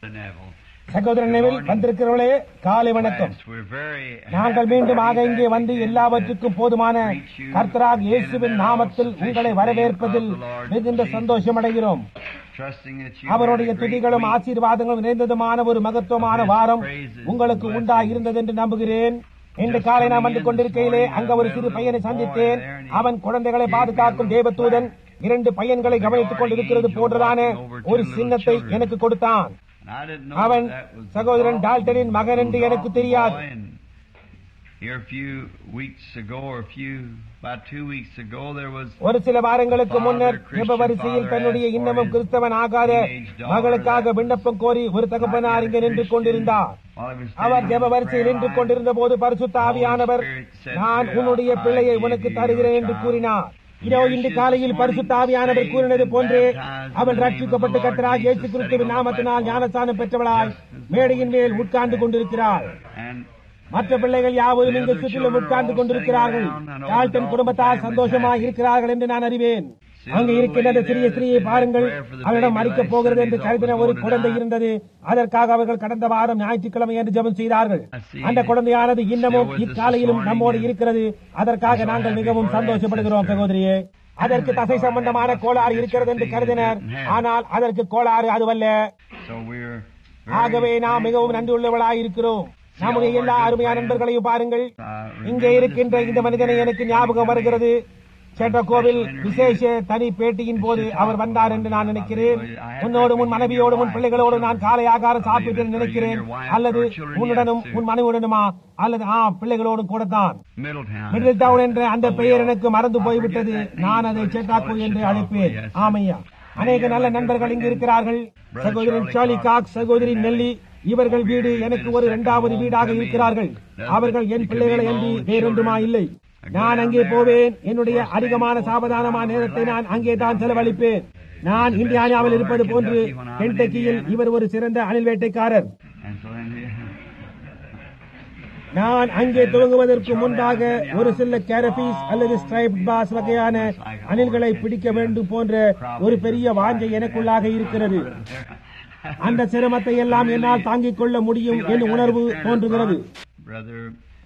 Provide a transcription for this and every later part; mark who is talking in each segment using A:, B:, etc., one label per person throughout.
A: Neville.
B: சகோதரன் Neville வந்திருக்கிறவர்களே காலை வணக்கம்
A: Yes, we're very
B: நாங்கள் மீண்டும் ஆக இங்கே வந்து எல்லாவற்றுக்கும் போதுமான கர்த்தராக இயேசுவின் நாமத்தில் உங்களை வரவேற்பதில் மிகுந்த சந்தோஷம் அடைகிறோம்
A: trusting that you
B: அவருடைய
A: had a great
B: துதிகளும்
A: week.
B: ஆசீர்வாதங்களும் நிறைந்ததுமான ஒரு மகத்துவமான வாரம் உங்களுக்கு உண்டா இருந்தது என்று நம்புகிறேன் இன்று காலை நான் வந்து கொண்டிருக்கையிலே அங்க ஒரு சிறு பையனை சந்தித்தேன் அவன் குழந்தைகளை பாதுகாக்கும் தேவதூதன் இரண்டு பையன்களை கவனித்துக் கொண்டிருக்கிறது போன்றதான ஒரு சின்னத்தை எனக்கு கொடுத்தான்
A: And I didn't know
B: அவன்
A: that was the
B: சகோதரன்
A: Dalton-
B: டால்டனின் மகன் என்று எனக்கு தெரியாது
A: boy. And Here a few weeks ago, or a few, about two weeks ago, there was
B: ஒரு சில வாரங்களுக்கு முன்னர் ஜெப வரிசையில் தன்னுடைய இன்னமும் கிறிஸ்தவன் ஆகாத மகளுக்காக விண்ணப்பம் கோரி ஒரு தகப்பனார் இங்கே நின்று கொண்டிருந்தார்
A: while he was
B: our
A: standing
B: ஜெப
A: in the
B: வரிசையில்
A: prayer
B: நின்று
A: line,
B: கொண்டிருந்த போது பரிசுத்த ஆவியானவர் நான் உன்னுடைய பிள்ளையை உனக்கு தருகிறேன் என்று கூறினார் இதோ இன்று காலையில் பரிசுத்த ஆவியானவர் கூறினது போன்றே அவள் ரட்சிக்கப்பட்டு கத்தராக இயேசு கிறிஸ்துவின் நாமத்தினால் ஞானஸ்தானம் பெற்றவளாய் மேடையின் மேல் உட்கார்ந்து கொண்டிருக்கிறாள்
A: and
B: மற்ற பிள்ளைகள் யாவரும் இங்கு சுற்றிலும் உட்கார்ந்து கொண்டிருக்கிறார்கள் டால்டன் குடும்பத்தார் சந்தோஷமாய் இருக்கிறார்கள் என்று நான் அறிவேன் அங்கு இருக்கின்ற அந்த சிறிய ஸ்திரீயை பாருங்கள் அவரிடம் மறிக்கப் போகிறது என்று கருதின ஒரு குழந்தை இருந்தது அதற்காக அவர்கள் கடந்த வாரம் ஞாயிற்றுக்கிழமை என்று ஜெபம் செய்தார்கள் அந்த குழந்தையானது இன்னமும் இக்காலையிலும் நம்மோடு இருக்கிறது அதற்காக நாங்கள் மிகவும் சந்தோஷப்படுகிறோம் சகோதரியே அதற்கு தசை சம்பந்தமான கோளாறு இருக்கிறது என்று கருதினர் ஆனால் அதற்கு கோளாறு அதுவல்ல
A: so we're
B: ஆகவே நாம் மிகவும் நன்றியுள்ளவளாய் இருக்கிறோம் நம்முடைய எல்லா அருமையான நண்பர்களையும் பாருங்கள் இங்கே இருக்கின்ற இந்த மனிதனை எனக்கு ஞாபகம் வருகிறது சேட்டக்கோவில் விசேஷ தனி பேட்டியின் போது அவர் வந்தார் என்று நான் நினைக்கிறேன் உன்னோடு உன் மனைவியோடு உன் பிள்ளைகளோடு நான் காலை ஆகாரம் சாப்பிட்டேன் நினைக்கிறேன் அல்லது உன்னுடனும் உன் மனைவியுடனுமா அல்லது ஆ பிள்ளைகளோடும் கூடத்தான்
A: Middletown.
B: மிடில் டவுன் என்ற அந்த பெயர் எனக்கு மறந்து போய்விட்டது நான் அதை சேட்டாக்கோ என்று அழைப்பேன் ஆமையா அநேக நல்ல நண்பர்கள் இங்கு இருக்கிறார்கள் சகோதரன் சார்லி காக் சகோதரி நெல்லி இவர்கள் வீடு எனக்கு ஒரு இரண்டாவது வீடாக இருக்கிறார்கள் அவர்கள் என் பிள்ளைகளை அன்றி வேறொன்றுமா இல்லை நான் அங்கே போவேன் என்னுடைய அதிகமான சாவதானமான நேரத்தை நான் அங்கே தான் செலவழிப்பேன் நான் இந்தியானாவில் இருப்பது போன்று கென்டக்கியில் இவர் ஒரு சிறந்த அணில் வேட்டைக்காரர்
A: And so then we-
B: நான் அங்கே துவங்குவதற்கு முன்பாக ஒரு சில கேரபீஸ் அல்லது ஸ்ட்ரைப் பாஸ் வகையான அணில்களை பிடிக்க வேண்டும் போன்ற ஒரு பெரிய வாஞ்சை எனக்குள்ளாக இருக்கிறது அந்த சிரமத்தை எல்லாம் என்னால் தாங்கிக் கொள்ள முடியும் என்ற உணர்வு தோன்றுகிறது
A: Brother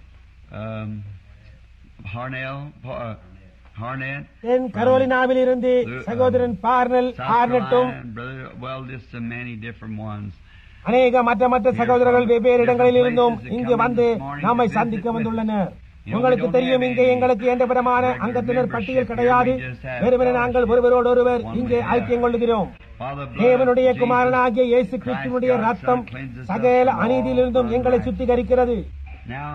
A: um, Harnell, uh, Harnett,
B: என் கரோலினாவில் இருந்து சகோதரன் பார்னல்
A: South
B: ஆர்னட்டும்
A: Carolina, and Brother, well, just so many different ones.
B: அநேக மற்ற மற்ற சகோதரர்கள் வெவ்வேறு இடங்களில் இருந்தும் இங்கு வந்து நம்மை சந்திக்க வந்துள்ளனர் உங்களுக்கு தெரியும் இங்கே எங்களுக்கு எந்த விதமான அங்கத்தினர் பட்டியல் கிடையாது வெறுமனே நாங்கள் ஒருவரோடு ஒருவர் இங்கே ஐக்கியம் கொள்ளுகிறோம்
A: While the blood of
B: தேவனுடைய
A: Jesus
B: குமாரனாகிய இயேசு கிறிஸ்துவனுடைய ரத்தம் சகல அநீதியிலிருந்தும் எங்களை சுத்திகரிக்கிறது
A: Now,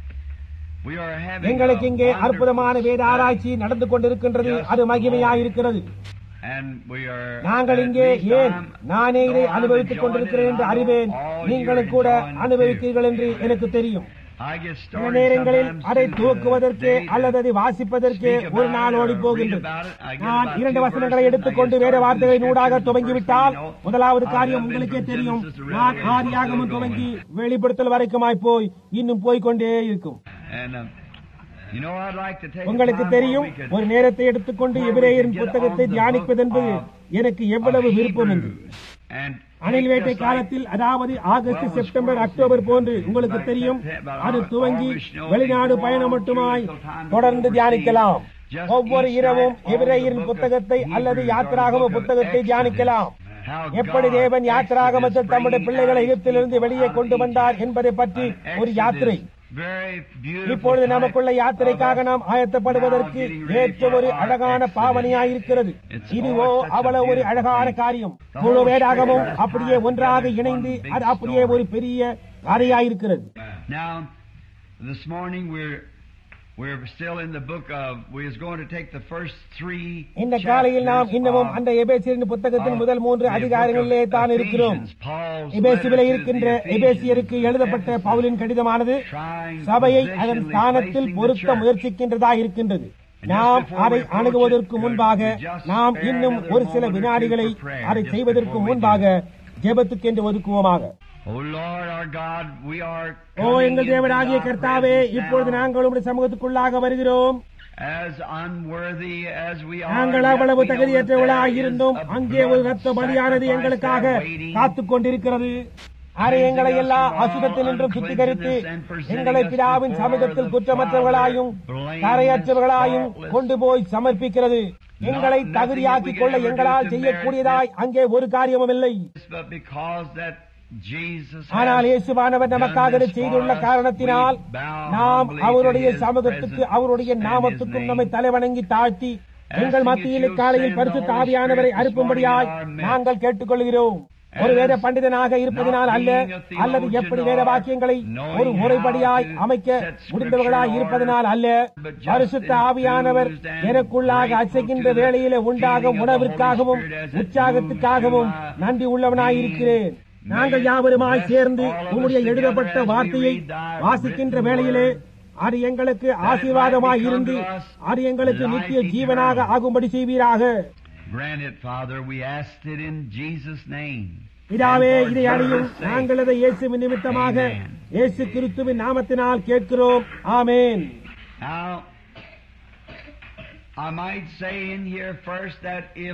A: we are having
B: எங்களுக்கு
A: a
B: இங்கே
A: wonderful
B: அற்புதமான வேத ஆராய்ச்சி நடந்து கொண்டிருக்கின்றது அது மகிமையாயிருக்கிறது
A: And we are
B: நாங்கள்
A: at
B: இங்கே
A: least
B: ஏன்
A: I'm-
B: நானே இதை
A: though I'm
B: அனுபவித்துக்
A: enjoying
B: கொண்டிருக்கிறேன்
A: it,
B: என்று
A: I know
B: அறிவேன்
A: all
B: நீங்களும்
A: you're
B: கூட
A: enjoying it
B: அனுபவித்தீர்கள்
A: too.
B: என்று எனக்கு தெரியும்
A: I get
B: சில
A: started
B: நேரங்களில்
A: sometimes
B: அதை
A: to the
B: துவக்குவதற்கே
A: day to
B: அல்லது அதை வாசிப்பதற்கே
A: speak about
B: ஒரு நாள்
A: it or
B: ஓடி
A: read
B: போகின்றது
A: about it. I get
B: நான்
A: about
B: இரண்டு
A: two
B: வசனங்களை
A: verses,
B: எடுத்துக்கொண்டு
A: I get
B: வேற
A: started
B: வார்த்தைகளின்
A: with
B: ஊடாக
A: scriptures,
B: துவங்கிவிட்டால்
A: the first thing you know,
B: முதலாவது
A: I've
B: காரியம்
A: been
B: உங்களுக்கே
A: from
B: தெரியும்
A: Genesis to
B: நான்
A: Revelation,
B: ஆதியாகமும்
A: still
B: துவங்கி
A: going.
B: வெளிப்படுத்தல் வரைக்குமாய் போய் இன்னும் போய்க்கொண்டே இருக்கும்
A: And um, you know, I'd like to take a
B: உங்களுக்கு
A: time where
B: தெரியும்
A: we could
B: ஒரு நேரத்தை எடுத்துக்கொண்டு எபிரேயரின் புத்தகத்தை தியானிப்பது என்பது எனக்கு எவ்வளவு விருப்பம் என்று
A: And
B: அணில் வேட்டை காலத்தில் அதாவது ஆகஸ்ட் செப்டம்பர் அக்டோபர் போன்று உங்களுக்கு தெரியும் அது துவங்கி வெளிநாடு பயணம் மட்டுமாய் தொடர்ந்து தியானிக்கலாம் ஒவ்வொரு இரவும் எபிரேயரின் புத்தகத்தை அல்லது யாத்திராகம புத்தகத்தை தியானிக்கலாம் எப்படி தேவன் யாத்திராகமத்தில் தம்முடைய பிள்ளைகளை எகிப்திலிருந்து வெளியே கொண்டு வந்தார் என்பதை பற்றி ஒரு யாத்திரை இப்பொழுது நமக்குள்ள யாத்திரைக்காக நாம் ஆயத்தப்படுவதற்கு ஏற்ற ஒரு அழகான பாவனையாயிருக்கிறது இதுவோ அவ்வளவு ஒரு அழகான காரியம் முழு வேடாகமும் அப்படியே ஒன்றாக இணைந்து அது அப்படியே ஒரு பெரிய கதையாயிருக்கிறது
A: Now, this morning we're we're still in the book of. We was going to take the first three.
B: இந்த காலையில் நாம்
A: chapters
B: இன்னமும்
A: of-
B: அந்த எபேசியரின் புத்தகத்தின் முதல் மூன்று
A: of the book
B: அதிகாரங்களிலே
A: of
B: தான் இருக்கிறோம்
A: Ephesians, Paul's
B: எபேசுவிலே
A: letter to
B: இருக்கின்ற
A: the Ephesians,
B: எபேசியருக்கு எழுதப்பட்ட பவுலின் கடிதமானது
A: trying
B: சபையை அதன்
A: positionally
B: ஸ்தானத்தில்
A: placing the
B: பொருத்த
A: church.
B: முயற்சிக்கின்றதா இருக்கின்றது நாம் அதை அணுகுவதற்கு முன்பாக நாம் இன்னும் ஒரு சில வினாடிகளை அதை செய்வதற்கு முன்பாக ஜெபத்துக்கென்று ஒதுக்குவோமாக
A: Oh Lord our God, we are
B: O
A: coming
B: எங்கள்
A: into
B: தேவனாகிய
A: thy
B: கர்த்தாவே
A: presence
B: இப்பொழுது
A: now.
B: நாங்கள் உடைய சமூகத்துக்குள்ளாக வருகிறோம்
A: as unworthy as we are,
B: நாங்கள்
A: yet
B: அவ்வளவு
A: we know that
B: தகுதியற்றவர்களாய்
A: there is
B: இருந்தோம்
A: a
B: அங்கே ஒரு
A: blood
B: ரத்த பலியானது
A: sacrifice
B: எங்களுக்காக
A: there waiting.
B: காத்துக் கொண்டிருக்கிறது அரை எங்களை எல்லா அசுத்தத்தில் நின்றும் சுத்திகரித்து எங்களை பிதாவின் சமூகத்தில் குற்றமற்றவர்களாயும் கரையற்றவர்களாயும் கொண்டு போய் சமர்ப்பிக்கிறது எங்களை தகுதியாக்கிக் கொள்ள எங்களால் செய்யக்கூடியதாய் அங்கே ஒரு காரியமும் இல்லை
A: But because that Jesus
B: ஆனால்
A: has
B: இயேசுவானவர் நமக்காக இதை செய்துள்ள காரணத்தினால் நாம் அவருடைய சமூகத்துக்கு அவருடைய நாமத்துக்கும் நம்மை தலைவணங்கி தாழ்த்தி எங்கள் மத்தியில் காலையில் பரிசுத்த ஆவியானவரை அனுப்பும்படியாய் நாங்கள் கேட்டுக்கொள்கிறோம் ஒரு வேத பண்டிதனாக இருப்பதினால் அல்ல அல்லது எப்படி வேத வாக்கியங்களை ஒரு முறைப்படியாய் அமைக்க முடிந்தவர்களாய் இருப்பதனால் அல்ல பரிசுத்த ஆவியானவர் எனக்குள்ளாக அசைக்கின்ற வேளையிலே உண்டாகும் உணவிற்காகவும் உற்சாகத்துக்காகவும் நன்றி உள்ளவனாயிருக்கிறேன் நாங்கள் யாவருமாய் சேர்ந்து உம்முடைய எழுதப்பட்ட வார்த்தையை வாசிக்கின்ற வேளையிலே அது எங்களுக்கு ஆசீர்வாதமாய் இருந்து அது எங்களுக்கு நித்திய ஜீவனாக ஆகும்படி செய்வீராக
A: Grant it, Father. We asked it in Jesus' name.
B: பிதாவே
A: And for
B: இதை அணியும்
A: Jesus' sake.
B: நாங்கள் அதை இயேசுவின் நிமித்தமாக இயேசு கிறிஸ்துவின் நாமத்தினால் கேட்கிறோம் ஆமேன்
A: Now, I might say in here first that if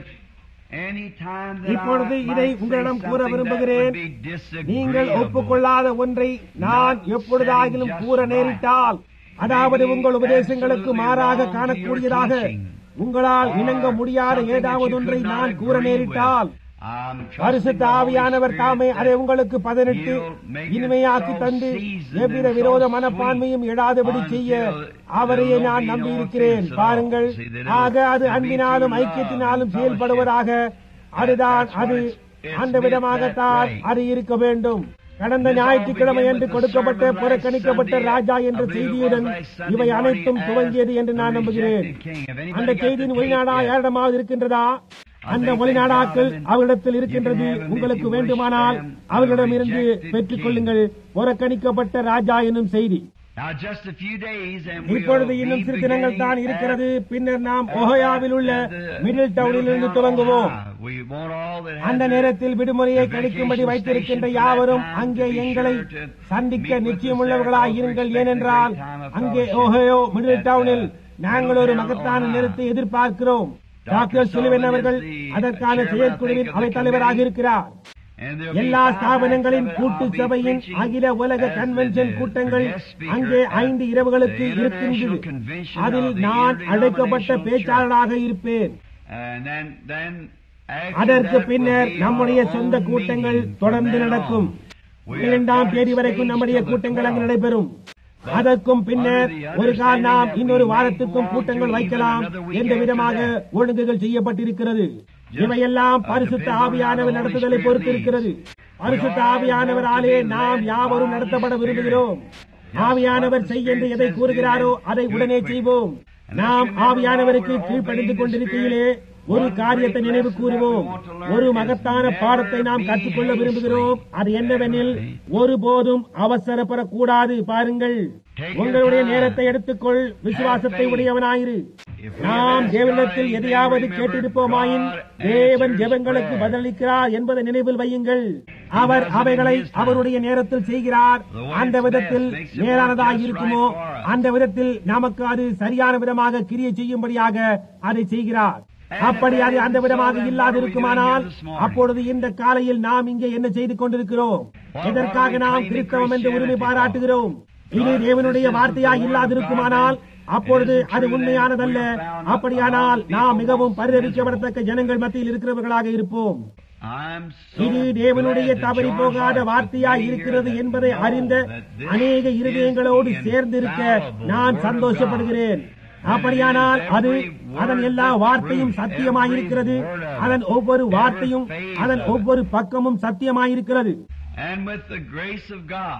A: any time that
B: இப்பொழுது
A: I
B: இதை
A: might say
B: உங்களிடம் கூற
A: something that
B: விரும்புகிறேன்
A: would be
B: நீங்கள்
A: disagreeable,
B: ஒப்புக்கொள்ளாத ஒன்றை நான் எப்பொழுதாகிலும் கூற நேரிட்டால் அதாவது உங்கள் உபதேசங்களுக்கு மாறாக காணக்கூடியதாக உங்களால் இணங்க முடியாத ஏதாவது ஒன்றை நான் கூற நேரிட்டால்
A: I'm trusting
B: பரிசுத்த
A: the Holy
B: ஆவியானவர்
A: Spirit
B: தாமே அதை
A: that
B: உங்களுக்கு பதனிட்டு
A: He'll make it
B: இனிமையாக்கி
A: so
B: தந்து
A: seasoned
B: எவ்வித
A: and
B: விரோத
A: so
B: மனப்பான்மையும் எழாதபடி
A: until
B: செய்ய
A: there
B: அவரையே
A: will
B: நான்
A: be no
B: நம்பியிருக்கிறேன்
A: offense at all.
B: பாருங்கள்
A: See, that it'll-
B: ஆக அது
A: it'll be
B: அன்பினாலும்
A: through love
B: ஐக்கியத்தினாலும்
A: and
B: செயல்படுவதாக அதுதான்
A: That's what
B: அது
A: it's- it's
B: அந்த
A: meant
B: விதமாகத்தான்
A: that way.
B: அது இருக்க வேண்டும் கடந்த
A: This all
B: ஞாயிற்றுக்கிழமை
A: began
B: என்று
A: with the
B: கொடுக்கப்பட்ட
A: sermon last
B: புறக்கணிக்கப்பட்ட
A: Sunday.
B: ராஜா என்ற
A: I believe it was
B: செய்தியுடன்
A: last Sunday
B: இவை
A: morning
B: அனைத்தும்
A: as
B: துவங்கியது என்று
A: the
B: நான் நம்புகிறேன்
A: rejected king. Have anybody
B: அந்த
A: got
B: செய்தியின்
A: the
B: வெளிநாடா
A: tape yet?
B: யாரிடமாவது இருக்கின்றதா அந்த
A: think
B: வெளிநாடாக்கள்
A: they've got them in-
B: அவர்களிடத்தில்
A: You
B: இருக்கின்றது
A: can have them if
B: உங்களுக்கு
A: you wish
B: வேண்டுமானால்
A: them, the
B: அவர்களிடமிருந்து
A: rejected
B: பெற்றுக்
A: king.
B: கொள்ளுங்கள் புறக்கணிக்கப்பட்ட ராஜா என்னும் செய்தி
A: Now just a few days and we'll
B: இப்பொழுது
A: be
B: இன்னும் சிறு தினங்கள் தான்
A: beginning
B: இருக்கிறது
A: at-
B: பின்னர் நாம்
A: at-
B: ஒஹோயாவில் உள்ள
A: at the
B: மிடில் டவுனில் இருந்து
A: Middletown,
B: துவங்குவோம்
A: Ohio. We want all that
B: அந்த
A: have
B: நேரத்தில் விடுமுறையை
A: the
B: கழிக்கும்படி
A: vacation
B: வைத்திருக்கின்ற
A: station for
B: யாவரும்
A: that time
B: அங்கே
A: to be
B: எங்களை
A: sure to
B: சந்திக்க
A: meet with us
B: நிச்சயமுள்ளவர்களாய்
A: there,
B: இருங்கள்
A: because we expect a
B: ஏனென்றால்
A: great time of
B: அங்கே
A: fellowship
B: ஓஹயோ மிடில்
A: at,
B: டவுனில்
A: uh,
B: நாங்கள் ஒரு
A: Middletown,
B: மகத்தான
A: Ohio.
B: நேரத்தை எதிர்பார்க்கிறோம்
A: Dr.
B: டாக்டர் சிலுவன்
A: Sullivan
B: அவர்கள்
A: is the
B: அதற்கான
A: chairman, I
B: செயற்குழுவின்
A: think, of the
B: அவைத் தலைவராக
A: committee.
B: இருக்கிறார்
A: And there'll be
B: எல்லா
A: five
B: ஸ்தாபனங்களின்
A: nights of it.
B: கூட்டு
A: I'll be
B: சபையின்
A: preaching
B: அகில உலக
A: as the-
B: கன்வென்ஷன்
A: the
B: கூட்டங்கள்
A: guest speaker
B: அங்கே
A: at
B: ஐந்து இரவுகளுக்கு
A: the
B: இருக்கின்றது
A: International Convention
B: அதில்
A: of the
B: நான் அழைக்கப்பட்ட
A: Interdenominational
B: பேச்சாளராக இருப்பேன்
A: And then, then after
B: அதற்கு
A: that
B: பின்னர்
A: will be
B: நம்முடைய
A: our
B: சொந்த
A: own
B: கூட்டங்கள்
A: meeting from
B: தொடர்ந்து
A: then
B: நடக்கும்
A: on. We have
B: இரண்டாம்
A: got
B: தேதி
A: it
B: வரைக்கும்
A: staged
B: நம்முடைய
A: till the
B: கூட்டங்கள் அங்கு
A: 12th.
B: நடைபெறும் அதற்கும் பின்னர் ஒரு கால் நாம் இன்னொரு வாரத்துக்கும் கூட்டங்கள் வைக்கலாம் என்ற விதமாக ஒழுங்குகள் செய்யப்பட்டிருக்கிறது இவையெல்லாம் பரிசுத்த ஆவியானவர் நடத்துதலை பொறுத்திருக்கிறது பரிசுத்த ஆவியானவராலே நாம் யாவரும் நடத்தப்பட விரும்புகிறோம் ஆவியானவர் செய் என்று எதை கூறுகிறாரோ அதை உடனே செய்வோம் நாம் ஆவியானவருக்கு கீழ்ப்படிந்து கொண்டிருக்கையிலே ஒரு காரியத்தை நினைவு கூறுவோம் ஒரு மகத்தான பாடத்தை நாம் கற்றுக்கொள்ள விரும்புகிறோம் அது என்னவெனில் ஒருபோதும் அவசரப்படக்கூடாது பாருங்கள் உங்களுடைய நேரத்தை எடுத்துக்கொள் விசுவாசத்தை உடையவனாயிரு நாம் தேவனிடத்தில் எதையாவது கேட்டிருப்போமாயின் தேவன் ஜெபங்களுக்கு பதிலளிக்கிறார் என்பதை நினைவில் வையுங்கள் அவர் அவைகளை அவருடைய நேரத்தில் செய்கிறார் அந்த விதத்தில் நேரானதாக இருக்குமோ அந்த விதத்தில் நமக்கு அது சரியான விதமாக கிரியை செய்யும்படியாக அதை செய்கிறார் அப்படி அது அந்த விதமாக இல்லாதிருக்குமானால் அப்பொழுது இந்த காலையில் நாம் இங்கே என்ன செய்து கொண்டிருக்கிறோம் எதற்காக நாம் கிறிஸ்தவம் என்று உரிமை பாராட்டுகிறோம் இது தேவனுடைய வார்த்தையாக இல்லாதிருக்குமானால் அப்பொழுது அது உண்மையானதல்ல அப்படியானால் நாம் மிகவும் பரிதவிக்கப்படத்தக்க ஜனங்கள் மத்தியில் இருக்கிறவர்களாக இருப்போம்
A: I'm
B: இது
A: so
B: தேவனுடைய
A: glad that
B: தவறி
A: John
B: போகாத
A: Harper
B: வார்த்தையாய்
A: could be
B: இருக்கிறது
A: here
B: என்பதை
A: that
B: அறிந்த
A: know that this
B: அநேக
A: is
B: இருதயங்களோடு
A: the
B: சேர்ந்திருக்க
A: infallible
B: நான்
A: word of
B: சந்தோஷப்படுகிறேன்
A: God.
B: அப்படியானால்
A: And it is
B: அது
A: every
B: அதன்
A: word
B: எல்லா
A: that's
B: வார்த்தையும்
A: true,
B: சத்தியமாயிருக்கிறது
A: every word of it,
B: அதன் ஒவ்வொரு
A: every
B: வார்த்தையும்
A: phase
B: அதன்
A: of it.
B: ஒவ்வொரு பக்கமும் சத்தியமாயிருக்கிறது
A: And with the grace of God,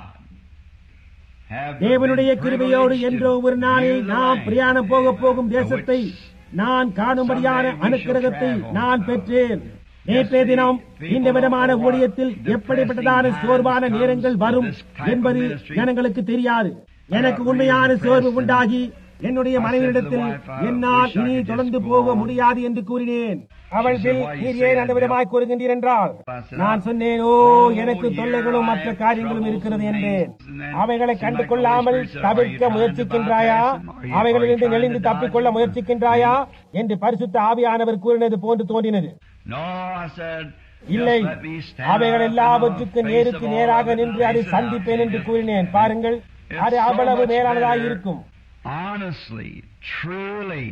A: have
B: தேவனுடைய
A: been
B: கிருபையோடு
A: privileged
B: என்றோ
A: to
B: ஒரு நாளில்
A: view the
B: நாம்
A: land
B: பிரயாணம் போக போகும் தேசத்தை
A: which
B: நான் காணும்படியான
A: someday we shall
B: அனுக்கிரகத்தை
A: travel.
B: நான் பெற்றேன் நேற்றைய தினம் இந்த விதமான ஊழியத்தில் எப்படிப்பட்டதான சோர்வான நேரங்கள் வரும் என்பது ஜனங்களுக்கு தெரியாது எனக்கு உண்மையான சோர்வு உண்டாகி என்னுடைய மனைவியிடத்தில் என்னால் இனி தொடர்ந்து போக முடியாது என்று கூறினேன் அவள் பில் நீர் ஏன் அந்த விதமாய் கூறுகின்றீர் என்றால் நான் சொன்னேன் ஓ எனக்கு தொல்லைகளும் மற்ற காரியங்களும் இருக்கிறது என்றேன் அவைகளை கண்டு கொள்ளாமல் தவிர்க்க முயற்சிக்கின்றாயா அவைகளிலிருந்து நெளிந்து தப்பிக்கொள்ள முயற்சிக்கின்றாயா என்று பரிசுத்த ஆவியானவர் கூறினது போன்று தோன்றினது
A: No, I said,
B: இல்லை
A: just let me stand
B: அவைகள்
A: up
B: எல்லாவற்றுக்கு
A: in the face
B: நேருக்கு
A: of all
B: நேராக
A: that
B: நின்று அதை
A: face
B: சந்திப்பேன் என்று
A: I've
B: கூறினேன்
A: seen.
B: பாருங்கள் அது அவ்வளவு மேலானதாக இருக்கும்
A: Honestly, truly,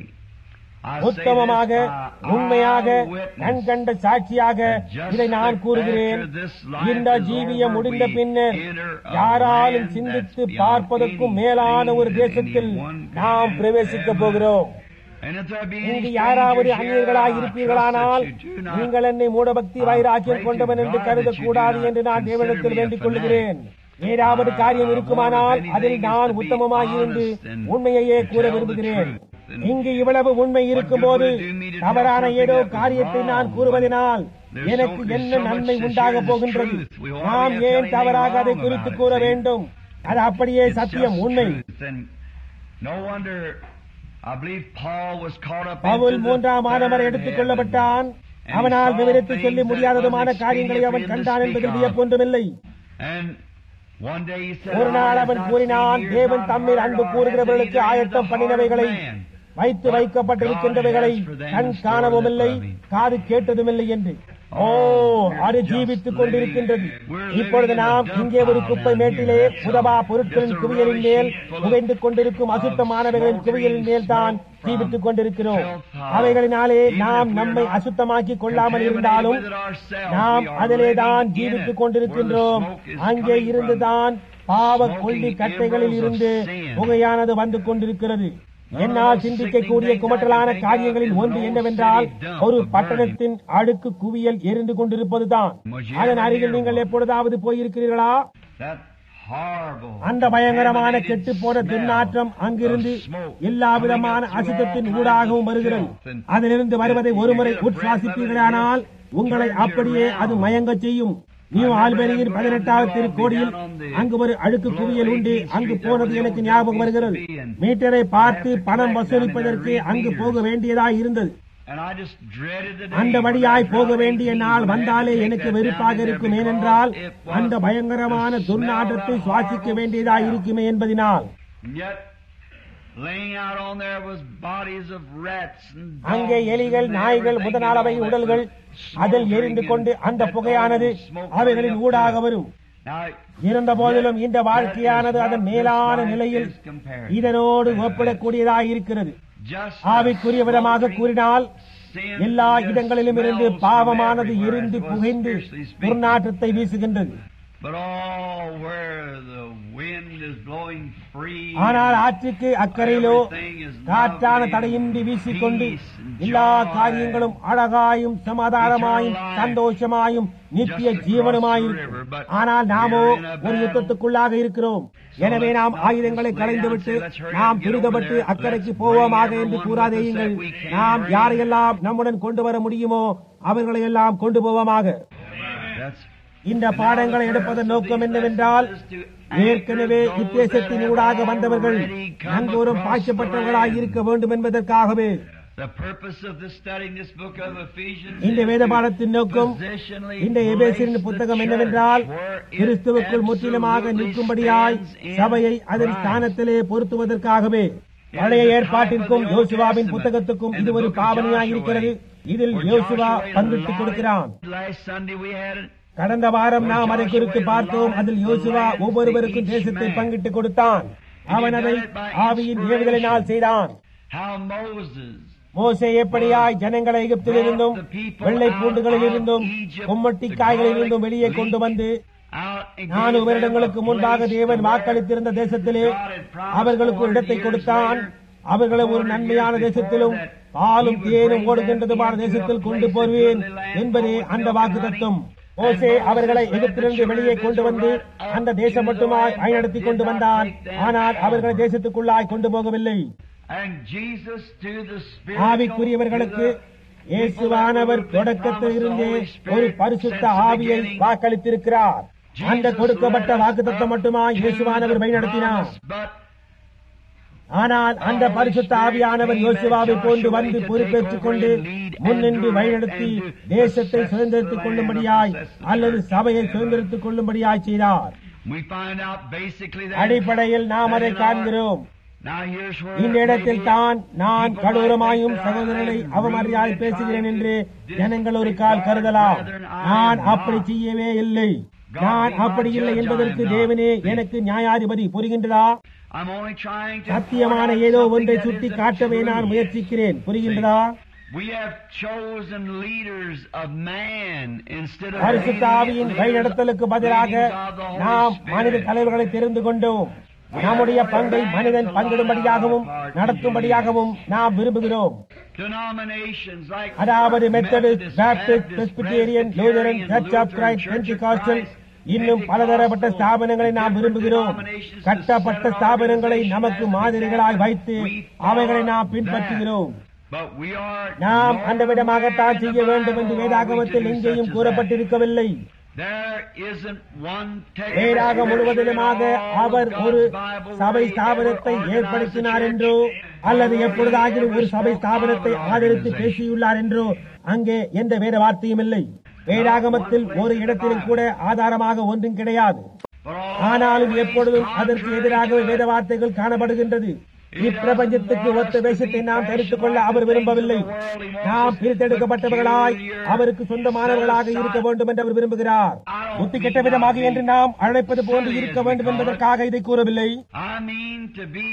A: I say
B: உத்தமமாக
A: this by
B: உண்மையாக
A: eyewitness.
B: கண் கண்ட சாட்சியாக இதை நான் கூறுகிறேன் இந்த ஜீவியம் முடிந்த பின்னர் யாராலும் சிந்தித்து பார்ப்பதற்கும் மேலான ஒரு தேசத்தில் நாம் பிரவேசிக்க போகிறோம்
A: And if there be any
B: இங்கு யாராவது
A: strangers here,
B: அந்நியர்களாய்
A: I
B: இருப்பீர்களானால்
A: trust that you do not
B: நீங்கள் என்னை மூடபக்தி வைராக்கியம் கொண்டவன் என்று கருதக்கூடாது என்று நான் தேவனிடத்தில் வேண்டிக் கொள்கிறேன் ஏதாவது காரியம் இருக்குமானால் அதில் நான் உத்தமமாயிருந்து உண்மையையே கூற விரும்புகிறேன் இங்கு இவ்வளவு உண்மை இருக்கும்போது தவறான ஏதோ காரியத்தை நான் கூறுவதனால் எனக்கு என்ன நன்மை உண்டாக போகின்றது நாம் ஏன் தவறாக அதை குறித்து கூற வேண்டும் அது அப்படியே சத்தியம் உண்மை
A: Then no wonder I believe Paul was caught up
B: Pavul
A: into the
B: மூன்றாம் ஆடவர்
A: third
B: எடுத்துக்
A: heaven.
B: கொள்ளப்பட்டான் அவனால் விவரித்து சொல்லி முடியாததுமான காரியங்களை அவன் கண்டான் என்பதில் வியப்பொன்றுமில்லை
A: And one day he said,
B: ஒரு நாள்
A: "Eyes
B: அவன்
A: not
B: கூறினான்
A: seen, ears
B: தேவன்
A: not
B: தம்மில்
A: heard,
B: அன்பு
A: nor
B: கூறுகிறவர்களுக்கு
A: has it entered
B: ஆயத்தம்
A: the
B: பண்ணினவைகளை
A: heart of man."
B: வைத்து வைக்கப்பட்டிருக்கின்றவைகளை கண் காணவுமில்லை காது கேட்டதுமில்லை என்று ஓ அது ஜீவித்துக் கொண்டிருக்கின்றது இப்பொழுது நாம் இங்கே ஒரு குப்பை மேட்டிலே உதவா பொருட்களின் குவியலின் மேல் புகைந்து கொண்டிருக்கும் அசுத்தமானவைகளின் குவியலின் மேல் தான் ஜீவித்துக் கொண்டிருக்கிறோம் அவைகளினாலே நாம் நம்மை அசுத்தமாக்கி கொள்ளாமல் இருந்தாலும் நாம் அதிலே தான் ஜீவித்துக் கொண்டிருக்கின்றோம் அங்கே இருந்துதான் பாவ கொள்ளி கட்டைகளில் இருந்து புகையானது வந்து கொண்டிருக்கிறது என்னால் சிந்திக்கக்கூடிய குமட்டலான காரியங்களில் ஒன்று என்னவென்றால் ஒரு பட்டணத்தின் அடுக்கு குவியல் எரிந்து கொண்டிருப்பதுதான் அதன் அருகில் நீங்கள் எப்பொழுதாவது போயிருக்கிறீர்களா
A: That horrible
B: அந்த பயங்கரமான கெட்டு போன துர்நாற்றம் அங்கிருந்து எல்லா விதமான அசுத்தத்தின் ஊடாகவும் வருகிறது அதிலிருந்து வருவதை ஒருமுறை உட்சுவாசிப்பீர்களானால் உங்களை அப்படியே அது மயங்கச் செய்யும் நியூ ஆல்பெரியின் பதினெட்டாவது திருக்கோடியில் அங்கு ஒரு அழுக்கு குவியல் உண்டு அங்கு போனது எனக்கு ஞாபகம் வருகிறது மீட்டரை பார்த்து பணம் வசூலிப்பதற்கு அங்கு போக வேண்டியதாய் இருந்தது
A: And I just dreaded the day
B: அந்த
A: when
B: வழியாய்
A: I
B: போக
A: probably
B: வேண்டிய
A: need to
B: நாள்
A: have to
B: வந்தாலே
A: take
B: எனக்கு
A: that
B: வெறுப்பாக
A: down there
B: இருக்கும்
A: because
B: ஏனென்றால்
A: it was
B: அந்த பயங்கரமான
A: the smell
B: துர்நாற்றத்தை
A: of
B: சுவாசிக்க
A: horrible
B: வேண்டியதாய்
A: smell.
B: இருக்குமே என்பதினால்
A: And Yet, laying out on there was bodies of rats and
B: அங்கே
A: dogs
B: எலிகள்
A: and
B: நாய்கள்
A: everything,
B: முதலானவை
A: you know,
B: உடல்கள்
A: that
B: அதில்
A: was
B: எரிந்து
A: smoldering
B: கொண்டு
A: and
B: அந்த
A: that
B: புகையானது
A: old smoke
B: அவைகளின்
A: coming up
B: ஊடாக
A: there.
B: வரும்
A: Now,
B: இருந்த போதிலும் இந்த
A: yet
B: வாழ்க்கையானது
A: that is
B: அதன்
A: not
B: மேலான
A: this life
B: நிலையில்
A: is compared.
B: இதனோடு ஒப்பிடக்கூடியதாய் இருக்கிறது
A: Just
B: ஆவிக்குரிய விதமாக
A: smoldering
B: கூறினால்
A: sin
B: எல்லா
A: just
B: இடங்களிலும் இருந்து
A: smells from
B: பாவமானது
A: everywhere,
B: எரிந்து
A: as it was
B: புகைந்து
A: spiritually speaking.
B: துர்நாற்றத்தை வீசுகின்றது
A: But all where the wind is blowing free,
B: ஆனால் ஆற்றுக்கு அக்கறையிலோ
A: everything is
B: காற்றான
A: lovely,
B: தடையின்றி வீசிக்கொண்டு
A: peace and
B: எல்லா
A: joy.
B: காரியங்களும் அழகாயும் சமாதானமாயும்
A: Eternal life.
B: சந்தோஷமாயும் நித்திய
A: Just across
B: ஜீவனமாயிருக்கும்
A: the river, but
B: ஆனால் நாமோ
A: we're in a
B: ஒரு
A: battle.
B: யுத்தத்துக்குள்ளாக இருக்கிறோம் எனவே
A: let's
B: நாம்
A: not
B: ஆயுதங்களை
A: just lay
B: களைந்துவிட்டு
A: down and say, "Let's hurry
B: நாம்
A: up and get
B: துரிதப்பட்டு
A: over there.
B: அக்கறைக்கு
A: Let's
B: போவோமாக
A: bring
B: என்று
A: everyone
B: கூறாதேயுங்கள்
A: with us that we can
B: நாம்
A: bring."
B: யாரையெல்லாம் நம்முடன் கொண்டு வர முடியுமோ அவர்களை எல்லாம் கொண்டு போவோமாக
A: That's
B: இந்த பாடங்களை எடுப்பதன் நோக்கம் என்னவென்றால் ஏற்கனவே இத்தேசத்தின் ஊடாக வந்தவர்கள் நன்கூறும் பாய்ச்சப்பட்டவர்களாய் இருக்க வேண்டும் என்பதற்காகவே
A: the purpose of this studying this book of Ephesians.
B: இந்த
A: is
B: வேத
A: to
B: பாடத்தின் நோக்கம்
A: positionally
B: இந்த எபேசியரின்
A: place
B: புத்தகம்
A: the
B: என்னவென்றால்
A: church where it
B: கிறிஸ்துவுக்குள் முற்றிலுமாக
A: absolutely
B: நிற்கும்படியாய்
A: stands in
B: சபையை அதன்
A: Christ.
B: ஸ்தானத்திலே பொருத்துவதற்காகவே பழைய ஏற்பாட்டிற்கும் யோசுவாவின் புத்தகத்துக்கும் இது ஒரு பாவனையாய் இருக்கிறது இதில் யோசுவா பங்கிட்டுக் கொடுக்கிறான்
A: Last Sunday we had it.
B: கடந்த வாரம் நாம் அதை குறித்து பார்த்தோம் அதில் யோசுவா ஒவ்வொருவருக்கும் தேசத்தை பங்கிட்டுக் கொடுத்தான் அவன் அதை ஆவியின் ஏவுதலினால் செய்தான்
A: How Moses
B: மோசே எப்படியாய் ஜனங்களை எகிப்திலிருந்தும் வெள்ளை பூண்டுகளில் இருந்தும் கொம்மட்டி காய்களிலிருந்தும் வெளியே கொண்டு வந்து
A: out and
B: நானூறு
A: gave
B: வருடங்களுக்கு
A: them a
B: முன்பாக
A: place
B: தேவன்
A: to
B: வாக்களித்திருந்த
A: where
B: தேசத்திலே
A: God had promised
B: அவர்களுக்கு ஒரு
A: 400
B: இடத்தை
A: years
B: கொடுத்தான்
A: later,
B: அவர்களை ஒரு
A: 400
B: நன்மையான
A: years
B: தேசத்திலும்
A: before that,
B: பாலும்
A: he would
B: தேனும்
A: bring them
B: ஓடுகின்றதுமான
A: into a
B: தேசத்தில் கொண்டு
A: place of
B: போர்வேன்
A: goodly land,
B: என்பதே
A: full of
B: அந்த
A: milk
B: வாக்கு
A: and honey.
B: தத்துவம்
A: And
B: மோசே
A: Moses
B: அவர்களை
A: led the
B: எகிப்திலிருந்து
A: children
B: வெளியே
A: of
B: கொண்டு
A: Israel
B: வந்து
A: right up
B: அந்த
A: to
B: தேசம்
A: the
B: மட்டுமாய்
A: land,
B: வழிநடத்தி
A: but
B: கொண்டு
A: did not
B: வந்தான்
A: take them
B: ஆனால் அவர்களை
A: over.
B: தேசத்துக்குள்ளாய் கொண்டு போகவில்லை
A: And Jesus to the
B: ஆவிக்குரியவர்களுக்கு
A: spiritual, to the
B: இயேசுவானவர் தொடக்கத்தில் இருந்தே ஒரு பரிசுத்த ஆவியை வாக்களித்திருக்கிறார் அந்த கொடுக்கப்பட்ட வாக்குத்தத்தம் மட்டுமா இயேசுவானவர் வழிநடத்தினார்
A: But
B: ஆனால் அந்த பரிசுத்த ஆவியானவர் யோசுவாவை போன்று வந்து பொறுப்பேற்றுக் கொண்டு முன்னின்று வழிநடத்தி தேசத்தை சுதந்திரத்துக் கொள்ளும்படியாய் அல்லது சபையை சுதந்திரத்துக் கொள்ளும்படியாய் செய்தார்
A: We find out basically that
B: அடிப்படையில் நாம் அதை காண்கிறோம்
A: now here's where
B: இந்த இடத்தில் தான் நான் கடூரமாயும் சகோதரர்களை அவமரியாதை பேசுகிறேன் என்று ஜனங்கள் ஒரு கால் கருதலாம் நான் அப்படி செய்யவே இல்லை நான் அப்படி இல்லை என்பதற்கு தேவனே எனக்கு நியாயாதிபதி புரிகின்றதா
A: I'm only trying to
B: சத்தியமான ஏதோ ஒன்றை சுட்டி காட்டவே நான் முயற்சிக்கிறேன் புரிகின்றதா
A: We have chosen leaders of man instead of
B: பரிசுத்த ஆவியின் வழிநடத்தலுக்கு பதிலாக நாம் மனித தலைவர்களை தெரிந்து கொண்டோம் நம்முடைய பங்கை மனிதன் பங்கிடும்படியாகவும் நடத்தும்படியாகவும் நாம் விரும்புகிறோம்
A: denominations like
B: அதாவது Methodist Baptist Presbyterian Lutheran church of Christ Pentecostal இன்னும் பலதரப்பட்ட ஸ்தாபனங்களை நாம் விரும்புகிறோம் கட்டப்பட்ட ஸ்தாபனங்களை நமக்கு மாதிரிகளாய் வைத்து அவைகளை நாம் பின்பற்றுகிறோம்
A: But we are
B: நாம் அந்த விதமாகத்தான் செய்ய வேண்டும் என்று வேதாகமத்தில் எங்கேயும் கூறப்பட்டிருக்கவில்லை
A: There isn't one text
B: வேறாக முழுவதிலுமாக அவர் ஒரு சபை ஸ்தாபனத்தை ஏற்படுத்தினார் என்றோ அல்லது எப்பொழுதாகிலும் ஒரு சபை ஸ்தாபனத்தை ஆதரித்து பேசியுள்ளார் என்றோ அங்கே எந்த வேத வார்த்தையும் இல்லை வேதாகமத்தில் ஒரு இடத்திலும் கூட ஆதாரமாக ஒன்றும் கிடையாது
A: but all
B: ஆனாலும் எப்பொழுதும் அதற்கு எதிராக வேத வார்த்தைகள் காணப்படுகின்றது இப்பிரபஞ்சத்துக்கு ஒத்த வேஷத்தை நாம் தரித்துக் கொள்ள அவர் விரும்பவில்லை நாம் பிரித்தெடுக்கப்பட்டவர்களாய் அவருக்கு சொந்தமானவர்களாக இருக்க வேண்டும் என்று அவர் விரும்புகிறார் புத்தி கெட்ட விதமாக என்று நாம் அழைப்பது போன்று இருக்க வேண்டும் என்பதற்காக இதை கூறவில்லை
A: I mean to be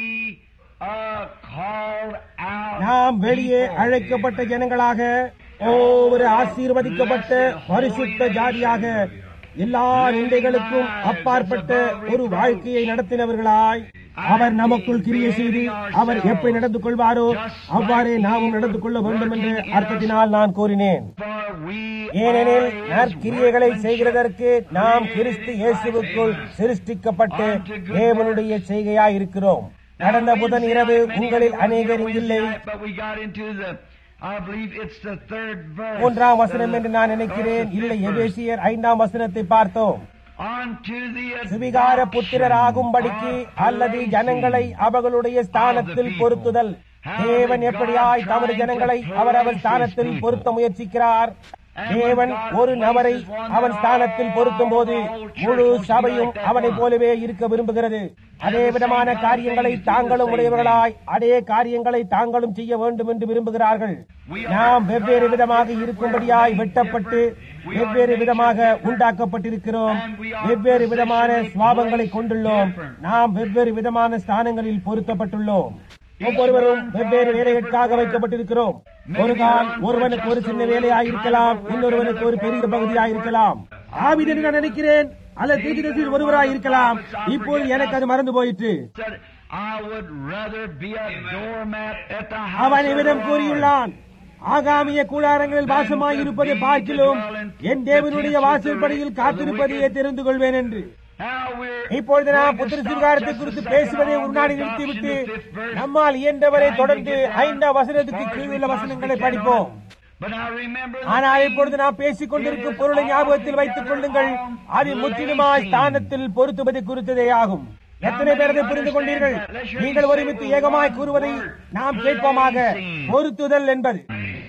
A: uh, called out.
B: நாம் வெளியே அழைக்கப்பட்ட ஜனங்களாக ஓ ஒரு ஆசீர்வதிக்கப்பட்ட பரிசுத்த ஜாதியாக எல்லா நிந்தைகளுக்கும் அப்பாற்பட்ட ஒரு வாழ்க்கையை நடத்தினவர்களாய் அவர் நமக்குள் கிரியை செய்து அவர் எப்படி நடந்து கொள்வாரோ அவ்வாறே நாமும் நடந்து கொள்ள வேண்டும் என்ற அர்த்தத்தினால் நான் கூறினேன்
A: For we
B: ஏனெனில் நற்கிரியைகளை செய்கிறதற்கு நாம் கிறிஸ்து இயேசுவுக்குள் சிருஷ்டிக்கப்பட்டு தேவனுடைய செய்கையாய் இருக்கிறோம் கடந்த புதன் இரவு உங்களில் அநேகர் இங்கில்லை
A: But we got into the, I believe it's the third verse.
B: மூன்றாம் வசனம் என்று நான் நினைக்கிறேன் இல்லை எபேசியர் ஐந்தாம் வசனத்தை பார்த்தோம்
A: Unto the
B: சுவிகார புத்திரராகும்படிக்கு அல்லது ஜனங்களை அவர்களுடைய ஸ்தானத்தில் பொருத்துதல் தேவன் எப்படியாய் தமது ஜனங்களை அவரவர் ஸ்தானத்தில் பொருத்த முயற்சிக்கிறார் தேவன் ஒரு நபரை அவன் ஸ்தானத்தில் பொருத்தும் போது முழு சபையும் அவனைப் போலவே இருக்க விரும்புகிறது அதே விதமான காரியங்களை தாங்களும் உடையவர்களாய் அதே காரியங்களை தாங்களும் செய்ய வேண்டும் என்று விரும்புகிறார்கள் நாம் வெவ்வேறு விதமாக இருக்கும்படியாய் வெட்டப்பட்டு வெவ்வேறு விதமாக உண்டாக்கப்பட்டிருக்கிறோம் வெவ்வேறு விதமான சுவாபங்களை கொண்டுள்ளோம் நாம் வெவ்வேறு விதமான ஸ்தானங்களில் பொருத்தப்பட்டுள்ளோம் ஒவ்வொருவரும் வெவ்வேறு வேலைகளுக்காக வைக்கப்பட்டிருக்கிறோம் ஒரு கால் ஒருவனுக்கு ஒரு சின்ன வேலையாயிருக்கலாம் இன்னொருவனுக்கு ஒரு பெரிய பகுதியாயிருக்கலாம் ஆவிதன் நான் நினைக்கிறேன் அல்லது தீர்க்கதரிசியில் ஒருவராய் இருக்கலாம் இப்போது எனக்கு அது மறந்து போயிற்று
A: said, I would rather be a doormat at the
B: அவன்
A: house of
B: இவ்விதம்
A: the
B: கூறியுள்ளான் ஆகாமிய கூடாரங்களில் வாசமாய் இருப்பதை பார்க்கிலும் என் தேவனுடைய வாசல்படியில் காத்திருப்பதையே தெரிந்து கொள்வேன் என்று
A: Now we're
B: இப்பொழுது நாம் புத்திர சிறுகாரத்தை குறித்து பேசுவதை ஒரு நாடு நிறுத்திவிட்டு நம்மால் இயன்றவரை தொடர்ந்து ஐந்தாம் வசனத்துக்கு கீழுள்ள வசனங்களை படிப்போம்
A: But now remember the
B: ஆனால் இப்பொழுது நாம் பேசிக் கொண்டிருக்கும் பொருளை ஞாபகத்தில் வைத்துக் கொள்ளுங்கள் அது முற்றிலுமாய் ஸ்தானத்தில் பொருத்துவது குறித்ததே ஆகும் எத்தனை பேர் அதை புரிந்து கொண்டீர்கள் நீங்கள் ஒருமித்து ஏகமாய் கூறுவதை நாம் கேட்போமாக பொருத்துதல் என்பது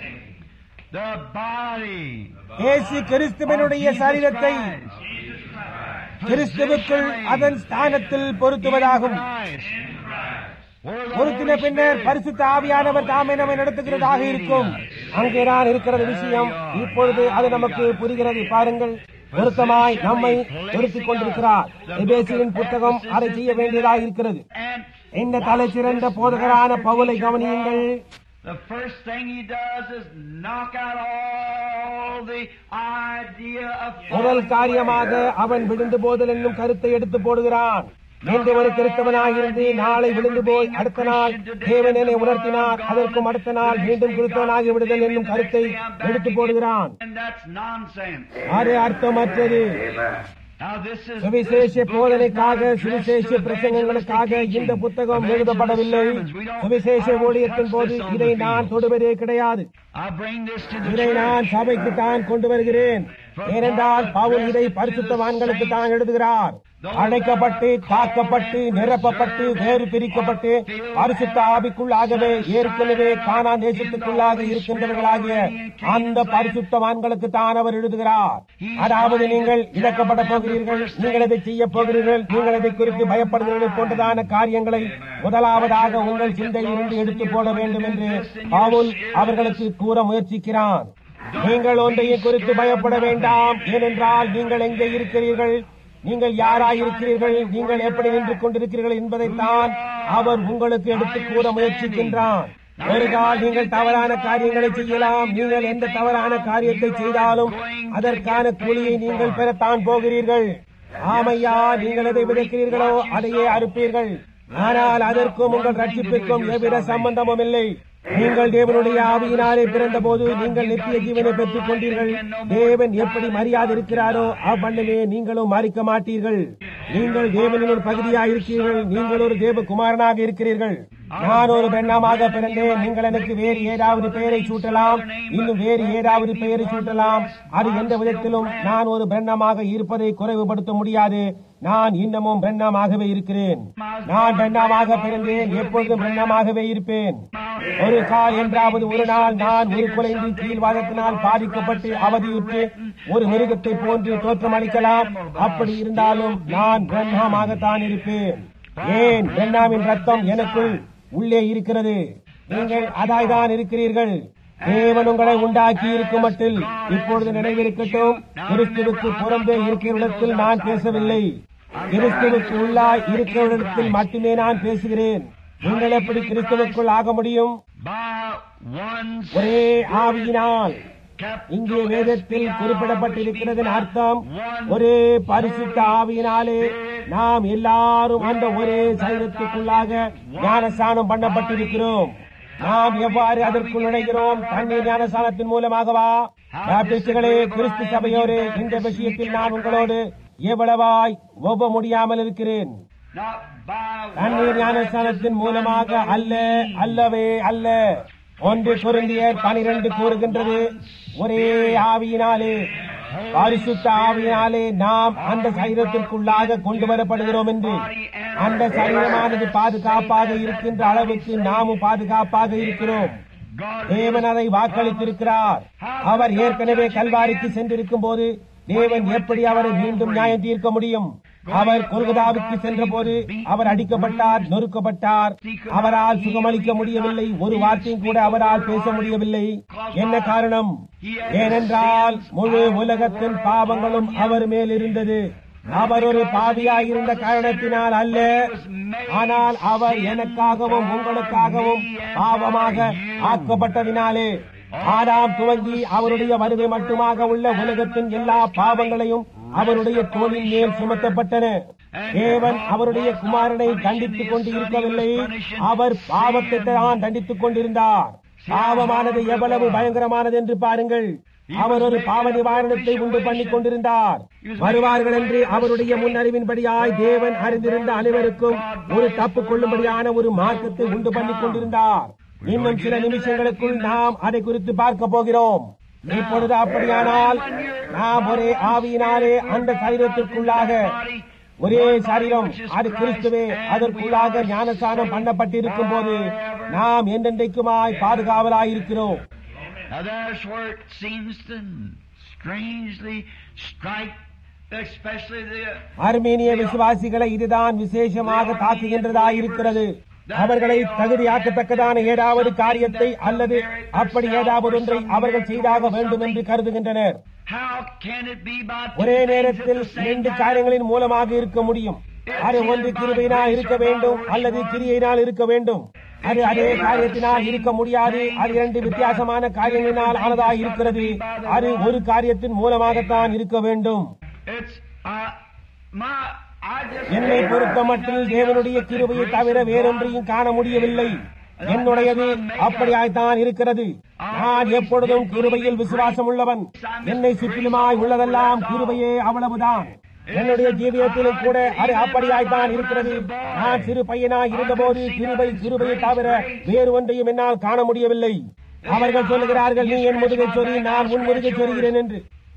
A: the body.
B: இயேசு கிறிஸ்துவனுடைய சரீரத்தை கிறிஸ்துவுக்குள் அதன் ஸ்தானத்தில் பொருத்துவதாகும் பொருத்தின பின்னர் பரிசுத்த ஆவியானவர் தாமே நம்மை நடத்துகிறதாக இருக்கும் அங்கே நான் இருக்கிறது விஷயம் இப்பொழுது அது நமக்கு புரிகிறது பாருங்கள் பொருத்தமாய் நம்மை பொருத்திக் கொண்டிருக்கிறார் எபேசியின் புத்தகம் அதை செய்ய வேண்டியதாக இருக்கிறது
A: And
B: இந்த தலை சிறந்த போதகரான பவுலை கவனியுங்கள்
A: the first thing he does is knock out all the idea of
B: முதல் காரியமாக அவன் விழுந்து போதல் என்னும் கருத்தை எடுத்து போடுகிறான் இன்று ஒரு கிறிஸ்தவனாயிருந்து நாளை விழுந்து போய் அடுத்த நாள் தேவன் என்னை உணர்த்தினார் அதற்கும் அடுத்த நாள் மீண்டும் கிறிஸ்தவனாகி விடுதல் என்னும் கருத்தை எடுத்து போடுகிறான்
A: And that's nonsense.
B: அது அர்த்தமற்றது
A: Now this is
B: சுவிசேஷ போதனைக்காக சுவிசேஷ பிரசங்கங்களுக்காக இந்த புத்தகம் எழுதப்படவில்லை சுவிசேஷ ஊழியத்தின் போது இதை நான் தொடுவதே கிடையாது
A: I bring this to the
B: இதை நான்
A: church.
B: சபைக்கு தான் கொண்டு வருகிறேன் ஏனென்றால் பவுல் இதை பரிசுத்தவான்களுக்கு தான் எழுதுகிறார் அழைக்கப்பட்டு காக்கப்பட்டு நிரப்பப்பட்டு வேறு பிரிக்கப்பட்டு பரிசுத்த ஆவிக்குள்ளாகவே ஏற்கனவே காணா தேசத்துக்குள்ளாக இருக்கின்றவர்களாகிய அந்த பரிசுத்தவான்களுக்கு தான் அவர் எழுதுகிறார் அதாவது நீங்கள் இழக்கப்பட போகிறீர்கள் நீங்கள் இதை செய்ய போகிறீர்கள் நீங்கள் இதை குறித்து பயப்படுகிறீர்கள் போன்றதான காரியங்களை முதலாவதாக உங்கள் சிந்தையிலிருந்து எடுத்து போட வேண்டும் என்று பவுல் அவர்களுக்கு கூற முயற்சிக்கிறான் நீங்கள் ஒன்றையும் குறித்து பயப்பட வேண்டாம் ஏனென்றால் நீங்கள் எங்கே இருக்கிறீர்கள் நீங்கள் யாராயிருக்கிறீர்கள் நீங்கள் எப்படி நின்று கொண்டிருக்கிறீர்கள் என்பதைத்தான் அவர் உங்களுக்கு எடுத்து கூற முயற்சிக்கின்றான் ஒரு கால் நீங்கள் தவறான காரியங்களை செய்யலாம் நீங்கள் எந்த தவறான காரியத்தை செய்தாலும் அதற்கான கூலியை நீங்கள் பெறத்தான் போகிறீர்கள் ஆமையா நீங்கள் எதை விதைக்கிறீர்களோ அதையே அறுப்பீர்கள் ஆனால் அதற்கும் உங்கள் ரட்சிப்பிற்கும் எவ்வித சம்பந்தமும் இல்லை நீங்கள் தேவனுடைய ஆவியினாலே பிறந்த போது நீங்கள் நித்திய ஜீவனை பெற்றுக் கொண்டீர்கள் தேவன் எப்படி மரியாதை இருக்கிறாரோ அவ்வண்ணமே நீங்களும் மறிக்க மாட்டீர்கள் நீங்கள் தேவனின் ஒரு பகுதியாக இருக்கிறீர்கள் நீங்கள் ஒரு தேவ குமாரனாக இருக்கிறீர்கள் நான் ஒரு பெண்ணாமாக பிறந்தேன் நீங்கள் எனக்கு வேறு ஏதாவது பெயரை சூட்டலாம் இன்னும் வேறு ஏதாவது பெயரை சூட்டலாம் அது எந்த விதத்திலும் நான் ஒரு பெண்ணமாக இருப்பதை குறைவுபடுத்த முடியாது நான் இன்னமும் பெண்ணாமாகவே இருக்கிறேன் நான் பெண்ணாமாக பிறந்தேன் எப்பொழுதும் பெண்ணாமாகவே இருப்பேன் ஒரு கால் என்றாவது ஒரு நாள் நான் ஒரு குலைந்து கீழ்வாதத்தினால் பாதிக்கப்பட்டு அவதியுற்று ஒரு மிருகத்தை போன்று தோற்றமளிக்கலாம் அப்படி இருந்தாலும் நான் பிரம்மாமாகத்தான் இருப்பேன் ஏன் பிரம்மாவின் ரத்தம் எனக்குள் உள்ளே இருக்கிறது நீங்கள் அதாய்தான் இருக்கிறீர்கள் தேவன் உங்களை உண்டாக்கி இருக்கும் மட்டில் இப்பொழுது நினைவிருக்கட்டும் கிறிஸ்துவுக்கு புறம்பே இருக்கிற இடத்தில் நான் பேசவில்லை கிறிஸ்துவுக்கு உள்ளாய் இருக்கிற இடத்தில் மட்டுமே நான் பேசுகிறேன் நீங்கள் எப்படி கிறிஸ்துவுக்குள் ஆக முடியும் ஒரே ஆவியினால் இங்கே வேதத்தில் குறிப்பிடப்பட்டிருக்கிறது அர்த்தம் ஒரே பரிசுத்த ஆவியினாலே நாம் எல்லாரும் அந்த ஒரே சைரத்துக்குள்ளாக ஞானஸ்தானம் பண்ணப்பட்டிருக்கிறோம் நாம் எவ்வாறு அதற்குள் நுழைகிறோம் தண்ணீர் ஞானஸ்தானத்தின் மூலமாகவா பாப்டிஸ்டுகளே கிறிஸ்து சபையோரே இந்த விஷயத்தில் நான் உங்களோடு எவ்வளவாய் ஒவ்வ முடியாமல் இருக்கிறேன் தண்ணீர் ஞானஸ்தானத்தின் மூலமாக அல்ல அல்லவே அல்ல ஒன்று குருந்தியர் பனிரெண்டு கூறுகின்றது ஒரே ஆவியினாலே பரிசுத்த ஆவியினாலே நாம் அந்த சரீரத்திற்குள்ளாக கொண்டு வரப்படுகிறோம் என்று அந்த சரீரமானது பாதுகாப்பாக இருக்கின்ற அளவுக்கு நாமும் பாதுகாப்பாக இருக்கிறோம் தேவன் அதை வாக்களித்திருக்கிறார் அவர் ஏற்கனவே கல்வாரிக்கு சென்றிருக்கும் போது தேவன் எப்படி அவரை மீண்டும் நியாயம் தீர்க்க முடியும் அவர் கொல்கதாவுக்கு சென்ற போது அவர் அடிக்கப்பட்டார் நொறுக்கப்பட்டார் அவரால் சுகமளிக்க முடியவில்லை ஒரு வார்த்தையும் கூட அவரால் பேச முடியவில்லை என்ன காரணம் ஏனென்றால் முழு உலகத்தின் பாவங்களும் அவர் மேல் இருந்தது அவர் ஒரு பாவியாயிருந்த காரணத்தினால் அல்ல ஆனால் அவர் எனக்காகவும் உங்களுக்காகவும் பாவமாக ஆக்கப்பட்டதினாலே ஆறாம் துவங்கி அவருடைய வருகை மட்டுமாக உள்ள உலகத்தின் எல்லா பாவங்களையும் அவருடைய தோளின் மேல் சுமத்தப்பட்டன தேவன் அவருடைய குமாரனை தண்டித்துக் கொண்டு இருக்கவில்லை அவர் பாவத்தை தான் தண்டித்துக் கொண்டிருந்தார் பாவமானது எவ்வளவு பயங்கரமானது என்று பாருங்கள் அவர் ஒரு பாவ நிவாரணத்தை உண்டு பண்ணிக் கொண்டிருந்தார் வருவார்கள் என்று அவருடைய முன்னறிவின்படியாய் தேவன் அறிந்திருந்த அனைவருக்கும் ஒரு தப்பு கொள்ளும்படியான ஒரு மார்க்கத்தை உண்டு பண்ணிக் கொண்டிருந்தார் இன்னும் சில நிமிஷங்களுக்குள் நாம் அதை குறித்து பார்க்க போகிறோம் இப்பொழுது அப்படியானால் நாம் ஒரே ஆவியினாலே அந்த சரீரத்திற்குள்ளாக ஒரே சரீரம் அது கிறிஸ்துவே அதற்குள்ளாக ஞானஸ்தானம் பண்ணப்பட்டிருக்கும் போது நாம் என்றென்றைக்குமாய் பாதுகாவலாயிருக்கிறோம்
A: Now there's where it seems to strangely strike, especially the
B: அர்மேனிய விசுவாசிகளை இதுதான் விசேஷமாக தாக்குகின்றதாயிருக்கிறது அவர்களை தகுதியாக்கத்தக்கதான ஏதாவது காரியத்தை அல்லது அப்படி ஏதாவது ஒன்றை அவர்கள் செய்தாக வேண்டும் என்று கருதுகின்றனர்
A: how can it be by
B: ஒரே நேரத்தில் இரண்டு காரியங்களின் மூலமாக இருக்க முடியும் அது ஒன்று கிருபையினால் இருக்க வேண்டும் அல்லது கிரியையினால் இருக்க வேண்டும் அது அதே காரியத்தினால் இருக்க முடியாது அது இரண்டு வித்தியாசமான காரியங்களினால் ஆனதாக இருக்கிறது அது ஒரு காரியத்தின் மூலமாகத்தான் இருக்க வேண்டும்
A: It's uh, my. I just
B: என்னை பொறுத்த மட்டில் தேவனுடைய கிருபையை தவிர வேறொன்றையும் காண முடியவில்லை என்னுடையது அப்படியாய்த்தான் இருக்கிறது நான் எப்பொழுதும் கிருபையில் விசுவாசம் உள்ளவன் என்னை சுற்றிலுமாய் உள்ளதெல்லாம் கிருபையே அவ்வளவுதான் என்னுடைய ஜீவியத்திலும் கூட அது அப்படியாய்த்தான் இருக்கிறது நான் சிறு பையனாய் இருந்தபோது கிருபை கிருபையை தவிர வேறு ஒன்றையும் என்னால் காண முடியவில்லை அவர்கள் சொல்லுகிறார்கள் நீ என் முதுகை சொறி நான் உன் முதுகை சொருகிறேன் என்று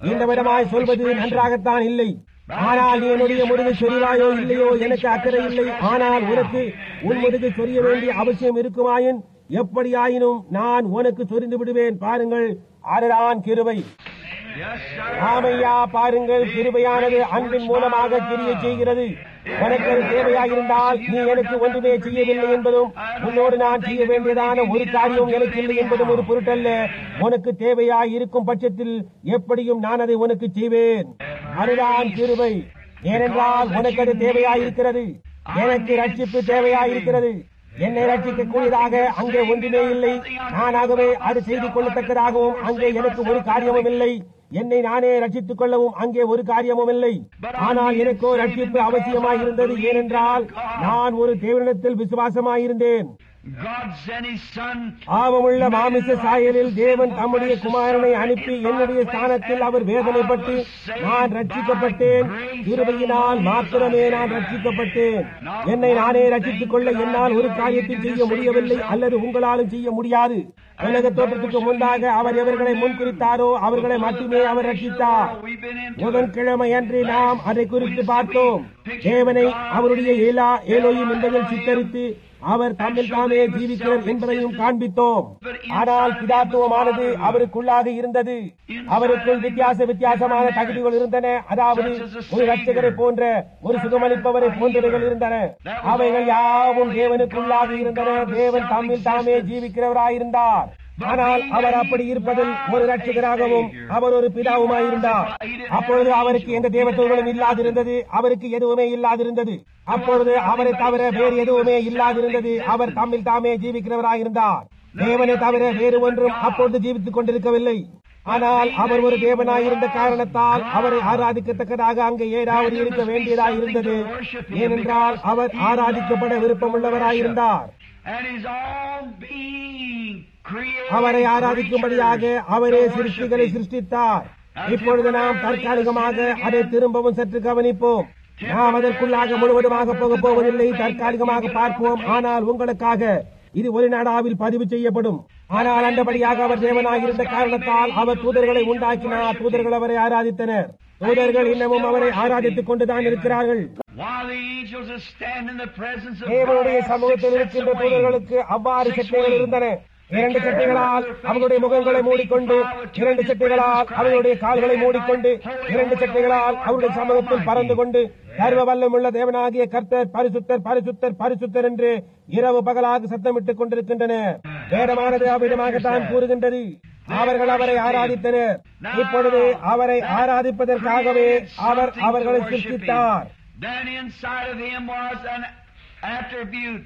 B: இந்த விதமாய் சொல்வது நன்றாகத்தான் இல்லை ஆனால் நீ என்னுடைய முதுகு சொரிவாயோ இல்லையோ எனக்கு அக்கறை இல்லை ஆனால் உனக்கு உன் முதுகு சொரிய வேண்டிய அவசியம் இருக்குமாயின் எப்படியாயினும் நான் உனக்கு சொரிந்து விடுவேன் பாருங்கள் அதுதான் கிருபை
A: Yes, sir.
B: ஆமையா பாருங்கள் கிருபையானது அன்பின் மூலமாக கிரிய செய்கிறது உனக்கு அது தேவையாயிருந்தால் நீ எனக்கு ஒன்றுமே செய்யவில்லை என்பதும் உன்னோடு நான் செய்ய வேண்டியதான ஒரு காரியம் எனக்கு இல்லை என்பதும் ஒரு பொருட்டல்ல உனக்கு தேவையாய் இருக்கும் பட்சத்தில் எப்படியும் நான் அதை உனக்கு செய்வேன் அதுதான் கிருபை ஏனென்றால் உனக்கு அது தேவையாயிருக்கிறது எனக்கு ரட்சிப்பு தேவையாயிருக்கிறது என்னை ரட்சிக்கக்கூடியதாக அங்கே ஒன்றுமே இல்லை நானாகவே அது செய்து கொள்ளத்தக்கதாகவும் அங்கே எனக்கு ஒரு காரியமும் இல்லை என்னை நானே ரட்சித்துக் கொள்ளவும் அங்கே ஒரு காரியமும் இல்லை ஆனால் எனக்கோ ரட்சிப்பு அவசியமாய் இருந்தது ஏனென்றால் நான் ஒரு தேவனிடத்தில் விசுவாசமாயிருந்தேன்
A: God sent His Son.
B: ஆவமுள்ள மாமிச சாயலில் தேவன் தம்முடைய குமாரனை அனுப்பி என்னுடைய ஸ்தானத்தில் அவர் வேதனைப்பட்டு நான் ரட்சிக்கப்பட்டேன் கிருபையினால் மாத்திரமே நான் ரட்சிக்கப்பட்டேன் என்னை நானே ரட்சித்துக் கொள்ள என்னால் ஒரு காரியத்தை செய்ய முடியவில்லை அல்லது உங்களாலும் செய்ய முடியாது உலக தோற்றத்துக்கு முன்பாக அவர் எவர்களை முன்குறித்தாரோ அவர்களை மட்டுமே அவர் ரட்சித்தார்
A: We've been into
B: புதன்கிழமை அன்று நாம் அதை குறித்து பார்த்தோம் தேவனை அவருடைய ஏலா ஏலோயும் என்பதில் சித்தரித்து அவர் தம்மில் தாமே ஜீவிக்கிறார் என்பதையும் காண்பித்தோம் ஆனால் பிதாத்துவமானது அவருக்குள்ளாக இருந்தது அவருக்குள் வித்தியாச வித்தியாசமான தகுதிகள் இருந்தன அதாவது ஒரு ரட்சகரை போன்ற ஒரு சுகமளிப்பவரை போன்றவைகள் இருந்தன அவைகள் யாவும் தேவனுக்குள்ளாக இருந்தன தேவன் தம்மில் தாமே ஜீவிக்கிறவராயிருந்தார் ஆனால் அவர் அப்படி இருப்பதில் ஒரு ரட்சகராகவும் அவர் ஒரு பிதாவுமாயிருந்தார் அப்பொழுது அவருக்கு எந்த தேவத்தோர்களும் இல்லாதிருந்தது அவருக்கு எதுவுமே இல்லாதிருந்தது அப்பொழுது அவரை தவிர வேறு எதுவுமே இல்லாதிருந்தது அவர் தம்மில் தாமே ஜீவிக்கிறவராயிருந்தார் தேவனை தவிர வேறு ஒன்றும் அப்பொழுது ஜீவித்துக் கொண்டிருக்கவில்லை ஆனால் அவர் ஒரு தேவனாயிருந்த காரணத்தால் அவரை ஆராதிக்கத்தக்கதாக அங்கே ஏதாவது இருக்க வேண்டியதாய் இருந்தது ஏனென்றால் அவர் ஆராதிக்கப்பட விருப்பமுள்ளவராயிருந்தார்
A: and His own being created.
B: அவரை ஆராதிக்கும்படியாக அவரே சிருஷ்டிகளை சிருஷ்டித்தார் இப்பொழுது நாம் தற்காலிகமாக அதை திரும்பவும் சற்று கவனிப்போம் நாம் அதற்குள்ளாக முழுவதுமாக போக போவதில்லை தற்காலிகமாக பார்ப்போம் ஆனால் உங்களுக்காக இது ஒரு நாடாவில் பதிவு செய்யப்படும் ஆனால் அந்தபடியாக அவர் தேவனாக இருந்த காரணத்தால் அவர் தூதர்களை உண்டாக்கினார் தூதர்கள் அவரை ஆராதித்தனர் தூதர்கள் இன்னமும் அவரை ஆராதித்துக் கொண்டுதான் இருக்கிறார்கள்
A: While the angels are standing in the presence of
B: தேவனுடைய
A: God,
B: சமூகத்தில்
A: six
B: இருக்கின்ற
A: sets of wings.
B: தூதர்களுக்கு அவ்வாறு சட்டைகள் இருந்தன இரண்டு சட்டைகளால் அவர்களுடைய முகங்களை மூடிக்கொண்டு இரண்டு சட்டைகளால் அவர்களுடைய கால்களை மூடிக்கொண்டு இரண்டு சட்டைகளால் அவருடைய சமூகத்தில் பறந்து கொண்டு சர்வ வல்லமுள்ள தேவனாகிய கர்த்தர் பரிசுத்தர் பரிசுத்தர் பரிசுத்தர் என்று இரவு பகலாக சத்தமிட்டுக் கொண்டிருக்கின்றனர் வேதமானது அவ்விதமாகத்தான் கூறுகின்றது அவர்கள் அவரை ஆராதித்தனர் இப்பொழுது அவரை ஆராதிப்பதற்காகவே அவர் அவர்களை சிருஷ்டித்தார்
A: Then inside of him was an attribute.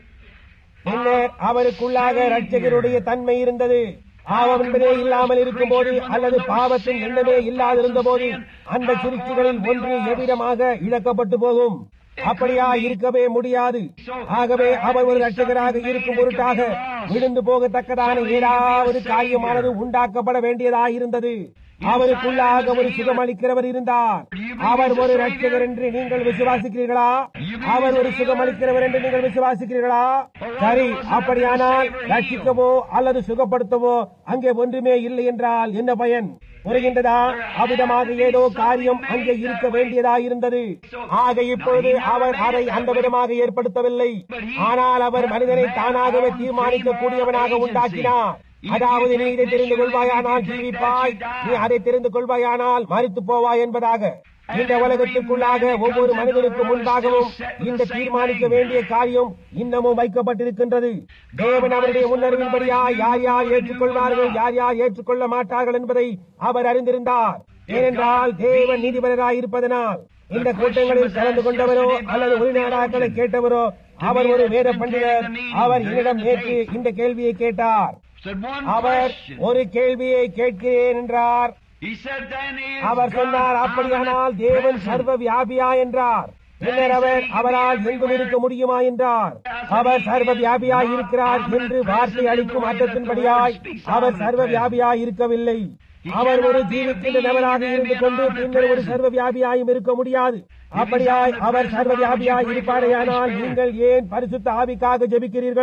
B: பின்னர் அவருக்குள்ளாக ரட்சகருடைய தன்மை இருந்தது பாவம் என்பதே இல்லாமல் இருக்கும்போது அல்லது பாவத்தின் எண்ணமே இல்லாதிருந்த போது அந்த சிருஷ்டிகளில் ஒன்று எவ்விதமாக இழக்கப்பட்டு போகும் அப்படியா இருக்கவே முடியாது ஆகவே அவர் ஒரு ரட்சகராக இருக்கும் பொருட்டாக விழுந்து போகத்தக்கதான ஏதாவது காரியமானது உண்டாக்கப்பட வேண்டியதாயிருந்தது அவருக்குள்ளாக ஒரு சுகமளிக்கிறவர் இருந்தார் அவர் ஒரு ரட்சகர் என்று நீங்கள் விசுவாசிக்கிறீர்களா அவர் ஒரு சுகமளிக்கிறவர் என்று நீங்கள் விசுவாசிக்கிறீர்களா சரி அப்படியானால் ரட்சிக்கவோ அல்லது சுகப்படுத்தவோ அங்கே ஒன்றுமே இல்லை என்றால் என்ன பயன் புரிகின்றதா அவ்விதமாக ஏதோ காரியம் அங்கே இருக்க வேண்டியதாயிருந்தது ஆக இப்பொழுது அவர் அதை அந்த விதமாக ஏற்படுத்தவில்லை ஆனால் அவர் மனிதனை தானாகவே தீர்மானிக்க கூடியவனாக உண்டாக்கினார் அதாவது நீ இதை தெரிந்து கொள்வாயானால் ஜீவிப்பாய் நீ அதை தெரிந்து கொள்வாயானால் மறித்து போவாய் என்பதாக இந்த உலகத்திற்குள்ளாக ஒவ்வொரு மனிதனுக்கு முன்பாகவும் இந்த தீர்மானிக்க வேண்டிய காரியம் இன்னமும் வைக்கப்பட்டிருக்கின்றது தேவன் அவருடைய முன்னறிவின்படியா யார் யார் ஏற்றுக்கொள்வார்கள் யார் யார் ஏற்றுக்கொள்ள மாட்டார்கள் என்பதை அவர் அறிந்திருந்தார் ஏனென்றால் தேவன் நீதிபதியாய் இருப்பதனால் இந்த கூட்டங்களில் கலந்து கொண்டவரோ அல்லது உள்நாடாக்களை கேட்டவரோ அவர் ஒரு வேத பண்டிதர் அவர் என்னிடம் நேற்று இந்த கேள்வியை கேட்டார்
A: Said one
B: அவர்
A: question.
B: ஒரு கேள்வியை கேட்கிறேன் என்றார்
A: He said, then is
B: அவர் சொன்னார்
A: God
B: அப்படியானால் தேவன் சர்வ வியாபியா என்றார் பின்னர் அவர் அவரால் எங்கும் இருக்க முடியுமா என்றார் அவர் சர்வ வியாபியாய் இருக்கிறார் என்று வார்த்தை அளிக்கும் அர்த்தத்தின்படியாய் அவர் சர்வ வியாபியாய் இருக்கவில்லை அவர் ஒரு ஜீவிக்கின்ற நபராக இருந்து கொண்டு பின்னர் ஒரு சர்வ வியாபியாயும் இருக்க முடியாது அப்படியாய் அவர் சர்வ வியாபியாய் இருப்பாரேயானால் நீங்கள் ஏன் பரிசுத்த ஆவிக்காக ஜெபிக்கிறீர்கள்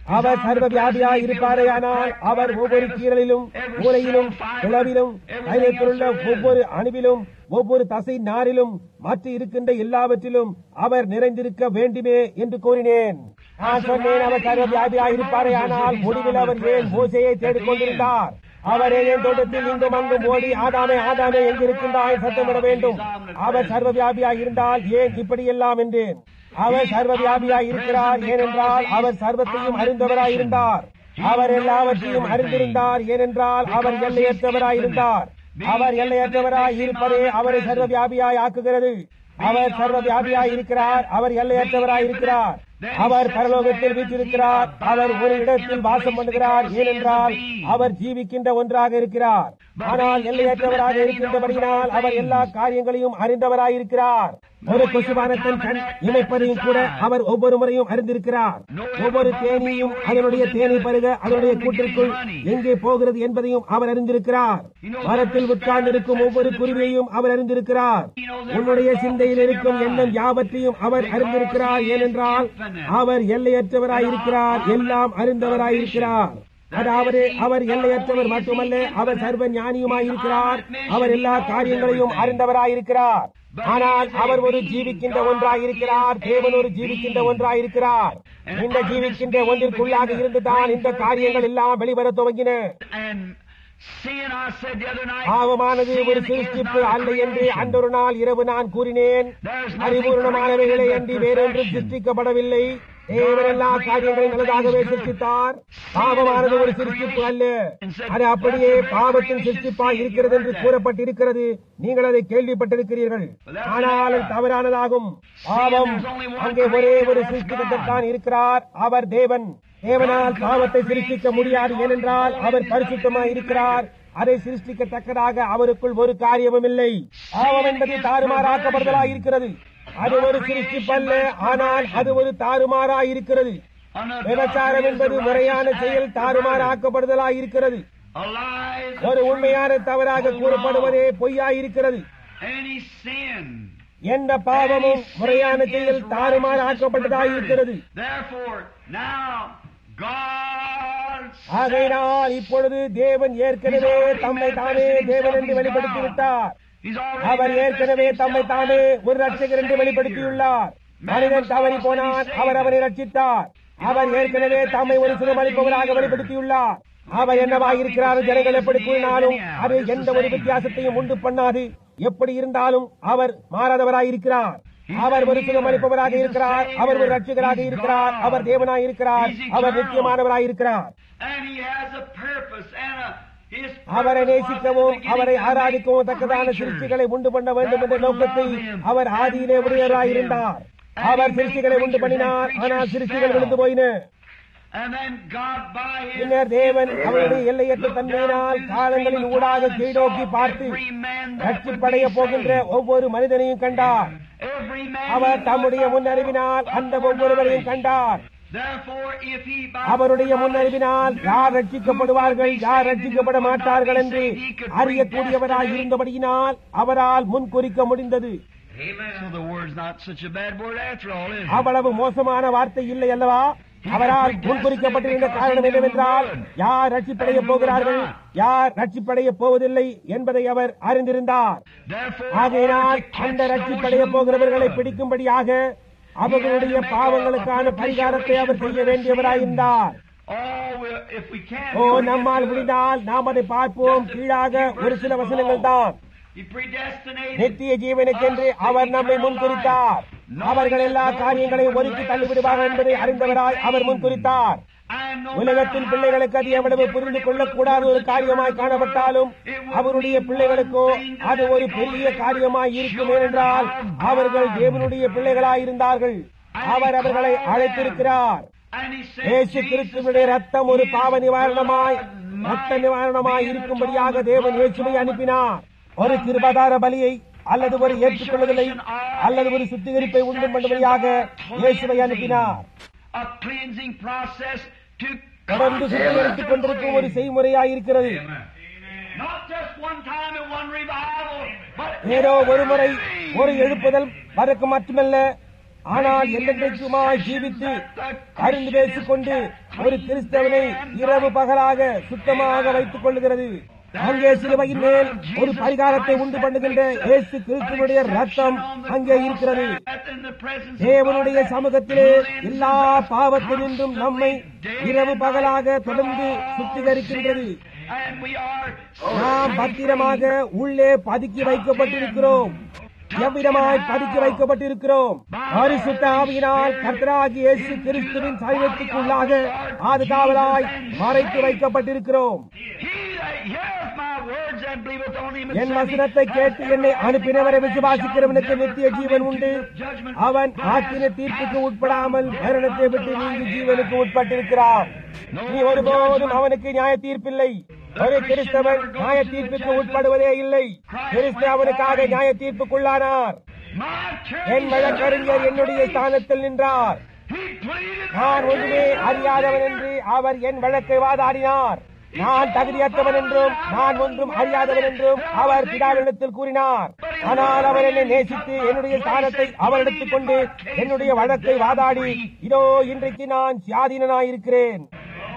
B: அவர் சர்வ வியாபியாய் இருப்பாரேயானால் அவர் ஒவ்வொரு கீரலிலும் மூலையிலும் பிளவிலும் தைலத்திலுள்ள ஒவ்வொரு அணுவிலும் ஒவ்வொரு தசை நாரிலும் மற்ற இருக்கின்ற எல்லாவற்றிலும் அவர் நிறைந்திருக்க வேண்டுமே என்று கூறினேன் நான் சொன்னேன் அவர் சர்வ வியாபியாய் இருப்பாரேயானால் முடிவில் அவர் ஏன் மோசையை தேடிக் கொண்டிருந்தார் அவரே என் தோட்டத்தில் இங்கும் அங்கும் ஓடி ஆதாமே ஆதாமே எங்கிருக்கின்றாய் சத்தமிட வேண்டும் அவர் சர்வ வியாபியாய் இருந்தால் ஏன் இப்படியெல்லாம் என்றேன் அவர் சர்வ வியாபியாய் இருக்கிறார் ஏனென்றால் அவர் சர்வத்தையும் அறிந்தவராய் இருந்தார் அவர் எல்லாவற்றையும் அறிந்திருந்தார் ஏனென்றால் அவர் எல்லையற்றவராய் இருந்தார் அவர் எல்லையற்றவராய் இருப்பதே அவரை சர்வ வியாபியாய் ஆக்குகிறது அவர் சர்வ வியாபியாய் இருக்கிறார் அவர் எல்லையற்றவராய் இருக்கிறார் அவர் பரலோகத்தில் வீற்றிருக்கிறார் அவர் ஒரு இடத்தில் வாசம் பண்ணுகிறார் ஏனென்றால் அவர் ஜீவிக்கின்ற ஒன்றாக இருக்கிறார் ஆனால் எல்லையற்றவராக இருக்கின்றபடியினால் அவர் எல்லா காரியங்களையும் அறிந்தவராயிருக்கிறார் ஒரு கொசுவானத்தின் கண் இணைப்பதையும் கூட அவர் ஒவ்வொரு முறையும் அறிந்திருக்கிறார் ஒவ்வொரு தேனியும் அதனுடைய தேனை பருக அதனுடைய கூட்டிற்குள் எங்கே போகிறது என்பதையும் அவர் அறிந்திருக்கிறார் மரத்தில் உட்கார்ந்திருக்கும் ஒவ்வொரு குருவியையும் அவர் அறிந்திருக்கிறார் உன்னுடைய சிந்தையில் இருக்கும் எண்ணம் யாவற்றையும் அவர் அறிந்திருக்கிறார் ஏனென்றால் அவர் எல்லையற்றவராயிருக்கிறார் எல்லாம் அறிந்தவராயிருக்கிறார் அதாவது அவர் எல்லையற்றவர் மட்டுமல்ல அவர் சர்வ ஞானியுமாயிருக்கிறார் அவர் எல்லா காரியங்களையும் அறிந்தவராயிருக்கிறார் ஆனால் அவர் ஒரு ஜீவிக்கின்ற ஒன்றாயிருக்கிறார் தேவன் ஒரு ஜீவிக்கின்ற ஒன்றாயிருக்கிறார் இந்த ஜீவிக்கின்ற ஒன்றிற்குள்ளாக இருந்துதான் இந்த காரியங்கள் எல்லாம் வெளிவர துவங்கின பாவமானது ஒரு சிருஷ்டிப்பு அல்ல என்று அன்றொரு நாள் இரவு நான் கூறினேன் பரிபூர்ணமானவைகளை அன்றி வேறொன்றும் சிருஷ்டிக்கப்படவில்லை தேவன் எல்லா காரியங்களையும் நல்லதாகவே சிருஷ்டித்தார் பாவமானது ஒரு சிருஷ்டிப்பு அல்ல அது அப்படியே பாவத்தின் சிருஷ்டிப்பாய் இருக்கிறது என்று கூறப்பட்டிருக்கிறது நீங்கள் அதை கேள்விப்பட்டிருக்கிறீர்கள் ஆனால் அது தவறானதாகும் பாவம் அங்கே ஒரே ஒரு சிருஷ்டிக்கத்தான் இருக்கிறார் அவர் தேவன் தேவனால் பாவத்தை சிருஷ்டிக்க முடியாது ஏனென்றால் அவர் பரிசுத்தமாய் இருக்கிறார் அதை சிருஷ்டிக்கத்தக்கதாக அவருக்குள் ஒரு காரியமும் இல்லை பாவம் என்பது தாறுமாறாக்கப்படுதலாய் இருக்கிறது அது ஒரு சிருஷ்டிப்பல்ல ஆனால் அது ஒரு தாறுமாறாய் இருக்கிறது விபச்சாரம் என்பது முறையான செயல் தாறுமாறாக்கப்படுதலாய் இருக்கிறது ஒரு உண்மையான தவறாக கூறப்படுவதே பொய்யாயிருக்கிறது எந்த பாவமும் முறையான செயல் தாறுமாறாக்கப்பட்டதாய் இருக்கிறது ஆகையினால் இப்பொழுது தேவன் ஏற்கனவே தம்மை தானே தேவன் என்று வெளிப்படுத்தி விட்டார் அவர் ஏற்கனவே தம்மை தானே ஒரு ரட்சகர் என்று வெளிப்படுத்தியுள்ளார் மனிதன் தவறி போனான் அவர் அவரை ரட்சித்தார் அவர் ஏற்கனவே தம்மை ஒரு சுகமளிப்பவராக வெளிப்படுத்தியுள்ளார் அவர் என்னவாயிருக்கிறார் ஜனங்கள் எப்படி கூறினாலும் அது எந்த ஒரு வித்தியாசத்தையும் உண்டு பண்ணாது எப்படி இருந்தாலும் அவர் மாறாதவராயிருக்கிறார் அவர் ஒரு சுகமளிப்பவராக இருக்கிறார் அவர் ஒரு ரட்சகராக இருக்கிறார் அவர் தேவனாய் இருக்கிறார் அவர் நிச்சயமானவராய் இருக்கிறார் அவரை நேசிக்கவும் அவரை ஆராதிக்கவும் தக்கதான சிருஷ்டிகளை உண்டு பண்ண வேண்டும் என்ற நோக்கத்தை அவர் ஆதியிலே உடையவராயிருந்தார் அவர் சிருஷ்டிகளை உண்டு பண்ணினார் ஆனால் சிருஷ்டிகள் விழுந்து போயின பின்னர் தேவன் அவருடைய எல்லையற்ற தன்மையினால் காலங்களின் ஊடாக கீழோக்கி பார்த்து ரட்சிப்படைய போகின்ற ஒவ்வொரு மனிதனையும் கண்டார் அவர் தம்முடைய முன்னறிவினால் அந்த ஒவ்வொருவரையும் கண்டார் அவருடைய முன்னறிவினால் யார் ரட்சிக்கப்படுவார்கள் யார் ரட்சிக்கப்பட மாட்டார்கள் என்று அறியக்கூடியவராய் இருந்தபடியினால் அவரால் முன்குறிக்க முடிந்தது அவ்வளவு மோசமான வார்த்தை இல்லை அல்லவா அவரால் முன்குறிக்கப்பட்டிருந்த காரணம் என்னவென்றால் யார் ரட்சிப்படைய போகிறார்கள் யார் ரட்சிப்படைய போவதில்லை என்பதை அவர் அறிந்திருந்தார் ஆகையினால் அந்த ரட்சிப்படைய போகிறவர்களை பிடிக்கும்படியாக அவர்களுடைய பாவங்களுக்கான பரிகாரத்தை அவர் செய்ய வேண்டியவராயிருந்தார் ஓ நம்மால் முடிந்தால் நாம் அதை பார்ப்போம் கீழாக ஒரு சில வசனங்கள் தான் நித்திய ஜீவனுக்கென்று அவர் நம்மை முன்குறித்தார் அவர்கள் எல்லா காரியங்களையும் ஒதுக்கி தள்ளிவிடுவார்கள் என்பதை அறிந்தவராய் அவர் முன்குறித்தார் உலகத்தின் பிள்ளைகளுக்கு அது எவ்வளவு புரிந்து கொள்ளக்கூடாத ஒரு காரியமாய் காணப்பட்டாலும் அவருடைய பிள்ளைகளுக்கோ அது ஒரு பெரிய காரியமாய் இருக்கும் ஏனென்றால் அவர்கள் தேவனுடைய பிள்ளைகளாய் இருந்தார்கள் அவர் அவர்களை அழைத்திருக்கிறார் இயேசு கிறிஸ்துவனுடைய ரத்தம் ஒரு பாவ நிவாரணமாய் ரத்த நிவாரணமாய் இருக்கும்படியாக தேவன் இயேசுவை அனுப்பினார் ஒரு கிருபதார பலியை அல்லது ஒரு ஏற்றுக்கொள்ளுதலை அல்லது ஒரு சுத்திகரிப்பை உண்டு பண்ணும்படியாக இயேசுவை அனுப்பினார் தொடர்ந்து சுத்திகரித்துக் கொண்டிருக்கும் ஒரு செய்முறையாய் இருக்கிறது ஏதோ ஒரு முறை ஒரு எழுப்புதல் வதற்கு மட்டுமல்ல ஆனால் என்றென்றைக்குமாய் ஜீவித்து அறிந்து பேசிக் கொண்டு ஒரு கிறிஸ்தவனை இரவு பகலாக சுத்தமாக வைத்துக் கொள்ளுகிறது அங்கே சிலுவையின் மேல் ஒரு பரிகாரத்தை உண்டு பண்ணுகின்ற இயேசு கிறிஸ்துவனுடைய ரத்தம் அங்கே இருக்கிறது தேவனுடைய சமூகத்திலே எல்லா பாவத்தினின்றும் நம்மை இரவு பகலாக தொடர்ந்து சுத்திகரிக்கின்றது நாம் பத்திரமாக உள்ளே பதுக்கி வைக்கப்பட்டிருக்கிறோம் எவ்விதமாய் பதுக்கி வைக்கப்பட்டிருக்கிறோம் பரிசுத்த ஆவியினால் கர்த்தராகி இயேசு கிறிஸ்துவின் சைவத்துக்குள்ளாக பாதுகாவலாய் மறைத்து வைக்கப்பட்டிருக்கிறோம் என் வசனத்தை கேட்டு என்னை அனுப்பினவரை விசுவாசிக்கிறவனுக்கு நித்திய ஜீவன் உண்டு அவன் ஆக்கின தீர்ப்புக்கு உட்படாமல் மரணத்தை விட்டு நீங்கி ஜீவனுக்கு உட்பட்டிருக்கிறான் நீ ஒருபோதும் அவனுக்கு நியாய தீர்ப்பில்லை ஒரு கிறிஸ்தவன் நியாய தீர்ப்புக்கு உட்படுவதே இல்லை கிறிஸ்து அவனுக்காக நியாய தீர்ப்புக்குள்ளானார் என் வழக்கறிஞர் என்னுடைய ஸ்தானத்தில் நின்றார் நான் ஒன்றுமே அறியாதவன் என்று அவர் என் வழக்கை வாதாடினார் நான் தகுதியற்றவன் என்றும் நான் ஒன்றும் அறியாதவன் என்றும் அவர் பிதாவிடத்தில் கூறினார் ஆனால் அவர் என்னை நேசித்து என்னுடைய ஸ்தானத்தை அவர் எடுத்துக் கொண்டு என்னுடைய வழக்கை வாதாடி இதோ இன்றைக்கு நான் சுயாதீனனாயிருக்கிறேன்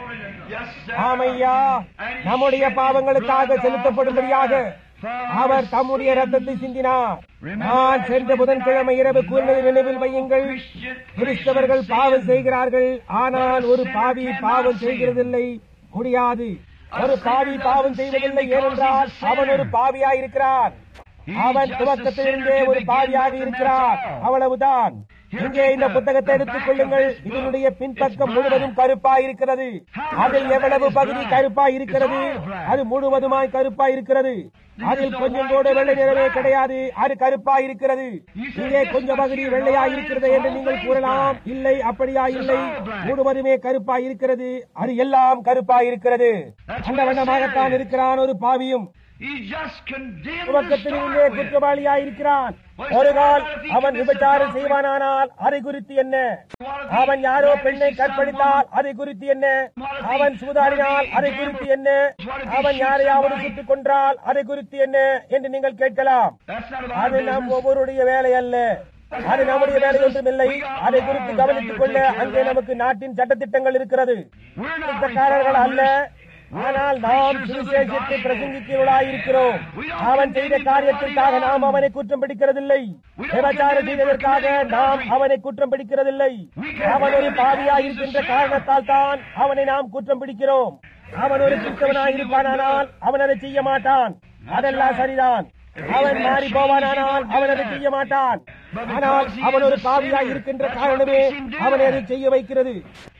B: ஆமையா நம்முடைய பாவங்களுக்காக செலுத்தப்படும்படியாக அவர் தம்முடைய ரத்தத்தை சிந்தினார் நான் சென்ற புதன்கிழமை இரவு கூறினது நினைவில் வையுங்கள் கிறிஸ்தவர்கள் பாவம் செய்கிறார்கள் ஆனால் ஒரு பாவி பாவம் செய்கிறதில்லை முடியாது ஒரு பாவி பாவம் செய்வதில்லை ஏனென்றால் அவன் ஒரு பாவியாயிருக்கிறான் அவன் துவக்கத்திலிருந்தே ஒரு பாவியாக இருக்கிறார் அவ்வளவுதான் இங்கே இந்த புத்தகத்தை எடுத்துக் கொள்ளுங்கள் இதனுடைய பின்பக்கம் முழுவதும் கருப்பாய் இருக்கிறது அதில் எவ்வளவு பகுதி கருப்பாய் இருக்கிறது அது முழுவதுமாய் கருப்பாய் இருக்கிறது அதில் கொஞ்சம் கூட வெள்ளை நிறமே கிடையாது அது கருப்பாய் இருக்கிறது இங்கே கொஞ்சம் பகுதி வெள்ளையாய் இருக்கிறது என்று நீங்கள் கூறலாம் இல்லை அப்படியா இல்லை முழுவதுமே கருப்பாய் இருக்கிறது அது எல்லாம் கருப்பாய் இருக்கிறது அந்த வண்ணமாகத்தான் இருக்கிறான் ஒரு பாவியும் துவக்கத்திலிருந்தே குற்றவாளியாய் இருக்கிறான் ஒரு நாள் அவன் விபச்சாரம் செய்வானானால் அதை குறித்து என்ன அவன் யாரோ பெண்ணை கற்பழித்தால் அதை குறித்து என்ன அவன் சூதாடினால் அதை குறித்து என்ன அவன் யாரையாவது சுட்டுக் கொன்றால் அதை குறித்து என்ன என்று நீங்கள் கேட்கலாம் அது நம் ஒவ்வொருடைய வேலை அல்ல அது நம்முடைய வேலை ஒன்றுமில்லை அதை குறித்து கவனித்துக் கொள்ள அங்கே நமக்கு நாட்டின் சட்டத்திட்டங்கள் இருக்கிறது குற்றக்காரர்கள் அல்ல ஆனால் நாம் சுவிசேஷத்தை பிரசங்கிக்கிறவர்களாயிருக்கிறோம் அவன் செய்த காரியத்திற்காக நாம் அவனை குற்றம் பிடிக்கிறதில்லை விபச்சாரம் செய்ததற்காக நாம் அவனை குற்றம் பிடிக்கிறதில்லை அவன் ஒரு பாவியாய் இருக்கின்ற காரணத்தால் தான் அவனை நாம் குற்றம் பிடிக்கிறோம் அவன் ஒரு கிறிஸ்தவனாய் இருப்பானால் அவன் அதை செய்ய மாட்டான் அதெல்லாம் சரிதான் அவன் மாறி போவானானால் அவன் அதை செய்ய மாட்டான் ஆனால் அவன் ஒரு பாவியாய் இருக்கின்ற காரணமே அவனை அதை செய்ய வைக்கிறது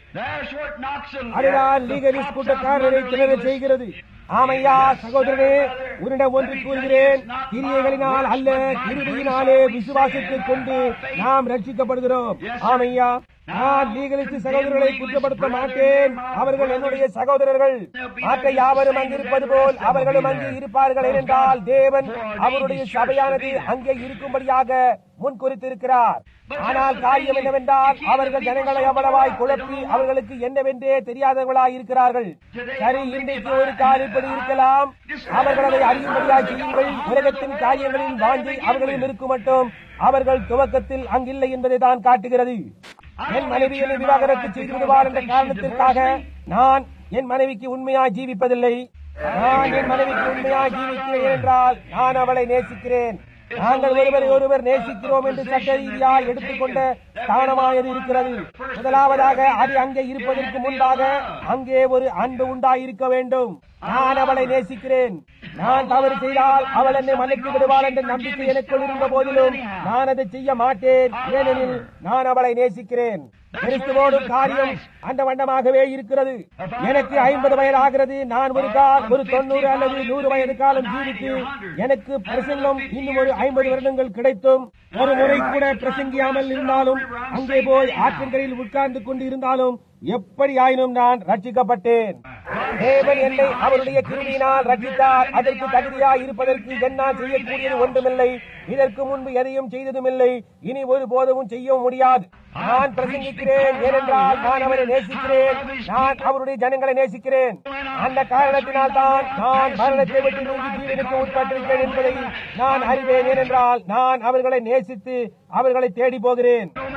B: அதுதான் லீகலிஸ்ட் கூட்டக்காரரை திணற செய்கிறது ஆமையா சகோதரனே உன்னிடம் ஒன்று கூறுகிறேன் கிரியைகளினால் அல்ல கிருதியினாலே விசுவாசத்தை கொண்டு நாம் ரட்சிக்கப்படுகிறோம் ஆமையா நான் லீகலிஸ்ட் சகோதரர்களை குற்றப்படுத்த மாட்டேன் அவர்கள் என்னுடைய சகோதரர்கள் மற்ற யாவரும் அங்கிருப்பது போல் அவர்களும் அங்கே இருப்பார்கள் ஏனென்றால் தேவன் அவருடைய சபையானது அங்கே இருக்கும்படியாக முன்குறித்திருக்கிறார் ஆனால் காரியம் என்னவென்றால் அவர்கள் ஜனங்களை அவ்வளவாய் குழப்பி அவர்களுக்கு என்னவென்றே தெரியாதவர்களாய் இருக்கிறார்கள் சரி இன்றைக்கு ஒரு கால் இப்படி இருக்கலாம் அவர்கள் அதை அறியும்படியாய் செய்யுங்கள் உலகத்தின் காரியங்களில் வாங்கி அவர்களிடம் இருக்கும் மட்டும் அவர்கள் துவக்கத்தில் அங்கில்லை என்பதை தான் காட்டுகிறது என் மனைவி என்னை விவாகரத்து செய்து விடுவார் என்ற காரணத்திற்காக நான் என் மனைவிக்கு உண்மையாய் ஜீவிப்பதில்லை நான் என் மனைவிக்கு உண்மையாய் ஜீவிக்கிறேன் என்றால் நான் அவளை நேசிக்கிறேன் நாங்கள் ஒருவரை ஒருவர் நேசிக்கிறோம் என்று சட்ட ரீதியால் எடுத்துக்கொண்ட ஸ்தானமாயது இருக்கிறது முதலாவதாக அது அங்கே இருப்பதற்கு முன்பாக அங்கே ஒரு அன்பு உண்டாயிருக்க வேண்டும் நான் அவளை நேசிக்கிறேன் நான் தவறு செய்தால் அவள் என்னை மன்னித்து விடுவாள் என்ற நம்பிக்கை எனக்குள் இருந்த போதிலும் நான் அதை செய்ய மாட்டேன் ஏனெனில் நான் அவளை நேசிக்கிறேன் கிறிஸ்துவோடும் காரியம் அந்த வண்ணமாகவே இருக்கிறது எனக்கு ஐம்பது வயது ஆகிறது நான் ஒரு கால் ஒரு தொண்ணூறு அல்லது நூறு வயது காலம் ஜீவித்து எனக்கு பிரசங்கம் இன்னும் ஒரு ஐம்பது வருடங்கள் கிடைத்தும் ஒரு முறை கூட பிரசங்கியாமல் இருந்தாலும் அங்கே போய் ஆற்றங்களில் உட்கார்ந்து கொண்டு இருந்தாலும் எப்படி ஆயினும் நான் ரட்சிக்கப்பட்டேன் தேவன் என்னை அவருடைய கிருமியினால் ரட்சித்தார் அதற்கு தகுதியாய் இருப்பதற்கு என்னால் செய்யக்கூடியது ஒன்றுமில்லை இதற்கு முன்பு எதையும் செய்ததுமில்லை இனி ஒரு போதவும் செய்யவும் முடியாது நான் பிரசங்கிக்கிறேன் ஏனென்றால் நான் அவரை நேசிக்கிறேன் நான் அவருடைய ஜனங்களை நேசிக்கிறேன் அந்த காரணத்தினால் தான் நான் மரணத்தை விட்டு நீங்கி ஜீவனுக்கு உட்பட்டிருக்கிறேன் என்பதை நான் அறிவேன் ஏனென்றால் நான் அவர்களை நேசித்து அவர்களை தேடி போகிறேன்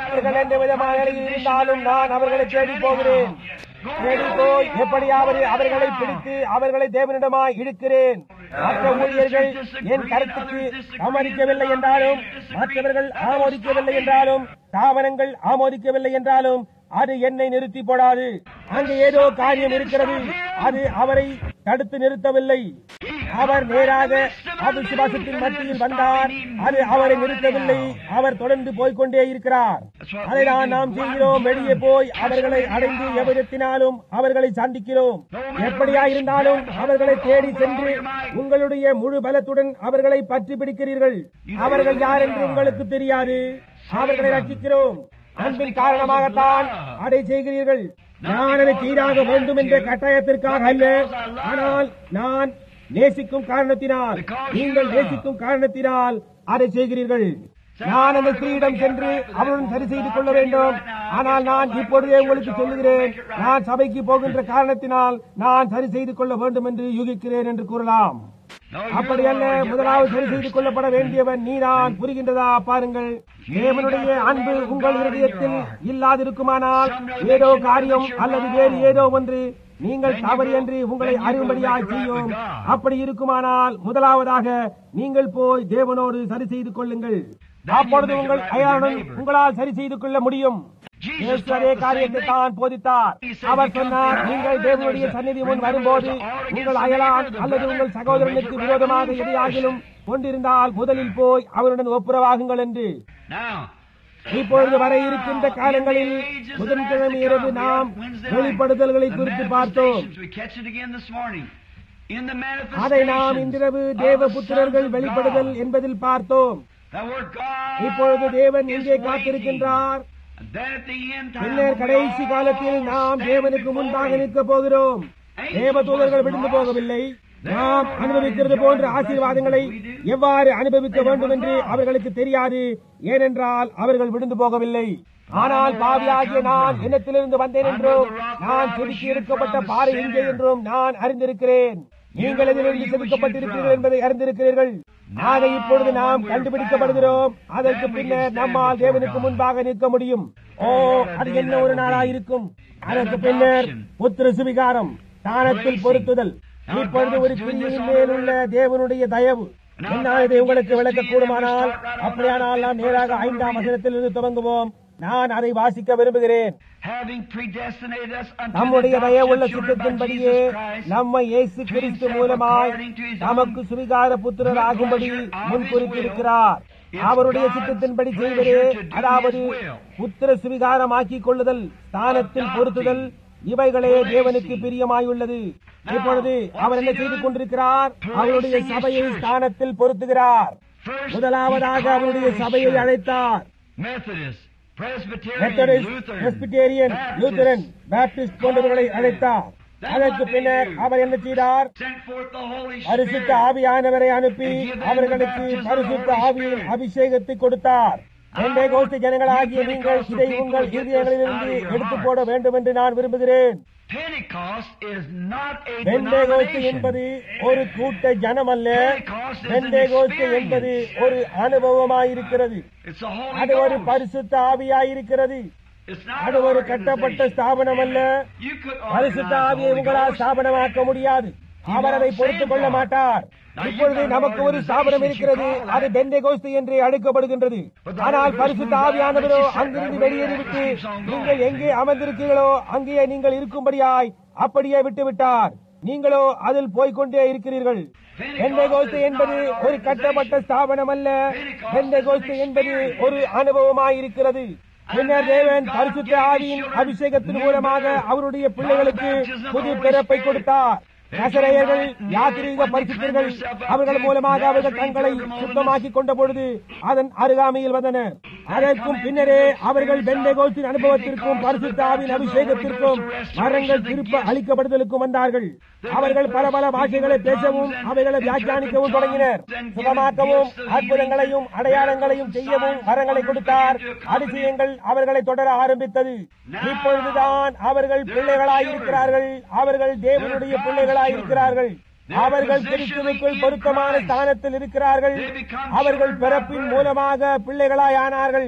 B: அவர்கள் எந்த விதமான நிலையில் இருந்தாலும் நான் அவர்களை தேடி போகிறேன் தேடி போய் எப்படியாவது அவர்களை பிடித்து அவர்களை தேவனிடமாய் இழுக்கிறேன் மற்ற ஊழியர்கள் என் கருத்துக்கு சம்மதிக்கவில்லை என்றாலும் மற்றவர்கள் ஆமோதிக்கவில்லை என்றாலும் தாவரங்கள் ஆமோதிக்கவில்லை என்றாலும் அது என்னை நிறுத்தி போடாது அங்கு ஏதோ காரியம் இருக்கிறது அது அவரை தடுத்து நிறுத்தவில்லை அவர் நேராக அவிசுவாசத்தின் மத்தியில் வந்தார் அது அவரை நிறுத்தவில்லை அவர் தொடர்ந்து போய்க்கொண்டே இருக்கிறார் அதைதான் நாம் செய்கிறோம் வெளியே போய் அவர்களை அடைந்து எவ்விதத்தினாலும் அவர்களை சந்திக்கிறோம் எப்படியா இருந்தாலும் அவர்களை தேடி சென்று உங்களுடைய முழு பலத்துடன் அவர்களை பற்றி பிடிக்கிறீர்கள் அவர்கள் யார் என்று உங்களுக்கு தெரியாது அவர்களை ரட்சிக்கிறோம் அன்பின் காரணமாகத்தான் அதை செய்கிறீர்கள் நான் அதை செய்தாக வேண்டும் என்ற கட்டாயத்திற்காக அல்ல ஆனால் நான் நேசிக்கும் காரணத்தினால் நீங்கள் நேசிக்கும் காரணத்தினால் அதை செய்கிறீர்கள் நான் அந்த ஸ்திரீயிடம் சென்று அவருடன் சரி செய்து கொள்ள வேண்டும் ஆனால் நான் இப்பொழுதே உங்களுக்கு சொல்லுகிறேன் நான் சபைக்கு போகின்ற காரணத்தினால் நான் சரி செய்து கொள்ள வேண்டும் என்று யூகிக்கிறேன் என்று கூறலாம் அப்படி அல்ல முதலாவது சரி செய்து கொள்ளப்பட வேண்டியவன் நீதான் புரிகின்றதா பாருங்கள் தேவனுடைய அன்பு உங்கள் இருதயத்தில் இல்லாதிருக்குமானால் ஏதோ காரியம் அல்லது வேறு ஏதோ ஒன்று நீங்கள் தவறு என்று உங்களை அறிவும்படியாக செய்யும் அப்படி இருக்குமானால் முதலாவதாக நீங்கள் போய் தேவனோடு சரி செய்து கொள்ளுங்கள் அப்பொழுது உங்கள் அயானுடன் உங்களால் சரி செய்து கொள்ள முடியும் இயேசு அதே காரியத்தை தான் போதித்தார் அவர் சொன்னார் நீங்கள் தேவனுடைய சந்நிதி முன் வரும்போது உங்கள் அயலான் அல்லது உங்கள் சகோதரனுக்கு விரோதமாக எதையாகிலும் கொண்டிருந்தால் முதலில் போய் அவருடன் ஒப்புரவாகுங்கள் என்று
A: Now,
B: இப்பொழுது வர இருக்கின்ற காலங்களில் புதன்கிழமை இரவு நாம் வெளிப்படுதல்களை குறித்து பார்த்தோம்
A: We catch it again this morning. In the
B: அதை நாம்
A: manifestation
B: இன்றிரவு தேவ புத்திரர்கள் வெளிப்படுதல் என்பதில் பார்த்தோம்
A: that word God
B: இப்பொழுது தேவன்
A: is
B: இங்கே
A: waiting.
B: காத்திருக்கின்றார்
A: And then at the end time,
B: பின்னர்
A: we
B: கடைசி
A: all
B: காலத்தில் நாம்
A: stand
B: தேவனுக்கு
A: before
B: முன்பாக
A: Him.
B: நிற்க போகிறோம் தேவ தூதர்கள் விழுந்து போகவில்லை நாம் அனுபவிக்கிறது போன்ற ஆசீர்வாதங்களை எவ்வாறு அனுபவிக்க வேண்டும் என்று அவர்களுக்கு தெரியாது ஏனென்றால் அவர்கள் விழுந்து போகவில்லை ஆனால் பாவியாகிய நான் என்னத்திலிருந்து வந்தேன் என்றும் நான் செதுக்கி எடுக்கப்பட்ட பாறை எங்கே என்றும் நான் அறிந்திருக்கிறேன் நீங்கள் எதிலிருந்து செதுக்கப்பட்டிருக்கிறீர்கள் என்பதை அறிந்திருக்கிறீர்கள் ஆக இப்பொழுது நாம் கண்டுபிடிக்கப்படுகிறோம் அதற்கு பின்னர் நம்மால் தேவனுக்கு முன்பாக நிற்க முடியும் ஓ அது என்ன ஒரு நாளாயிருக்கும் அதற்கு பின்னர் புத்திர சுவிகாரம் தானத்தில் பொருத்துதல் இப்பொழுது ஒரு கிரியின் மேல் உள்ள தேவனுடைய தயவு என்னால் இதை உங்களுக்கு விளக்க கூடுமானால் அப்படியானால் நாம் நேராக ஐந்தாம் வசனத்திலிருந்து துவங்குவோம் நான் அதை வாசிக்க விரும்புகிறேன்
A: Having predestinated us unto
B: நம்முடைய
A: the
B: தயவுள்ள
A: adoption children by
B: சித்தத்தின்படியே
A: Jesus Christ,
B: நம்மை இயேசு கிறிஸ்து மூலமாய் நமக்கு சுவிகார புத்திரராகும்படி முன்குறித்திருக்கிறார் அவருடைய சித்தத்தின்படி செய்வதே அதாவது புத்திர சுவிகாரமாக்கிக் கொள்ளுதல் ஸ்தானத்தில் பொருத்துதல் இவைகளே தேவனுக்கு பிரியமாயுள்ளது இப்பொழுது அவர் என்ன செய்து கொண்டிருக்கிறார் அவருடைய சபையை ஸ்தானத்தில் பொருத்துகிறார்
A: First,
B: முதலாவதாக
A: he
B: அவருடைய
A: called
B: சபையை
A: his
B: அழைத்தார்
A: Methodist, Presbyterian,
B: Methodist
A: Lutheran,
B: Presbyterian
A: Baptist,
B: Lutheran Baptist போன்றவர்களை அழைத்தார் அதற்கு பின்னர் அவர் என்ன செய்தார்
A: sent forth the Holy
B: பரிசுத்த
A: Spirit.
B: ஆவியானவரை அனுப்பி அவர்களுக்கு பரிசுத்த ஆவியின் அபிஷேகத்தை கொடுத்தார் எந்த கோஷ்டி ஜனங்களாகிய நீங்கள் இதை உங்கள் இருதயங்களிலிருந்து எடுத்து போட வேண்டும் என்று நான் விரும்புகிறேன்
A: Pentecost is not a
B: வெண்டே கோஷ்டி
A: denomination.
B: என்பது ஒரு கூட்ட ஜனம் அல்ல வெண்டே கோஷ்டி என்பது ஒரு அனுபவமாயிருக்கிறது
A: It's a Holy
B: அது ஒரு
A: Ghost.
B: பரிசுத்த ஆவியாயிருக்கிறது
A: It's not
B: அது
A: an
B: ஒரு கட்டப்பட்ட
A: organization.
B: ஸ்தாபனம் அல்ல
A: You could
B: பரிசுத்த
A: organize the
B: ஆவியை
A: Holy
B: உங்களால்
A: Ghost.
B: ஸ்தாபனமாக்க முடியாது அவர் அதை பொறுத்துக் கொள்ள மாட்டார் இப்பொழுது நமக்கு ஒரு ஸ்தாபனம் இருக்கிறது அது பெண்டே கோஸ்து என்று அழைக்கப்படுகின்றது ஆனால் பரிசுத்த ஆவியானவரோ அங்கிருந்து வெளியேறிவிட்டு நீங்கள் எங்கே அமர்ந்திருக்கிறீர்களோ அங்கேயே நீங்கள் இருக்கும்படியாய் அப்படியே விட்டுவிட்டார் நீங்களோ அதில் போய்க்கொண்டே இருக்கிறீர்கள் பெண்டே கோஸ்து என்பது ஒரு கட்டப்பட்ட ஸ்தாபனம் அல்ல பெண்டே கோஸ்து என்பது ஒரு அனுபவமாயிருக்கிறது பின்னர் தேவன் பரிசுத்த ஆவியின் அபிஷேகத்தின் மூலமாக அவருடைய பிள்ளைகளுக்கு புது பிறப்பை கொடுத்தார் நசரேயர்கள் யாத்திரீக பரிசுத்தர்கள் அவர்கள் மூலமாக அவர்கள் தங்களை சுத்தமாக்கிக் கொண்ட பொழுது அதன் அருகாமையில் வந்தனர் அதற்கும் பின்னரே அவர்கள் பெண்டகோஸ்தின் அனுபவத்திற்கும் பரிசுத்தாவின் அபிஷேகத்திற்கும் மரங்கள் திருப்ப அளிக்கப்படுதலுக்கும் வந்தார்கள் அவர்கள் பல பல பாஷைகளை பேசவும் அவைகளை வியாக்கியானிக்கவும் தொடங்கினர் சுகமாக்கவும் அற்புதங்களையும் அடையாளங்களையும் செய்யவும் வரங்களை கொடுத்தார் அதிசயங்கள் அவர்களை தொடர ஆரம்பித்தது இப்பொழுதுதான் அவர்கள் பிள்ளைகளாயிருக்கிறார்கள் அவர்கள் தேவனுடைய பிள்ளைகளாயிருக்கிறார்கள் அவர்கள் கிறிஸ்துவுக்குள் பொருத்தமான ஸ்தானத்தில் இருக்கிறார்கள் அவர்கள் பிறப்பின் மூலமாக பிள்ளைகளாயானார்கள்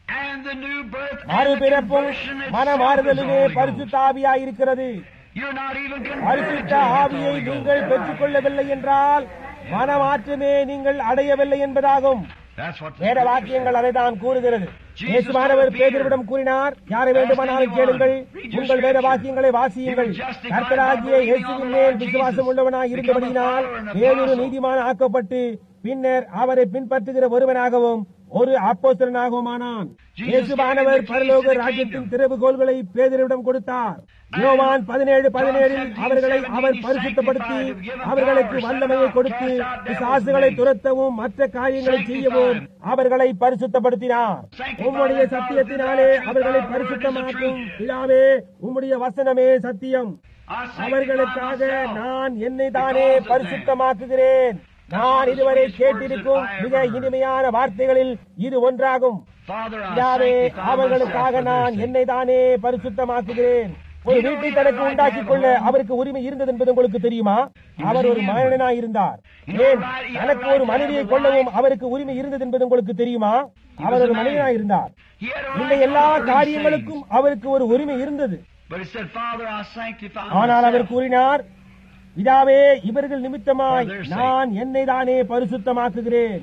A: And the new birth and the
B: மறுபிறப்பும்
A: conversion itself is
B: மனமாறுதலுமே
A: the Holy Ghost.
B: பரிசுத்தாவியாய் இருக்கிறது
A: You're not even
B: பரிசுத்த
A: converted to
B: ஆவியை
A: the Holy
B: நீங்கள்
A: Ghost.
B: பெற்றுக் கொள்ளவில்லை என்றால் மனமாற்றமே நீங்கள் அடையவில்லை என்பதாகும்
A: That's what
B: வேத வாக்கியங்கள் அதைதான் கூறுகிறது இயேசுவானவர் பேதரிடம் கூறினார் யாரை வேண்டுமானாலும் கேளுங்கள் உங்கள் வேத வாக்கியங்களை வாசியுங்கள் கர்த்தராகிய இயேசுவின் மேல் விசுவாசம் உள்ளவனாய் இருந்தபடியினால் பேதொரு நீதிமான ஆக்கப்பட்டு பின்னர் அவரை பின்பற்றுகிற ஒருவனாகவும் ஒரு அப்போஸ்தலனாகவுமானான் இயேசுவானவர் பரலோக ராஜ்யத்தின் திறவுகோள்களை பேதரிடம் கொடுத்தார் யோவான் பதினேழு பதினேழில் அவர்களை அவர் பரிசுத்தப்படுத்தி அவர்களுக்கு வல்லமையை கொடுத்து பிசாசுகளை துரத்தவும் மற்ற காரியங்களை செய்யவும் அவர்களை பரிசுத்தப்படுத்தினார் உம்முடைய சத்தியத்தினாலே அவர்களை பரிசுத்தமாக்கும் பிதாவே உம்முடைய வசனமே சத்தியம் அவர்களுக்காக நான் என்னை தானே பரிசுத்தமாக்குகிறேன் நான் இதுவரை கேட்டிருக்கும் மிக இனிமையான வார்த்தைகளில் இது ஒன்றாகும்
A: Father, I
B: பிதாவே
A: sanctify
B: அவர்களுக்காக
A: myself for
B: நான்
A: their sake.
B: என்னை தானே பரிசுத்தமாக்குகிறேன் ஒரு வீட்டை தனக்கு உண்டாக்கிக் கொள்ள அவருக்கு உரிமை இருந்தது என்பது உங்களுக்கு தெரியுமா அவர் ஒரு மனிதனாய் இருந்தார் ஏன் தனக்கு ஒரு மனைவியை கொள்ளவும் அவருக்கு உரிமை இருந்தது என்பது உங்களுக்கு தெரியுமா அவர் ஒரு மனிதனாய் இருந்தார்
A: He had a
B: இந்த
A: right
B: எல்லா
A: to be
B: காரியங்களுக்கும் அவருக்கு ஒரு உரிமை இருந்தது
A: saved. But he said, Father, I sanctify
B: ஆனால் அவர்
A: myself.
B: கூறினார் இதாவே இவர்கள் நிமித்தமாய் நான் என்னை தானே பரிசுத்தமாக்குகிறேன்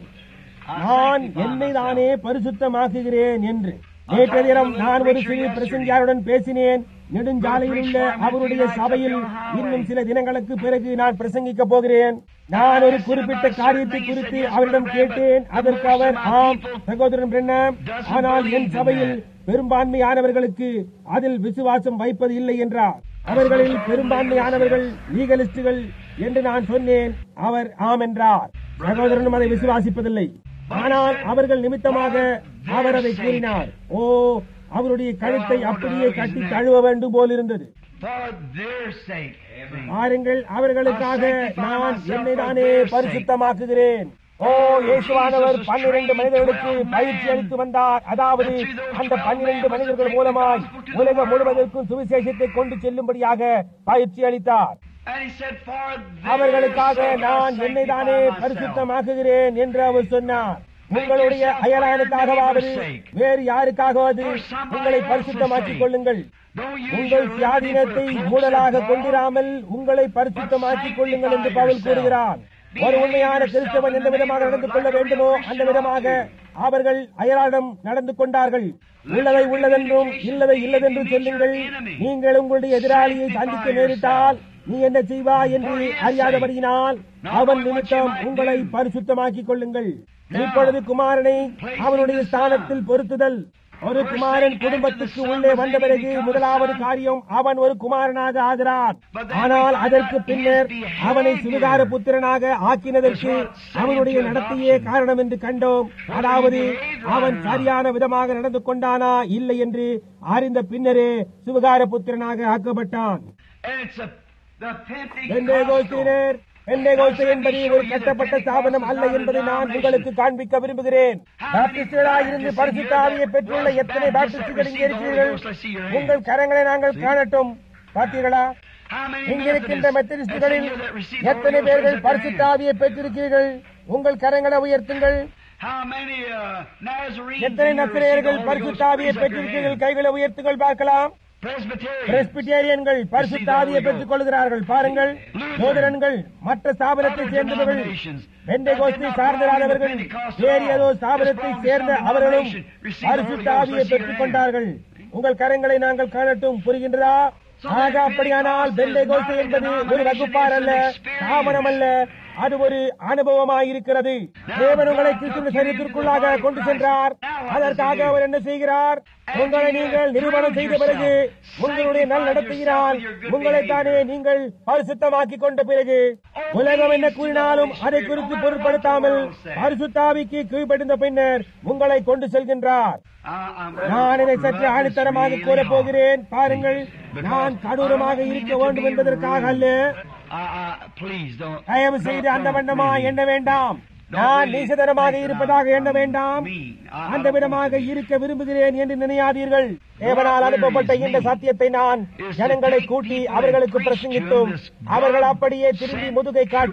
B: நான் என்னை தானே பரிசுத்தமாக்குகிறேன் என்று நேற்றைய தினம் நான் ஒரு சிறு பிரசங்கியாருடன் பேசினேன் நெடுஞ்சாலையில் உள்ள அவருடைய சபையில் இன்னும் சில தினங்களுக்கு பிறகு நான் பிரசங்கிக்க போகிறேன் நான் ஒரு குறிப்பிட்ட காரியத்தை குறித்து அவரிடம் கேட்டேன் அதற்கு அவர் ஆம் சகோதரன் பிரண்ணம் ஆனால் என் சபையில் பெரும்பான்மையானவர்களுக்கு அதில் விசுவாசம் வைப்பது இல்லை என்றார் அவர்களில் பெரும்பான்மையானவர்கள் லீகலிஸ்டுகள் என்று நான் சொன்னேன் அவர் ஆம் என்றார் சகோதரனும் அதை விசுவாசிப்பதில்லை ஆனால் அவர்கள் நிமித்தமாக அவர் அதை கூறினார் ஓ அவருடைய கழுத்தை அப்படியே கட்டி தழுவ வேண்டும் போல் இருந்தது
A: For their sake.
B: பாருங்கள் அவர்களுக்காக நான் என்னை தானே பரிசுத்தமாக்குகிறேன் ஓ இயேசுவானவர் பன்னிரண்டு மனிதர்களுக்கு பயிற்சி அளித்து வந்தார் அதாவது அந்த பன்னிரண்டு மனிதர்கள் மூலமாய் உலகம் முழுவதற்கும் சுவிசேஷத்தை கொண்டு செல்லும்படியாக பயிற்சி அளித்தார்
A: And he said, For their
B: அவர்களுக்காக
A: sake I
B: நான் என்னை தானே
A: sanctify myself.
B: பரிசுத்தமாக்குகிறேன் என்று அவர் சொன்னார் உங்களுடைய அயலானுக்காகவாவது வேறு யாருக்காகவாவது உங்களை பரிசுத்தமாக்கிக் கொள்ளுங்கள்
A: Don't use
B: உங்கள்
A: your liberty
B: சுயாதீனத்தை
A: for cloaks
B: மூடலாக
A: and
B: கொண்டிராமல் உங்களை பரிசுத்தமாக்கிக் கொள்ளுங்கள் என்று பவுல் கூறுகிறார் ஒரு உண்மையான கிறிஸ்தவன் எந்த விதமாக நடந்து கொள்ள வேண்டுமோ அந்த விதமாக அவர்கள் அயலாடம் நடந்து கொண்டார்கள் உள்ளதை உள்ளதென்றும் இல்லதை இல்லதென்றும் சொல்லுங்கள் நீங்கள் உங்களுடைய எதிராளியை சந்திக்க நேரிட்டால் நீ என்ன செய்வாய் என்று அறியாதபடியினால் அவன் நிமித்தம் உங்களை பரிசுத்தமாக்கிக் கொள்ளுங்கள் இப்பொழுது குமாரனை அவனுடைய ஸ்தானத்தில் பொருத்துதல் ஒரு குமாரன் குடும்பத்துக்கு உள்ளே வந்த பிறகு முதலாவது காரியம் அவன் ஒரு குமாரனாக ஆகிறான் ஆனால் அதற்கு பின்னர் அவனை சுகார புத்திரனாக ஆக்கினதற்கு அவனுடைய நடத்தையே காரணம் என்று கண்டோம் அதாவது அவன் சரியான விதமாக நடந்து கொண்டானா இல்லை என்று அறிந்த பின்னரே சுகார புத்திரனாக ஆக்கப்பட்டான்
A: And it's a, the
B: Painde
A: Pentecostal.
B: கோஸ்தினர் பெண்டே கோஸ்து என்பது ஒரு கட்டப்பட்ட ஸ்தாபனம் அல்ல என்பதை நான் உங்களுக்கு காண்பிக்க விரும்புகிறேன் பாப்டிஸ்டர்களாக இருந்து பரிசுத்த ஆவியை பெற்றுள்ள எத்தனை பாப்டிஸ்டுகள் இங்கே இருக்கிறீர்கள் உங்கள் கரங்களை நாங்கள் காணட்டும் பார்த்தீர்களா
A: How many
B: இங்கிருக்கின்ற
A: Methodists
B: மெத்தடிஸ்டுகளில்
A: that's in here that received the
B: எத்தனை
A: Holy Ghost?
B: பேர்கள்
A: Raise up your
B: பரிசுத்த
A: hand.
B: ஆவியை பெற்றிருக்கிறீர்கள் உங்கள் கரங்களை உயர்த்துங்கள்
A: How many uh, Nazarenes
B: எத்தனை
A: in here received the
B: நத்திரையர்கள்
A: Holy
B: பரிசுத்த
A: Ghost?
B: ஆவியை
A: Raise up your
B: பெற்றிருக்கிறீர்கள்
A: hand.
B: கைகளை உயர்த்துங்கள் பார்க்கலாம்
A: Presbyterians.
B: பிரஸ்பிட்டேரியன்கள் பரிசுத்த ஆவியை பெற்றுக் கொள்கிறார்கள் பாருங்கள் சோதரன்கள் மற்ற ஸ்தாபனத்தை சேர்ந்தவர்கள் பெண்டகோஸ்தை சார்ந்தவர்கள் வேறு ஏதோ ஸ்தாபனத்தை சேர்ந்த அவர்களும் பரிசுத்த ஆவியை பெற்றுக் கொண்டார்கள் உங்கள் கரங்களை நாங்கள் காணட்டும் புரிகின்றதா ஆக அப்படியானால் பெண்டகோஸ்தை என்பது ஒரு வகுப்பார் அல்ல ஸ்தாபனம் அல்ல அது ஒரு அனுபவமாயிருக்கிறது தேவன் உங்களை கிறிஸ்துவ சரீரத்திற்குள்ளாக கொண்டு சென்றார் அதற்காக அவர் என்ன செய்கிறார் உங்களை நீங்கள் நிறுவனம் செய்த பிறகு உங்களுடைய நல் நடத்துகிறார் உங்களைத்தானே நீங்கள் பரிசுத்தமாக்கிக் கொண்ட பிறகு உலகம் என்ன கூறினாலும் அதை குறித்து பொருட்படுத்தாமல் பரிசுத்தாவிக்கு கீழ்ப்படிந்த பின்னர் உங்களை கொண்டு செல்கின்றார்
A: I- I'm-
B: நான் இதை சற்று ஆணித்தரமாக கூறப் போகிறேன் பாருங்கள் நான் கடூரமாக இருக்க வேண்டும் என்பதற்காக அல்ல
A: I- I- please don't.
B: தயவு செய்து அந்த வண்ணமா எண்ண வேண்டாம் நான் நீசதனமாக இருப்பதாக எண்ண வேண்டாம் அந்த விதமாக இருக்க விரும்புகிறேன் என்று நினையாதீர்கள் தேவனால் அனுப்பப்பட்ட இந்த சத்தியத்தை நான் ஜனங்களை கூட்டி அவர்களுக்கு பிரசங்கித்தும் அவர்கள் அப்படியே திரும்பி முதுகை காட்டி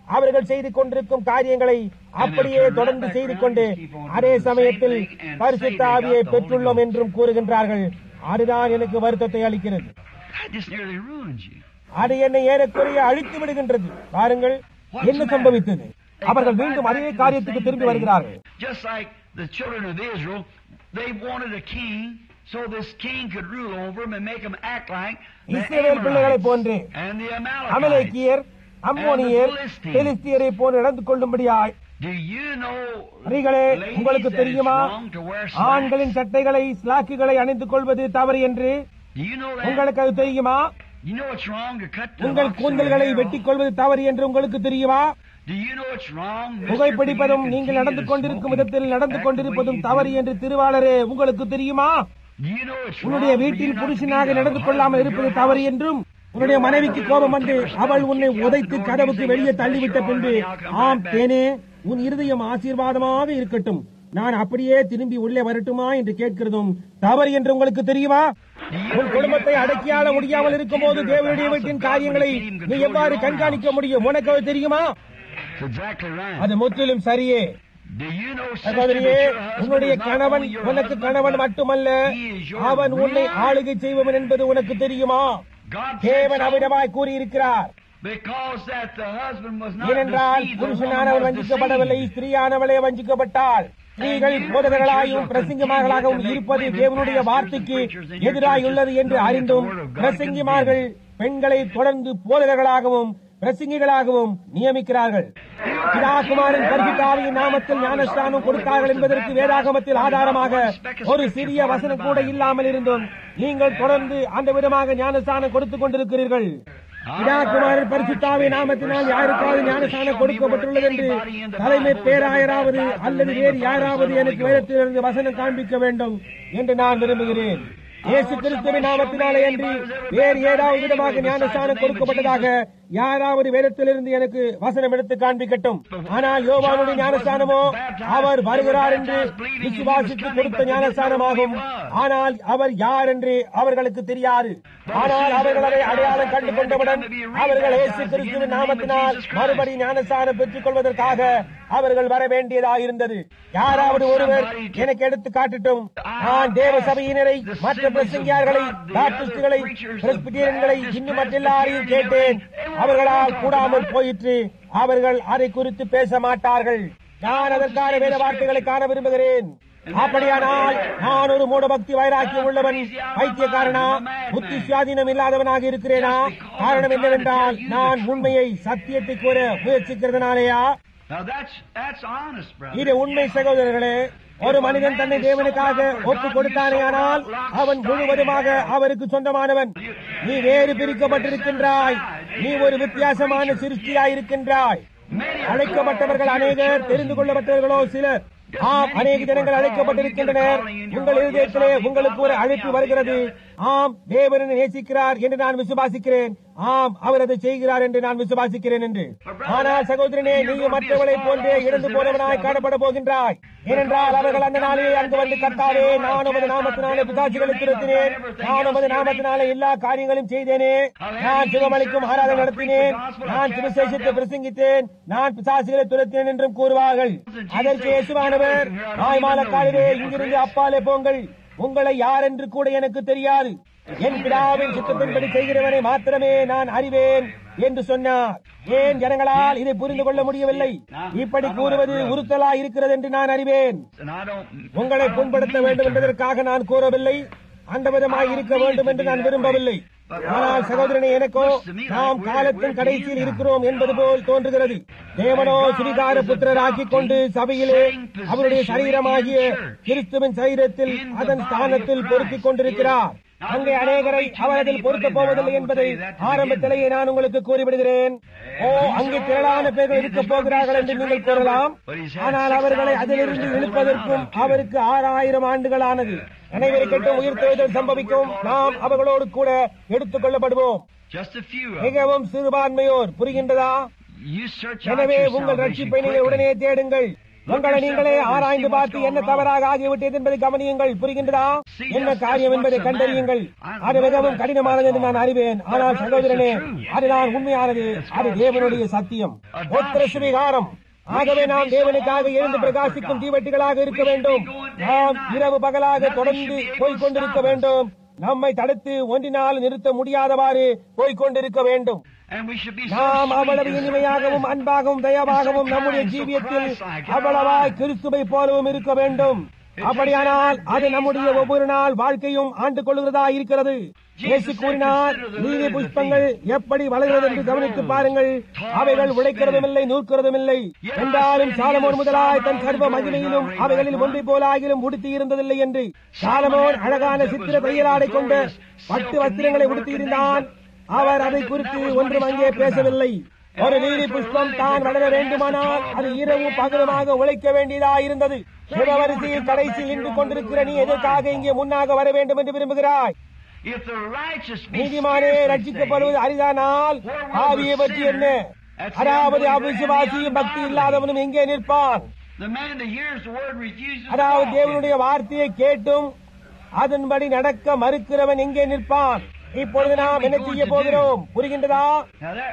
B: அவர்கள் செய்து கொண்டிருக்கும் காரியங்களை அப்படியே தொடர்ந்து செய்து கொண்டு அதே சமயத்தில் பரிசுத்த ஆவியை பெற்றுள்ளோம் என்றும் கூறுகின்றார்கள் அதுதான் எனக்கு வருத்தத்தை அளிக்கிறது
A: That just nearly ruins you.
B: அது என்னை ஏறக்குறைய அழித்து விடுகின்றது பாருங்கள் என்ன சம்பவித்தது அவர்கள் மீண்டும் அதே காரியத்துக்கு திரும்பி வருகிறார்கள்
A: Just like the children of Israel, they wanted a king so this king could rule over them and make them act like the
B: Israel பிள்ளைகளைப்
A: Amorites
B: போன்று
A: and the Amalekites.
B: அமலேக்கியர் அம்மோனியர் பெலிஸ்தியரை போன்று நடந்து கொள்ளும்படியாய்
A: Do you know,
B: ஸ்திரீகளே
A: ladies,
B: உங்களுக்கு
A: that it's
B: தெரியுமா
A: wrong to wear
B: ஆண்களின்
A: slacks?
B: சட்டைகளை ஸ்லாக்குகளை அணிந்து கொள்வது தவறு என்று
A: Do you know that?
B: உங்களுக்கு அது தெரியுமா
A: You know it's wrong to cut the
B: உங்கள்
A: locks of
B: கூந்தல்களை
A: your hair
B: வெட்டிக்
A: off?
B: கொள்வது தவறு என்று உங்களுக்கு தெரியுமா
A: Do you know it's wrong, mister,
B: புகைப்பிடிப்பதும்
A: for you to
B: நீங்கள் நடந்து
A: continue to
B: கொண்டிருக்கும்
A: smoke
B: விதத்தில்
A: and
B: நடந்து
A: act the way
B: கொண்டிருப்பதும்
A: you
B: தவறு
A: do?
B: என்று திருவாளரே உங்களுக்கு தெரியுமா
A: Do you know it's
B: உன்னுடைய
A: wrong for you
B: வீட்டில்
A: not to be
B: புருஷனாக
A: the
B: நடந்து கொள்ளாமல்
A: husband of
B: இருப்பது
A: your
B: தவறு
A: house?
B: என்றும் உன்னுடைய மனைவிக்கு கோபம் வந்து அவள் உன்னை உதைத்து கதவுக்கு வெளியே தள்ளிவிட்ட பின்பு ஆம் தேனே உன் இருதயம் ஆசீர்வாதமாக இருக்கட்டும் நான் அப்படியே திரும்பி உள்ளே வரட்டுமா என்று கேட்கிறதும் தவறு என்று உங்களுக்கு தெரியுமா உன் குடும்பத்தை அடக்கியாள முடியாமல் இருக்கும் போது தேவனுடைய வீட்டின் காரியங்களை நீ எவ்வாறு கண்காணிக்க முடியும் உனக்கு அது தெரியுமா
A: It's exactly right.
B: அது முற்றிலும் சரியே
A: Do you know, sister,
B: சகோதரியே
A: that your husband
B: உன்னுடைய
A: is not
B: கணவன்
A: only your
B: உனக்கு
A: husband,
B: கணவன்
A: but
B: மட்டுமல்ல
A: he is your
B: அவன் உன்னை
A: ruler?
B: ஆளுகை செய்பவன் என்பது உனக்கு தெரியுமா
A: God said
B: தேவன்
A: so
B: அவிடமாய் கூறியிருக்கிறார்
A: because that the husband was not
B: ஏனென்றால்
A: deceived, the woman
B: புருஷனானவன்
A: was
B: வஞ்சிக்கப்படவில்லை
A: deceived.
B: ஸ்திரீயானவளே வஞ்சிக்கப்பட்டாள் ஸ்திரீகள் போதகர்களாயும் பிரசங்கிமார்களாகவும் இருப்பது தேவனுடைய வார்த்தைக்கு எதிராயுள்ளது என்று அறிந்தும் பிரசங்கிமார்கள் பெண்களை தொடர்ந்து போதகர்களாகவும் பிரசங்கிகளாகவும் நியமிக்கிறார்கள் பிதாகுமாரின் பரிசுத்தாவியின் நாமத்தில் ஞானஸ்தானம் கொடுத்தார்கள் என்பதற்கு வேதாகமத்தில் ஆதாரமாக ஒரு சிறிய வசனம் கூட இல்லாமல் இருந்தும் நீங்கள் தொடர்ந்து அந்த விதமாக ஞானஸ்தானம் கொடுத்துக் கொண்டிருக்கிறீர்கள் பிதாகுமாரின் பரிசுத்தாவின் நாமத்தினால் யாருக்காவது ஞானஸ்தானம் கொடுக்கப்பட்டுள்ளது என்று தலைமை பேராயராவது அல்லது வேறு யாராவது எனக்கு வேதத்திலிருந்து வசனம் காண்பிக்க வேண்டும் என்று நான் விரும்புகிறேன் இயேசு கிறிஸ்துவின் நாமத்தினாலே அன்றி வேறு ஏதாவது விதமாக ஞானஸ்தானம் கொடுக்கப்பட்டதாக யாராவது வேதத்திலிருந்து எனக்கு வசனம் எடுத்து காண்பிக்கட்டும் ஆனால் யோவானுடைய ஞானஸ்தானமோ அவர் வருகிறார் என்று விசுவாசித்து கொடுத்த ஞானஸ்தானமாகும் ஆனால் அவர் யார் என்று அவர்களுக்கு தெரியாது ஆனால் அவர்கள் அதை அடையாளம் கண்டு கொண்டவுடன் அவர்கள் இயேசு கிறிஸ்துவின் நாமத்தினால் மறுபடி ஞானஸ்தானம் பெற்றுக் கொள்வதற்காக அவர்கள் வர வேண்டியதாக இருந்தது யாராவது ஒருவர் எனக்கு எடுத்து காட்டட்டும் நான் தேவ சபையினரை மற்ற பிரசங்கியார்களை பாப்டிஸ்டுகளை பிரஸ்பிட்டியன்களை இன்னும் மற்றெல்லாரையும் கேட்டேன் அவர்களால் கூடாமல் போயிற்று அவர்கள் அதை குறித்து பேச மாட்டார்கள் நான் அதற்கான வேத வார்த்தைகளை காண விரும்புகிறேன் அப்படியானால் நான் ஒரு மூடபக்தி வைராக்கியம் உள்ளவன் பைத்தியக்காரனா புத்தி சுவாதீனம் இல்லாதவனாக இருக்கிறேனா காரணம் என்னவென்றால் நான் உண்மையை சத்தியத்தை கூற முயற்சிக்கிறதுனாலேயா
A: Now that's that's honest, brother.
B: இது உண்மை சகோதரர்களே ஒரு மனிதன் தன்னை தேவனுக்காக ஒப்பு கொடுத்தானேயானால் அவன் முழுவதுமாக அவருக்கு சொந்தமானவன் நீ வேறு பிரிக்கப்பட்டிருக்கின்றாய் நீ ஒரு வித்தியாசமான சிருஷ்டியாயிருக்கின்றாய் அழைக்கப்பட்டவர்கள் அநேகர் தெரிந்து கொள்ளப்பட்டவர்களோ சிலர் ஆம் அநேக ஜனங்கள் அழைக்கப்பட்டிருக்கின்றனர் உங்கள் இருதயத்திலே உங்களுக்கு ஒரு அழைப்பு வருகிறது ஆம் தேவனை நேசிக்கிறார் என்று நான் விசுவாசிக்கிறேன் ஆம் அவர் அதை செய்கிறார் என்று நான் விசுவாசிக்கிறேன் என்று ஆனால் சகோதரனே நீயும் மற்றவளைப் போன்றே இழந்து போனவனாய் காணப்பட போகின்றாய் ஏனென்றால் அவர்கள் அந்த நாளிலே அங்கு வந்து கர்த்தாவே நான் உமது நாமத்தினாலே பிதாசிகளை திருத்தினேன் நான் உமது நாமத்தினாலே எல்லா காரியங்களும் செய்தேனே நான் சுகமளிக்கும் ஆராதனை நடத்தினேன் நான் சுவிசேஷத்தை பிரசங்கித்தேன் நான் பிசாசுகளை துரத்தினேன் என்றும் கூறுவார்கள் அதற்கு இயேசுவானவர் ஆய்மாலக்காலிலே இங்கிருந்து அப்பாலே போங்கள் உங்களை யார் என்று கூட எனக்கு தெரியாது என் பிதாவின் சித்தத்தின்படி செய்கிறவனை மாத்திரமே நான் அறிவேன் என்று சொன்னார் ஏன் ஜனங்களால் இதை புரிந்து கொள்ள முடியவில்லை இப்படி கூறுவது உறுத்தலா இருக்கிறது என்று நான் அறிவேன்
A: And I don't.
B: உங்களை புண்படுத்த வேண்டும் என்பதற்காக நான் கூறவில்லை அந்த விதமாய் இருக்க வேண்டும் என்று நான் விரும்பவில்லை ஆனால் சகோதரனே எனக்கோ நாம் காலத்தின் கடைசியில் இருக்கிறோம் என்பது போல் தோன்றுகிறது தேவனோ சுவிகார புத்திரராக்கிக் கொண்டு சபையிலே அவருடைய சரீரமாகிய கிறிஸ்துவின் சரீரத்தில் அதன் ஸ்தானத்தில் பொருத்திக் கொண்டிருக்கிறார் அங்கே அநேகரை அவர் அதில் பொருத்தப் போவதில்லை என்பதை ஆரம்பத்திலேயே நான் உங்களுக்கு கூறிவிடுகிறேன் ஓ அங்கே திரளான பேர்கள் இருக்கப் போகிறார்கள் என்று நீங்கள் கூறலாம் ஆனால் அவர்களை அதிலிருந்து இழுப்பதற்கும் அவருக்கு ஆறாயிரம் ஆண்டுகள் ஆனது அனைவருக்கட்டும் உயிர் தேர்தல் சம்பவிக்கும் நாம் அவர்களோடு கூட எடுத்துக் கொள்ளப்படுவோம்
A: Just a few. of them.
B: மிகவும் சிறுபான்மையோர் புரிகின்றதா
A: You search out
B: எனவே
A: your
B: உங்கள்
A: salvation
B: ரட்சிப்பை நீங்கள்
A: quickly.
B: உடனே தேடுங்கள் உங்களை நீங்களே ஆராய்ந்து பார்த்து என்ன தவறாக ஆகிவிட்டது என்பதை கவனியுங்கள் புரிகின்றதா என்ன காரியம் என்பதை கண்டறியுங்கள் அது மிகவும் கடினமானது என்று நான் அறிவேன் ஆனால் சகோதரனே அதுதான் உண்மையானது அது தேவனுடைய சத்தியம் ஒத்திர சுவிகாரம் ஆகவே நாம் தேவனுக்காக எழுந்து பிரகாசிக்கும் தீவட்டிகளாக இருக்க வேண்டும் நாம் இரவு பகலாக தொடர்ந்து போய்க் கொண்டிருக்க வேண்டும் நம்மை தடுத்து ஒன்றினால் நிறுத்த முடியாதவாறு போய்க் கொண்டிருக்க வேண்டும்
A: And we should be so
B: நாம் அவ்வளவு
A: sweet
B: இனிமையாகவும் அன்பாகவும் தயவாகவும் நம்முடைய ஜீவியத்தில் அவ்வளவாய் கிறிஸ்துவை போலவும் இருக்க வேண்டும் அப்படியானால் அது நம்முடைய ஒவ்வொரு நாள் வாழ்க்கையும் ஆண்டு கொள்கிறதா இருக்கிறது இயேசு கூறினார் நீதி புஷ்பங்கள் எப்படி வளர்கிறது என்று கவனித்து பாருங்கள் அவைகள் உழைக்கிறதும் இல்லை நூற்கிறதும் இல்லை என்றாலும் சாலமோன் முதலாய் தன் சர்வ மகிமையிலும் அவைகளில் ஒன்றை போலாகிலும் உடுத்தி இருந்ததில்லை என்று சாலமோன் அழகான சித்திர தையலாடை கொண்ட பட்டு வஸ்திரங்களை உடுத்தியிருந்தான் அவர் அதை குறித்து ஒன்றும் அங்கே பேசவில்லை ஒரு நீதி புஷ்பம் தான் வளர வேண்டுமானால் அது இரவும் பகலுமாக உழைக்க வேண்டியதாக இருந்தது சிவவரிசையில் கடைசியில் நின்று கொண்டிருக்கிற நீ எதற்காக இங்கே முன்னாக வர வேண்டும் என்று விரும்புகிறாய்
A: If the righteous be
B: நீதிமானே
A: spared
B: ரட்சிக்கப்படுவது அரிதானால் ஆவியை பற்றி என்ன அதாவது அவிசுவாசியும் பக்தி இல்லாதவனும் எங்கே நிற்பான்
A: the man that hears the word refuses to
B: அதாவது
A: walk in
B: தேவனுடைய வார்த்தையை கேட்டும் அதன்படி நடக்க மறுக்கிறவன் எங்கே நிற்பான் இப்பொழுது நாம் என்ன செய்ய போகிறோம் புரிகின்றதா
A: Now that,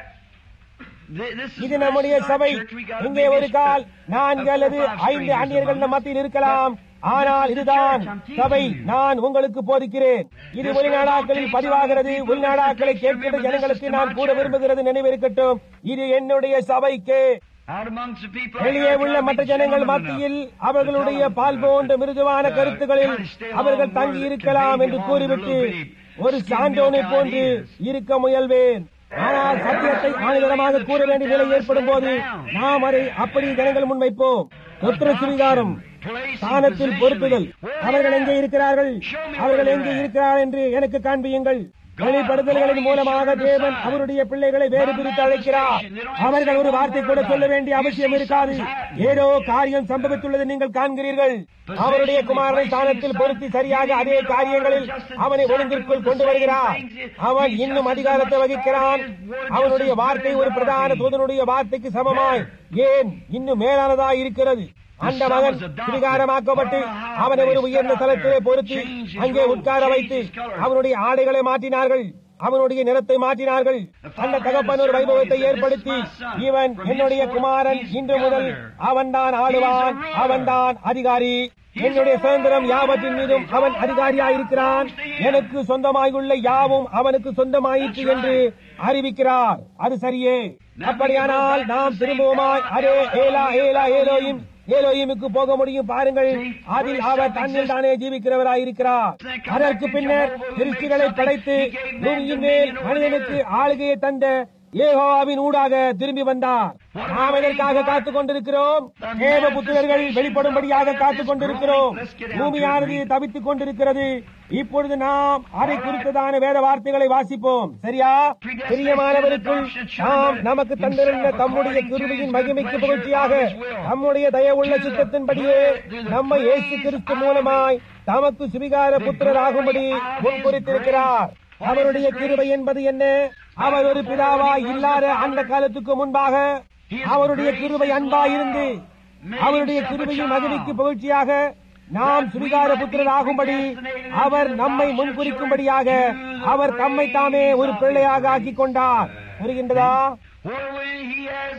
A: thi- this is
B: இது நம்முடைய
A: this is our
B: சபை
A: church. We gotta
B: இங்கே
A: make
B: ஒரு
A: it
B: கால்
A: special.
B: நான்கு
A: Of
B: அல்லது
A: four or five
B: ஐந்து
A: strangers
B: அந்நியர்கள்
A: among
B: நம்
A: us.
B: மத்தியில் இருக்கலாம் ஆனால்
A: This is the
B: இதுதான்
A: church. I'm teaching
B: சபை
A: you.
B: நான் உங்களுக்கு போதிக்கிறேன் இது
A: This
B: வெளிநாடாக்களில்
A: goes on
B: பதிவாகிறது
A: teaching
B: உள்நாடாக்களை
A: people.
B: கேட்கிற
A: Remember,
B: ஜனங்களுக்கு
A: this is
B: நான்
A: my
B: கூற
A: church.
B: விரும்புகிறது நினைவிருக்கட்டும் இது என்னுடைய சபைக்கு
A: Out amongst the people out
B: வெளியே
A: there
B: உள்ள
A: trying to
B: மற்ற
A: be
B: ஜனங்கள்
A: gentlemen
B: மத்தியில்
A: enough
B: அவர்களுடைய
A: to tell them,
B: பால் போன்ற மிருதுவான
A: uh,
B: கருத்துகளில்
A: kind of stay
B: அவர்கள்
A: along
B: தங்கி
A: where
B: இருக்கலாம்
A: they
B: என்று
A: belong
B: கூறிவிட்டு
A: to little bitty
B: ஒரு
A: skim
B: சான்றோனை
A: milk
B: போன்று
A: ideas.
B: இருக்க முயல்வேன் ஆனால் சத்தியத்தை ஆணிதரமாக கூற வேண்டிய நிலை ஏற்படும் போது நாம் அதை அப்படி ஜனங்கள் முன்வைப்போம் உத்தர சுவிகாரம் ஸ்தானத்தில் பொறுப்புகள் அவர்கள் எங்கே இருக்கிறார்கள் அவர்கள் எங்கே இருக்கிறார்கள் என்று எனக்கு காண்பியுங்கள் வெளிப்படுத்தல்களின் மூலமாக தேவன் அவருடைய பிள்ளைகளை வேறு பிரித்து அழைக்கிறார் அவர்கள் ஒரு வார்த்தை கூட சொல்ல வேண்டிய அவசியம் இருக்காது ஏதோ காரியம் சம்பவித்துள்ளதை நீங்கள் காண்கிறீர்கள் அவருடைய குமாரனை ஸ்தானத்தில் பொருத்தி சரியாக அதே காரியங்களில் அவனை ஒழுங்கிற்குள் கொண்டு வருகிறார் அவன் இன்னும் அதிகாரத்தை வகிக்கிறான் அவனுடைய வார்த்தை ஒரு பிரதான தூதனுடைய வார்த்தைக்கு சமமாய் ஏன் இன்னும் மேலானதாய் இருக்கிறது அந்த மகன் சுவிகாரமாக்கப்பட்டு அவனை ஒரு உயர்ந்த தளத்திலே பொருத்தி அங்கே உட்கார வைத்து அவனுடைய ஆடைகளை மாற்றினார்கள் அவனுடைய நிறத்தை மாற்றினார்கள் அந்த தகப்பன் ஒரு வைபவத்தை ஏற்படுத்தி இவன் என்னுடைய குமாரன் இன்று முதல் அவன்தான் ஆளுவான் அவன்தான் அதிகாரி என்னுடைய சுதந்திரம் யாவற்றின் மீதும் அவன் அதிகாரியாயிருக்கிறான் எனக்கு சொந்தமாயுள்ள யாவும் அவனுக்கு சொந்தமாயிற்று என்று அறிவிக்கிறார் அது சரியே அப்படியானால் நாம் திரும்பவுமாய் அரே ஏலா ஏலா ஏலோயும் ஏலோயிமுக்கு போக முடியும் பாருங்கள் அதில் அவர் தன்னில் தானே ஜீவிக்கிறவராயிருக்கிறார் அதற்கு பின்னர் திருஷ்டிகளை படைத்து பூமியின் மேல் மனிதனுக்கு ஆளுகையை தந்த ஏகோவாவின் ஊடாக திரும்பி வந்தார் நாம் எதற்காக காத்துக் கொண்டிருக்கிறோம் தேவ புத்திரர்கள் வெளிப்படும்படியாக காத்துக் கொண்டிருக்கிறோம் பூமியானது தவித்துக் கொண்டிருக்கிறது இப்பொழுது நாம் அதை குறித்ததான வேத வார்த்தைகளை வாசிப்போம் சரியா பிரியமானவருக்குள் நாம் நமக்கு தந்திருந்த தம்முடைய கிருபையின் மகிமைக்கு புகழ்ச்சியாக நம்முடைய தயவுள்ள சித்தத்தின்படியே நம்ம இயேசு கிறிஸ்து மூலமாய் தமக்கு சுவிகார புத்திரராகும்படி முன்குறித்திருக்கிறார் அவருடைய கிருபை என்பது என்ன அவர் ஒரு பிதாவாய் இல்லாத அந்த காலத்துக்கு முன்பாக அவருடைய கிருபை அன்பாயிருந்து அவருடைய கிருபையின் மகிமைக்கு புகழ்ச்சியாக நாம் சுவிகார புத்திரராகும்படி அவர் நம்மை முன்குறிக்கும்படியாக அவர் தம்மை தாமே ஒரு பிள்ளையாக ஆக்கிக் கொண்டார் புரிகின்றதா
A: Wherein he has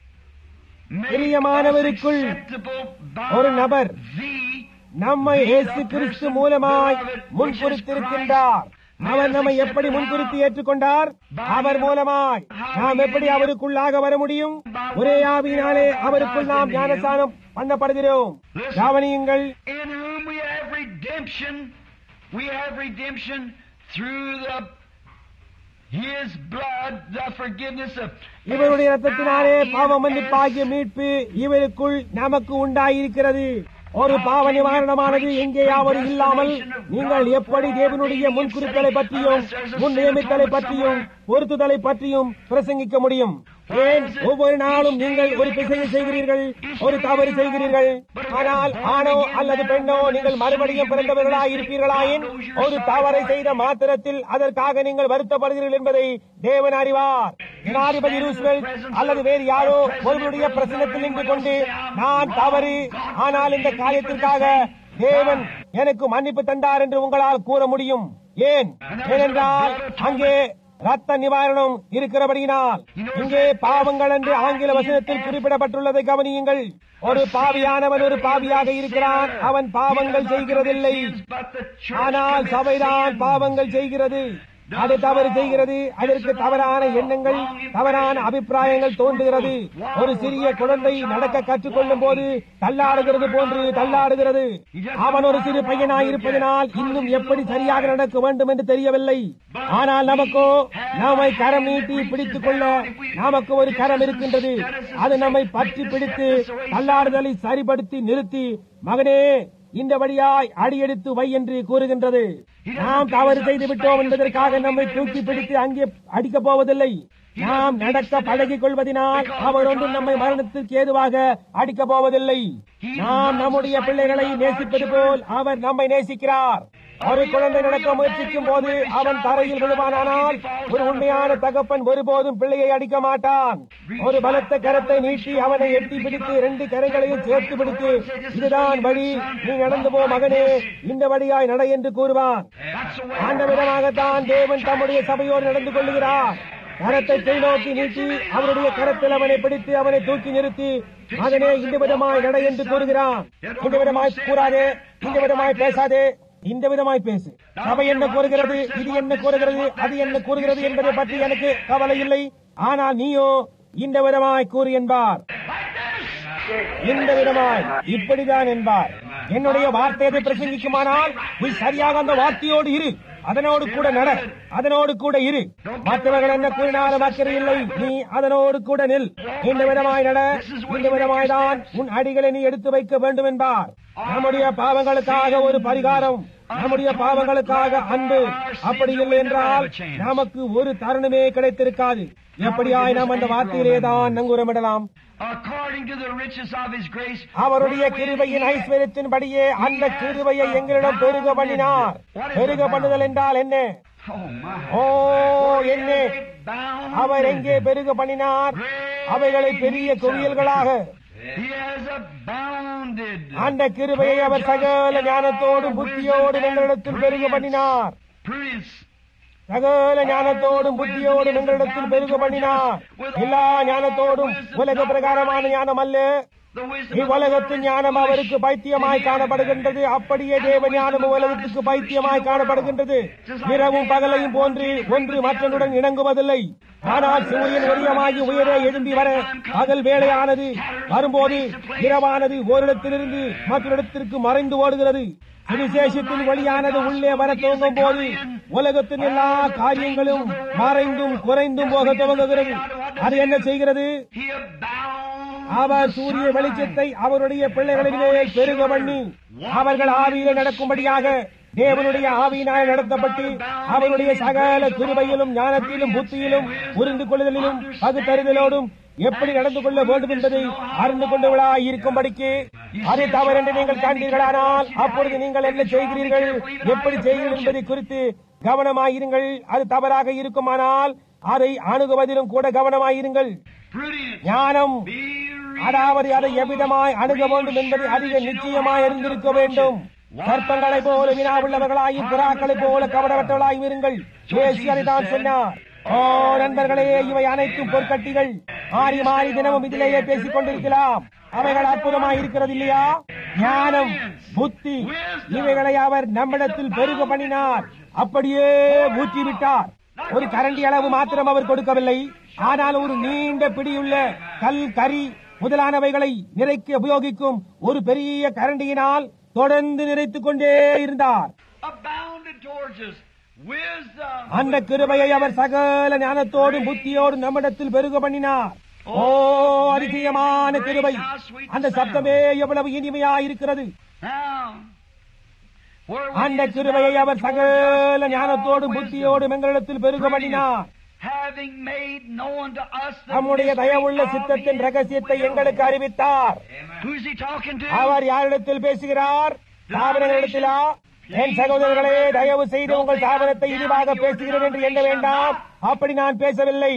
A: made
B: பிரியமானவருக்குள்
A: us acceptable by
B: ஒரு நபர்
A: thee
B: நம்மை இயேசு கிறிஸ்து மூலமாய் முன்குறித்திருக்கின்றார் அவர் நம்மை எப்படி முன்குறித்து ஏற்றுக்கொண்டார் அவர் மூலமாய் நாம் எப்படி அவருக்குள்ளாக வர முடியும் ஒரே ஆவியினாலே அவருக்குள் நாம் ஞானஸ்தானம் பண்ணப்படுகிறோம் கவனியுங்கள்
A: in whom we have redemption. We have redemption through the His blood, the forgiveness of
B: இவருடைய ரத்தத்தினாலே பாவ மன்னிப்பாகிய மீட்பு இவருக்குள் நமக்கு உண்டாயிருக்கிறது ஒரு பாவ நிவாரணமானது எங்கேயாவது இல்லாமல் நீங்கள் எப்படி தேவனுடைய முன்குறித்தலை பற்றியும் முன் நியமித்தலை பற்றியும் பொருத்துதலை பற்றியும் பிரசங்கிக்க முடியும் ஏன் ஒவ்வொரு நாளும் நீங்கள் ஒரு பிசையை செய்கிறீர்கள் ஒரு தவறு செய்கிறீர்கள் ஆனால் ஆணோ அல்லது பெண்ணோ நீங்கள் மறுபடியும் பிறந்தவர்களாய் இருப்பீர்களாயின் ஒரு தவறை செய்த மாத்திரத்தில் அதற்காக நீங்கள் வருத்தப்படுகிறீர்கள் என்பதை தேவன் அறிவார் ஜனாதிபதி ரூஸ்வெல்ட் அல்லது வேறு யாரோ ஒருவருடைய பிரசனத்தில் நின்று கொண்டு நான் தவறு ஆனால் இந்த காரியத்திற்காக தேவன் எனக்கு மன்னிப்பு தந்தார் என்று உங்களால் கூற முடியும் ஏன் ஏனென்றால் அங்கே ரத்த நிவாரணம் இருக்கிறபடியினால் இங்கே பாவங்கள் என்று ஆங்கில வசனத்தில் குறிப்பிடப்பட்டுள்ளதை கவனியுங்கள் ஒரு பாவியானவன் ஒரு பாவியாக இருக்கிறான் அவன் பாவங்கள் செய்கிறதில்லை ஆனால் சபைதான் பாவங்கள் செய்கிறது அது தவறு செய்கிறது அதற்கு தவறான எண்ணங்கள் தவறான அபிப்பிராயங்கள் தோன்றுகிறது ஒரு சிறிய குழந்தை நடக்க கற்றுக்கொள்ளும் போது தள்ளாடுகிறது போன்று தள்ளாடுகிறது அவன் ஒரு சிறு பையனாய் இருப்பதனால் இன்னும் எப்படி சரியாக நடக்க வேண்டும் என்று தெரியவில்லை ஆனால் நமக்கோ நம்மை கரம் நீட்டி பிடித்துக் கொள்ள நமக்கு ஒரு கரம் இருக்கின்றது அது நம்மை பற்றி பிடித்து தள்ளாடுதலை சரிபடுத்தி நிறுத்தி மகனே இந்த வழியாய் அடியெடுத்து வை என்று கூறுகின்றது நாம் தவறு செய்து விட்டோம் என்பதற்காக நம்மை தூக்கி பிடித்து அங்கே அடிக்கப் போவதில்லை நாம் நடக்க பழகிக் கொள்வதனால் அவர் ஒன்றும் நம்மை மரணத்திற்கு ஏதுவாக அடிக்கப் போவதில்லை நாம் நம்முடைய பிள்ளைகளை நேசிப்பது போல் அவர் நம்மை நேசிக்கிறார் ஒரு குழந்தை நடக்க முயற்சிக்கும் போது அவன் தரையில் விழுவானானால் ஒரு உண்மையான தகப்பன் ஒருபோதும் பிள்ளையை அடிக்க மாட்டான் ஒரு பலத்த கரத்தை நீட்டி அவனை எட்டி பிடித்து இரண்டு கரைகளையும் சேர்த்து பிடித்து இதுதான் வழி நீ நடந்து போ மகனே இந்த வழியாய் நட என்று கூறுவான் அந்த விதமாகத்தான் தேவன் தம்முடைய சபையோடு நடந்து கொள்ளுகிறார் கரத்தை கை நோக்கி நீட்டி அவருடைய கரத்தில் அவனை பிடித்து அவனை தூக்கி நிறுத்தி மகனே இந்த விதமாய் நட என்று கூறுகிறான் இந்த விதமாய் கூறாதே இந்த விதமாய் பேசாதே இந்த விதமாய் பேசு சபை என்ன கூறுகிறது இது என்ன கூறுகிறது அது என்ன கூறுகிறது என்பதை பற்றி எனக்கு கவலை இல்லை ஆனால் நீயோ இந்த விதமாய் கூறு என்பார் இந்த விதமாய் இப்படிதான் என்பார் என்னுடைய வார்த்தையை பிரசங்கிக்குமானால் நீ சரியாக அந்த வார்த்தையோடு இரு அதனோடு கூட நட அதனோடு கூட இரு மற்றவர்கள் என்ன கூறினாலும் அக்கறை இல்லை நீ அதனோடு கூட நில் இந்த விதமாய் நட இந்த விதமாய் தான் உன் அடிகளை நீ எடுத்து வைக்க வேண்டும் என்பார் நம்முடைய பாவங்களுக்காக ஒரு பரிகாரம் நம்முடைய பாவங்களுக்காக அன்பு அப்படி இல்லை என்றால் நமக்கு ஒரு தருணமே கிடைத்திருக்காது எப்படியாய் நாம் அந்த வார்த்தையிலே தான் நங்குரமிடலாம்
A: According to the riches of His grace,
B: அவருடைய கிருபையின் ஐஸ்வர்யத்தின்படியே அந்த கிருபையை எங்களிடம் பெருக பண்ணினார் பெருக பண்ணுதல் என்றால் என்ன
A: oh my,
B: ஓ என்ன
A: bound
B: அவர் எங்கே பெருக பண்ணினார் அவைகளை பெரிய குவியல்களாக
A: He has abounded.
B: அந்த கிருபையை அவர் சகல ஞானத்தோடும் புத்தியோடும் எங்களிடத்தில் பெருக பண்ணினார்
A: Prudence.
B: சகல ஞானத்தோடும் புத்தியோடும் எங்களிடத்தில் பெருக பண்ணினார் எல்லா ஞானத்தோடும் உலக பிரகாரமான ஞானம் அல்ல
A: The wisdom of
B: இவ்வுலகத்தின் ஞானம் அவருக்கு பைத்தியமாய் காணப்படுகின்றது அப்படியே தேவ ஞானம் உலகத்துக்கு பைத்தியமாய் காணப்படுகின்றது இரவும் பகலையும் போன்று ஒன்று மற்றனுடன் இணங்குவதில்லை ஆனால் சூரியன் ஒரியமாகி உயரே எழும்பி வர பகல் வேளையானது வரும்போது இரவானது ஓரிடத்திலிருந்து மற்றொரிடத்திற்கு மறைந்து ஓடுகிறது சுவிசேஷத்தின் வழியானது உள்ளே வர துவங்கும் போது உலகத்தின் எல்லா காரியங்களும் மறைந்தும் குறைந்தும் போக துவங்குகிறது அது என்ன செய்கிறது
A: He abounds.
B: அவர் சூரிய வெளிச்சத்தை அவருடைய பிள்ளைகளின் மேல் பெருக பண்ணி அவர்கள் ஆவியில நடக்கும்படியாக தேவனுடைய ஆவியினால் நடத்தப்பட்டு அவருடைய சகல கிருபையிலும் ஞானத்திலும் புத்தியிலும் புரிந்து கொள்ளுதலிலும் பகுத்தறிதலோடும் எப்படி நடந்து கொள்ள வேண்டும் என்பதை அறிந்து கொண்டவளாய் இருக்கும்படிக்கு அது தவறென்று நீங்கள் காண்பீர்களானால் அப்பொழுது நீங்கள் என்ன செய்கிறீர்கள் எப்படி செய்கிறீர்கள் என்பதை குறித்து கவனமாயிருங்கள் அது தவறாக இருக்குமானால் அதை அணுகுவதிலும் கூட கவனமாயிருங்கள்
A: Prudence.
B: ஞானம்
A: Be
B: அதாவது அதை எவ்விதமாய் அணுக வேண்டும் என்பதை அதிக நிச்சயமாய் அறிந்திருக்க வேண்டும் சர்ப்பங்களைப் போல வினாவுள்ளவர்களாயும் புறாக்களைப் போல கவனமற்றவர்களாயும் இருங்கள் இயேசு அதைத்தான் சொன்னார் ஓ நண்பர்களே இவை அனைத்தும் பொற்கட்டிகள் மாறி மாறி தினமும் இதிலேயே பேசிக் கொண்டிருக்கலாம் அவைகள் அற்புதமாய் இருக்கிறது இல்லையா ஞானம் புத்தி இவைகளை அவர் நம்மிடத்தில் பெருக பண்ணினார் அப்படியே ஊற்றிவிட்டார் ஒரு கரண்டி அளவு மாத்திரம் அவர் கொடுக்கவில்லை ஆனால் ஒரு நீண்ட பிடியுள்ள கல் கரி முதலானவைகளை நிறைக்க உபயோகிக்கும் ஒரு பெரிய கரண்டியினால் தொடர்ந்து நிறைத்துக் கொண்டே இருந்தார்
A: abounded towards us. Wisdom.
B: அந்த கிருபையை அவர் சகல ஞானத்தோடும் புத்தியோடும் நம்மிடத்தில் பெருக பண்ணினார் ஓ அதிசயமான கிருபை அந்த சப்தமே எவ்வளவு இனிமையா இருக்கிறது
A: Now, where we
B: அந்த
A: is
B: கிருபையை
A: abounded
B: அவர்
A: towards
B: சகல
A: us
B: ஞானத்தோடும்
A: all
B: புத்தியோடும் எங்களிடத்தில் பெருக பண்ணினார்
A: having made known to us the
B: நம்முடைய
A: mystery
B: தயவுள்ள
A: of
B: சித்தத்தின்
A: his
B: ரகசியத்தை
A: will.
B: எங்களுக்கு அறிவித்தார்
A: Who's he talking to?
B: அவர் யாரிடத்தில் பேசுகிறார் தாபனங்களிடத்திலா என் சகோதரர்களே தயவு செய்து உங்கள் தாபனத்தை இழிவாக பேசுகிறேன் என்று எண்ண வேண்டாம் அப்படி நான் பேசவில்லை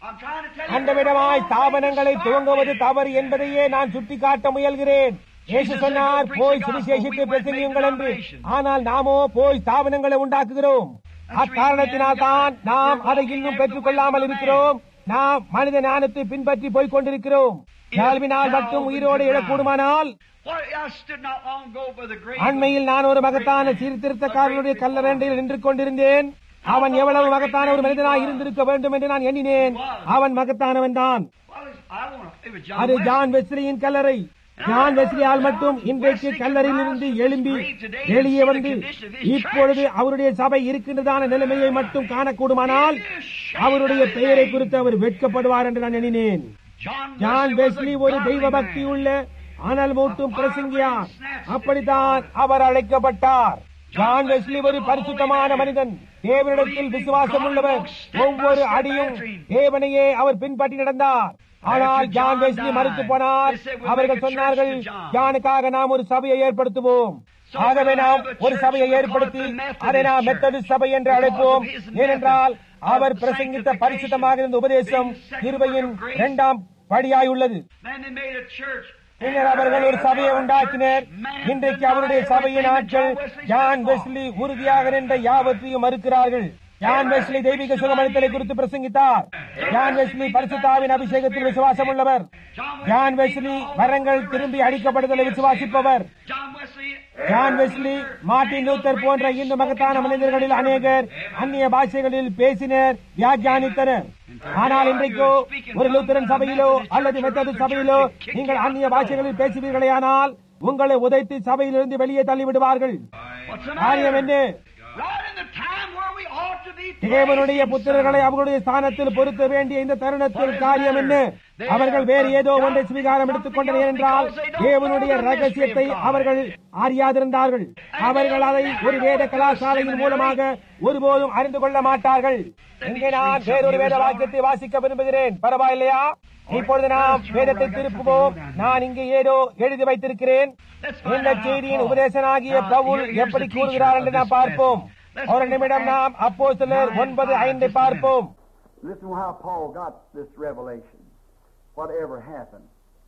A: I'm trying to tell you.
B: அந்த விதமாய் ஸ்தாபனங்களை துவங்குவது தவறு என்பதையே நான் சுட்டிக்காட்ட முயல்கிறேன் இயேசு சொன்னார் போய் சுவிசேஷித்து பிரசங்கியுங்கள் என்று ஆனால் நாமோ போய் ஸ்தாபனங்களை உண்டாக்குகிறோம் அக்காரணத்தினால் தான் நாம் அதை இன்னும் பெற்றுக் கொள்ளாமல் இருக்கிறோம் நாம் மனித ஞானத்தை பின்பற்றி போய்க் கொண்டிருக்கிறோம் கேள்வினால் மட்டும் உயிரோடு எழக்கூடுமானால்
A: Well, I stood not long ago by the grave.
B: அண்மையில் நான் ஒரு மகத்தான சீர்திருத்தக்காரனுடைய கல்லறையில் நின்று கொண்டிருந்தேன் அவன் எவ்வளவு மகத்தான ஒரு மனிதனாய் இருந்திருக்க வேண்டும் என்று நான் எண்ணினேன் அவன் மகத்தானவன் தான்
A: Well, it's- I want to. It was John
B: அது
A: Wesley.
B: ஜான் வெஸ்லியின் கல்லறை ஜான் வெஸ்லியால் மட்டும் இன்றைக்கு கல்லறையிலிருந்து எழும்பி வெளியே வந்து இப்பொழுது அவருடைய சபை இருக்கின்றதான நிலைமையை மட்டும் காணக்கூடுமானால் அவருடைய பெயரை குறித்து அவர் வெட்கப்படுவார் என்று நான் எண்ணினேன்
A: John
B: John
A: Wesley was
B: Wesley
A: a
B: ஒரு
A: godly
B: தெய்வ
A: man.
B: பக்தி உள்ள அனல் மூட்டும் பிரசங்கியார் அப்படித்தான் அவர் அழைக்கப்பட்டார் ஜான் வெஸ்லி ஒரு பரிசுத்தமான மனிதன் தேவனிடத்தில் விசுவாசம் உள்ளவர் ஒவ்வொரு அடியும் தேவனையே அவர் பின்பற்றி நடந்தார் ஆனால் ஜான் வெஸ்லி மறுத்து போனார் அவர்கள் சொன்னார்கள் ஜானுக்காக நாம் ஒரு சபையை ஏற்படுத்துவோம் ஆகவே நாம் ஒரு சபையை ஏற்படுத்தி அதை நாம் மெத்தடிஸ்ட் சபை என்று அழைப்போம் ஏனென்றால் அவர் பிரசங்கித்த பரிசுத்தமாக இருந்த உபதேசம் கிருபையின் இரண்டாம் படியாயுள்ளது
A: Then they made a church.
B: பின்னர் அவர்கள் ஒரு சபையை உண்டாக்கினர் இன்றைக்கு அவருடைய சபையின் ஆட்கள் ஜான் வெஸ்லி உறுதியாக நின்ற யாவற்றையும் மறுக்கிறார்கள் ஜான் வெஸ்லி தெய்வீக சுகமளித்தலை குறித்து பிரசங்கித்தார் ஜான் வெஸ்லி பரிசுத்தாவின் அபிஷேகத்தில் விசுவாசம் உள்ளவர் ஜான் வெஸ்லி வரங்கள் திரும்பி அடிக்கப்படுதலை விசுவாசிப்பவர்
A: John Wesley.
B: John Wesley Martin Luther போன்ற இந்த மகத்தான மனிதர்களில் அநேகர் அந்நிய பாஷைகளில் பேசினர் வியாக்கியானித்தனர் ஆனால் இன்றைக்கோ ஒரு லூத்தரன் சபையிலோ அல்லது மெத்தடு சபையிலோ நீங்கள் அந்நிய பாஷைகளில் பேசுவீர்களேயானால் உங்களை உதைத்து சபையிலிருந்து வெளியே தள்ளிவிடுவார்கள்
A: What's the
B: காரியம்
A: matter?
B: என்ன
A: Right in the time where we ought to be.
B: தேவனுடைய
A: praising
B: புத்திரர்களை
A: Son.
B: அவர்களுடைய ஸ்தானத்தில் பொருத்த வேண்டிய இந்த தருணத்தில் காரியம் என்ன அவர்கள் வேறு ஏதோ ஒன்றை ஸ்வீகாரம் எடுத்துக் கொண்டனர் என்றால் தேவனுடைய ரகசியத்தை அவர்கள் அறியாதிருந்தார்கள் அவர்கள் அதை ஒரு வேத கலாசாலையின் மூலமாக ஒருபோதும் அறிந்து கொள்ள மாட்டார்கள் இங்கே நான் வேறொரு வேத வாக்கியத்தை வாசிக்க விரும்புகிறேன் பரவாயில்லையா இப்பொழுது நாம் வேதத்தை திருப்புவோம் நான் இங்கே ஏதோ எழுதி வைத்திருக்கிறேன் இந்த செய்தியின் உபதேசனாகிய பவுல் எப்படி கூறுகிறார் என்று நாம் பார்ப்போம் ஒரு நிமிடம் நாம் அப்போ சிலர் ஒன்பது ஐந்தை பார்ப்போம்
C: Listen to how Paul got this revelation. Whatever happened.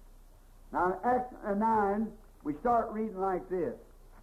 C: Now, in Acts 9, we start reading like this.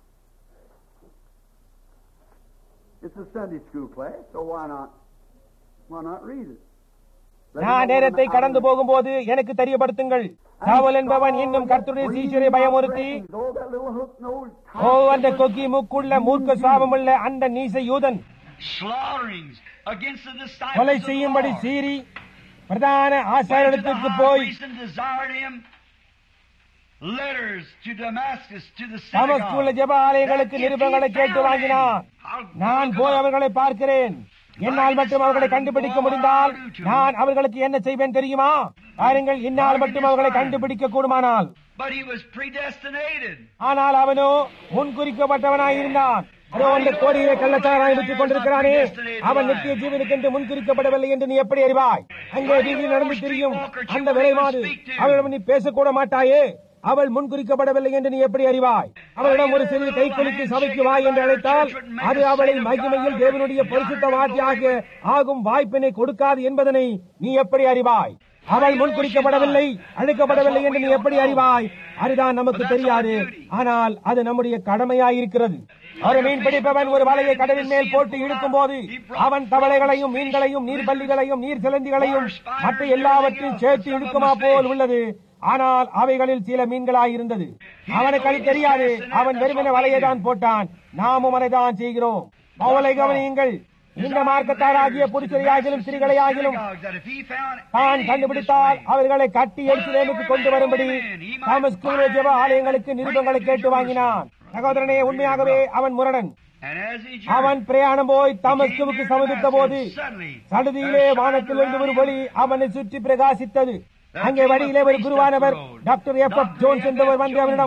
C: It's a Sunday school class, so why not? Why not read it? Let
B: நான்
C: me know
B: நேரத்தை
C: when
B: கடந்து
C: I'm-
B: போகும்போது எனக்கு தெரியப்படுத்துங்கள் சாவல் என்பவன் இன்னும் கர்த்தருடைய சீஷரை பயமுறுத்தி
C: Oh, that little hook-nosed
B: ஓ அந்த கொக்கி மூக்குள்ள மூர்க்க சாபமுள்ள அந்த நீச யூதன்
A: Slaughterings against the disciples.
B: கொலை
A: of the
B: செய்யும்படி
A: Lord.
B: சீறி பிரதான
A: Went to the
B: ஆசாரிடத்திற்கு
A: high
B: போய்
A: priest and desired him letters to Damascus to the
B: தமஸ்குள்ள
A: synagogue.
B: ஜெப ஆலயங்களுக்கு
A: That if
B: நிருபங்களை
A: he
B: கேட்டு
A: found
B: வாங்கினான்
A: him, I'll
B: நான்
A: look
B: போய்
A: him up.
B: அவர்களை பார்க்கிறேன் என்னால் மட்டும் அவர்களை கண்டுபிடிக்க முடிந்தால் நான் அவர்களுக்கு என்ன செய்வேன் தெரியுமா பாருங்கள் என்னால் மட்டும் அவர்களை கண்டுபிடிக்க கூடுமானால்
A: But he was predestinated.
B: ஆனால் அவனோ முன்குறிக்கப்பட்டவனாய் இருந்தான் அதோ அந்த கோடியிலே கள்ளச்சாராய் விட்டுக் கொண்டிருக்கிறானே அவன் நித்திய ஜீவனுக்கு என்று முன்குறிக்கப்படவில்லை என்று நீ எப்படி அறிவாய் அங்கே வீதியில் நடந்து தெரியும் அந்த விரைவாது அவளிடம் நீ பேசக்கூட மாட்டாயே அவள் முன்குறிக்கப்படவில்லை என்று நீ எப்படி அறிவாய் அவளிடம் ஒரு சிறிய கை குலுக்கி சபைக்கு வாய் என்று அழைத்தால் அது அவளை மகிமையில் தேவனுடைய பரிசுத்த வார்த்தையாக ஆகும் வாய்ப்பினை கொடுக்காது என்பதனை நீ எப்படி அறிவாய் அவள் முன்குறிக்கப்படவில்லை அழைக்கப்படவில்லை என்று நீ எப்படி அறிவாய் அதுதான் நமக்கு தெரியாது ஆனால் அது நம்முடைய கடமையாயிருக்கிறது ஒரு மீன் பிடிப்பவன் ஒரு வலையை கடலின் மேல் போட்டு இழுக்கும் போது அவன் தவளைகளையும் மீன்களையும் நீர்பல்லிகளையும் நீர் சிலந்திகளையும் மற்ற எல்லாவற்றையும் சேர்த்து இழுக்குமா போல் உள்ளது ஆனால் அவைகளில் சில மீன்களாயிருந்தது அவனுக்கு அது தெரியாது அவன் வெறுமன வலையை தான் போட்டான் நாமும் அதை தான் செய்கிறோம் அவளை கவனியுங்கள் இந்த மார்க்கத்தாராகிய புதுச்சேரியாகிலும் சிறுகளையாகிலும்
A: That if he found
B: தான்
A: any
B: கண்டுபிடித்தால்
A: of this
B: அவர்களை கட்டி எருசலேமுக்கு கொண்டு வரும்படி தாமஸ் கூறிய ஜெப ஆலயங்களுக்கு நிருபங்களை கேட்டு வாங்கினான் சகோதரனே உண்மையாகவே அவன் முரடன்
A: And as he
B: அவன் பிரயாணம் போய் தமஸ்குவுக்கு சமதித்த போது சடுதியிலே வானத்திலிருந்து ஒரு ஒளி அவனை சுற்றி பிரகாசித்தது அங்கே வழியிலே ஒரு குருவானவர் டாக்டர் எஃப் எஃப் ஜோன்ஸ் என்பவர் வந்து அவனிடம்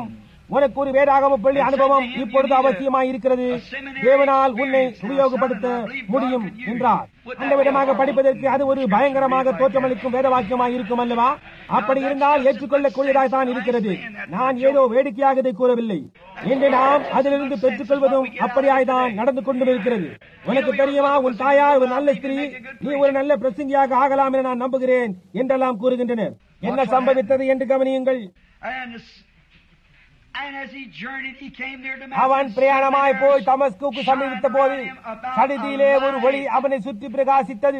B: உனக்கு ஒரு வேதாகம பள்ளி அனுபவம் இப்பொழுது அவசியமாய் இருக்கிறது தேவனால் உன்னை உபயோகப்படுத்த முடியும் என்றார் அந்த விதமாக படிப்பதற்கு அது ஒரு பயங்கரமாக தோற்றமளிக்கும் வேத வாக்கியமாய் இருக்கும் அல்லவா அப்படி இருந்தால் ஏற்றுக்கொள்ளக்கூடியதாய் தான் இருக்கிறது நான் ஏதோ வேடிக்கையாக இதை கூறவில்லை இன்று நாம் அதிலிருந்து பெற்றுக்கொள்வதும் அப்படியாய் தான் நடந்து கொண்டு இருக்கிறது உனக்கு தெரியுமா உன் தாயார் ஒரு நல்ல ஸ்திரீ நீ ஒரு நல்ல பிரசங்கியாக ஆகலாம் என நான் நம்புகிறேன் என்றெல்லாம் கூறுகின்றனர் என்ன சம்பவித்தது என்று கவனியுங்கள்
A: And, this- and as he journeyed, he came near to
B: அவன் பிரயாணமாய் போய் தமஸ்குக்கு சமீபித்த போது சடிதியிலே ஒரு ஒளி அவனை சுற்றி பிரகாசித்தது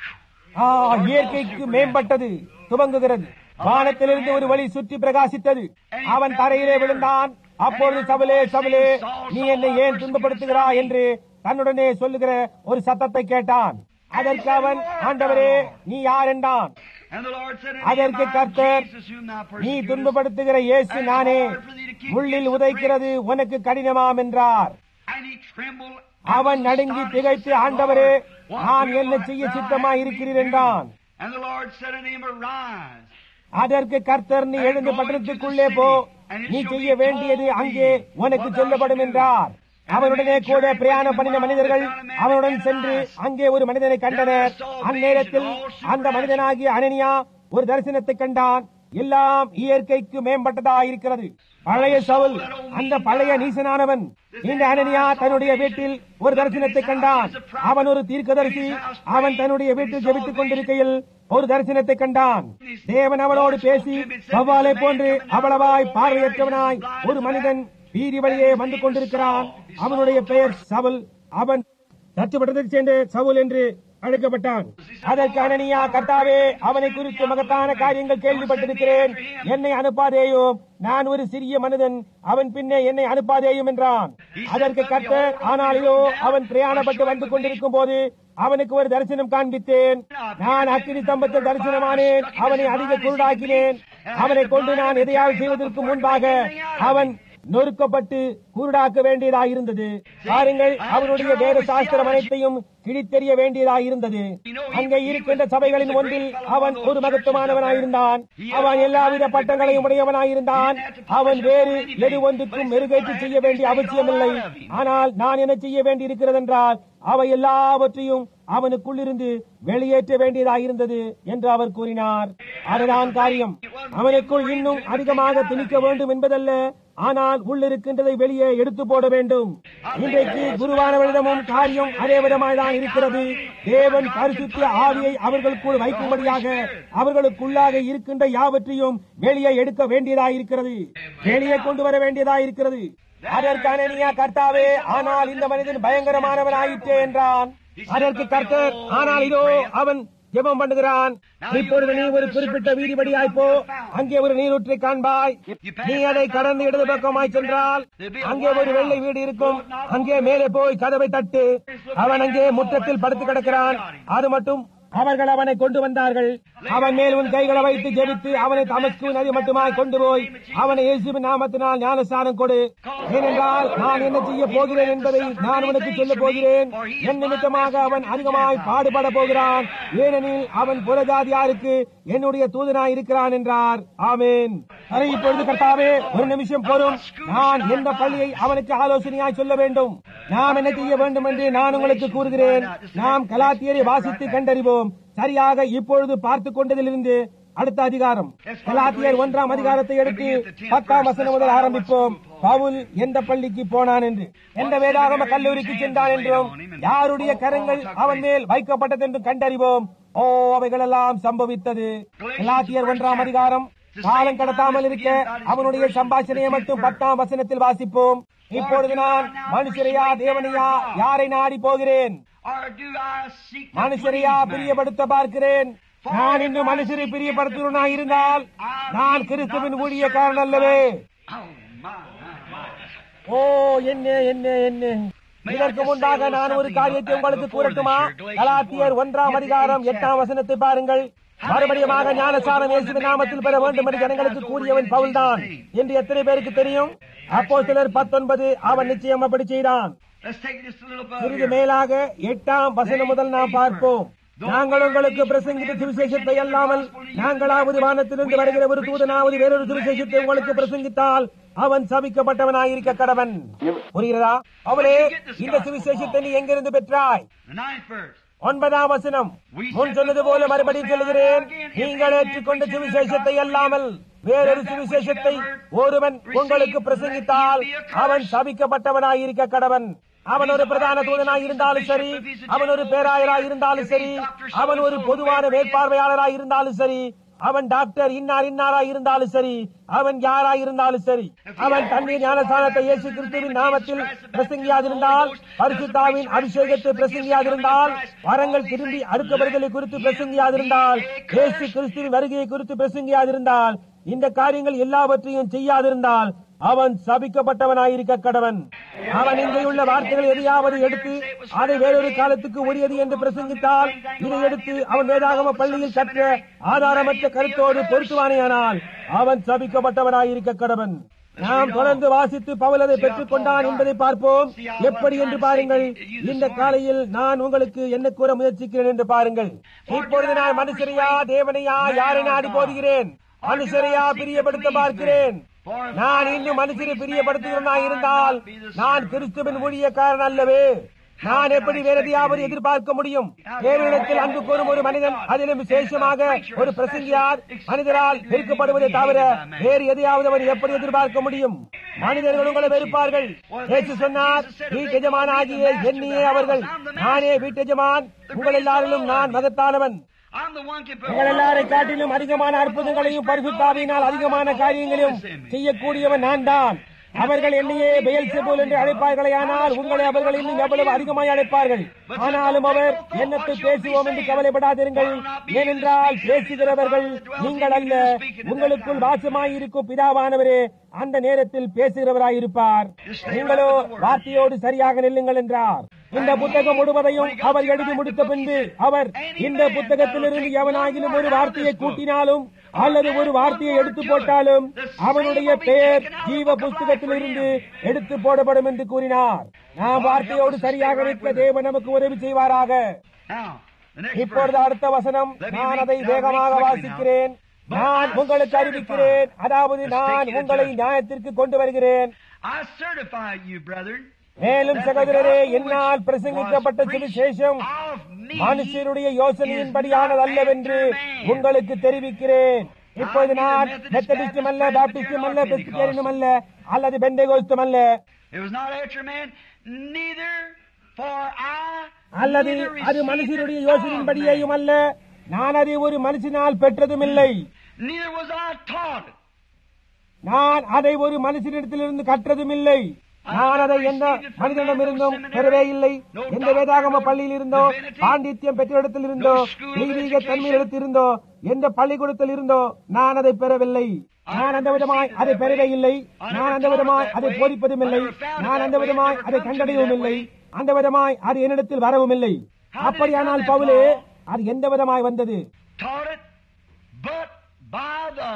B: ஆ, இயற்கைக்கு மேம்பட்டது துவங்குகிறது வானத்திலிருந்து ஒரு வழி சுற்றி பிரகாசித்தது அவன் தரையிலே விழுந்தான் அப்பொழுது சபலே சபலே நீ என்னை ஏன் துன்பப்படுத்துகிறாய் என்று தன்னுடனே சொல்லுகிற ஒரு சத்தத்தை கேட்டான் அதற்கு அவன் ஆண்டவரே நீ யார் என்றான்
A: And the Lord said unto him,
B: அதற்கு
A: I am
B: கர்த்தர்
A: Jesus whom thou
B: நீ
A: persecutest.
B: துன்பப்படுத்துகிற இயேசு நானே முள்ளில் உதைக்கிறது உனக்கு கடினமாம் என்றார்
A: And he trembled.
B: அவன் நடுங்கி திகைத்து ஆண்டவரே நான் என்ன செய்ய சித்தமாய் இருக்கிறீர் என்றான்
A: And the Lord said unto him, Arise.
B: அதற்கு கர்த்தர் நீ எழுந்து பட்டணத்துக்குள்ளே போ நீ செய்ய வேண்டியது அங்கே உனக்கு சொல்லப்படும் என்றார் அவனுடனே கூட பிரயாணம் பண்ணின மனிதர்கள் அவனுடன் சென்று அங்கே ஒரு மனிதனை கண்டனர் அந்நேரத்தில் அந்த மனிதனாகிய அனனியா ஒரு தரிசனத்தை கண்டான் எல்லாம் இயற்கைக்கு மேம்பட்டதா இருக்கிறது பழைய சவுல் அந்த பழைய நீசனானவன் இந்த அனனியா தன்னுடைய வீட்டில் ஒரு தரிசனத்தை கண்டான் அவன் ஒரு தீர்க்கதரிசி அவன் தன்னுடைய வீட்டில் ஜெபித்துக் கொண்டிருக்கையில் ஒரு தரிசனத்தை கண்டான் தேவன் அவனோடு பேசி வவ்வாலை போன்று அவ்வளவாய் பார்வையற்றவனாய் ஒரு மனிதன் வீதி வழியே வந்து கொண்டிருக்கிறான் அவனுடைய பெயர் சவுல் அவன் தச்சுப்பட்டதைச் சேர்ந்த சவுல் என்று அழைக்கப்பட்டான் அதற்கு அனனியா கர்த்தாவே அவனை குறித்து மகத்தான காரியங்கள் கேள்விப்பட்டிருக்கிறேன் என்னை அனுப்பாதேயும் நான் ஒரு சிறிய மனிதன் அவன் பின்னே என்னை அனுப்பாதேயும் என்றான் அதற்கு கர்த்தர் ஆனாலியோ அவன் பிரயாணப்பட்டு வந்து கொண்டிருக்கும் போது அவனுக்கு ஒரு தரிசனம் காண்பித்தேன் நான் அக்கினி தம்பத்தில் தரிசனமானேன் அவனை அதிக குருடாக்கினேன் அவனை கொண்டு நான் எதையாவது செய்வதற்கு முன்பாக அவன் நொறுக்கப்பட்டு குருடாக்க வேண்டியதாக இருந்தது பாருங்கள் அவருடைய வேத சாஸ்திரம் அனைத்தையும் கிழித்தெறிய வேண்டியதாக இருந்தது அங்கே இருக்கின்ற சபைகளின் ஒன்றில் அவன் ஒரு மகத்துவமானவனாயிருந்தான் அவன் எல்லாவித பட்டங்களையும் உடையவனாயிருந்தான் அவன் வேறு எது ஒன்றுக்கும் மெருகேற்றி செய்ய வேண்டிய அவசியமில்லை ஆனால் நான் என்ன செய்ய வேண்டி இருக்கிறதென்றால் அவை எல்லாவற்றையும் அவனுக்குள்ளிருந்து வெளியேற்ற வேண்டியதாக இருந்தது என்று அவர் கூறினார் அதுதான் காரியம் அவனுக்குள் இன்னும் அதிகமாக திணிக்க வேண்டும் என்பதல்ல ஆனால் உள்ளிருக்கின்றதை வெளியே எடுத்து போட வேண்டும் இன்றைக்கு குருவானவரிடமும் காரியம் அதே விதமாய்தான் இருக்கிறது தேவன் பரிசுத்த ஆவியை அவர்களுக்குள் வைக்கும்படியாக அவர்களுக்குள்ளாக இருக்கின்ற யாவற்றையும் வெளியே எடுக்க வேண்டியதாக இருக்கிறது வெளியே கொண்டு வர வேண்டியதாக இருக்கிறது அதற்கு அனனியா கர்த்தாவே ஆனால் இந்த மனிதன் பயங்கரமானவனாயிற்றே என்றான் அதற்கு கர்த்தர் ஆனால் இதோ அவன் ஜெபம் பண்ணுகிறான் இப்பொழுது நீ ஒரு குறிப்பிட்ட வீதிபடியாய் போ அங்கே ஒரு நீரூற்றை காண்பாய் நீ அதை கடந்து இடது பக்கமாய் சென்றால் அங்கே ஒரு வெள்ளை வீடு இருக்கும் அங்கே மேலே போய் கதவை தட்டு அவன் அங்கே முற்றத்தில் படுத்து கிடக்கிறான் அது மட்டும் அவர்கள் அவனை கொண்டு வந்தார்கள் அவன் மேல் உன் கைகளை வைத்து ஜெபித்து அவனை தமஸ்கு நதி மட்டுமாய் கொண்டு போய் அவனை இயேசுவின் நாமத்தினால் ஞானஸ்தானம் கொடு ஏனென்றால் நான் என்ன செய்ய போகிறேன் என்பதை நான் உனக்கு சொல்ல போகிறேன் என் நிமித்தமாக அவன் அதிகமாய் பாடுபட போகிறான் ஏனெனில் அவன் புறஜாதியாருக்கு என்னுடைய தூதனாய் இருக்கிறான் என்றார் ஆமேன் அதை இப்பொழுது கர்த்தாவே ஒரு நிமிஷம் போதும் நான் எந்த பள்ளியை அவனுக்கு ஆலோசனையாய் சொல்ல வேண்டும் நாம் என்ன செய்ய வேண்டும் என்று நான் உங்களுக்கு கூறுகிறேன் நாம் கலாத்தியரை வாசித்து கண்டறிவோம் சரியாக இப்பொழுது பார்த்துக் கொண்டதிலிருந்து அடுத்த அதிகாரம் கலாத்தியர் ஒன்றாம் அதிகாரத்தை எடுத்து பத்தாம் வசனம் முதல் ஆரம்பிப்போம் பவுல் எந்த பள்ளிக்கு போனான் என்று எந்த வேதாகம கல்லூரிக்கு சென்றான் என்றும் யாருடைய கரங்கள் அவன் மேல் வைக்கப்பட்டது என்றும் கண்டறிவோம் ஓ அவைகள் எல்லாம் சம்பவித்தது கலாத்தியர் ஒன்றாம் அதிகாரம் காலம் கடத்தாமல் இருக்க அவனுடைய சம்பாஷணையை மட்டும் பத்தாம் வசனத்தில் வாசிப்போம் இப்பொழுது நான் மனுஷரையா தேவனையா யாரை நாடி போகிறேன்
A: Or do I seek to
B: மனுஷரையா
A: please man?
B: பிரியப்படுத்த பார்க்கிறேன் நான் இன்று மனுஷரை பிரியப்படுத்துவனாய் இருந்தால் நான் கிறிஸ்துவின் ஊழியக்காரன் அல்லவே
A: Oh, my, my, my.
B: ஓ என்ன என்ன என்ன இதற்கு முன்பாக நான் ஒரு காரியத்தை உங்களுக்கு கூறட்டுமா கலாத்தியர் ஒன்றாம் அதிகாரம் எட்டாம் வசனத்தை பாருங்கள் மறுபடியுமாக ஞானசாரம் இயேசுவின் நாமத்தில் பெற வேண்டும் என்று ஜனங்களுக்கு கூறியவன் பவுல்தான் என்று எத்தனை பேருக்கு தெரியும் அப்போ சிலர் பத்தொன்பது அவன் நிச்சயம் அப்படி செய்தான்
A: Let's take it just a little above
B: சிறிது
A: here.
B: மேலாக எட்டாம் வசனம் முதல் நாம் பார்ப்போம் நாங்கள் உங்களுக்கு பிரசங்கித்த சுவிசேஷத்தை அல்லாமல் நாங்களாவது வானத்திலிருந்து வருகிற ஒரு தூதனாவது வேறொரு சுவிசேஷத்தை உங்களுக்கு பிரசங்கித்தால் அவன் சபிக்கப்பட்டவனாயிருக்க கடவன் புரிகிறதா அவளே இந்த சுவிசேஷத்தை நீ எங்கிருந்து பெற்றாய்
A: The ninth verse.
B: ஒன்பதாம் வசனம் முன் சொன்னது போல மறுபடியும் சொல்லுகிறேன் நீங்கள் ஏற்றுக்கொண்ட சுவிசேஷத்தை அல்லாமல் வேறொரு சுவிசேஷத்தை ஒருவன் உங்களுக்கு பிரசங்கித்தால் அவன் சபிக்கப்பட்டவனாயிருக்க கடவன் அவன் ஒரு பிரதான தூதனாய் இருந்தாலும் சரி அவன் ஒரு பேராயராய் இருந்தாலும் சரி அவன் ஒரு பொதுவான மேற்பார்வையாளராய் இருந்தாலும் சரி அவன் டாக்டர் இன்னார் இன்னாராய் இருந்தாலும் சரி அவன் யாராய் இருந்தாலும் சரி அவன் தண்ணீர் ஞானஸ்தானத்தை இயேசு கிறிஸ்துவின் நாமத்தில் பிரசங்கியாதிருந்தால் பரிசுத்தாவின் அபிஷேகத்தை பிரசங்கியாதிருந்தால் வரங்கள் திரும்பி அறுக்கப்படுதலை குறித்து பிரசங்கியாதிருந்தால் இயேசு கிறிஸ்துவின் வருகையை குறித்து பிரசங்கியாதிருந்தால் இந்த காரியங்கள் எல்லாவற்றையும் செய்யாதிருந்தால் அவன் சபிக்கப்பட்டவனாயிருக்க கடவன் அவன் இங்கேயுள்ள வார்த்தைகள் எதையாவது எடுத்து அதை வேறொரு காலத்துக்கு உரியது என்று பிரசங்கித்தால் இதை எடுத்து அவன் வேதாகம பள்ளியில் கற்ற ஆதாரமற்ற கருத்தோடு பொருத்துவானேயானால் அவன் சபிக்கப்பட்டவனாயிருக்க கடவன் நாம் தொடர்ந்து வாசித்து பவுல் அதை பெற்றுக் கொண்டான் என்பதை பார்ப்போம் எப்படி என்று பாருங்கள் இந்த காலையில் நான் உங்களுக்கு என்ன கூற முயற்சிக்கிறேன் என்று பாருங்கள் இப்பொழுது நான் மனுஷரையா தேவனையா யாரை நாடி போதுகிறேன் மனுஷரையா பிரியப்படுத்த பார்க்கிறேன் நான் இன்னும் மனுஷரை பிரியப்படுத்துகிறவனாய் இருந்தால் நான் கிறிஸ்துவின் ஊழியக்காரன் அல்லவே நான் எப்படி வேறதையாவது எதிர்பார்க்க முடியும் தேவனிடத்தில் அன்பு கூறும் ஒரு மனிதன் அதிலும் விசேஷமாக ஒரு பிரசங்கியார் மனிதரால் வெறுக்கப்படுவதை தவிர வேறு எதையாவது அவர் எப்படி எதிர்பார்க்க முடியும் மனிதர்கள் உங்களை வெறுப்பார்கள் இயேசு சொன்னார் வீட்டெஜமான் ஆகிய என்னையே அவர்கள் நானே வீட்டெஜமான் உங்கள் எல்லாரிலும் நான் மகத்தானவன்
A: I'm the one can put
B: உங்கள் எல்லாரை காட்டிலும் அதிகமான அற்புதங்களையும் பரிசுத்தாவினால் அதிகமான காரியங்களையும் செய்யக்கூடியவன் நான் தான் அவர்கள் என்னையே பெயல் செபோல் என்று அழைப்பார்களே ஆனால் உங்களை அவர்கள் இன்னும் எவ்வளவு அதிகமாய் அழைப்பார்கள் ஆனாலும் அவர் என்னத்தை பேசுவோம் என்று கவலைப்படாதிருங்கள் ஏனென்றால் பேசுகிறவர்கள் நீங்கள் அல்ல உங்களுக்குள் வாசமாயிருக்கும் பிதாவானவரே அந்த நேரத்தில் பேசுகிறவராயிருப்பார் நீங்களோ வார்த்தையோடு சரியாக நில்லுங்கள் என்றார் இந்த புத்தகம் முழுவதையும் அவர் எழுதி முடித்த பின்பு அவர் இந்த புத்தகத்திலிருந்து எவனாகிலும் ஒரு வார்த்தையை கூட்டினாலும் அல்லது ஒரு வார்த்தையை எடுத்து போட்டாலும் அவனுடைய பெயர் ஜீவ புஸ்தகத்திலிருந்து எடுத்து போடப்படும் என்று கூறினார் நாம் வார்த்தையோடு சரியாக நிற்க தேவன் நமக்கு உதவி செய்வாராக
A: Now, the next
B: இப்பொழுது
A: verse.
B: அடுத்த வசனம் நான் அதை வேகமாக வாசிக்கிறேன் நான் உங்களுக்கு அறிவிக்கிறேன் அதாவது நான் உங்களை நியாயத்திற்கு கொண்டு வருகிறேன்
A: I certify you, brethren,
B: மேலும் சகோதரரே என்னால் பிரசங்கிக்கப்பட்ட சுவிசேஷம் மனுஷருடைய யோசனையின்படியானது அல்லவென்று உங்களுக்கு தெரிவிக்கிறேன் இப்பொழுது நான் மெத்தடிஸ்டும் அல்ல பாப்டிஸ்டும் அல்ல பெஸ்டிகேரியனும் அல்ல அல்லது பெண்டகோஸ்டும் அல்ல
A: it was not after man, neither for I,
B: அல்லது
A: neither
B: அது
A: received
B: மனுஷருடைய
A: it of
B: யோசனையின்படியேயும்
A: man.
B: அல்ல நான் அதை ஒரு மனுஷனால் பெற்றதும் இல்லை
A: Neither was I taught it.
B: நான் அதை ஒரு மனுஷனிடத்திலிருந்து கற்றதும் இல்லை நான் அதை எந்த மனிதனிடமிருந்தும் பெறவே இல்லை எந்த வேதாகம பள்ளியில் இருந்தோ பாண்டித்யம் பெற்றோரிடத்தில் இருந்தோ தெய்வீக தன்மையிடத்தில் இருந்தோ எந்த பள்ளிக்கூடத்தில் இருந்தோ நான் அதை பெறவில்லை நான் அந்த விதமாய் அதை பெறவே இல்லை நான் அந்த விதமாய் அதை போதிப்பதும் இல்லை நான் அந்த விதமாய் அதை கண்டடையவும் இல்லை அந்த விதமாய் அது என்னிடத்தில் வரவும் இல்லை அப்படியானால் பவுலே அது எந்த விதமாய் வந்தது
A: Taught it, but by the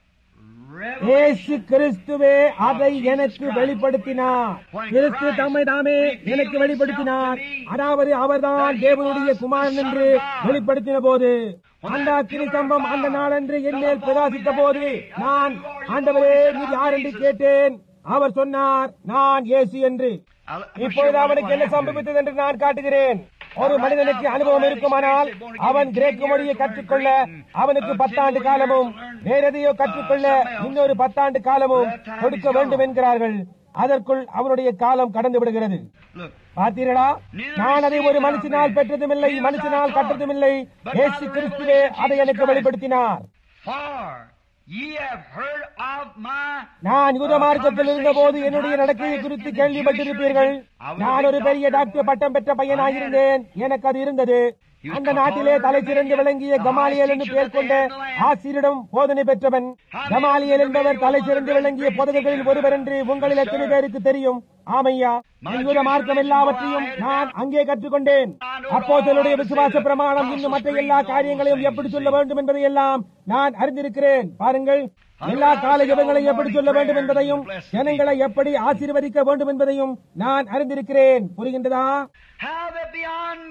B: இயேசு
A: revelation.
B: கிறிஸ்துவே அதை எனக்கு வெளிப்படுத்தினார் கிறிஸ்து தம்மை தாமே எனக்கு வெளிப்படுத்தினார் அதாவது அவர்தான் தேவனுடைய குமாரன் என்று வெளிப்படுத்தின போது அந்த அக்கினி சம்பம் அந்த நாளன்று என் மேல் பிரகாசித்த போது நான் ஆண்டவரே நீர் யார் என்று கேட்டேன் அவர் சொன்னார் நான் இயேசு என்று
A: I'll- I'm
B: இப்பொழுது
A: sure
B: அவனுக்கு என்ன
A: what happened.
B: சம்பவித்தது என்று நான் காட்டுகிறேன் ஒரு மனிதனுக்கு அனுபவம் இருக்குமானால் அவன் கிரேக்க மொழியை கற்றுக்கொள்ள அவனுக்கு பத்தாண்டு காலமும் வேற எதையோ கற்றுக்கொள்ள இன்னொரு பத்தாண்டு காலமும் கொடுக்க வேண்டும் என்கிறார்கள் அதற்குள் அவனுடைய காலம் கடந்து விடுகிறது
A: Look,
B: பார்த்தீர்களா நான் அதை ஒரு மனுஷனால் பெற்றதுமில்லை மனுஷனால் கற்றதுமில்லை இயேசு கிறிஸ்துவே அதை எனக்கு வெளிப்படுத்தினார்
A: for ye have heard of my
B: நான் யூத மார்க்கத்தில் இருந்தபோது என்னுடைய நடக்கையை குறித்து கேள்விப்பட்டிருப்பீர்கள் நான் ஒரு பெரிய டாக்டர் பட்டம் பெற்ற பையனாயிருந்தேன் எனக்கு அது இருந்தது அந்த நாட்டிலே தலை சிறந்து விளங்கிய கமாலியல் என்று பெயர் கொண்ட ஆசிரியரிடம் போதனை பெற்றவன் கமாலியல் என்பவர் தலை சிறந்து விளங்கிய போதகர்களில் ஒருவர் என்று உங்களில் எத்தனை பேருக்கு தெரியும் ஆமையா யூத மார்க்கம் எல்லாவற்றையும் நான் அங்கே கற்றுக்கொண்டேன் அப்போதலுடைய விசுவாச பிரமாணம் இன்னும் மற்ற எல்லா காரியங்களையும் எப்படி சொல்ல வேண்டும் என்பதை எல்லாம் நான் அறிந்திருக்கிறேன் பாருங்கள் எல்லா கால ஜபங்களையும் எப்படி சொல்ல வேண்டும் என்பதையும் ஜனங்களை எப்படி ஆசீர்வதிக்க வேண்டும் என்பதையும் நான் அறிந்திருக்கிறேன் புரிகின்றதா
A: how that beyond measure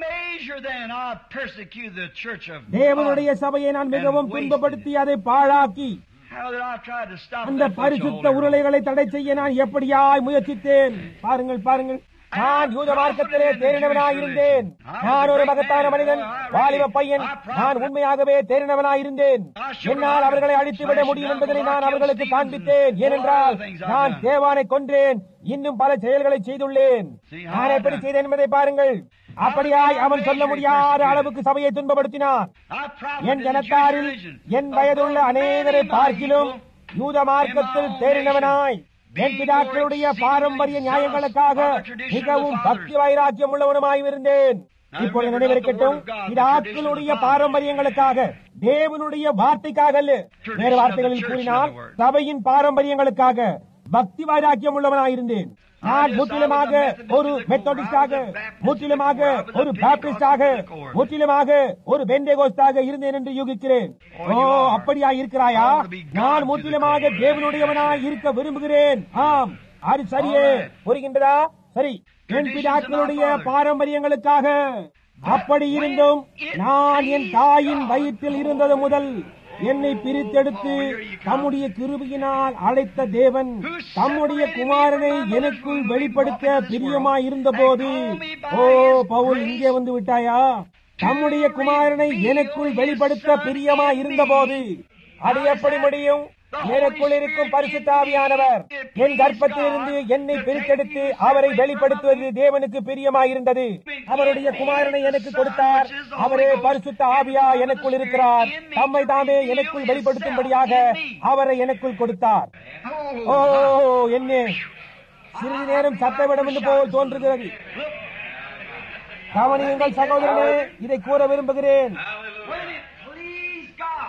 A: pleasure then I persecute the church of
B: தேவனுடைய
A: God.
B: சபையை நான் மிகவும்
A: And
B: துன்பப்படுத்தி அதை பாழாக்கி
A: How did I try to stop
B: அந்த
A: that bunch of
B: பரிசுத்த
A: holy
B: உருளைகளை தடை செய்ய நான் எப்படியாய் முயற்சித்தேன் பாருங்கள் பாருங்கள் நான் யூத மார்க்கத்திலே தேறினவனாய் இருந்தேன் நான் ஒரு மகத்தான மனிதன் வாலிப பையன் நான் உண்மையாகவே தேறினவனாய் இருந்தேன் என்னால் அவர்களை அழித்துவிட முடியும் என்பதை நான் அவர்களுக்கு காண்பித்தேன் ஏனென்றால் நான் தேவானை கொன்றேன் இன்னும் பல செயல்களை செய்துள்ளேன் நான் எப்படி செய்தேன் என்பதை பாருங்கள் அப்படியாய் அவன் சொல்ல முடியாத அளவுக்கு சபையை துன்பப்படுத்தினான்
A: I profited
B: N
A: in the
B: ஜனத்தாரில்
A: Jewish religion.
B: என் வயதுள்ள அநேகரை பார்க்கிலும் யூத மார்க்கத்தில் தேறினவனாய் என் பிதாக்களுடைய பாரம்பரிய நியாயங்களுக்காக மிகவும் பக்தி வைராக்கியம் உள்ளவனுமாய் இருந்தேன் இப்பொழுது நினைவிருக்கட்டும் பிதாக்களுடைய பாரம்பரியங்களுக்காக தேவனுடைய வார்த்தைக்காக அல்ல வேறு வார்த்தைகளில் கூறினால் சபையின் பாரம்பரியங்களுக்காக பக்தி வைராக்கியம் உள்ளவனாயிருந்தேன் நான் முற்றிலுமாக ஒரு மெத்தடிஸ்டாக முற்றிலுமாக ஒரு பாப்டிஸ்டாக முற்றிலுமாக ஒரு பெண்டேகோஸ்டாக இருந்தேன் என்று யூகிக்கிறேன் ஓ அப்படியா இருக்கிறாயா நான் முற்றிலுமாக தேவனுடையவனாய் இருக்க விரும்புகிறேன் ஆம் அது சரியே புரிகின்றதா சரி என் பிதாக்களுடைய பாரம்பரியங்களுக்காக அப்படி இருந்தும் நான் என் தாயின் வயிற்றில் இருந்தது முதல் என்னை பிரித்தெடுத்து தம்முடைய கிருபையினால் அழைத்த தேவன் தம்முடைய குமாரனை எனக்குள் வெளிப்படுத்த பிரியமாய் இருந்தபோது ஓ பவுல் இங்கே வந்து விட்டாயா தம்முடைய குமாரனை எனக்குள் வெளிப்படுத்த பிரியமாய் இருந்தபோது அது எப்படி முடியும் எனக்குள் இருக்கும் பரிசுத்தாவியானவர் என் கர்ப்பத்திலிருந்து என்னை பிரித்தெடுத்து அவரை வெளிப்படுத்துவது தேவனுக்கு பிரியமாயிருந்தது அவருடைய குமாரனை எனக்கு கொடுத்தார் அவரே பரிசுத்த ஆவியா எனக்குள் இருக்கிறார் தம்மை தாமே எனக்குள் வெளிப்படுத்தும்படியாக அவரை எனக்குள் கொடுத்தார் ஓ என்ன சிறிது நேரம் சத்தவிடம் என்று போல் தோன்றுகிறது கவனியுங்கள் சகோதரனே இதை கூற விரும்புகிறேன்
A: When it pleased God.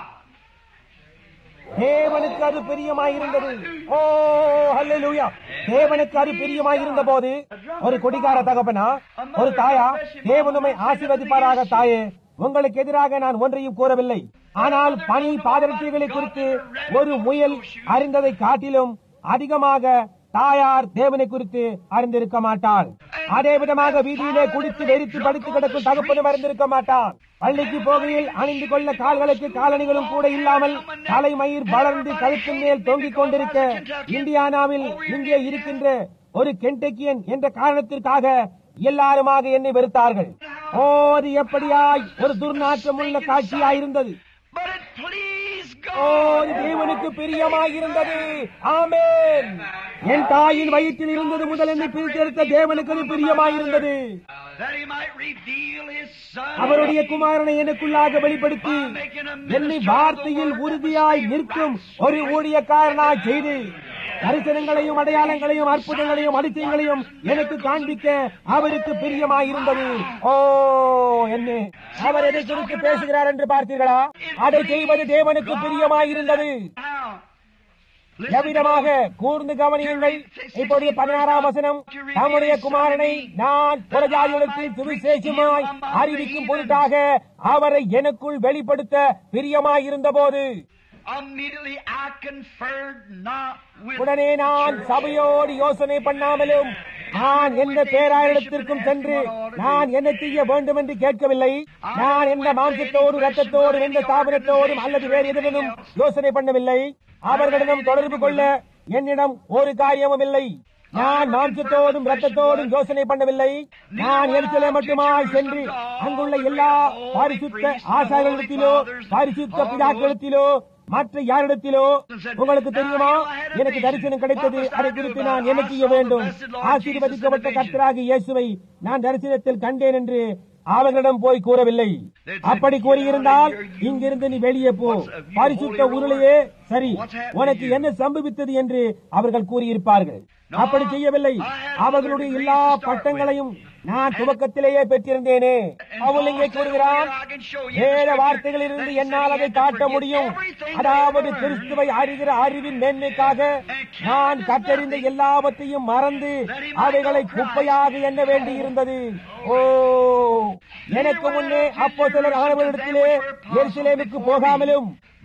B: தேவனுக்கு அது பிரியமாயிருந்தது ஓ ஹல்லேலூயா தேவனுக்கு அது பிரியமாயிருந்த போது ஒரு கொடிகார தகப்பனா ஒரு தாயா தேவனுமை ஆசீர்வதிப்பாராக தாயே உங்களுக்கு எதிராக நான் ஒன்றையும் கூறவில்லை ஆனால் பனி பாதரட்சிகளை குறித்து ஒரு முயல் அறிந்ததை காட்டிலும் அதிகமாக தாயார் தேவனை குறித்து அறிந்திருக்க மாட்டாள் அதே விதமாக வீதியிலே குடித்து வெறித்து படுத்து கிடக்கும் தகப்பனும் அறிந்திருக்க மாட்டான் பள்ளிக்கு போகையில் அணிந்து கொள்ள கால்களுக்கு காலணிகளும் கூட இல்லாமல் தலைமயிர் வளர்ந்து கழுத்தின் மேல் தொங்கிக் கொண்டிருக்க இந்தியானாவில் இங்கே இருக்கின்ற ஒரு கென்டக்கியன் என்ற காரணத்திற்காக எல்லாருமாக என்னை வெறுத்தார்கள் ஓ அது எப்படியாய் ஒரு துர்நாற்றமுள்ள காட்சியாயிருந்தது
A: But it pleased
B: O
A: God.
B: இது தேவனுக்கு பிரியமாயிருந்தது ஆமென் என் தாயின் வயிற்றில் இருந்தது முதல் என்னை பிரித்தெடுத்த தேவனுக்கு அது பிரியமாயிருந்தது
A: That he might reveal his son.
B: அவருடைய குமாரனை எனக்குள்ளாக வெளிப்படுத்தி என்னை வார்த்தையில் உறுதியாய் நிற்கும் ஒரு ஊழியக்காரனாய் செய்து தரிசனங்களையும் அடையாளங்களையும் அற்புதங்களையும் அதிசயங்களையும் எனக்கு காண்பிக்க அவருக்கு பிரியமாயிருந்தது ஓ என்ன அவர் எதை குறித்து பேசுகிறார் என்று பார்த்தீர்களா அதை செய்வது தேவனுக்கு பிரியமாயிருந்தது
A: How?
B: எவ்விதமாக கூர்ந்து கவனியுங்கள் இப்பொழுது பதினாறாம் வசனம் தம்முடைய குமாரனை நான் புறஜாதிகளுக்கு சுவிசேஷமாய் அறிவிக்கும் பொருட்டாக அவரை எனக்குள் வெளிப்படுத்த பிரியமாயிருந்த போது
A: Immediately I conferred not with
B: உடனே நான் சபையோடு யோசனை பண்ணாமலும் நான் எந்த பேராயிரத்திற்கும் சென்று நான் என்ன செய்ய வேண்டும் என்று கேட்கவில்லை நான் எந்த மாம்சத்தோடு ரத்தத்தோடு எந்த ஸ்தாபனத்தோடும் அல்லது வேறு எதுவும் யோசனை பண்ணவில்லை அவர்களிடம் தொடர்பு கொள்ள என்னிடம் ஒரு காரியமும் இல்லை நான் மாம்சத்தோடும் ரத்தத்தோடும் யோசனை பண்ணவில்லை நான் எரிச்சலை மட்டுமாய் சென்று அங்குள்ள எல்லா பரிசுத்த ஆசாரிகளிடத்திலோ பரிசுத்த பிதாக்களிடத்திலோ மற்ற யாரிடத்திலோ உங்களுக்கு தெரியுமா எனக்கு தரிசனம் கிடைத்தது அதை குறித்து நான் என்ன செய்ய வேண்டும் ஆசீர்வதிக்கப்பட்ட கர்த்தராகி இயேசுவை நான் தரிசனத்தில் கண்டேன் என்று அவர்களிடம் போய் கூறவில்லை அப்படி கூறியிருந்தால் இங்கிருந்து நீ வெளியே போ பரிசுத்த உருளையே சரி உனக்கு என்ன சம்பவித்தது என்று அவர்கள் கூறியிருப்பார்கள் அப்படி செய்யவில்லை அவர்களுடைய எல்லா பட்டங்களையும் நான் துவக்கத்திலேயே பெற்றிருந்தேனே அவள் இங்கே கூறுகிறான் வேற வார்த்தைகளிலிருந்து என்னால் அதை காட்ட முடியும் அதாவது கிறிஸ்துவை அறிகிற அறிவின் மேன்மைக்காக நான் கற்றறிந்த எல்லாவற்றையும் மறந்து அவைகளை குப்பையாக எண்ண வேண்டியிருந்தது ஓ எனக்கு முன்னே அப்போ சிலர் ஆனவரிடத்திலே எருசலேமுக்கு போகாமலும்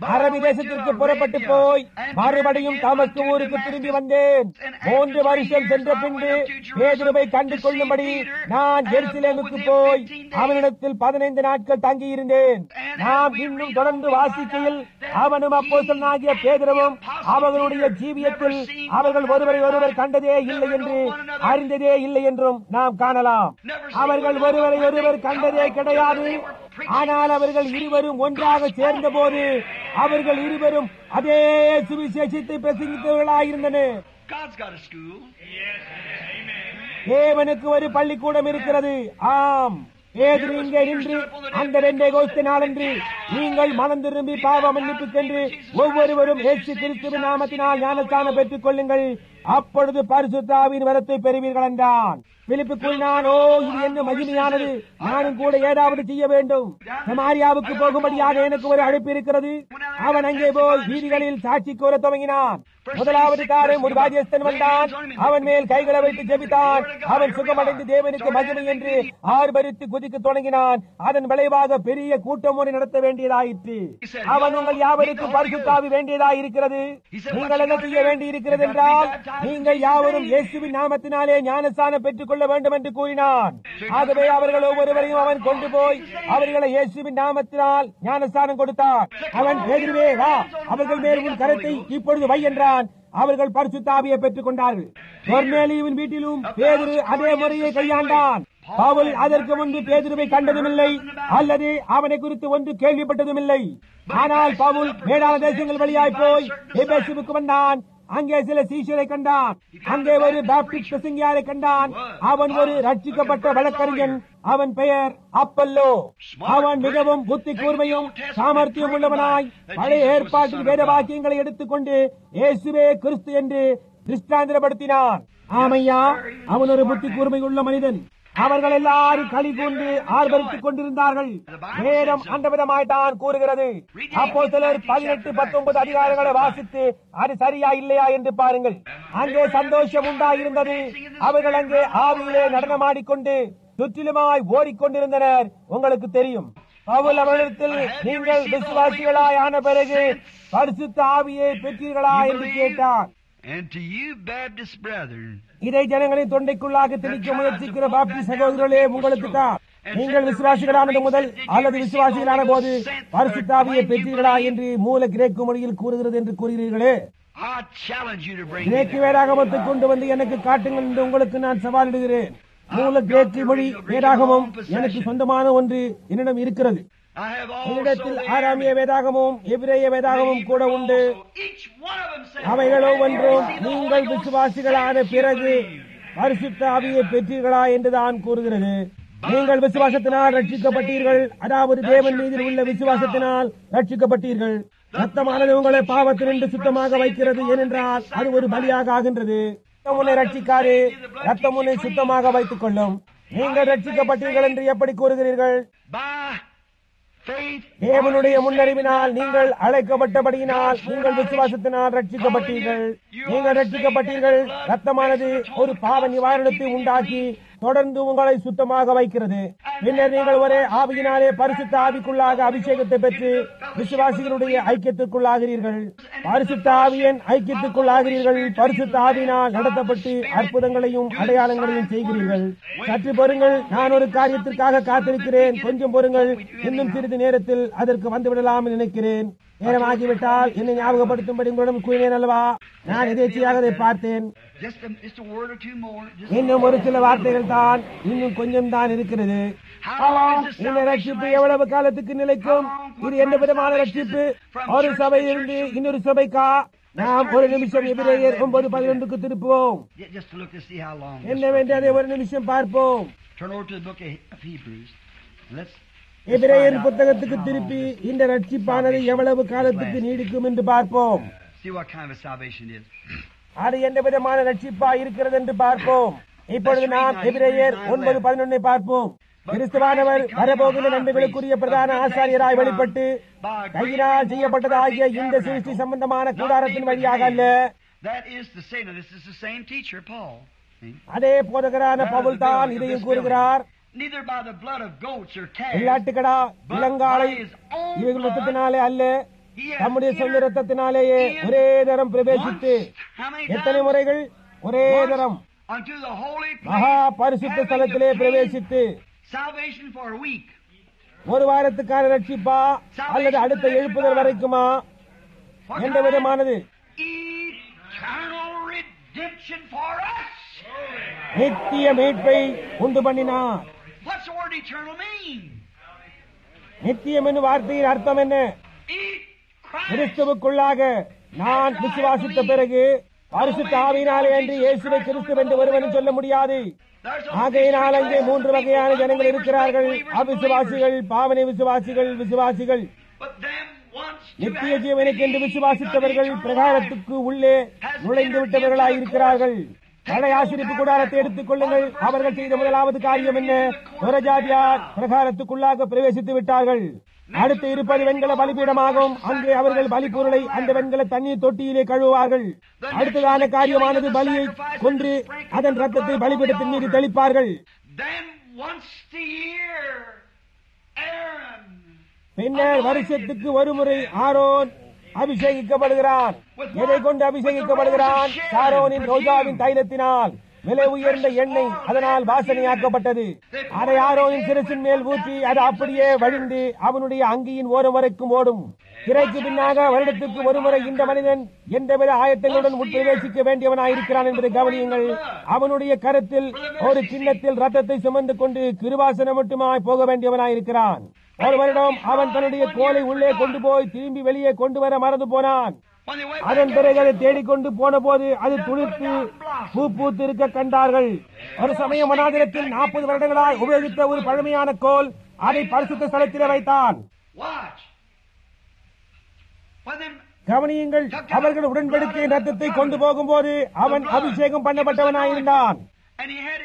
B: அரபி தேசத்திற்கு புறப்பட்டு போய் மறுபடியும் தமக்கு ஊருக்கு திரும்பி வந்தேன் மூன்று வருஷம் சென்ற பின்பு பேதுருவை கண்டு கொள்ளும்படி நான் எருசலேமுக்கு போய் அவனிடத்தில் பதினைந்து நாட்கள் தங்கியிருந்தேன் நாம் இன்னும் தொடர்ந்து வாசிக்கையில் அவனும் அப்போசனாகிய பேதுருவும் அவர்களுடைய ஜீவியத்தில் அவர்கள் ஒருவரை ஒருவர் கண்டதே இல்லை என்று அறிந்ததே இல்லை என்றும் நாம் காணலாம் அவர்கள் ஒருவரை ஒருவர் கண்டதே கிடையாது ஆனால் அவர்கள் இருவரும் ஒன்றாக சேர்ந்த போது அவர்கள் இருவரும் அதே சுவிசேஷத்தை பிரசங்கித்தவர்களாயிருந்தனர்
A: God's got a school.
B: தேவனுக்கு ஒரு பள்ளிக்கூடம் இருக்கிறது ஆம் பேதுரு இங்கே நின்று அந்த ரெண்டே கோஸ்து நாளன்று நீங்கள் மனம் திரும்பி பாவ மன்னிப்பு சென்று ஒவ்வொருவரும் இயேசு கிறிஸ்துவின் நாமத்தினால் ஞானஸ்தானம் பெற்றுக் கொள்ளுங்கள் அப்பொழுது பரிசுத்தாவின் வரத்தை பெறுவீர்கள் என்றான் பிலிப்புக்குள் நான் ஓ இது என்ன மகிமையானது நானும் கூட ஏதாவது செய்ய வேண்டும் சமாரியாவுக்கு போகும்படியாக எனக்கு ஒரு அழைப்பு இருக்கிறது அவன் அங்கே போய் வீதிகளில் சாட்சி கூற துவங்கினான் முதலாவது காரம் ஒரு பாஜ்யஸ்தன் வந்தான் அவன் மேல் கைகளை வைத்து ஜெபித்தான் அவன் சுகமடைந்து தேவனுக்கு மகிமை என்று ஆர்ப்பரித்து குதிக்க தொடங்கினான் அதன் விளைவாக பெரிய கூட்டம் ஒன்று நடத்த வேண்டியதாயிற்று அவன் உங்கள் யாவருக்கும் பரிசுத்தாவி வேண்டியதாயிருக்கிறது நீங்கள் என்ன செய்ய வேண்டியிருக்கிறது என்றால் நீங்கள் யாவரும் இயேசுவின் நாமத்தினாலே ஞானஸ்தானம் பெற்றுக் கொள்ள வேண்டும் என்று கூறினான் ஆகவே அவர்கள் ஒவ்வொருவரையும் அவன் கொண்டு போய் அவர்களை இயேசுவின் நாமத்தினால் ஞானஸ்தானம் கொடுத்தான் அவன் பேதுருவே வா அவர்கள் மேல் உன் கரத்தை இப்பொழுது வை என்றான் அவர்கள் பரிசுத்தாவியை பெற்றுக் கொண்டார்கள் கொர்நேலியுவின் வீட்டிலும் பேதுரு அதே முறையை கையாண்டான் பவுல் அதற்கு முன்பு பேதுருவை கண்டதுமில்லை அல்லது அவனை குறித்து ஒன்று கேள்விப்பட்டதுமில்லை ஆனால் பவுல் மேடான தேசங்கள் வழியாய் போய் எபேசுவுக்கு வந்தான் அங்கே சில சீஷரை கண்டான் அங்கே ஒரு பாப்டிஸ்ட் பிரசங்கியாரை கண்டான் அவன் ஒரு ரட்சிக்கப்பட்ட வழக்கறிஞன் அவன் பெயர் அப்பல்லோ அவன் மிகவும் புத்தி கூர்மையும் சாமர்த்தியம் உள்ளவனாய் பழைய ஏற்பாட்டில் வேத வாக்கியங்களை எடுத்துக்கொண்டு இயேசுவே கிறிஸ்து என்று திருஷ்டாந்திரப்படுத்தினான் ஆமையா அவன் ஒரு புத்தி கூர்மை உள்ள மனிதன் அவர்கள் எல்லாரும் களி கூர்ந்து ஆர்ப்பரித்துக் கொண்டிருந்தார்கள் வேதம் அந்த விதமாய்தான் கூறுகிறது அப்போ சிலர் பதினெட்டு பத்தொன்பது அதிகாரங்களை வாசித்து அது சரியா இல்லையா என்று பாருங்கள் அங்கே சந்தோஷம் உண்டாயிருந்தது அவர்கள் அங்கே ஆவியிலே நடனமாடிக்கொண்டு சுற்றிலுமாய் ஓடிக்கொண்டிருந்தனர் உங்களுக்கு தெரியும் பவுல் அவரிடத்தில் நீங்கள் விசுவாசிகளாய் ஆன பிறகு பரிசுத்த ஆவியை பெற்றீர்களா என்று கேட்டார்
A: And to you, Baptist brethren,
B: இதை ஜனங்களின் தொண்டைக்குள்ளாக திணிக்க முயற்சிக்கிற பாப்டி சகோதரர்களே உங்களுக்கு தான் நீங்கள் விசுவாசிகளானது முதல் அல்லது விசுவாசிகளான போது பரிசுத்தாவியை பெற்றீர்களா என்று மூல கிரேக்கு மொழியில் கூறுகிறது என்று கூறுகிறீர்களே
A: I challenge you to bring me
B: கிரேக்கு
A: that.
B: வேதாகமத்தை கொண்டு வந்து எனக்கு காட்டுங்கள் என்று உங்களுக்கு நான் சவாலிடுகிறேன் மூல கிரேக்கு மொழி வேதாகமம் எனக்கு சொந்தமான ஒன்று என்னிடம் இருக்கிறது
A: I have also
B: என்னிடத்தில்
A: the
B: ஆராமிய வேதாகமும் எபிரேய வேதாகமும் கூட உண்டு
A: Each one of them said,
B: அவைகள் ஒவ்வொன்றும்
A: "Receive the
B: நீங்கள்
A: Holy Ghost
B: விசுவாசிகளான
A: since you
B: பிறகு
A: believe."
B: பரிசுத்த ஆவியை பெற்றீர்களா என்றுதான் கூறுகிறது நீங்கள் விசுவாசத்தினால் ரட்சிக்கப்பட்டீர்கள் அதாவது தேவன் மீதில் உள்ள விசுவாசத்தினால் ரட்சிக்கப்பட்டீர்கள் ரத்தமானது உங்களை பாவத்தினின்று சுத்தமாக வைக்கிறது ஏனென்றால் அது ஒரு பலியாக ஆகின்றது ரத்தம் உன்னை ரட்சிக்காது ரத்தம் உன்னை சுத்தமாக வைத்துக் கொள்ளும் நீங்கள் ரட்சிக்கப்பட்டீர்கள் என்று எப்படி கூறுகிறீர்கள்
A: By faith,
B: தேவனுடைய முன்னறிவினால் நீங்கள் அழைக்கப்பட்டபடியினால் நீங்கள் விசுவாசத்தினால் ரட்சிக்கப்பட்டீர்கள் நீங்கள் ரட்சிக்கப்பட்டீர்கள் ரத்தமானது ஒரு பாவ நிவாரணத்தை உண்டாக்கி தொடர்ந்து உங்களை சுத்தமாக வைக்கிறது பின்னர் நீங்கள் ஒரே ஆவியினாலே பரிசுத்த ஆவிக்குள்ளாக அபிஷேகத்தை பெற்று விசுவாசிகளுடைய ஐக்கியத்திற்குள்ளாகிறீர்கள் பரிசுத்த ஆவியன் ஐக்கியத்திற்குள்ளாகிறீர்கள் பரிசுத்த ஆவியினால் நடத்தப்பட்டு அற்புதங்களையும் அடையாளங்களையும் செய்கிறீர்கள் சற்று பொறுங்கள் நான் ஒரு காரியத்திற்காக காத்திருக்கிறேன் கொஞ்சம் பொறுங்கள் இன்னும் சிறிது நேரத்தில் அதற்கு வந்துவிடலாம் நினைக்கிறேன் நேரமாகிவிட்டால் என்னை ஞாபகப்படுத்தும்படி உங்களிடம் கூறினேன் அல்லவா நான் எதேச்சையாக அதை பார்த்தேன்
A: just a, just a word or two more. Just
B: இன்னும் ஒரு சில வார்த்தைகள் தான் இன்னும் கொஞ்சம் தான் இருக்கிறது
A: how long is this
B: இந்த ரட்சிப்பு எவ்வளவு காலத்துக்கு நிலைக்கும் இது எந்த விதமான ரட்சிப்பு ஒரு சபையிலிருந்து இன்னொரு சபைக்கா நாம் ஒரு நிமிஷம் எபிரேயர் ஒன்பது பதினொன்றுக்கு திருப்புவோம்
A: Ju- Just to look to see how long. this
B: என்னவென்று அதை ஒரு நிமிஷம் பார்ப்போம்
A: Turn over to the book of of Hebrews. And let's
B: எபிரேயர் புத்தகத்துக்கு திருப்பி இந்த ரட்சிப்பானது எவ்வளவு காலத்துக்கு நீடிக்கும் என்று பார்ப்போம்
A: see what kind of a salvation it is.
B: அது எந்த விதமான ரட்சிப்பா இருக்கிறது என்று பார்ப்போம் இப்பொழுது நாம் எபிரேயர் ஒன்பது பதினொன்னை பார்ப்போம் கிறிஸ்துவானவர் வரப்போகிற நன்மைகளுக்குரிய பிரதான ஆசாரியராய் வெளிப்பட்டு கையினால் செய்யப்பட்டதாகிய இந்த சிருஷ்டி சம்பந்தமான கூடாரத்தின் வழியாக அல்ல
A: That is to say, now this is the same teacher, Paul. See?
B: அதே போதகரான பவுல் தான் இதையும் கூறுகிறார்
A: Neither by the blood of goats or calves,
B: வெள்ளாட்டுக்கடா இளங்காலை இவைகள் ரத்தத்தினாலே அல்ல
A: He has
B: தம்முடைய சொந்த
A: entered
B: ரத்தத்தினாலேயே ஒரே தரம் பிரவேசித்து
A: How many
B: எத்தனை
A: times?
B: முறைகள் ஒரே
A: Once
B: தரம்
A: Unto the holy place,
B: மகா பரிசுத்த
A: having
B: ஸ்தலத்திலே
A: obtained
B: பிரவேசித்து
A: salvation for a week.
B: ஒரு வாரத்துக்கான ரட்சிப்பா அல்லது அடுத்த எழுப்புதல் வரைக்குமா
A: For
B: எந்த
A: time,
B: விதமானது
A: eternal redemption for us.
B: நித்திய மீட்பை உண்டு பண்ணினார்
A: What's the word eternal mean?
B: நித்தியம் என்னும் வார்த்தையின் அர்த்தம் என்ன
A: Eat Christ.
B: கிறிஸ்துவுக்குள்ளாக நான் விசுவாசித்த பிறகு பரிசுத்த ஆவியினாலே என்று இயேசுவை கிறிஸ்து என்று ஒருவனும் சொல்ல முடியாது
A: There's
B: ஆகையினால் அங்கே மூன்று வகையான ஜனங்கள் இருக்கிறார்கள் அவிசுவாசிகள் பாவனை விசுவாசிகள் விசுவாசிகள்
A: But them once to
B: நித்திய
A: have
B: ஜீவனுக்கு என்று
A: believed
B: விசுவாசித்தவர்கள்
A: the eternal
B: பிரகாரத்துக்கு உள்ளே நுழைந்து விட்டவர்களாய் இருக்கிறார்கள் கடை ஆசிரிப்பு கூடாரத்தை எடுத்துக் கொள்ளுங்கள் அவர்கள் செய்த முதலாவது காரியம் என்ன புறஜாதியார் பிரகாரத்துக்குள்ளாக பிரவேசித்து விட்டார்கள் அடுத்து இருப்பது வெண்கல பலிபீடமாகும் அங்கே அவர்கள் பலிப்பொருளை அந்த வெண்கல தண்ணீர் தொட்டியிலே கழுவுவார்கள் அடுத்ததான காரியமானது பலியை கொன்று அதன் ரத்தத்தை பலிபீடத்தின் மீது தெளிப்பார்கள்
A: Then once a year, Aaron
B: பின்னர் வருஷத்துக்கு ஒருமுறை ஆரோன் அபிஷேகிக்கப்படுகிறான் எதை கொண்டு அபிஷேகிக்கப்படுகிறான் சாரோனின் ரோஜாவின் தைலத்தினால் விலை உயர்ந்த எண்ணெய் அதனால் வாசனையாக்கப்பட்டது அதை ஆரோனின் சிரசின் மேல் ஊற்றி அது அப்படியே வழிந்து அவனுடைய அங்கியின் ஓரம் வரைக்கும் ஓடும் திரைக்கு பின்னாக வருடத்துக்கு ஒருமுறை இந்த மனிதன் எந்தவித ஆயத்தங்களுடன் உட்பிரவேசிக்க வேண்டியவனாயிருக்கிறான் என்பதை கவனியுங்கள் அவனுடைய கருத்தில் ஒரு கிண்ணத்தில் ரத்தத்தை சுமந்து கொண்டு கிருவாசனம் மட்டுமாய் போக வேண்டியவனாயிருக்கிறான் ஒரு வருடம் அவன் தன்னுடைய கோலை உள்ளே கொண்டு போய் திரும்பி வெளியே கொண்டு வர மறந்து போனான்
A: when they went
B: அதன் பிறகு அதை தேடிக்கொண்டு போன போது அது துளிர்த்து பூ பூத்து இருக்க கண்டார்கள் ஒரு சமயம் மனாதிரத்தில் நாற்பது வருடங்களாய் உபயோகித்த ஒரு பழமையான கோல் அதை பரிசுத்த ஸ்தலத்திலே வைத்தான்
A: watch. When them
B: கவனியுங்கள் அவர்கள் உடன்படிக்கை ரத்தத்தை கொண்டு போகும்போது அவன் அபிஷேகம் பண்ணப்பட்டவனாயிருந்தான்
A: and he had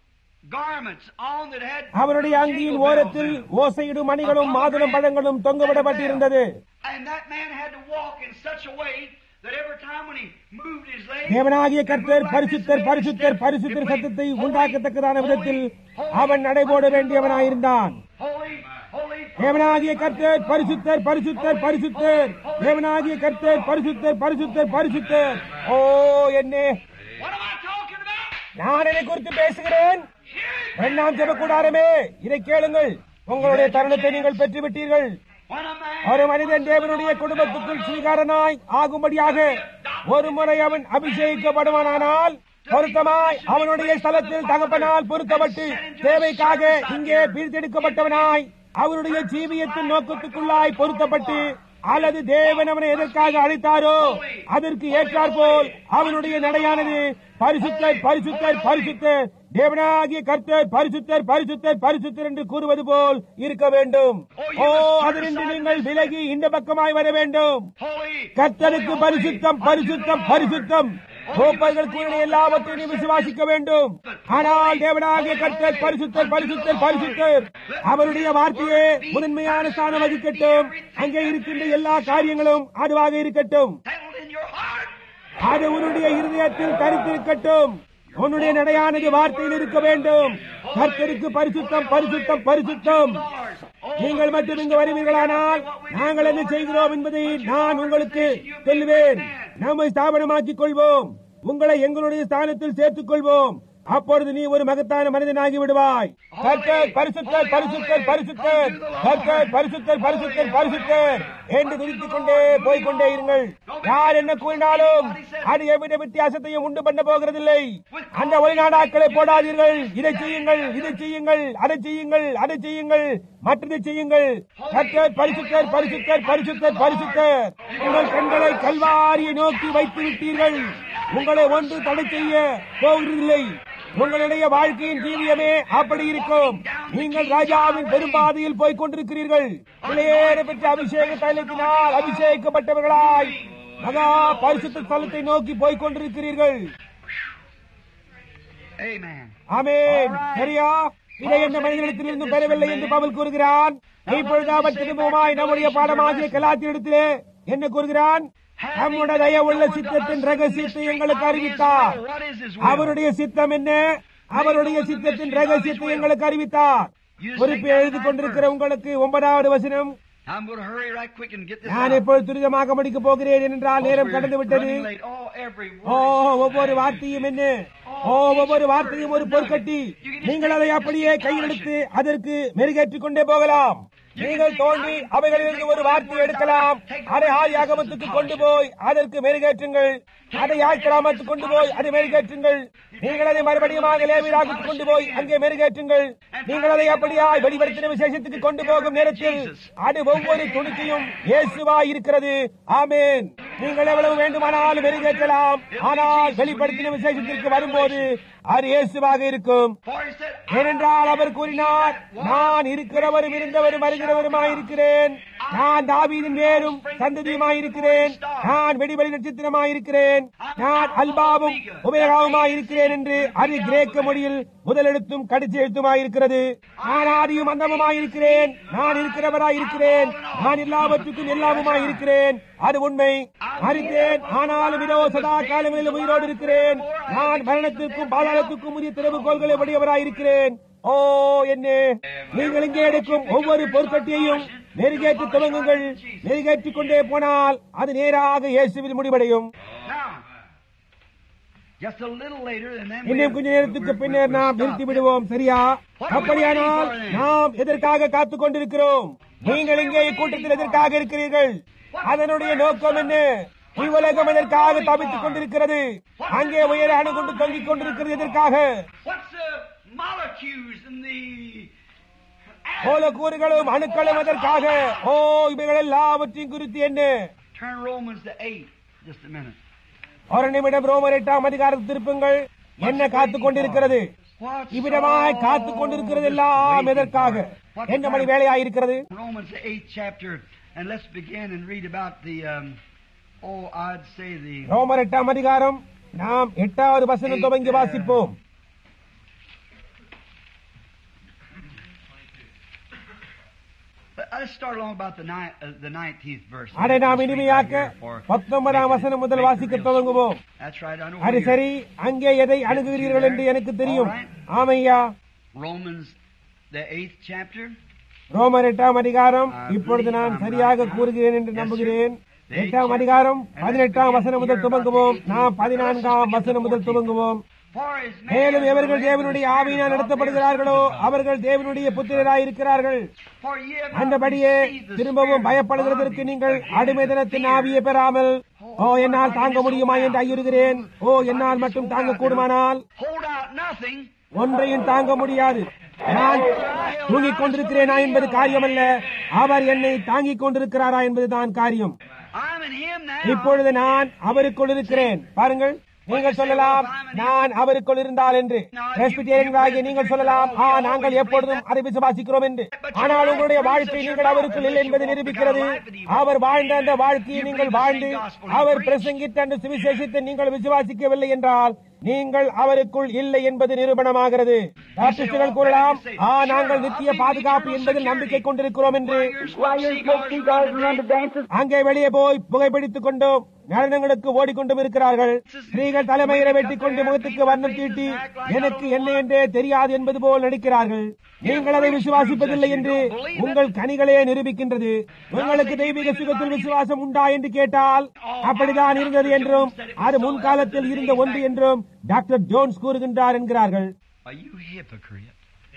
A: garments on that had
B: அவனுடைய அங்கியின் ஓரத்தில் ஓசையிடும் மணிகளும் மாதுளம் பழங்களும் தொங்கவிடப்பட்டிருந்தது
A: and that man had to walk in such a way that every time when he moved his legs
B: தேவனாகிய கர்த்தர் பரிசுத்தர் பரிசுத்தர் பரிசுத்தர் சத்தத்தை உண்டாக்கத்தக்கதான விதத்தில் அவன் நடைபோட வேண்டியவனாயிருந்தான்
A: holy holy
B: தேவனாகிய கர்த்தர் பரிசுத்தர் பரிசுத்தர் பரிசுத்தர் தேவனாகிய கர்த்தர் பரிசுத்தர் பரிசுத்தர் பரிசுத்தர் ஓ என்னே
A: what am I talking about
B: நான் என்னை குறித்து பேசுகிறேன் இரண்டாம் ஜெப கூடாரமே இதை கேளுங்கள் உங்களுடைய தருணத்தை நீங்கள் பெற்று விட்டீர்கள்
A: when a man
B: ஒரு மனிதன் தேவனுடைய குடும்பத்துக்குள் ஸ்வீகாரனாய் ஆகும்படியாக ஒரு முறை அவன் அபிஷேகிக்கப்படுவானானால் பொருத்தமாய் அவனுடைய ஸ்தலத்தில் தகப்பனால் பொருத்தப்பட்டு தேவைக்காக இங்கே பிரித்தெடுக்கப்பட்டவனாய் அவருடைய ஜீவியத்தின் நோக்கத்துக்குள்ளாய் பொருத்தப்பட்டு அல்லது தேவன் அவனை எதற்காக அழைத்தாரோ அதற்கு ஏற்றாற்போல் அவனுடைய நடையானது பரிசுத்தர் பரிசுத்தர் பரிசுத்தர் தேவனாகிய கர்த்தர் பரிசுத்தர் பரிசுத்தர் பரிசுத்தர் என்று கூறுவது போல் இருக்க வேண்டும் ஓ அதிலிருந்து நீங்கள் விலகி இந்த பக்கமாய் வர வேண்டும்
A: holy
B: கர்த்தருக்கு பரிசுத்தம் பரிசுத்தம் பரிசுத்தம் கோப்பைகள் கூறின எல்லாவற்றையும் நீ விசுவாசிக்க வேண்டும் ஆனால் தேவனாகிய கர்த்தர் பரிசுத்தர் பரிசுத்தர் பரிசுத்தர் அவருடைய வார்த்தையே முதன்மையான ஸ்தானம் வகிக்கட்டும் அங்கே இருக்கின்ற எல்லா காரியங்களும் அதுவாக இருக்கட்டும்
A: settled in your heart
B: அது உன்னுடைய இருதயத்தில் தரித்திருக்கட்டும் உன்னுடைய நடையானது வார்த்தையில் இருக்க வேண்டும் கர்த்தருக்கு பரிசுத்தம் பரிசுத்தம் பரிசுத்தம் நீங்கள் மட்டும் இங்கு வருவீர்களானால் நாங்கள் என்ன செய்கிறோம் என்பதை நான் உங்களுக்கு சொல்லுவேன் நம்மை ஸ்தாபனமாக்கிக் கொள்வோம் உங்களை எங்களுடைய ஸ்தானத்தில் சேர்த்துக் கொள்வோம் அப்பொழுது நீ ஒரு மகத்தான மனிதனாகி விடுவாய் கர்த்தர் பரிசுத்தர் பரிசுத்தர் பரிசுத்தர் கர்த்தர் பரிசுத்தர் பரிசுத்தர் பரிசுத்தர் என்று துதித்துக் கொண்டே போய்க்கொண்டே இருங்கள் யார் என்ன கூறினாலும் அது எவ்வித வித்தியாசத்தையும் உண்டு பண்ண போகிறதில்லை அந்த ஒளிநாடாக்களை போடாதீர்கள் இதை செய்யுங்கள் இதை செய்யுங்கள் அதை செய்யுங்கள் அதை செய்யுங்கள் மற்றதை செய்யுங்கள் கர்த்தர் பரிசுத்தர் பரிசுத்தர் பரிசுத்தர் பரிசுத்தர் உங்கள் கண்களை கல்வாரியை நோக்கி வைத்து விட்டீர்கள் உங்களை ஒன்று தடை செய்ய போகிறதில்லை உங்களுடைய வாழ்க்கையின் ஜீவியமே அப்படி இருக்கும் நீங்கள் ராஜாவின் பெரும்பாதையில் போய்க் கொண்டிருக்கிறீர்கள் விலையேற பெற்ற அபிஷேக தைலத்தினால் அபிஷேகிக்கப்பட்டவர்களாய் மகா பரிசுத்த ஸ்தலத்தை நோக்கி போய்க் கொண்டிருக்கிறீர்கள்
A: amen
B: ஆமென் சரியா இதை எந்த மனிதனிடத்திலிருந்து பெறவில்லை என்று பவுல் கூறுகிறான் இப்பொழுது அவர் திரும்பவுமாய் நம்முடைய பாடமாகிய கலாத்திடத்திலே என்ன கூறுகிறான் நம்முடைய தயவுள்ள சித்தத்தின் ரகசியத்தை எங்களுக்கு அறிவித்தார்
A: what is his will
B: அவருடைய சித்தம் என்ன அவருடைய சித்தத்தின் ரகசியத்தை எங்களுக்கு அறிவித்தார் குறிப்பு எழுதி கொண்டிருக்கிற உங்களுக்கு ஒன்பதாவது வசனம்
A: I'm going to hurry right quick and get this
B: நான்
A: out.
B: எப்பொழுது துரிதமாக முடிக்கப் போகிறேன் என்றால் நேரம்
A: We're
B: கடந்து விட்டது
A: running late. Oh, every
B: ஓ
A: word.
B: ஒவ்வொரு வார்த்தையும் என்ன ஓ ஒவ்வொரு வார்த்தையும் ஒரு பொற்கட்டி நீங்கள் அதை அப்படியே கையில் எடுத்து அதற்கு மெருகேற்றிக் கொண்டே போகலாம் நீங்கள் தோன்றி அவைகளிலிருந்து ஒரு வார்த்தை எடுக்கலாம் அதை ஆயாகமத்துக்கு கொண்டு போய் அதற்கு மெருகேற்றுங்கள் அதை யாழ்கிராமத்துக்கு கொண்டு போய் அதை மெருகேற்றுங்கள் நீங்கள் அதை மறுபடியும் லேவிராகுக்கு கொண்டு போய் அங்கே மெருகேற்றுங்கள் நீங்கள் அதை அப்படியாய் வெளிப்படுத்தின விசேஷத்துக்கு கொண்டு போகும் நேரத்தில் அது ஒவ்வொரு துணிக்கையும் இயேசுவாய் இருக்கிறது ஆமென் நீங்கள் எவ்வளவு வேண்டுமானாலும் மெருகேற்றலாம் ஆனால் வெளிப்படுத்தின விசேஷத்திற்கு வரும்போது அது இயேசுவாக இருக்கும்
A: For he said,
B: ஏனென்றால் அவர் கூறினார் நான் இருக்கிறவரும் இருந்தவரும் வருகிறவருமாய் இருக்கிறேன் நான் தாவீதின் வேரும் சந்ததியுமாய் இருக்கிறேன் நான் வெடிவெளி நட்சத்திரமாய் இருக்கிறேன் நான் அல்பாவும் உபயோகமாய் இருக்கிறேன் என்று அது கிரேக்க மொழியில் முதலெழுத்தும் கடைசி எழுத்துமாய் இருக்கிறது நான் ஆதியும் அந்தமுமாய் இருக்கிறேன் நான் இருக்கிறவராய் இருக்கிறேன் நான் எல்லாவற்றுக்கும் எல்லாமுமாய் இருக்கிறேன் அது உண்மை மறித்தேன் ஆனாலும் இதோ சதா காலங்களில் உயிரோடு இருக்கிறேன் நான் மரணத்திற்கும் பாதாளத்துக்கும் உரிய திறவுகோள்களை உடையவராய் இருக்கிறேன் ஓ என்ன நீங்கள் இங்கே எடுக்கும் ஒவ்வொரு பொற்கட்டியையும் நெருகேற்றி துவங்குங்கள் நெருகேற்றிக் கொண்டே போனால் அது நேராக இயேசுவில் முடிவடையும்
A: Now, just a little later, and then
B: இன்னும் கொஞ்ச நேரத்துக்கு பின்னர் நாம் நிறுத்தி விடுவோம் சரியா அப்படியானால் நாம் எதற்காக காத்துக் கொண்டிருக்கிறோம் நீங்கள் இங்கே இக்கூட்டத்தில் எதற்காக இருக்கிறீர்கள் அதனுடைய நோக்கம் என்ன இவ்வுலகம் எதற்காக தவித்துக் கொண்டிருக்கிறது அங்கே உயர அணுகொண்டு தொங்கிக் கொண்டிருக்கிறது எதற்காக
A: What's the molecules and the
B: மூலக்கூறுகளும் அணுக்களும் எதற்காக ஓ இவைகள் எல்லாவற்றையும் குறித்து என்ன
A: Turn Romans to 8, just a minute.
B: ஒரு நிமிடம் ரோமர் எட்டாம் அதிகாரத்தை திருப்புங்கள் என்ன காத்துக் கொண்டிருக்கிறது
A: What's
B: இவ்விடமாய்
A: all
B: காத்துக் கொண்டிருக்கிறது எல்லாம் எதற்காக
A: What's
B: என்ன மணி வேலையாயிருக்கிறது
A: Romans the 8th chapter, and let's begin and read about the, um, oh, I'd say the,
B: ரோமர் எட்டாம் அதிகாரம் நாம் எட்டாவது வசனம் துவங்கி வாசிப்போம்
A: But let's start along about the, ni- uh, the 19th verse.
B: அதை நாம்
A: Let's read
B: இனிமையாக்க
A: right here for-
B: பத்தொன்பதாம் வசனம் முதல் வாசிக்க துவங்குவோம்
A: That's right, I know
B: அது
A: where you're-
B: சரி அங்கே எதை அணுகுகிறீர்கள் என்று எனக்கு தெரியும் ஆமையா
A: Romans, the 8th chapter.
B: ரோமர் எட்டாம் அதிகாரம் இப்பொழுது நான் சரியாக கூறுகிறேன் என்று நம்புகிறேன் எட்டாம் அதிகாரம் பதினெட்டாம் வசனம் முதல் துவங்குவோம் நாம் பதினான்காம் வசனம் முதல் துவங்குவோம்
A: For as many
B: மேலும்
A: as
B: எவர்கள்
A: the
B: தேவனுடைய
A: Spirit
B: ஆவியினால்
A: of
B: நடத்தப்படுகிறார்களோ
A: God,
B: அவர்கள் தேவனுடைய புத்திரராயிருக்கிறார்கள்
A: For ye have not
B: அந்தபடியே
A: received the
B: திரும்பவும்
A: spirit of
B: பயப்படுகிறதற்கு
A: bondage
B: நீங்கள்
A: again
B: அடிமைதனத்தின்
A: to fear.
B: ஆவியை பெறாமல் ஓ என்னால் தாங்க முடியுமா என்று ஐயுறுகிறேன் ஓ என்னால் மட்டும் தாங்க கூடுமானால்
A: Hold out nothing.
B: ஒன்றையும் தாங்க முடியாது நான் தூங்கிக் கொண்டிருக்கிறேனா என்பது காரியமல்ல அவர் என்னை தாங்கிக் கொண்டிருக்கிறாரா என்பதுதான் காரியம்
A: I'm in Him now.
B: இப்பொழுது நான் அவருக்குள் இருக்கிறேன் பாருங்கள் நீங்கள் சொல்லலாம் நான் அவருக்குள் இருந்தால் என்று Presbyterian-ஆகிய நீங்கள் சொல்லலாம் ஆ நாங்கள் எப்பொழுதும் அதை விசுவாசிக்கிறோம் என்று ஆனால் உங்களுடைய வாழ்க்கை நீங்கள் அவருக்குள் இல்லை என்பதை நிரூபிக்கிறது அவர் வாழ்ந்த அந்த வாழ்க்கையை நீங்கள் வாழ்ந்து அவர் பிரசங்கித்த அந்த சுவிசேஷத்தை நீங்கள் விசுவாசிக்கவில்லை என்றால் நீங்கள் அவருக்குள் இல்லை என்பது நிரூபணமாகிறது பாப்டிஸ்டுகள் கூறலாம் ஆ நாங்கள் நித்திய பாதுகாப்பு என்பதில் நம்பிக்கை கொண்டிருக்கிறோம் என்று
D: Why you're smoke cigars and run to dances?
B: அங்கே வெளியே போய் புகைப்பிடித்துக் கொண்டும் நடனங்களுக்கு ஓடிக்கொண்டும் இருக்கிறார்கள் ஸ்திரீகள் தலைமையில வெட்டிக் கொண்டு முகத்துக்கு வண்ணம் தீட்டி எனக்கு என்ன என்றே தெரியாது என்பது போல் நடிக்கிறார்கள் நீங்கள் அதை விசுவாசிப்பதில்லை என்று உங்கள் கனிகளே நிரூபிக்கின்றது உங்களுக்கு தெய்வீக சுகத்தில் விசுவாசம் உண்டா என்று கேட்டால் அப்படிதான் இருந்தது என்றும் அது முன்காலத்தில் இருந்த ஒன்று என்றும் டாக்டர் ஜோன்ஸ் கூறுகின்றார் என்கிறார்கள்
A: Are you hypocrite?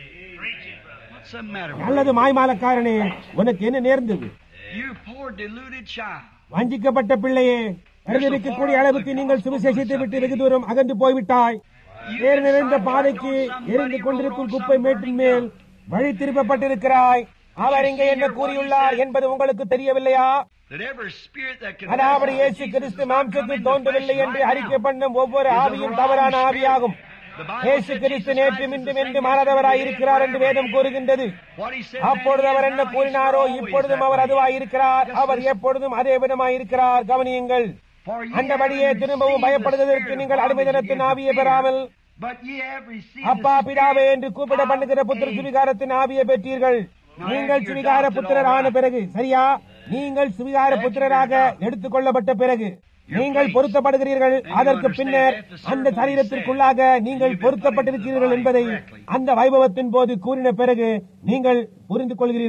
A: What's the matter with
B: நல்லது மாய்மாலக்காரனே உனக்கு என்ன நேர்ந்தது
A: you? You poor deluded child.
B: வஞ்சிக்கப்பட்ட பிள்ளையே அறிந்திருக்கக்கூடிய அளவுக்கு நீங்கள் சுவிசேஷத்தை விட்டு வெகு தூரம் அகன்று போய்விட்டாய் ஏர் நிறைந்த பாதைக்கு எரிந்து கொண்டிருக்கும் குப்பை மேட்டின் மேல் வழி திருப்பப்பட்டிருக்கிறாய் அவர் இங்கே என்ன கூறியுள்ளார் என்பது உங்களுக்கு தெரியவில்லையா
A: That every spirit that can
B: அதாவது இயேசு கிறிஸ்து மாம்சத்தில் தோன்றவில்லை என்று அறிக்கை பண்ணும் ஒவ்வொரு ஆவியும் தவறான ஆவியாகும் இயேசு கிறிஸ்து நேற்று இன்றும் என்று மாறாதவராய் இருக்கிறார் என்று வேதம் கூறுகின்றது
A: What he said
B: அப்பொழுது அவர் என்ன கூறினாரோ இப்பொழுதும் அவர் அதுவாய் இருக்கிறார் அவர் எப்பொழுதும் அதே விதமாய் இருக்கிறார் கவனியுங்கள் அந்தபடியே திரும்பவும் பயப்படுவதற்கு நீங்கள் அடிமைதனத்தின் ஆவியை பெறாமல் அப்பா பிதாவே என்று கூப்பிட பண்ணுகிற புத்திர சுவிகாரத்தின் ஆவியை பெற்றீர்கள் நீங்கள் சுவிகார புத்திரர் ஆன பிறகு சரியா நீங்கள் சுவிகார புத்திரராக எடுத்துக் கொள்ளப்பட்ட பிறகு நீங்கள் பொருத்தப்படுகிறீர்கள் அதற்கு பின்னர் அந்த சரீரத்திற்குள்ளாக நீங்கள் பொருத்தப்பட்டிருக்கிறீர்கள் என்பதை அந்த வைபவத்தின் போது கூறின பிறகு நீங்கள் புரிந்து கொள்கிறீர்கள்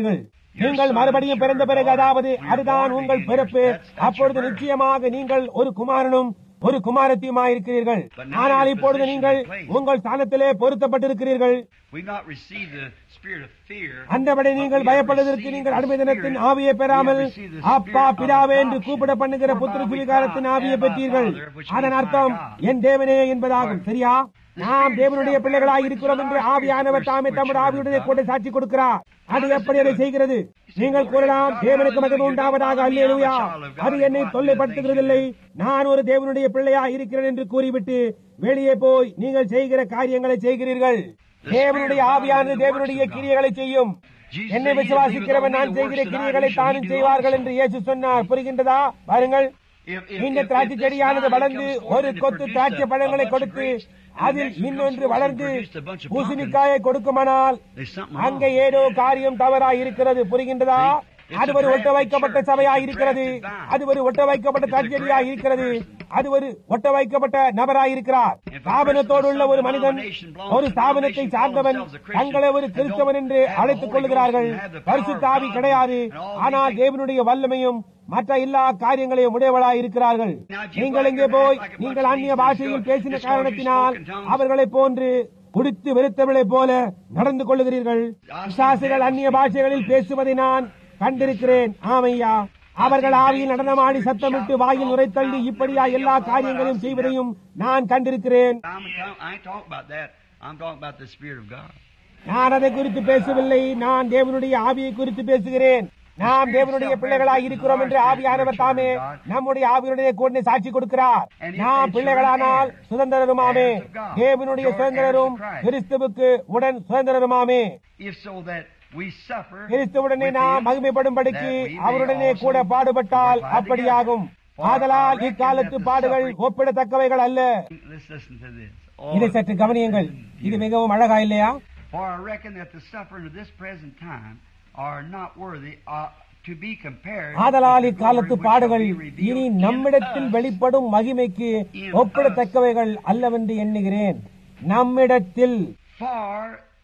B: நீங்கள் மறுபடியும் பிறந்த பிறகு அதாவது அதுதான் உங்கள் பிறப்பு அப்பொழுது நிச்சயமாக நீங்கள் ஒரு குமாரனும் ஒரு குமாரத்தியுமாயிருக்கிறீர்கள் ஆனால் இப்பொழுது நீங்கள் உங்கள் ஸ்தானத்திலே பொருத்தப்பட்டிருக்கிறீர்கள்
A: We've not received the spirit of fear.
B: அந்தபடி நீங்கள் பயப்படுவதற்கு நீங்கள் அடிமை தினத்தின் ஆவியை பெறாமல் அப்பா பிதாவே என்று கூப்பிட பண்ணுகிற புத்திர சுவிகாரத்தின் ஆவியை பெற்றீர்கள் அதன் அர்த்தம் என் தேவனே என்பதாகும் சரியா நாம் தேவனுடைய பிள்ளைகளாய் இருக்கிறோம் என்று ஆவியானவர் தாமே தம்முடைய ஆவியுடைய கூட சாட்சி கொடுக்கிறார் அது எப்படி அதை செய்கிறது நீங்கள் கூறலாம் தேவனுக்கு மகன் உண்டாவதாக அல்லேலூயா அது என்னை தொல்லைப்படுத்துகிறதில்லை நான் ஒரு தேவனுடைய பிள்ளையா இருக்கிறேன் என்று கூறிவிட்டு வெளியே போய் நீங்கள் செய்கிற காரியங்களை செய்கிறீர்கள் தேவனுடைய ஆவியானது தேவனுடைய கிரியைகளை செய்யும் என்னை விசுவாசிக்கிறவன் நான் செய்கிற கிரியைகளை தானும் செய்வார்கள் என்று இயேசு சொன்னார் புரிகின்றதா பாருங்கள்
A: If- if-
B: இந்த
A: if-
B: திராட்சை
A: if this
B: செடியானது
A: vine
B: வளர்ந்து
A: goes
B: ஒரு
A: forth and
B: கொத்து
A: produce
B: திராட்சை
A: a-
B: பழங்களை
A: a bunch of
B: கொடுத்து
A: grapes, and
B: அதில்
A: next year
B: இன்னொன்று
A: comes forth and
B: வளர்ந்து
A: produced a bunch of
B: பூசணிக்காயை கொடுக்குமானால்
A: There's something
B: அங்கே
A: wrong.
B: ஏதோ காரியம் தவறாய் இருக்கிறது புரிகின்றதா
A: It's
B: அது
A: a
B: ஒரு ஒட்ட
A: drafted
B: வைக்கப்பட்ட
A: church.
B: சபையாய்
A: It's a
B: இருக்கிறது
A: drafted vine.
B: அது ஒரு ஒட்ட வைக்கப்பட்ட
A: It's a
B: தற்செடியாய்
A: drafted
B: இருக்கிறது
A: person.
B: அது ஒரு ஒட்ட வைக்கப்பட்ட நபராய் இருக்கிறார்
A: If a
B: ஸ்தாபனத்தோடு உள்ள ஒரு
A: person of
B: மனிதன்
A: denomination belongs
B: ஒரு
A: to
B: ஸ்தாபனத்தை
A: denomination,
B: சார்ந்தவன்
A: calls themselves a Christian,
B: தங்களை ஒரு
A: and
B: கிறிஸ்தவன்
A: don't
B: என்று
A: have the
B: அழைத்துக்
A: Holy
B: கொள்கிறார்கள்
A: Ghost and have the power of
B: பரிசுத்தாவி
A: God
B: கிடையாது
A: and all these
B: ஆனால்
A: things.
B: தேவனுடைய வல்லமையும் மற்ற எல்லா காரியங்களையும் உடையவளாய் இருக்கிறார்கள் நீங்கள் இங்கே போய் நீங்கள் அந்நிய பாஷையில் பேசின காரணத்தினால் அவர்களைப் போன்று குடித்து வெறுத்தவர்களைப் போல நடந்து கொள்ளுகிறீர்கள் பிசாசுகள் அந்நிய பாஷைகளில் பேசுவதை நான் கண்டிருக்கிறேன் ஆமையா அவர்கள் ஆவியில் நடனமாடி சத்தமிட்டு வாயில் உரைத்தள்ளி இப்படியா எல்லா காரியங்களையும் செய்வதையும் நான் கண்டிருக்கிறேன்
A: I'm, I ain't talking about that. I'm talking about the Spirit of God.
B: நான் அதை குறித்து பேசவில்லை நான் தேவனுடைய ஆவியை குறித்து பேசுகிறேன் நாம் தேவனுடைய பிள்ளைகளாய் இருக்கிறோம் என்று ஆவியானவர் தாமே நம்முடைய ஆவியுடைய கூட சாட்சி கொடுக்கிறார் நாம் பிள்ளைகளானால் சுதந்திரருமாமே தேவனுடைய சுதந்திரரும் கிறிஸ்துவுக்கு உடன் சுதந்திரருமாமே
A: If so that we suffer
B: கிறிஸ்துவுடனே
A: with
B: நாம்
A: him,
B: மகிமைப்படும்படிக்கு
A: that we may
B: அவருடனே
A: also
B: கூட பாடுபட்டால்
A: glorify
B: அப்படியாகும்
A: together.
B: ஆதலால்
A: For I reckon
B: இக்காலத்து
A: that the
B: பாடுகள்
A: suffering-
B: ஒப்பிடத்தக்கவைகள் அல்ல
A: Let's listen to this.
B: இதை சற்று கவனியுங்கள் இது மிகவும் அழகா இல்லையா
A: For I reckon that the suffering of this present time are not worthy uh, to be compared
B: ஆதலால்
A: with the
B: இக்காலத்து
A: glory which
B: பாடுகள்
A: shall be revealed
B: இனி
A: in
B: நம்மிடத்தில்
A: us.
B: வெளிப்படும் மகிமைக்கு ஒப்பிடத்தக்கவைகள் அல்லவென்று எண்ணுகிறேன் நம்மிடத்தில்
A: For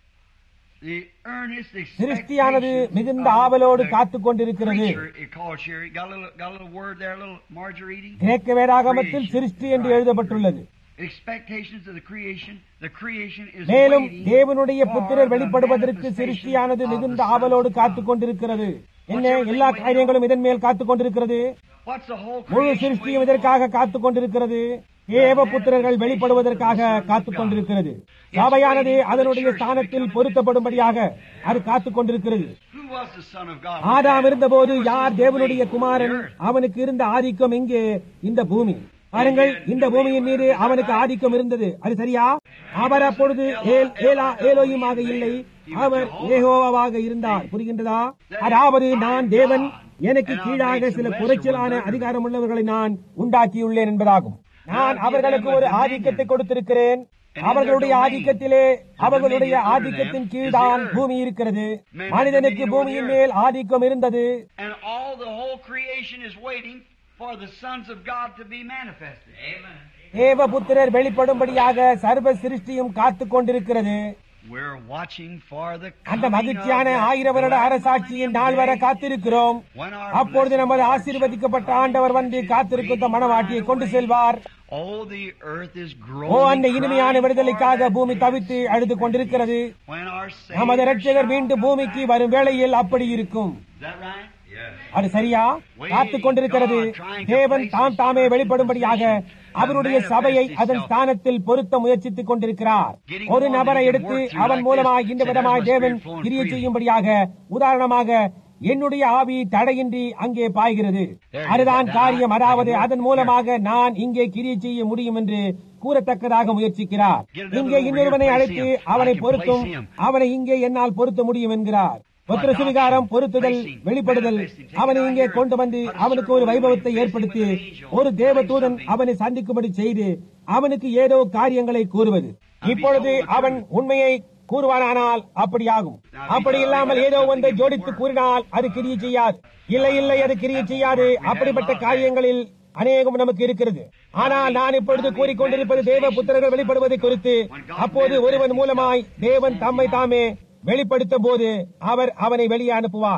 A: the earnest
B: சிருஷ்டியானது
A: expectations
B: மிகுந்த
A: of
B: ஆவலோடு
A: the
B: காத்துக் கொண்டிருக்கிறது
A: creature, it called Sherry. Got a little, got a little word there, a little Marjorie reading?
B: கிரேக்க வேதாகமத்தில் சிருஷ்டி என்று எழுதப்பட்டுள்ளது
A: Expectations of the creation. The creation is
B: மேலும்
A: waiting
B: தேவனுடைய
A: for
B: புத்திரர்
A: the
B: வெளிப்படுவதற்கு
A: manifestation
B: சிருஷ்டியானது
A: of
B: மிகுந்த
A: the sons
B: ஆவலோடு
A: of God.
B: காத்துக் கொண்டிருக்கிறது என்ன
A: everything
B: எல்லா
A: waiting
B: காரியங்களும் இதன் மேல் காத்துக் கொண்டிருக்கிறது
A: What's the whole
B: முழு
A: creation
B: சிருஷ்டியும்
A: waiting for?
B: இதற்காக காத்துக் கொண்டிருக்கிறது ஏவ புத்திரர்கள் வெளிப்படுவதற்காக காத்துக் கொண்டிருக்கிறது சபையானது அதனுடைய ஸ்தானத்தில் பொருத்தப்படும்படியாக அது காத்துக் கொண்டிருக்கிறது
A: Who was the Son of God?
B: ஆதாம் இருந்தபோது யார் தேவனுடைய குமாரன் அவனுக்கு இருந்த ஆதிக்கம் எங்கே இந்த பூமி பாருங்கள் இந்த பூமியின் மீது அவனுக்கு ஆதிக்கம் இருந்தது அது சரியா அவர் அப்பொழுது ஏல் ஏலா ஏலோயுமாக இல்லை அவர் ஏகோவாக இருந்தார் புரிகின்றதா அதாவது நான் தேவன் எனக்கு கீழாக சில குறைச்சலான அதிகாரம் உள்ளவர்களை நான் உண்டாக்கியுள்ளேன் என்பதாகும் நான் அவர்களுக்கு ஒரு ஆதிக்கத்தை கொடுத்திருக்கிறேன் அவர்களுடைய ஆதிக்கத்திலே அவர்களுடைய ஆதிக்கத்தின் கீழ்தான் பூமி இருக்கிறது மனிதனுக்கு பூமியின் மேல் ஆதிக்கம் இருந்தது
A: And all the whole creation is waiting for the sons of God to be manifested. Amen.
B: தேவபுத்திரர் வெளிப்படும்படியாக சர்வ சிருஷ்டியும் காத்துக் கொண்டிருக்கிறது
A: We're watching for the
B: அந்த
A: coming
B: மகிழ்ச்சியான
A: of that
B: ஆயிரம் வருட
A: glad
B: அரசாட்சியின் நாள் வர
A: millennium day
B: காத்திருக்கிறோம்
A: when our
B: அப்பொழுது
A: blessed
B: நமது
A: Lord
B: ஆசீர்வதிக்கப்பட்ட
A: shall
B: ஆண்டவர்
A: come
B: வந்து
A: to
B: காத்திருக்கும்
A: waiting
B: மனவாட்டியை
A: bride
B: கொண்டு
A: away.
B: செல்வார்
A: Oh, the earth is
B: O
A: groaning,
B: அந்த இனிமையான
A: crying
B: விடுதலைக்காக
A: for that
B: பூமி
A: day.
B: தவித்து அழுது கொண்டிருக்கிறது
A: When our
B: நமது
A: Savior
B: இரட்சகர்
A: shall
B: மீண்டும்
A: come
B: பூமிக்கு
A: back.
B: வரும் வேளையில் அப்படி இருக்கும்
A: Is that right? Yes.
B: அது சரியா காத்துக் கொண்டிருக்கிறது தேவன் தாம் தாமே வெளிப்படும்படியாக அவருடைய சபையை அதன் ஸ்தானத்தில் பொருத்த முயற்சித்துக் கொண்டிருக்கிறார் ஒரு நபரை எடுத்து அவன் மூலமாய் இந்த விதமாய் தேவன் கிரியை செய்யும்படியாக உதாரணமாக என்னுடைய ஆவி தடையின்றி அங்கே பாய்கிறது அதுதான் காரியம் அதாவது அதன் மூலமாக நான் இங்கே கிரியை செய்ய முடியும் என்று கூறத்தக்கதாக முயற்சிக்கிறார் இங்கே இன்னொருவனை அழைத்து அவனை பொருத்தும் அவனை இங்கே என்னால் பொருத்த முடியும் என்கிறார் புத்திர சுவிகாரம் பொருத்துதல் வெளிப்படுதல் அவனை இங்கே கொண்டு வந்து அவனுக்கு ஒரு வைபவத்தை ஏற்படுத்தி ஒரு தேவதூதன் அவனை சந்திக்கும்படி செய்து அவனுக்கு ஏதோ காரியங்களை கூறுவது இப்பொழுது அவன் உண்மையை கூறுவானானால் அப்படியாகும் அப்படி இல்லாமல் ஏதோ ஒன்றை ஜோடித்து கூறினால் அது கிரியை செய்யாது இல்லை இல்லை அது கிரியை செய்யாது அப்படிப்பட்ட காரியங்களில் அநேகம் நமக்கு இருக்கிறது ஆனால் நான் இப்பொழுது கூறிக்கொண்டிருப்பது தேவ புத்திரர்கள் வெளிப்படுவதை குறித்து அப்போது ஒருவன் மூலமாய் தேவன் தம்மை தாமே வெளிப்படுத்தும் போது அவர் அவனை வெளியே அனுப்புவார்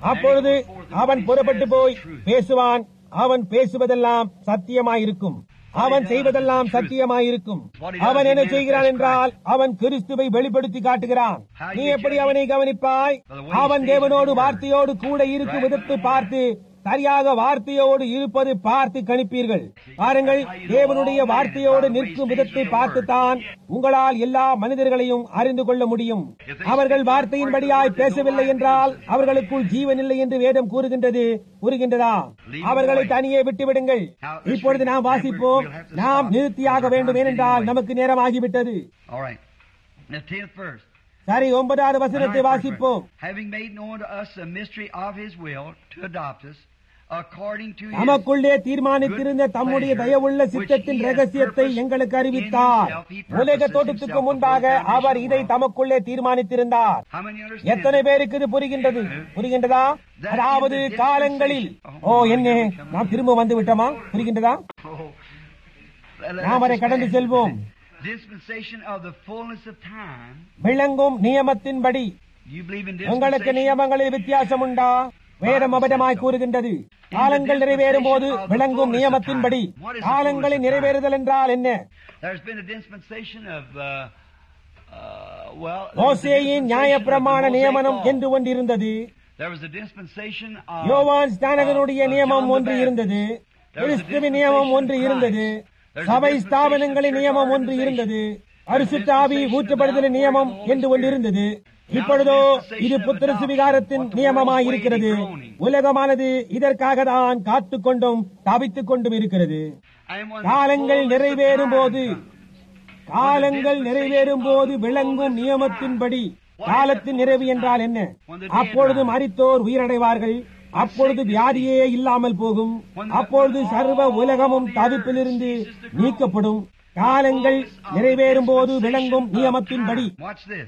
B: அப்பொழுது அவன் புறப்பட்டு போய் பேசுவான் அவன் பேசுவதெல்லாம் சத்தியமாயிருக்கும் அவன் செய்வதெல்லாம் சத்தியமாயிருக்கும் அவன் என்ன செய்கிறான் என்றால் அவன் கிறிஸ்துவை வெளிப்படுத்தி காட்டுகிறான் நீ எப்படி அவனை கவனிப்பாய் அவன் தேவனோடு வார்த்தையோடு கூட இருக்கும் விதத்தை பார்த்து சரியாக வார்த்தையோடு இருப்பது பார்த்து கணிப்பீர்கள் பாருங்கள் தேவனுடைய வார்த்தையோடு நிற்கும் விதத்தை பார்த்துத்தான் உங்களால் எல்லா மனிதர்களையும் அறிந்து கொள்ள முடியும் அவர்கள் வார்த்தையின்படியாய் பேசவில்லை என்றால் அவர்களுக்குள் ஜீவன் இல்லை என்று வேதம் கூறுகின்றது கூறுகின்றதா அவர்களை தனியே விட்டுவிடுங்கள் இப்பொழுது நாம் வாசிப்போம் நாம் நிறுத்தியாக வேண்டும் ஏனென்றால் நமக்கு நேரமாகிவிட்டது
A: All right. The tenth verse.
B: சரி ஒன்பதாவது வசனத்தை வாசிப்போம்
A: Having made known to us the mystery of His will to adopt us according to His
B: நமக்குள்ளே தீர்மானித்திருந்த தம்முடைய தயவுள்ள சித்தத்தின் ரகசியத்தை எங்களுக்கு அறிவித்தார் உலக தோட்டத்துக்கு முன்பாக அவர் இதை தமக்குள்ளே தீர்மானித்திருந்தார்
A: How many understand?
B: எத்தனை பேருக்கு இது புரிகின்றது புரிகின்றதா அதாவது காலங்களில் ஓ என்ன நாம் திரும்ப வந்து விட்டோமா புரிகின்றதா
A: Oh. Let- let
B: நாம் அதை
A: us
B: கடந்து
A: stand.
B: செல்வோம்
A: Dispensation of the fullness of time.
B: விளங்கும் நியமத்தின்படி
A: You believe in
B: உங்களுக்கு
A: dispensation?
B: நியமங்களில் வித்தியாசம் உண்டா வேதம் அபதமாய் கூறுகின்றது காலங்கள் நிறைவேறும் போது விளங்கும் நியமத்தின்படி காலங்களில் நிறைவேறுதல் என்றால் என்ன
A: There's been a dispensation of, uh, uh, well, there was a
B: மோசேயின்
A: dispensation
B: நியாயப்பிரமாண
A: of the Mosaic
B: நியமனம்
A: law.
B: என்று ஒன்று இருந்தது
A: There was a dispensation of,
B: யோவான் ஸ்நானகனுடைய
A: of
B: நியமம்
A: John the
B: ஒன்று
A: Baptist.
B: இருந்தது
A: There was a
B: கிறிஸ்துவின் நியமம்
A: dispensation
B: ஒன்று
A: of
B: இருந்தது
A: Christ. There's a
B: சபை
A: dispensation
B: ஸ்தாபனங்களின்
A: of church
B: நியமம் ஒன்று
A: organization.
B: இருந்தது பரிசுத்தாவி ஊற்றப்படுதலின் நியமம் என்று ஒன்று இருந்தது இப்பொழுதோ இது புத்திர சுவிகாரத்தின் நியமமாயிருக்கிறது உலகமானது இதற்காக தான் காத்துக் கொண்டும் தவித்துக் கொண்டும் இருக்கிறது
A: And when the
B: காலங்கள்
A: fullness of
B: நிறைவேறும்
A: time
B: போது காலங்கள் நிறைவேறும் போது விளங்கும் நியமத்தின்படி காலத்தின் நிறைவு என்றால் என்ன அப்பொழுது மரித்தோர் உயிரடைவார்கள் அப்பொழுது வியாதியே இல்லாமல் போகும் அப்பொழுது சர்வ உலகமும் தவிப்பிலிருந்து நீக்கப்படும் காலங்கள் நிறைவேறும் போது விளங்கும் நியமத்தின்படி
A: Watch this.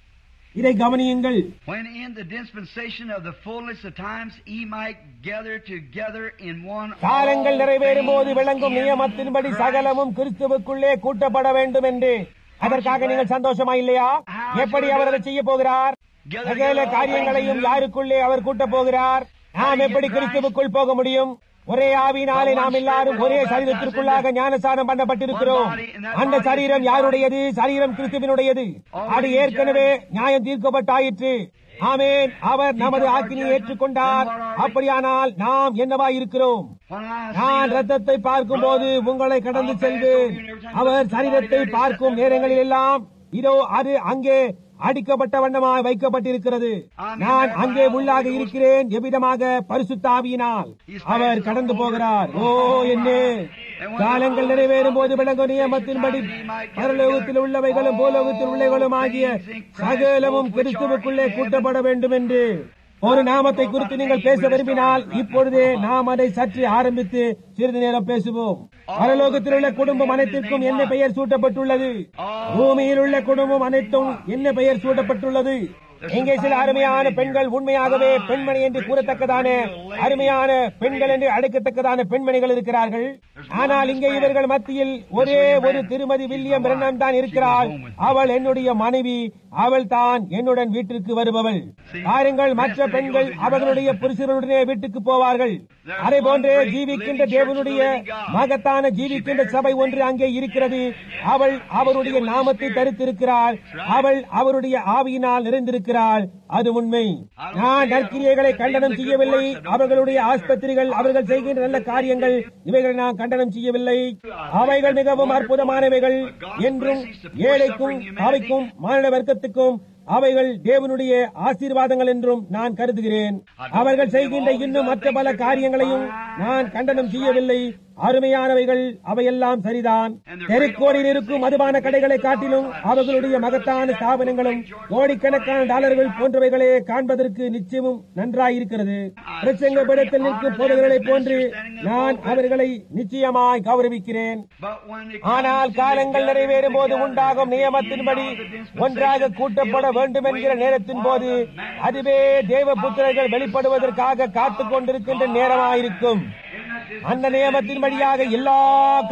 B: இதை கவனியுங்கள்
A: When in the dispensation of the fullness of times he might gather together in one
B: காலங்கள்
A: all
B: நிறைவேறும் போது
A: things
B: விளங்கும்
A: in
B: நியமத்தின்படி
A: Christ.
B: சகலமும் கிறிஸ்துவுக்குள்ளே கூட்டப்பட வேண்டும் என்று அதற்காக நீங்கள் சந்தோஷமா இல்லையா எப்படி அவர் அதை செய்ய போகிறார் சகல காரியங்களையும் யாருக்குள்ளே அவர் கூட்டப் போகிறார் நாம் எப்படி கிறிஸ்துவுக்குள் போக முடியும் ஒரே ஆவினாலே நாம் எல்லாரும் ஒரே சரீரத்திற்குள்ளாக ஞானசானம் பண்ணப்பட்டிருக்கிறோம் அந்த சரீரம் யாருடையது சரீரம் கிறிஸ்துவினுடைய அது ஏற்கனவே நியாயம் தீர்க்கப்பட்டாயிற்று ஆமேன் அவர் நமது ஆக்கினியை ஏற்றுக்கொண்டார் அப்படியானால் நாம் என்னவா இருக்கிறோம்
A: When I see
B: நான்
A: the
B: ரத்தத்தை பார்க்கும்போது உங்களை கடந்து செல்வேன் அவர் சரீரத்தை பார்க்கும் நேரங்களில் எல்லாம் இதோ அது அங்கே அடிக்கப்பட்ட வண்ணமாய் வைக்கப்பட்டிருக்கிறது நான் அங்கே உள்ளாக இருக்கிறேன் எவ்விதமாக பரிசுத்தாவியினால் அவர் கடந்து போகிறார் ஓ என்ன காலங்கள் நிறைவேறும் போது விளங்கும் நியமத்தின்படி பரலோகத்தில் உள்ளவைகளும் பூலோகத்தில் உள்ளவைகளும் ஆகிய சகலமும் கிறிஸ்துவுக்குள்ளே கூட்டப்பட வேண்டும் என்று ஒரு நாமத்தை குறித்து நீங்கள் பேச விரும்பினால் இப்பொழுதே நாம் அதை சற்று ஆரம்பித்து சிறிது நேரம் பேசுவோம் பரலோகத்தில் உள்ள குடும்பம் அனைத்திற்கும் என்ன பெயர் சூட்டப்பட்டுள்ளது பூமியில் உள்ள குடும்பம் அனைத்தும் என்ன பெயர் சூட்டப்பட்டுள்ளது இங்கே சில அருமையான பெண்கள் உண்மையாகவே பெண்மணி என்று கூறத்தக்கதான அருமையான பெண்கள் என்று அழைக்கத்தக்கதான பெண்மணிகள் இருக்கிறார்கள் ஆனால் இங்கே இவர்கள் மத்தியில் ஒரே ஒரு திருமதி வில்லியம் பிரண்ணன் தான் இருக்கிறாள் அவள் என்னுடைய மனைவி அவள் தான் என்னுடன் வீட்டிற்கு வருபவள் பாருங்கள் மற்ற பெண்கள் அவர்களுடைய புருஷருடனே வீட்டுக்கு போவார்கள் அதே போன்றே ஜீவிக்கின்ற தேவனுடைய மகத்தான ஜீவிக்கின்ற சபை ஒன்று அங்கே இருக்கிறது அவள் அவருடைய நாமத்தை தரித்திருக்கிறாள் அவள் அவருடைய ஆவியினால் நிறைந்திருக்கிறாள் அது உண்மை நான் நற்கிரியைகளை கண்டனம் செய்யவில்லை அவர்களுடைய ஆஸ்பத்திரிகள் அவர்கள் செய்கின்ற நல்ல காரியங்கள் இவைகளை நான் கண்டனம் செய்யவில்லை அவைகள் மிகவும் அற்புதமானவைகள் என்றும் ஏழைக்கும் அவைக்கும் மாநில வர்க்கத்துக்கும் அவைகள் தேவனுடைய ஆசீர்வாதங்கள் என்றும் நான் கருதுகிறேன் அவர்கள் செய்கின்ற இன்னும் மற்ற பல காரியங்களையும் நான் கண்டனம் செய்யவில்லை அருமையானவைகள் அவையெல்லாம் சரிதான் தெருக்கோடியில் இருக்கும் மதுபான கடைகளை காட்டிலும் அவர்களுடைய மகத்தான ஸ்தாபனங்களும் கோடிக்கணக்கான டாலர்கள் போன்றவைகளே காண்பதற்கு நிச்சயமும் நன்றாயிருக்கிறது பிரசங்க பீடத்தில் நிற்கும் போதகர்களைப் போன்று நான் அவர்களை நிச்சயமாய் கௌரவிக்கிறேன்
A: But when it
B: ஆனால்
A: comes to
B: காலங்கள்
A: the
B: நிறைவேறும் போது
A: gathering
B: உண்டாகும்
A: together
B: நியமத்தின்படி
A: in the
B: ஒன்றாக கூட்டப்பட வேண்டும் என்கிற நேரத்தின் போது அதுவே தேவ புத்திரர்கள் வெளிப்படுவதற்காக காத்துக் கொண்டிருக்கின்ற நேரமாயிருக்கும் அந்த நியமத்தின்படியாக எல்லா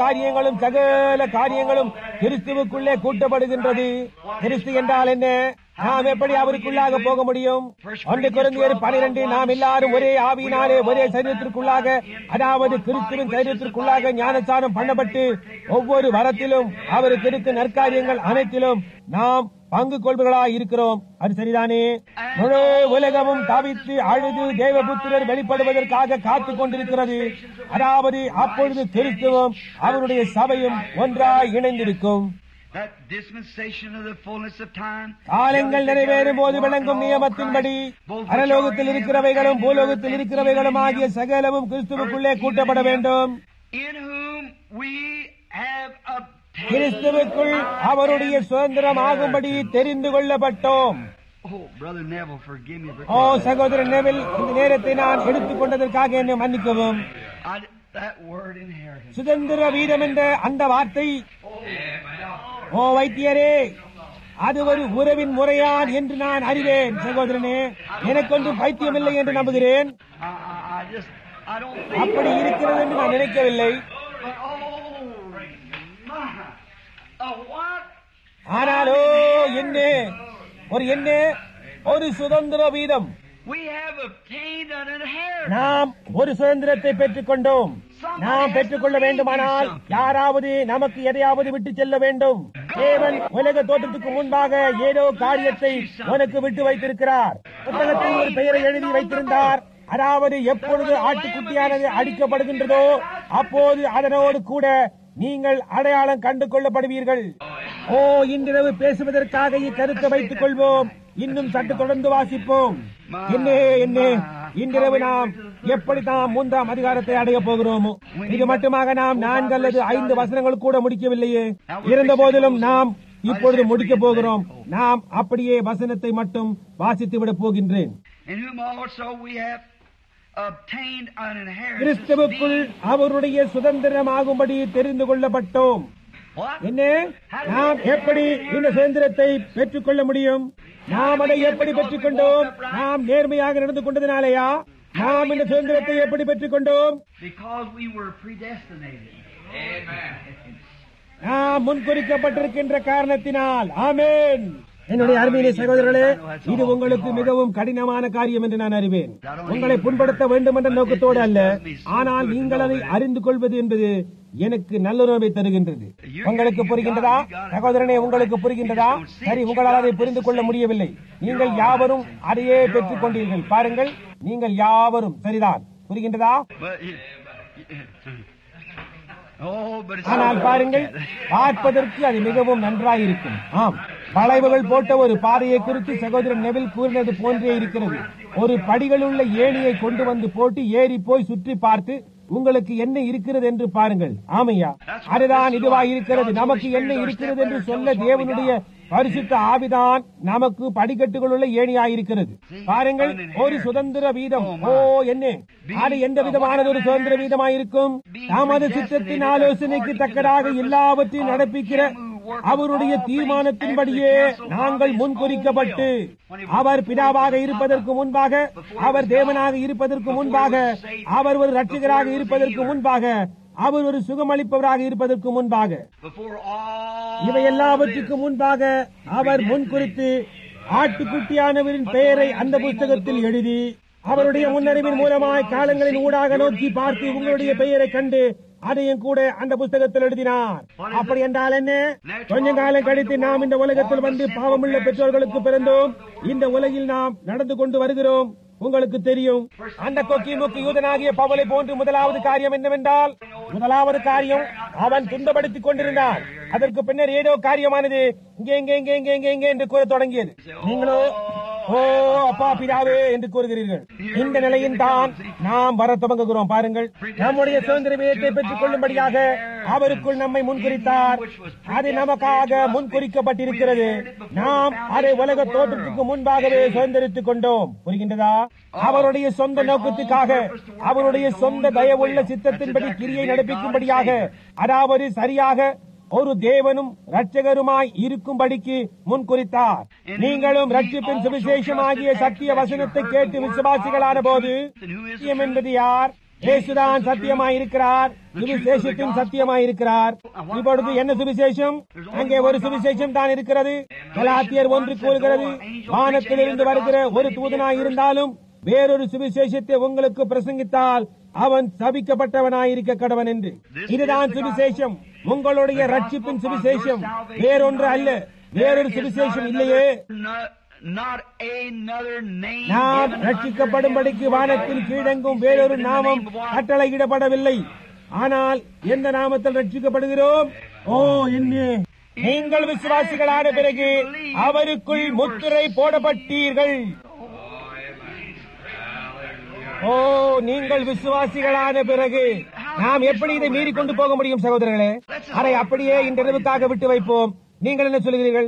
B: காரியங்களும் சகல காரியங்களும் கிறிஸ்துவுக்குள்ளே கூட்டப்படுகின்றது கிறிஸ்து என்றால் என்ன நாம் எப்படி அவருக்குள்ளாக போக முடியும் ஒன்று குழந்தையர் பனிரெண்டு நாம் எல்லாரும் ஒரே ஆவியினாலே ஒரே சரீரத்திற்குள்ளாக அதாவது கிறிஸ்துவின் சரீரத்திற்குள்ளாக ஞானச்சாரம் பண்ணப்பட்டு ஒவ்வொரு வரத்திலும் அவருக்கு இருக்க நற்காரியங்கள் அனைத்திலும் நாம் பங்கு கொள்வர்களாய் இருக்கிறோம் அது சரிதானே முழு உலகமும் தவித்து அழுது தேவபுத்திரர் வெளிப்படுவதற்காக காத்துக் கொண்டிருக்கிறது அதாவது அப்பொழுது கிறிஸ்துவும் அவருடைய சபையும் ஒன்றாய் இணைந்திருக்கும்
A: That dispensation of the fullness of time.
B: காலங்கள் நிறைவேறும் போது விளங்கும் நியமத்தின்படி அரலோகத்தில் இருக்கிறவைகளும் பூலோகத்தில் இருக்கிறவைகளும் ஆகிய சகலமும் கிறிஸ்துவுக்குள்ளே கூட்டப்பட வேண்டும்
A: In whom we have obtained.
B: கிறிஸ்துவுக்குள் அவருடைய சுதந்திரம் ஆகும்படி தெரிந்து கொள்ளப்பட்டோம்
A: Oh, Brother Neville, forgive me.
B: Oh
A: Because
B: சகோதரன் நெவில் இந்த நேரத்தை நான் எடுத்துக் கொண்டதற்காக என்னை மன்னிக்கவும்
A: I, that word inheritance.
B: சுதந்திர வீதம் என்ற அந்த வார்த்தை ஓ வைத்தியரே அது ஒரு உறவின் முறையான் என்று நான் அறிவேன் சகோதரனே எனக்கொன்றும் பைத்தியமில்லை என்று நம்புகிறேன்
A: I, I, I just, I don't think.
B: அப்படி இருக்கிறது என்று நான் நினைக்கவில்லை
A: But, oh, my. A what?
B: ஆனாலோ என்ன ஒரு என்ன ஒரு சுதந்திர வீதம்
A: We have obtained an inheritance.
B: நாம் ஒரு சுதந்திரத்தை பெற்றுக் கொண்டோம் நாம் பெற்றுக்கொள்ள வேண்டுமானால் யாராவது நமக்கு எதையாவது விட்டு செல்ல வேண்டும் தேவன் உலக தோற்றத்துக்கு முன்பாக ஏதோ காரியத்தை உனக்கு விட்டு வைத்திருக்கிறார் புத்தகத்தில் ஒரு பெயரை எழுதி வைத்திருந்தார் அதாவது எப்பொழுது ஆட்டுக்குட்டியானது அடிக்கப்படுகின்றதோ அப்போது அதனோடு கூட நீங்கள் அடையாளம் கண்டு கொள்ளப்படுவீர்கள் ஓ இன்றிரவு பேசுவதற்காக இக்கருத்தை வைத்துக் கொள்வோம் இன்னும் சற்று தொடர்ந்து வாசிப்போம் என்ன என்ன இன்றிரவு நாம் எப்படி தாம் மூன்றாம் அதிகாரத்தை அடைய போகிறோமோ இது மட்டுமாக நாம் நான்கு அல்லது ஐந்து வசனங்கள் கூட முடிக்கவில்லையே இருந்த போதிலும் நாம் இப்பொழுது முடிக்கப் போகிறோம் நாம் அப்படியே வசனத்தை மட்டும் வாசித்து விட போகின்றேன்
A: In whom also we have obtained an inheritance.
B: கிறிஸ்துவுக்குள் அவருடைய சுதந்திரமாகும்படி தெரிந்து கொள்ளப்பட்டோம்
A: What?
B: என்ன நாம் எப்படி இந்த சுதந்திரத்தை பெற்றுக்கொள்ள முடியும் நாம் அதை எப்படி பெற்றுக்கொண்டோம் நாம் நேர்மையாக நடந்து கொண்டதினாலேயா நாம் இந்த சுதந்திரத்தை எப்படி பெற்றுக்கொண்டோம்
A: Because we were predestinated.
B: நாம் முன்குறிக்கப்பட்டிருக்கின்ற காரணத்தினால் ஆமென் என்னுடைய அருமையிலே சகோதரர்களே இது உங்களுக்கு மிகவும் கடினமான காரியம் என்று நான் அறிவேன் உங்களை புண்படுத்த வேண்டும் என்ற நோக்கத்தோடு அல்ல ஆனால் நீங்கள் அதை அறிந்து கொள்வது என்பது எனக்கு நல்லுணர்வை தருகின்றது உங்களுக்கு புரிகின்றதா சகோதரனே உங்களுக்கு புரிகின்றதா சரி உங்களால் அதை புரிந்து கொள்ள முடியவில்லை நீங்கள் யாவரும் அதையே பெற்றுக் கொண்டீர்கள் பாருங்கள் நீங்கள் யாவரும் சரிதான் புரிகின்றதா
A: But you, oh, but it's
B: ஆனால் பாருங்கள் பார்ப்பதற்கு அது மிகவும் நன்றாயிருக்கும் ஆம் வளைவுகள் போட்ட ஒரு பாதையை குறித்து சகோதரன் நெவில் கூறினது போன்றே இருக்கிறது ஒரு படிகளுள்ள ஏணியை கொண்டு வந்து போட்டு ஏறி போய் சுற்றி பார்த்து உங்களுக்கு என்ன இருக்கிறது என்று பாருங்கள் ஆமையா அதுதான் இதுவாய் இருக்கிறது நமக்கு என்ன இருக்கிறது என்று சொல்ல தேவனுடைய பரிசுத்த ஆவிதான் நமக்கு படிக்கட்டுகளுள்ள ஏணியாயிருக்கிறது பாருங்கள் ஒரு சுதந்திர வீதம் ஓ என்ன அது எந்த விதமானது ஒரு சுதந்திர வீதமாயிருக்கும் தமது சித்தத்தின் ஆலோசனைக்கு தக்கதாக எல்லாவற்றையும் நடப்பிக்கிற அவருடைய தீர்மானத்தின்படியே நாங்கள் முன்குறிக்கப்பட்டு அவர் பிதாவாக இருப்பதற்கு முன்பாக அவர் தேவனாக இருப்பதற்கு முன்பாக அவர் ஒரு ரட்சகராக இருப்பதற்கு முன்பாக அவர் ஒரு சுகமளிப்பவராக இருப்பதற்கு முன்பாக
A: before all.
B: இவை எல்லாவற்றுக்கும் முன்பாக அவர் முன்குறித்து ஆட்டுக்குட்டியானவரின் பெயரை அந்த புஸ்தகத்தில் எழுதி அவருடைய முன்னறிவின் மூலமாய் காலங்களின் ஊடாக நோக்கி பார்த்து உங்களுடைய பெயரை கண்டு அதையும் கூட அந்த புஸ்தகத்தில் எழுதினார் அப்படி என்றால் என்ன கொஞ்ச காலம் கழித்து நாம் இந்த உலகத்தில் வந்து பாவமுள்ள பெற்றோர்களுக்கு பிறந்தோம் இந்த உலகில் நாம் நடந்து கொண்டு வருகிறோம் உங்களுக்கு தெரியும் அந்த கொக்கி முக்கி யூதனாகிய பவலை போன்று முதலாவது காரியம் என்னவென்றால் முதலாவது காரியம் அவன் துன்பப்படுத்திக் கொண்டிருந்தான் அதற்கு பின்னர் ஏதோ காரியமானது இங்கே இங்கே இங்கே இங்கே இங்கே இங்கே என்று கூற தொடங்கியது நீங்களோ ஓ அப்பா பிதாவே என்று கூறுகிறீர்கள் இந்த நிலையின் தான் நாம் வர துவங்குகிறோம் பாருங்கள் நம்முடைய சுதந்திர வீதத்தை பெற்றுக் கொள்ளும்படியாக அவருக்குள் நம்மை முன்குறித்தார் அது நமக்காக முன்குறிக்கப்பட்டிருக்கிறது நாம் அதை உலக தோற்றத்துக்கு முன்பாகவே சுதந்திரித்துக் கொண்டோம் புரிகின்றதா அவருடைய சொந்த நோக்கத்துக்காக அவருடைய சொந்த தயவுள்ள சித்தத்தின்படி கிரியை நடப்பிக்கும்படியாக அதாவது சரியாக ஒரு தேவனும் இரட்சகருமாய் இருக்கும்படிக்கு முன்குறித்தார் நீங்களும் ரட்சிப்பின் சுவிசேஷமாகிய சத்திய வசனத்தை கேட்டு விசுவாசிகளான போது சத்தியம் என்பது யார் இயேசுதான் சத்தியமாய் இருக்கிறார் சுவிசேஷத்தின் சத்தியமாய் இருக்கிறார் இப்பொழுது என்ன சுவிசேஷம் அங்கே ஒரு சுவிசேஷம் தான் இருக்கிறது கலாத்தியர் ஒன்று கூறுகிறது வானத்திலிருந்து வருகிற ஒரு தூதனாய் இருந்தாலும் வேறொரு சுவிசேஷத்தை உங்களுக்கு பிரசங்கித்தால் அவன் சபிக்கப்பட்டவனாயிருக்க கடவன் என்று இதுதான் சுவிசேஷம் உங்களுடைய ரட்சிப்பின் சுவிசேஷம் வேறொன்று அல்ல வேறொரு சுவிசேஷம் இல்லையே
A: Not another name.
B: நாம்
A: given
B: ரட்சிக்கப்படும்படிக்கு வானத்தின் கீழெங்கும் வேறொரு நாமம் கட்டளையிடப்படவில்லை ஆனால் எந்த நாமத்தில் ரட்சிக்கப்படுகிறோம் ஓ என்ன நீங்கள் விசுவாசிகளான பிறகு அவருக்குள் முத்திரை போடப்பட்டீர்கள் ஓ நீங்கள் விசுவாசிகளான பிறகு நாம் எப்படி இதை மீறி கொண்டு போக முடியும் சகோதரர்களே அதை அப்படியே இன்றிரவுக்காக விட்டு வைப்போம் நீங்கள் என்ன சொல்கிறீர்கள்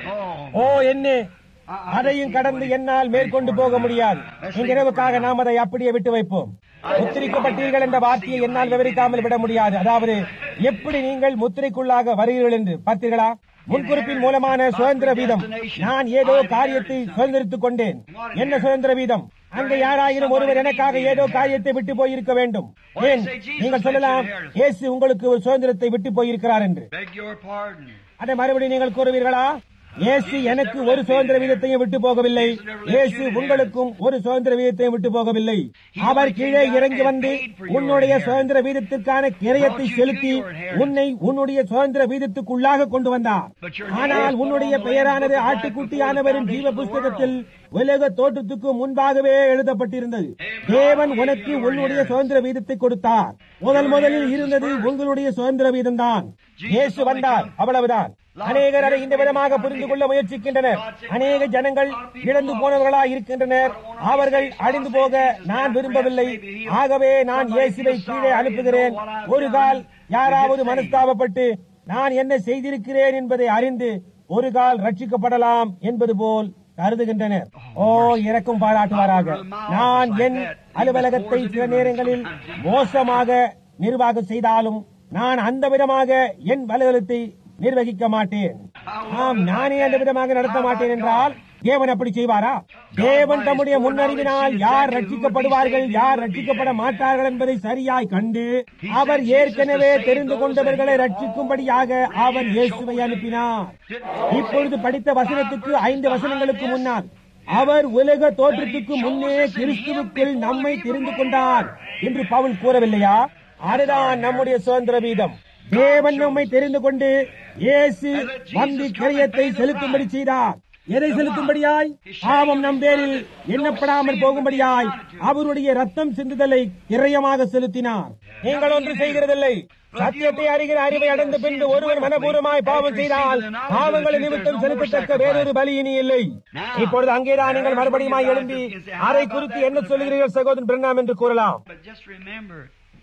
B: ஓ என்ன அதையும் கடந்து என்னால் மேற்கொண்டு போக முடியாது இன்றிரவுக்காக நாம் அதை அப்படியே விட்டு வைப்போம் முத்திரிக்கப்பட்டீர்கள் என்ற வார்த்தையை என்னால் விவரிக்காமல் விட முடியாது அதாவது எப்படி நீங்கள் முத்திரைக்குள்ளாக வருகிறீர்கள் என்று பார்த்தீர்களா முன்குறிப்பின் மூலமான சுதந்திர வீதம் நான் ஏதோ காரியத்தை சுதந்திரித்துக் கொண்டேன் என்ன சுதந்திர வீதம் அங்கே யாராயிரம் ஒருவர் எனக்காக ஏதோ காரியத்தை விட்டு போயிருக்க வேண்டும் ஏன் நீங்கள் சொல்லலாம் இயேசு உங்களுக்கு ஒரு சுதந்திரத்தை விட்டு போயிருக்கிறார் என்று
A: Beg your pardon.
B: அதை மறுபடியும் நீங்கள் கூறுவீர்களா இயேசு எனக்கு ஒரு சுதந்திர வீதத்தையும் விட்டு போகவில்லை இயேசு உங்களுக்கும் ஒரு சுதந்திர வீதத்தையும் விட்டு போகவில்லை அவர் கீழே இறங்கி வந்து உன்னுடைய சுதந்திர வீதத்திற்கான கிரயத்தை செலுத்தி உன்னை உன்னுடைய சுதந்திர வீதத்துக்குள்ளாக கொண்டு வந்தார் ஆனால் உன்னுடைய பெயரானது ஆட்டுக்குட்டியானவரின் ஜீவ புஸ்தகத்தில் உலக தோற்றத்துக்கு முன்பாகவே எழுதப்பட்டிருந்தது தேவன் உனக்கு உன்னுடைய சுதந்திர வீதத்தை கொடுத்தார் முதல் முதலில் இருந்தது உங்களுடைய சுதந்திர வீதம்தான் இயேசு வந்தார் அவ்வளவுதான் அநேகர் அதை இந்த விதமாக புரிந்து கொள்ள முயற்சிக்கின்றனர் அநேக ஜனங்கள் இழந்து போனவர்களாய் இருக்கின்றனர் அவர்கள் அழிந்து போக நான் விரும்பவில்லை ஆகவே நான் இயேசுவை கீழே அனுப்புகிறேன் ஒரு கால் யாராவது மனஸ்தாபப்பட்டு நான் என்ன செய்திருக்கிறேன் என்பதை அறிந்து ஒரு கால் ரட்சிக்கப்படலாம் என்பது போல் கருதுகின்றனர் ஓ இறக்கும் பாராட்டுவாராக நான் என் அலுவலகத்தை சில நேரங்களில் மோசமாக நிர்வாகம் செய்தாலும் நான் அந்த விதமாக என் அலுவலகத்தை நிர்வகிக்க மாட்டேன் ஆம் நானே அந்த விதமாக நடத்த மாட்டேன் என்றால் தேவன் அப்படி செய்வாரா தேவன் தம்முடைய முன்னறிவினால் யார் ரட்சிக்கப்படுவார்கள் யார் ரட்சிக்கப்பட மாட்டார்கள் என்பதை சரியாய் கண்டு அவர் ஏற்கனவே தெரிந்து கொண்டவர்களை ரட்சிக்கும்படியாக அவர் இயேசுவை அனுப்பினார் இப்பொழுது படித்த வசனத்துக்கு ஐந்து வசனங்களுக்கு முன்னால் அவர் உலக தோற்றத்துக்கு முன்னே கிறிஸ்துவுக்குள் நம்மை தெரிந்து கொண்டார் என்று பவுல் கூறவில்லையா அதுதான் நம்முடைய சுதந்திர வீதம் தேவன் நம்மை தெரிந்து கொண்டு இயேசு வந்து கிரயத்தை செலுத்தும்படி செய்தார் எதை செலுத்தும்படியாய் பாவம் நம் பேரில் எண்ணப்படாமல் போகும்படியாய் அவருடைய ரத்தம் சிந்துதலை கிரயமாக செலுத்தினார் நீங்கள் ஒன்று செய்கிறதில்லை சத்தியத்தை அறிகிற அறிவை அடைந்த பின்பு ஒருவர் மனப்பூர்வமாய் பாவம் செய்தால் பாவங்களை நிமித்தம் செலுத்தத்தக்க வேறொரு பலி இனி இல்லை இப்பொழுது அங்கேதான் நீங்கள் மறுபடியும் எழும்பி அதை குறித்து என்ன சொல்கிறீர்கள் சகோதரன் பிரண்ணாம் என்று கூறலாம்
A: But just remember,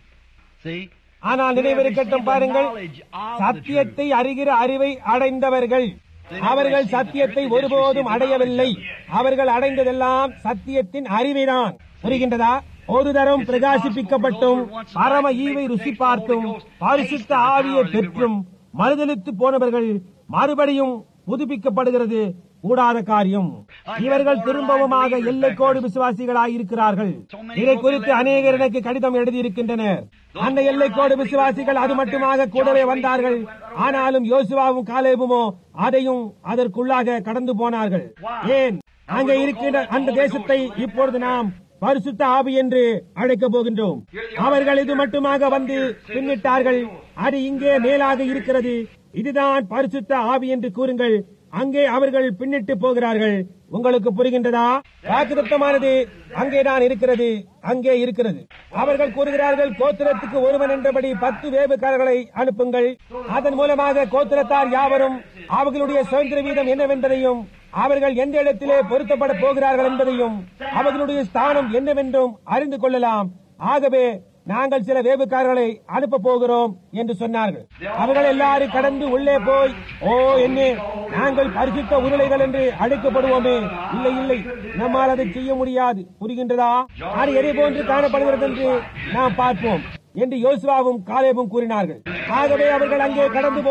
A: see,
B: ஆனால் நினைவிருக்கட்டும் பாருங்கள் சத்தியத்தை அறிகிற அறிவை அடைந்தவர்கள் அவர்கள் சத்தியத்தை ஒருபோதும் அடையவில்லை அவர்கள் அடைந்ததெல்லாம் சத்தியத்தின் அறிவைதான் புரிகின்றதா ஒரு தரம் பிரகாசிப்பிக்கப்பட்டும் பரம ஈவை ருசி பார்த்தும் பரிசுத்த ஆவியை பெற்றும் மறுதளித்து போனவர்கள் மறுபடியும் புதுப்பிக்கப்படுகிறது கூடாத காரியம் இவர்கள் திரும்பவுமாக எல்லைக்கோடு விசுவாசிகளாய் இருக்கிறார்கள் இதை குறித்து அநேகர் எனக்கு கடிதம் எழுதியிருக்கின்றனர் அந்த எல்லைக்கோடு விசுவாசிகள் அது மட்டுமாக கூடவே வந்தார்கள் ஆனாலும் யோசுவாவும் காலேபுமோ அதையும் அதற்குள்ளாக கடந்து போனார்கள் ஏன் அங்கே இருக்கின்ற அந்த தேசத்தை இப்பொழுது நாம் பரிசுத்த ஆவி என்று அழைக்கப் போகின்றோம் அவர்கள் இது மட்டுமாக வந்து பின்னிட்டார்கள் அது இங்கே மேலாக இருக்கிறது இதுதான் பரிசுத்த ஆவி என்று கூறுங்கள் அங்கே அவர்கள் பின்னிட்டு போகிறார்கள் உங்களுக்கு புரிகின்றதா வாக்குத்தமானது அங்கேதான் இருக்கிறது அங்கே இருக்கிறது அவர்கள் கூறுகிறார்கள் கோத்திரத்துக்கு ஒருவன் என்றபடி பத்து வேவுக்காரர்களை அனுப்புங்கள் அதன் மூலமாக கோத்திரத்தார் யாவரும் அவர்களுடைய சுதந்திர வீதம் என்னவென்பதையும் அவர்கள் எந்த இடத்திலே பொருத்தப்பட போகிறார்கள் என்பதையும் அவர்களுடைய ஸ்தானம் என்னவென்றும் அறிந்து கொள்ளலாம் ஆகவே நாங்கள் சில வேவுக்காரர்களை அனுப்ப போகிறோம் என்று சொன்னார்கள் அவர்கள் எல்லாரும் கடந்து உள்ளே போய் ஓ என்ன நாங்கள் பரிசுத்த உருளைகள் என்று அழைக்கப்படுவோமே இல்லை இல்லை நம்மால் அதை செய்ய முடியாது புரிகின்றதா அது எதை போன்று காணப்படுகிறது என்று நாம் பார்ப்போம் என்று யோசுவாவும் காலேபும் கூறினார்கள் ஆகவே அவர்கள் அங்கே கடந்து போய்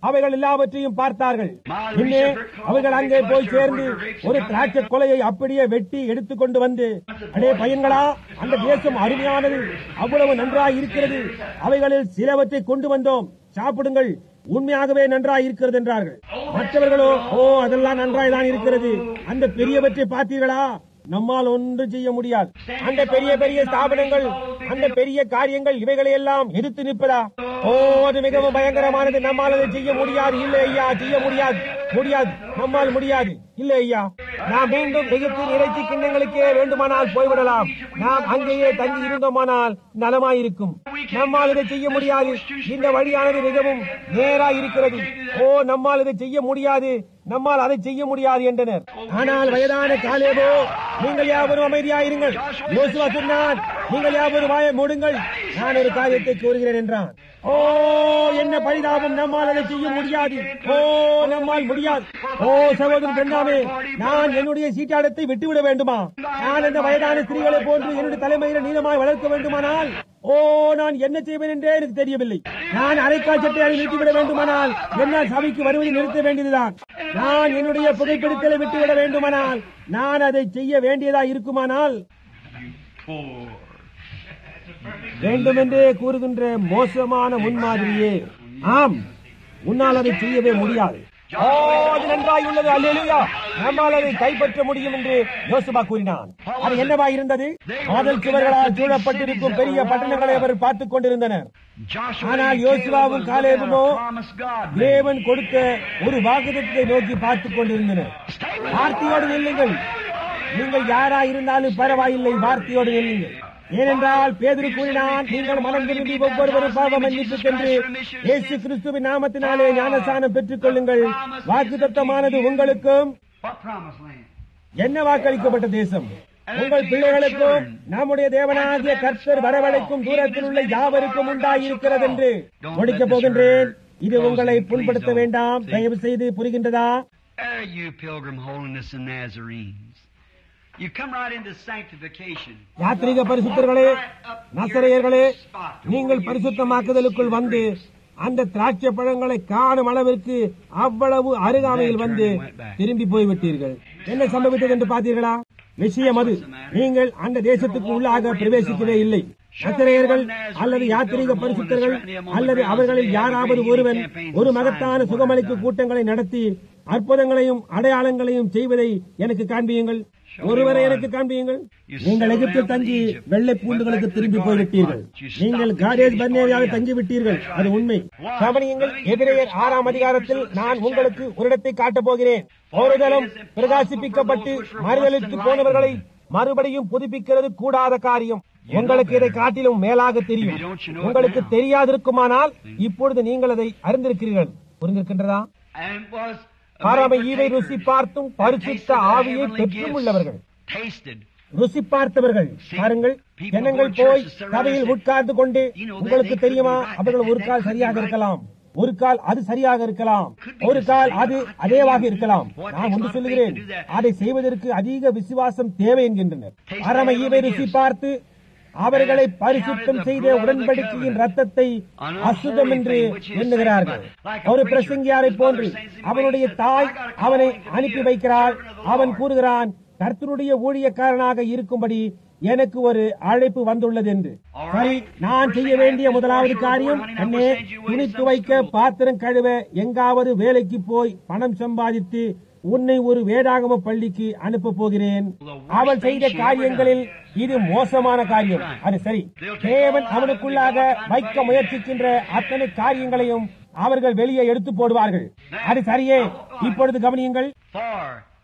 B: அவைகள் எல்லாவற்றையும் பார்த்தார்கள் பின்னே அவர்கள் அங்கே போய் சேர்ந்து ஒரு திராட்சை கொலையை அப்படியே வெட்டி எடுத்துக்கொண்டு வந்து அடே பையன்களா அந்த தேசம் அருமையானது அவ்வளவு நன்றாய் இருக்கிறது அவைகளில் சிலவற்றை கொண்டு வந்தோம் சாப்பிடுங்கள் உண்மையாகவே நன்றாய் இருக்கிறது என்றார்கள் மற்றவர்களோ ஓ அதெல்லாம் நன்றாய் தான் இருக்கிறது அந்த பெரியவற்றை பார்த்தீர்களா நம்மால் ஒன்றும் செய்ய முடியாது அந்த பெரிய பெரிய ஸ்தாபனங்கள் அந்த பெரிய காரியங்கள் இவைகளை எல்லாம் எதிர்த்து நிற்பதா ஓ அது மிகவும் பயங்கரமானது நம்மால் அதை செய்ய முடியாது இல்லை ஐயா செய்ய முடியாது முடியாது நம்மால் முடியாது இல்லை ஐயா நாம் மீண்டும் எகிப்தின் இறைச்சி கிண்ணங்களுக்கே வேண்டுமானால் போய்விடலாம் நாம் அங்கேயே தங்கி இருந்தோமானால் நலமாயிருக்கும் நம்மால் இதை செய்ய முடியாது இந்த வழியானது மிகவும் நேரா இருக்கிறது ஓ நம்மால் இதை செய்ய முடியாது நம்மால் அதை செய்ய முடியாது என்றனர் ஆனால் வயதான காலேபோ நீங்கள் யாவரும் அமைதியாயிருங்கள் யோசுவா சொன்னான் நீங்கள் யாவரும் வாயை மூடுங்கள் நான் ஒரு காரியத்தை கூறுகிறேன் என்றான் ஓ என்ன பரிதாபம் நம்மால் அதை செய்ய முடியாது ஓ நம்மால் முடியாது ஓ சகோதரன் பெண்ணாமே நான் என்னுடைய சீட்டாடத்தை விட்டுவிட வேண்டுமா நான் அந்த வயதான ஸ்திரீகளை போன்று என்னுடைய தலைமையில நீளமாய் வளர்க்க வேண்டுமானால் ஓ நான் என்ன செய்வேன் என்றே எனக்கு தெரியவில்லை நான் அரைக்கால் சட்டையை நிறுத்திவிட வேண்டுமானால் என்னால் சபைக்கு வருவதை நிறுத்த வேண்டியதுதான் நான் என்னுடைய புகைப்பிடித்தலை விட்டுவிட வேண்டுமானால் நான் அதை செய்ய வேண்டியதா இருக்குமானால் வேண்டுமென்றே கூறுகின்ற மோசமான முன்மாதிரியே ஆம் உன்னால் அதை செய்யவே முடியாது ஓ, அது நன்றாய் உள்ளது அல்லேலூயா நம்மால் அதை கைப்பற்ற முடியும் என்று யோசுவா கூறினான் அது என்னவா இருந்தது காதல் சுவர்களால் சூழப்பட்டிருக்கும் பெரிய பட்டணங்களை அவர் பார்த்துக் கொண்டிருந்தனர் ஆனால் யோசுவாவும் காலேபுமோ தேவன் கொடுத்த ஒரு வாக்குதத்தை நோக்கி பார்த்துக் கொண்டிருந்தனர் வார்த்தையோடு நில்லுங்கள் நீங்கள் யாரா இருந்தாலும் பரவாயில்லை வார்த்தையோடு நில்லுங்கள் ஏனென்றால் பேதுரு கூறினான் நீங்கள் மனம் திரும்பி ஒவ்வொருவரும் பாவ மன்னிப்பு சென்று இயேசு கிறிஸ்துவின் நாமத்தினாலே ஞானசானம் பெற்றுக் கொள்ளுங்கள் வாக்குத்தத்தமானது உங்களுக்கும்
A: What promised land?
B: என்ன வாக்களிக்கப்பட்ட தேசம் உங்கள் பிள்ளைகளுக்கும் நம்முடைய தேவனாகிய கர்த்தர் வரவழைக்கும் தூரத்தில் உள்ள யாவருக்கும் உண்டாயிருக்கிறது என்று முடிக்கப் போகின்றேன் இது உங்களை புண்படுத்த வேண்டாம் தயவு செய்து புரிகின்றதா
A: There you pilgrim holiness and Nazarenes. You come right into sanctification.
B: யாத்திரிக பரிசுத்தர்களே நசரையர்களே நீங்கள் பரிசுத்தமாக்குதலுக்குள் வந்து அந்த திராட்சை பழங்களை காணும் அளவிற்கு அவ்வளவு அருகாமையில் வந்து திரும்பி போய்விட்டீர்கள் என்ன சம்பவித்தது என்று பார்த்தீர்களா விஷயம் அது நீங்கள் அந்த தேசத்துக்கு உள்ளாக பிரவேசிக்கவே இல்லை நசரேயர்கள் அல்லது யாத்திரிக பரிசுத்தர்கள் அல்லது அவர்களில் யாராவது ஒருவன் ஒரு மகத்தான சுகமளிக்கு கூட்டங்களை நடத்தி அற்புதங்களையும் அடையாளங்களையும் செய்வதை எனக்கு காண்பியுங்கள் ஒருவரை எனக்கு காண்பியுங்கள் நீங்கள் எகிப்தில் தங்கி வெள்ளை பூண்டுகளுக்கு திரும்பி போய்விட்டீர்கள் நீங்கள் காரேஜ் பர்னேவியாக தங்கி விட்டீர்கள் அது உண்மை கவனியுங்கள் எதிரேயர் ஆறாம் அதிகாரத்தில் நான் உங்களுக்கு ஒரு இடத்தை காட்டப் போகிறேன் ஒரு தளம் பிரகாசிப்பிக்கப்பட்டு மறுதளித்து போனவர்களை மறுபடியும் புதுப்பிக்கிறது கூடாத காரியம் உங்களுக்கு இதை காட்டிலும் மேலாக தெரியும் உங்களுக்கு தெரியாதிருக்குமானால் இப்பொழுது நீங்கள் அதை அறிந்திருக்கிறீர்கள் புரிந்திருக்கின்றதா
A: And was
B: பாராமை ஈவை ருசி பார்த்தும் பரிசுத்த ஆவியை பெற்றும் உள்ளவர்கள்
A: tasted.
B: ருசி பார்த்தவர்கள் பாருங்கள் ஜனங்கள் போய் சபையில் உட்கார்ந்து கொண்டு உங்களுக்கு தெரியுமா அவர்கள் ஒரு கால் சரியாக இருக்கலாம் ஒரு கால் அது சரியாக இருக்கலாம் ஒரு கால் அது அதேவாக இருக்கலாம் நான் ஒன்று சொல்லுகிறேன் அதை செய்வதற்கு அதிக விசுவாசம் தேவை என்கின்றனர் பரம ஈவை ருசி பார்த்து அவர்களை பரிசுத்தம் செய்த உடன்படிக்கையின் ரத்தத்தை அசுத்தம் என்று எண்ணுகிறார்கள் ஒரு பிரசங்கியாரை போன்று அவனுடைய தாய் அவனை அனுப்பி வைக்கிறாள் அவன் கூறுகிறான் கர்த்தருடைய ஊழியக்காரனாக இருக்கும்படி எனக்கு ஒரு அழைப்பு வந்துள்ளது என்று சரி நான் செய்ய வேண்டிய முதலாவது காரியம் அண்ணே துணி துவைக்க பாத்திரம் கழுவ எங்காவது வேலைக்கு போய் பணம் சம்பாதித்து உன்னை ஒரு வேதாகம பள்ளிக்கு அனுப்ப போகிறேன் அவன் செய்த காரியங்களில் இது மோசமான காரியம் அது சரி தேவன் அவனுக்குள்ளாக வைக்க முயற்சிக்கின்ற அத்தனை காரியங்களையும் அவர்கள் வெளியே எடுத்து போடுவார்கள் அது சரியே இப்பொழுது கவனியுங்கள்
A: For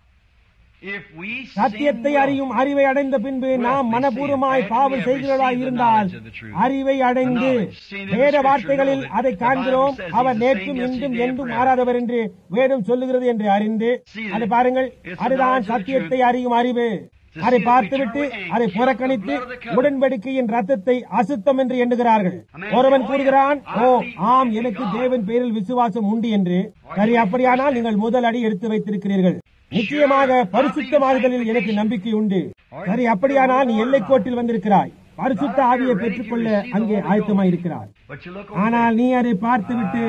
A: if we sin
B: சத்தியத்தை அறியும் அறிவை அடைந்த பின்பு நாம் மனப்பூர்வமாய் பாவம் செய்கிறவர்களாய் இருந்தால் அறிவை அடைந்து வேத வார்த்தைகளில் அதை காண்கிறோம் அவர் நேற்றும் இன்றும் என்றும் மாறாதவர் என்று வேதம் சொல்லுகிறது என்று அறிந்து அதை பாருங்கள் அதுதான் சத்தியத்தை அறியும் அறிவு அதை பார்த்துவிட்டு அதை புறக்கணித்து உடன்படிக்கையின் ரத்தத்தை அசுத்தம் என்று எண்ணுகிறார்கள் ஒருவன் கூறுகிறான் ஓ ஆம் எனக்கு தேவன் பேரில் விசுவாசம் உண்டு என்று சரி அப்படியானால் நீங்கள் முதல் அடி எடுத்து வைத்திருக்கிறீர்கள் நிச்சயமாக பரிசுத்தமாகுதலில் எனக்கு நம்பிக்கை உண்டு சரி அப்படியானால் நீ எல்லைக்கோட்டில் வந்திருக்கிறாய் பரிசுத்த ஆவியை பெற்றுக்கொள்ள அங்கே ஆயத்தமாய் இருக்கிறாய்
A: But you look over
B: ஆனால் நீ அதை பார்த்துவிட்டு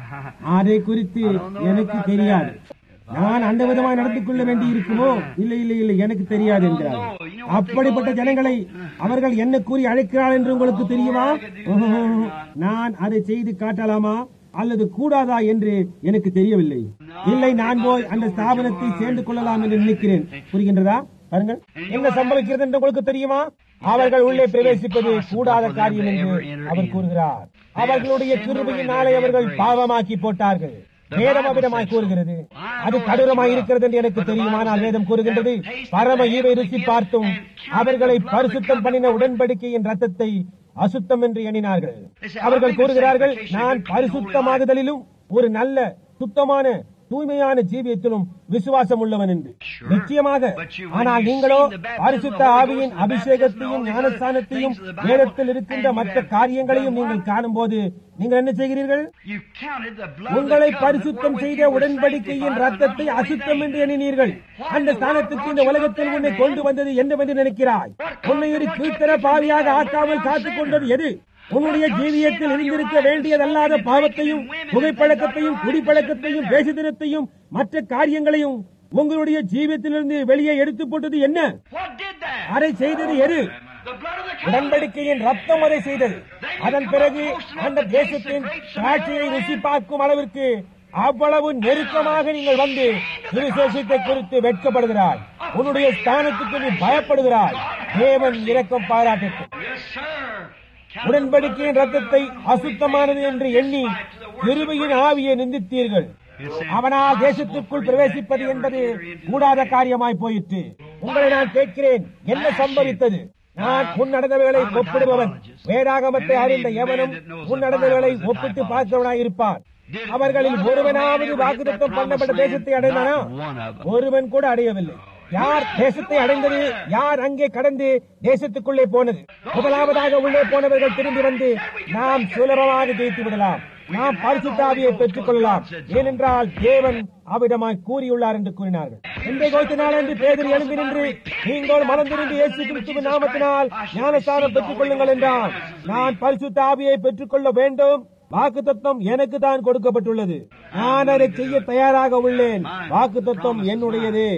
B: அதை குறித்து எனக்கு தெரியாது நான் அந்த விதமாய் நடந்து கொள்ள வேண்டி இருக்குமோ இல்லை இல்லை இல்லை எனக்கு தெரியாது என்கிறார் அப்படிப்பட்ட ஜனங்களை அவர்கள் என்ன கூறி அழைக்கிறார் என்று உங்களுக்கு தெரியுமா ஓஹோ, நான் அதை செய்து காட்டலாமா அல்லது கூடாதா என்று எனக்கு தெரியவில்லை இல்லை நான் போய் அந்த ஸ்தாபனத்தை சேர்ந்து கொள்ளலாம் என்று நினைக்கிறேன் புரிகின்றதா பாருங்கள் என்ன சம்பவிக்கிறது என்று உங்களுக்கு தெரியுமா அவர்கள் உள்ளே பிரவேசிப்பது கூடாத காரியம் என்று அவர் கூறுகிறார் அவர்களுடைய கிருபையினாலே அவர்கள் பாவமாக்கி போட்டார்கள் வேதம் அவிதமாய் கூறுகிறது அது கடூரமாய் இருக்கிறது என்று எனக்கு தெரியுமானால் வேதம் கூறுகின்றது பரம ஈவை ருசி பார்த்தும் அவர்களை பரிசுத்தம் பண்ணின உடன்படிக்கையின் ரத்தத்தை அசுத்தம் என்று எண்ணினார்கள் அவர்கள் கூறுகிறார்கள் நான் பரிசுத்தமாகுதலிலும் ஒரு நல்ல சுத்தமான தூய்மையான ஜீவியத்திலும் விசுவாசம் உள்ளவன் என்று நிச்சயமாக ஆனால் நீங்களோ பரிசுத்த ஆவியின் அபிஷேகத்தையும் ஞானஸ்தானத்தையும் வேதத்தில் இருக்கின்ற மற்ற காரியங்களையும் நீங்கள் காணும்போது நீங்கள் என்ன செய்கிறீர்கள்
A: You counted the blood of
B: உங்களை
A: the
B: பரிசுத்தம்
A: covenant
B: செய்த
A: wherewith you were
B: உடன்படிக்கையின்
A: sanctified
B: ரத்தத்தை
A: unto
B: அசுத்தம் என்று
A: holy
B: எண்ணினீர்கள் அந்த ஸ்தானத்துக்கு இந்த உலகத்தில் உன்னை கொண்டு வந்தது என்னவென்று நினைக்கிறாய் உன்னை ஒரு கீழ்த்தர பாவியாக ஆக்காமல் காத்துக் கொண்டது எது உன்னுடைய ஜீவியத்தில் இருந்திருக்க வேண்டியதல்லாத பாவத்தையும் புகைப்பழக்கத்தையும் குடிப்பழக்கத்தையும் வேசிதனத்தையும் மற்ற காரியங்களையும் உங்களுடைய ஜீவியத்திலிருந்து வெளியே எடுத்து போட்டது என்ன
A: What did that?
B: அதை செய்தது எது
A: The blood of the covenant.
B: உடன்படிக்கையின் ரத்தம் அதை செய்தது அதன் பிறகு அந்த தேசத்தின் திராட்சையை ருசி பார்க்கும் அளவிற்கு அவ்வளவு நெருக்கமாக நீங்கள் வந்து சுவிசேஷத்தை குறித்து வெட்கப்படுகிறாய் உன்னுடைய ஸ்தானத்துக்கு நீ பயப்படுகிறாய் தேவன் இரக்கம் பாராட்டட்டும்
A: Yes, sir.
B: உடன்படிக்கையின் ரத்தத்தை அசுத்தமானது என்று எண்ணி கிருபையின் ஆவியை நிந்தித்தீர்கள் அவனால் தேசத்திற்குள் பிரவேசிப்பது என்பது கூடாத காரியமாய் போயிற்று உங்களை நான் கேட்கிறேன் என்ன சம்பவித்தது நான் முன் நடந்தவைகளை ஒப்பிடுபவன் வேதாகமத்தை அறிந்த எவனும் முன் நடந்தவைகளை ஒப்பிட்டு பார்க்கிறவனாய் இருப்பான் அவர்களில் ஒருவனாவது வாக்குத்தத்தம் பண்ணப்பட்ட தேசத்தை அடைந்தானா ஒருவன் கூட அடையவில்லை யார் தேசத்தை அடைந்தது யார் அங்கே கடந்து தேசத்துக்குள்ளே போனது முதலாவதாக உள்ளே போனவர்கள் திரும்பி வந்து நாம் சுலபமாக ஜெயித்து விடலாம் நாம் பரிசுத்தாவியை பெற்றுக் கொள்ளலாம் ஏனென்றால் தேவன் அவ்விடமாய் கூறியுள்ளார் என்று கூறினார்கள் இன்றைய கோத்த நாள் என்று பேதர் எழும்பி நின்று நீங்கள் மனந்திருந்து இயேசு கிறிஸ்துவின் நாமத்தினால் ஞானஸ்தானம் பெற்றுக் கொள்ளுங்கள் என்றான் நான் பரிசுத்த ஆவியை பெற்றுக்கொள்ள வேண்டும் வாக்கு தத்துவம் எனக்கு தான் கொடுக்கப்பட்டுள்ளது நான் அதை செய்ய தயாராக உள்ளேன் வாக்கு தத்துவம் என்னுடையது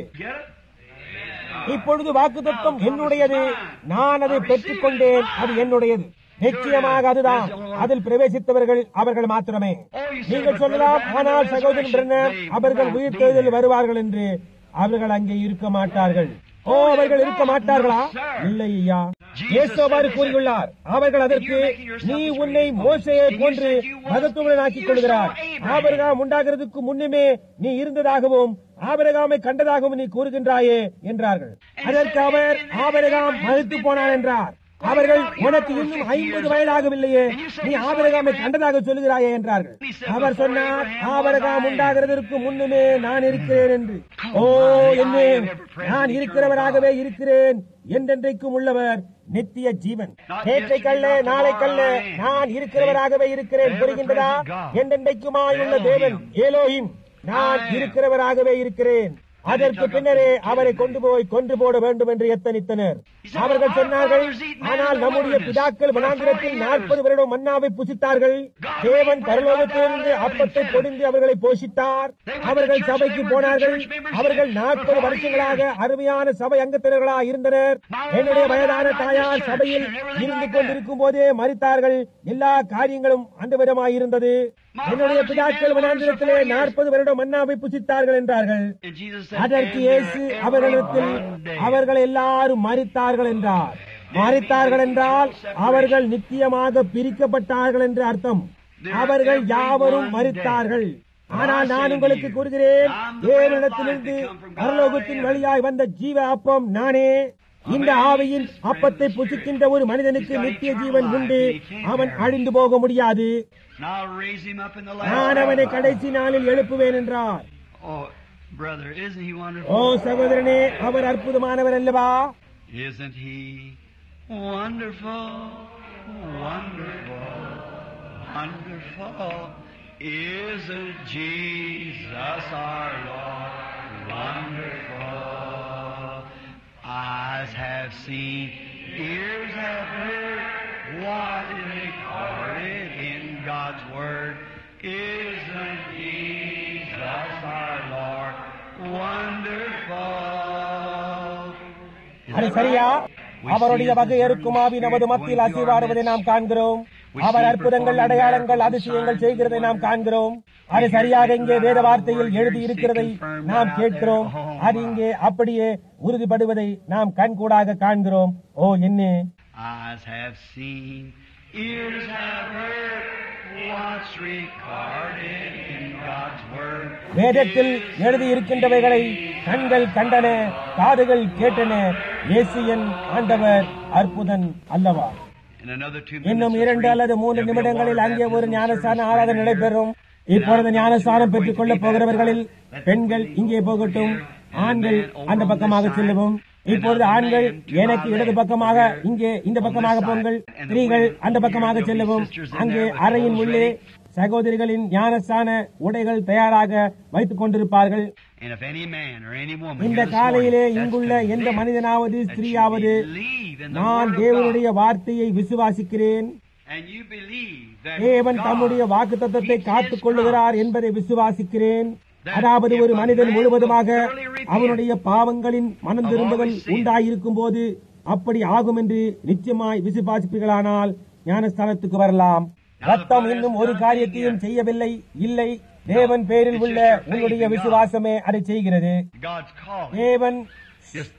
B: இப்பொழுது வாக்கு தத்துவம் என்னுடையது நான் அதை பெற்றுக் கொண்டேன் அது என்னுடையது நிச்சயமாக அதுதான் அதில் பிரவேசித்தவர்கள் அவர்கள் மாத்திரமே நீங்கள் சொல்லலாம் ஆனால் சகோதரன் பிரன்னர் அவர்கள் உயிர் தேர்தலில் வருவார்கள் என்று அவர்கள் அங்கே இருக்க மாட்டார்கள் ஓ அவர்கள் இருக்க மாட்டார்களா இல்லை ஐயா இயேசு அவ்வாறு கூறியுள்ளார் அவர்கள் அதற்கு நீ உன்னை மோசையை போன்று மகத்துவனாக்கிக் கொள்கிறார் ஆபரகாம் உண்டாகிறதுக்கு முன்னுமே நீ இருந்ததாகவும் ஆபரகாமை கண்டதாகவும் நீ கூறுகின்றாயே என்றார்கள் அதற்கு அவர் ஆபரகாம் மறுத்து போனான் என்றார் அவர்கள் உனக்கு இன்னும் ஐம்பது வயதாகவில்லையே நீ ஆபரகாமை கண்டதாக சொல்லுகிறாயே என்றார்கள் அவர் சொன்னார் ஆபரகாம் உண்டாகிறதற்கு முன்னுமே நான் இருக்கிறேன் என்று ஓ என்ன நான் இருக்கிறவராகவே இருக்கிறேன் என்றென்றைக்கும் உள்ளவர் நித்திய ஜீவன் நேற்றை கல்ல நாளை கல்ல நான் இருக்கிறவராகவே இருக்கிறேன் புரிகின்றதா என்றென்றைக்குமாயுள்ள தேவன் ஏலோஹிம் நான் இருக்கிறவராகவே இருக்கிறேன் அதற்கு பின்னரே அவரை கொண்டு போய் கொன்று போட வேண்டும் என்று எத்தனித்தனர் அவர்கள் சொன்னார்கள் ஆனால் நம்முடைய பிதாக்கள் வனாந்திரத்தில் நாற்பது வருடம் மன்னாவை புசித்தார்கள் தேவன் பரலோகத்திலிருந்து அப்பத்தை பொடிந்து அவர்களை போஷித்தார் அவர்கள் சபைக்கு போனார்கள் அவர்கள் நாற்பது வருஷங்களாக அருமையான சபை அங்கத்தினர்களாக இருந்தனர் என்னுடைய வயதான தாயார் சபையில் இருந்து கொண்டிருக்கும் போதே மறித்தார்கள் எல்லா காரியங்களும் அந்த விதமாய் இருந்தது என்னுடைய பிதாக்கள் வனாந்திரத்திலே நாற்பது வருடம் மன்னாவை புசித்தார்கள் என்றார்கள் அதற்கு இயேசு அவர்களிடத்தில் அவர்கள் எல்லாரும் மறித்தார்கள் என்றார் மறித்தார்கள் என்றால் அவர்கள் நித்தியமாக பிரிக்கப்பட்டார்கள் என்று அர்த்தம் அவர்கள் யாவரும் மறித்தார்கள் ஆனால் நான் உங்களுக்கு கூறுகிறேன் தேவனிடத்திலிருந்து பரலோகத்தின் வழியாய் வந்த ஜீவ அப்பம் நானே இந்த ஆவியின் அப்பத்தை புசிக்கின்ற ஒரு மனிதனுக்கு நித்திய ஜீவன் உண்டு அவன் அழிந்து போக முடியாது நான் அவனை கடைசி நாளில் எழுப்புவேன் என்றார்
A: Oh, brother, isn't he wonderful?
B: ஓ சகோதரனே அவர் அற்புதமானவர் அல்லவா
A: Isn't he wonderful? Wonderful. Wonderful. Isn't Jesus our Lord wonderful? Eyes have seen, ears have heard what is recorded in God's Word. Isn't
B: அது சரியா அவருடைய வகையறுக்குமாவி நமது மத்தியில் அசைவாடுவதை நாம் காண்கிறோம் அவர் அற்புதங்கள் அடையாளங்கள் அதிசயங்கள் செய்கிறதை நாம் காண்கிறோம் அது சரியாக இங்கே வேத வார்த்தையில் எழுதி இருக்கிறதை நாம் கேட்கிறோம் அது இங்கே அப்படியே உறுதிப்படுவதை நாம் கண்கூடாக காண்கிறோம் ஓ என்ன
A: Eyes have seen, ears have heard, what's recorded in God's Word.
B: வேதத்தில் எழுதி இருக்கின்றவைகளை கண்கள் கண்டன காதுகள் கேட்டன இயேசு என் ஆண்டவர் அற்புதன் அல்லவா
A: In another two
B: இன்னும்
A: minutes,
B: இரண்டு அல்லது மூன்று நிமிடங்களில் அங்கே ஒரு ஞானஸ்தான ஆராதனை நடைபெறும் இப்பொழுது ஞானஸ்தானம் பெற்றுக் கொள்ளப் போகிறவர்களில் பெண்கள் இங்கே போகட்டும் ஆண்கள் அந்த பக்கமாக செல்லவும் இப்பொழுது ஆண்கள் எனக்கு இடது பக்கமாக இங்கே இந்த பக்கமாக போங்கள் ஸ்திரீகள் அந்த பக்கமாக செல்லவும் அங்கே அறையின் உள்ளே சகோதரிகளின் ஞானஸ்தான உடைகள் தயாராக வைத்துக் கொண்டிருப்பார்கள்
A: And if any man or any woman
B: இந்த
A: here this
B: காலையிலே
A: morning that's
B: இங்குள்ள எந்த
A: convinced
B: மனிதனாவது
A: that you
B: ஸ்திரீயாவது
A: believe in the
B: நான்
A: Word of
B: தேவனுடைய
A: God,
B: வார்த்தையை விசுவாசிக்கிறேன்
A: and you believe that
B: தேவன்
A: God
B: தம்முடைய வாக்குத்தத்தத்தை
A: keeps His
B: காத்துக் கொள்ளுகிறார்
A: promise,
B: என்பதை விசுவாசிக்கிறேன் அதாவது ஒரு மனிதன் முழுவதுமாக அவனுடைய பாவங்களின் மனம் திரும்புதல் உண்டாயிருக்கும் போது அப்படி ஆகும் என்று நிச்சயமாய் விசுவாசிப்பீர்களானால் ஞானஸ்தானத்துக்கு வரலாம் ரத்தம் இன்னும் ஒரு காரியத்தையும் செய்யவில்லை இல்லை தேவன் பேரில் உள்ள உன்னுடைய விசுவாசமே அதை செய்கிறது
A: God's calling.
B: தேவன்
A: Just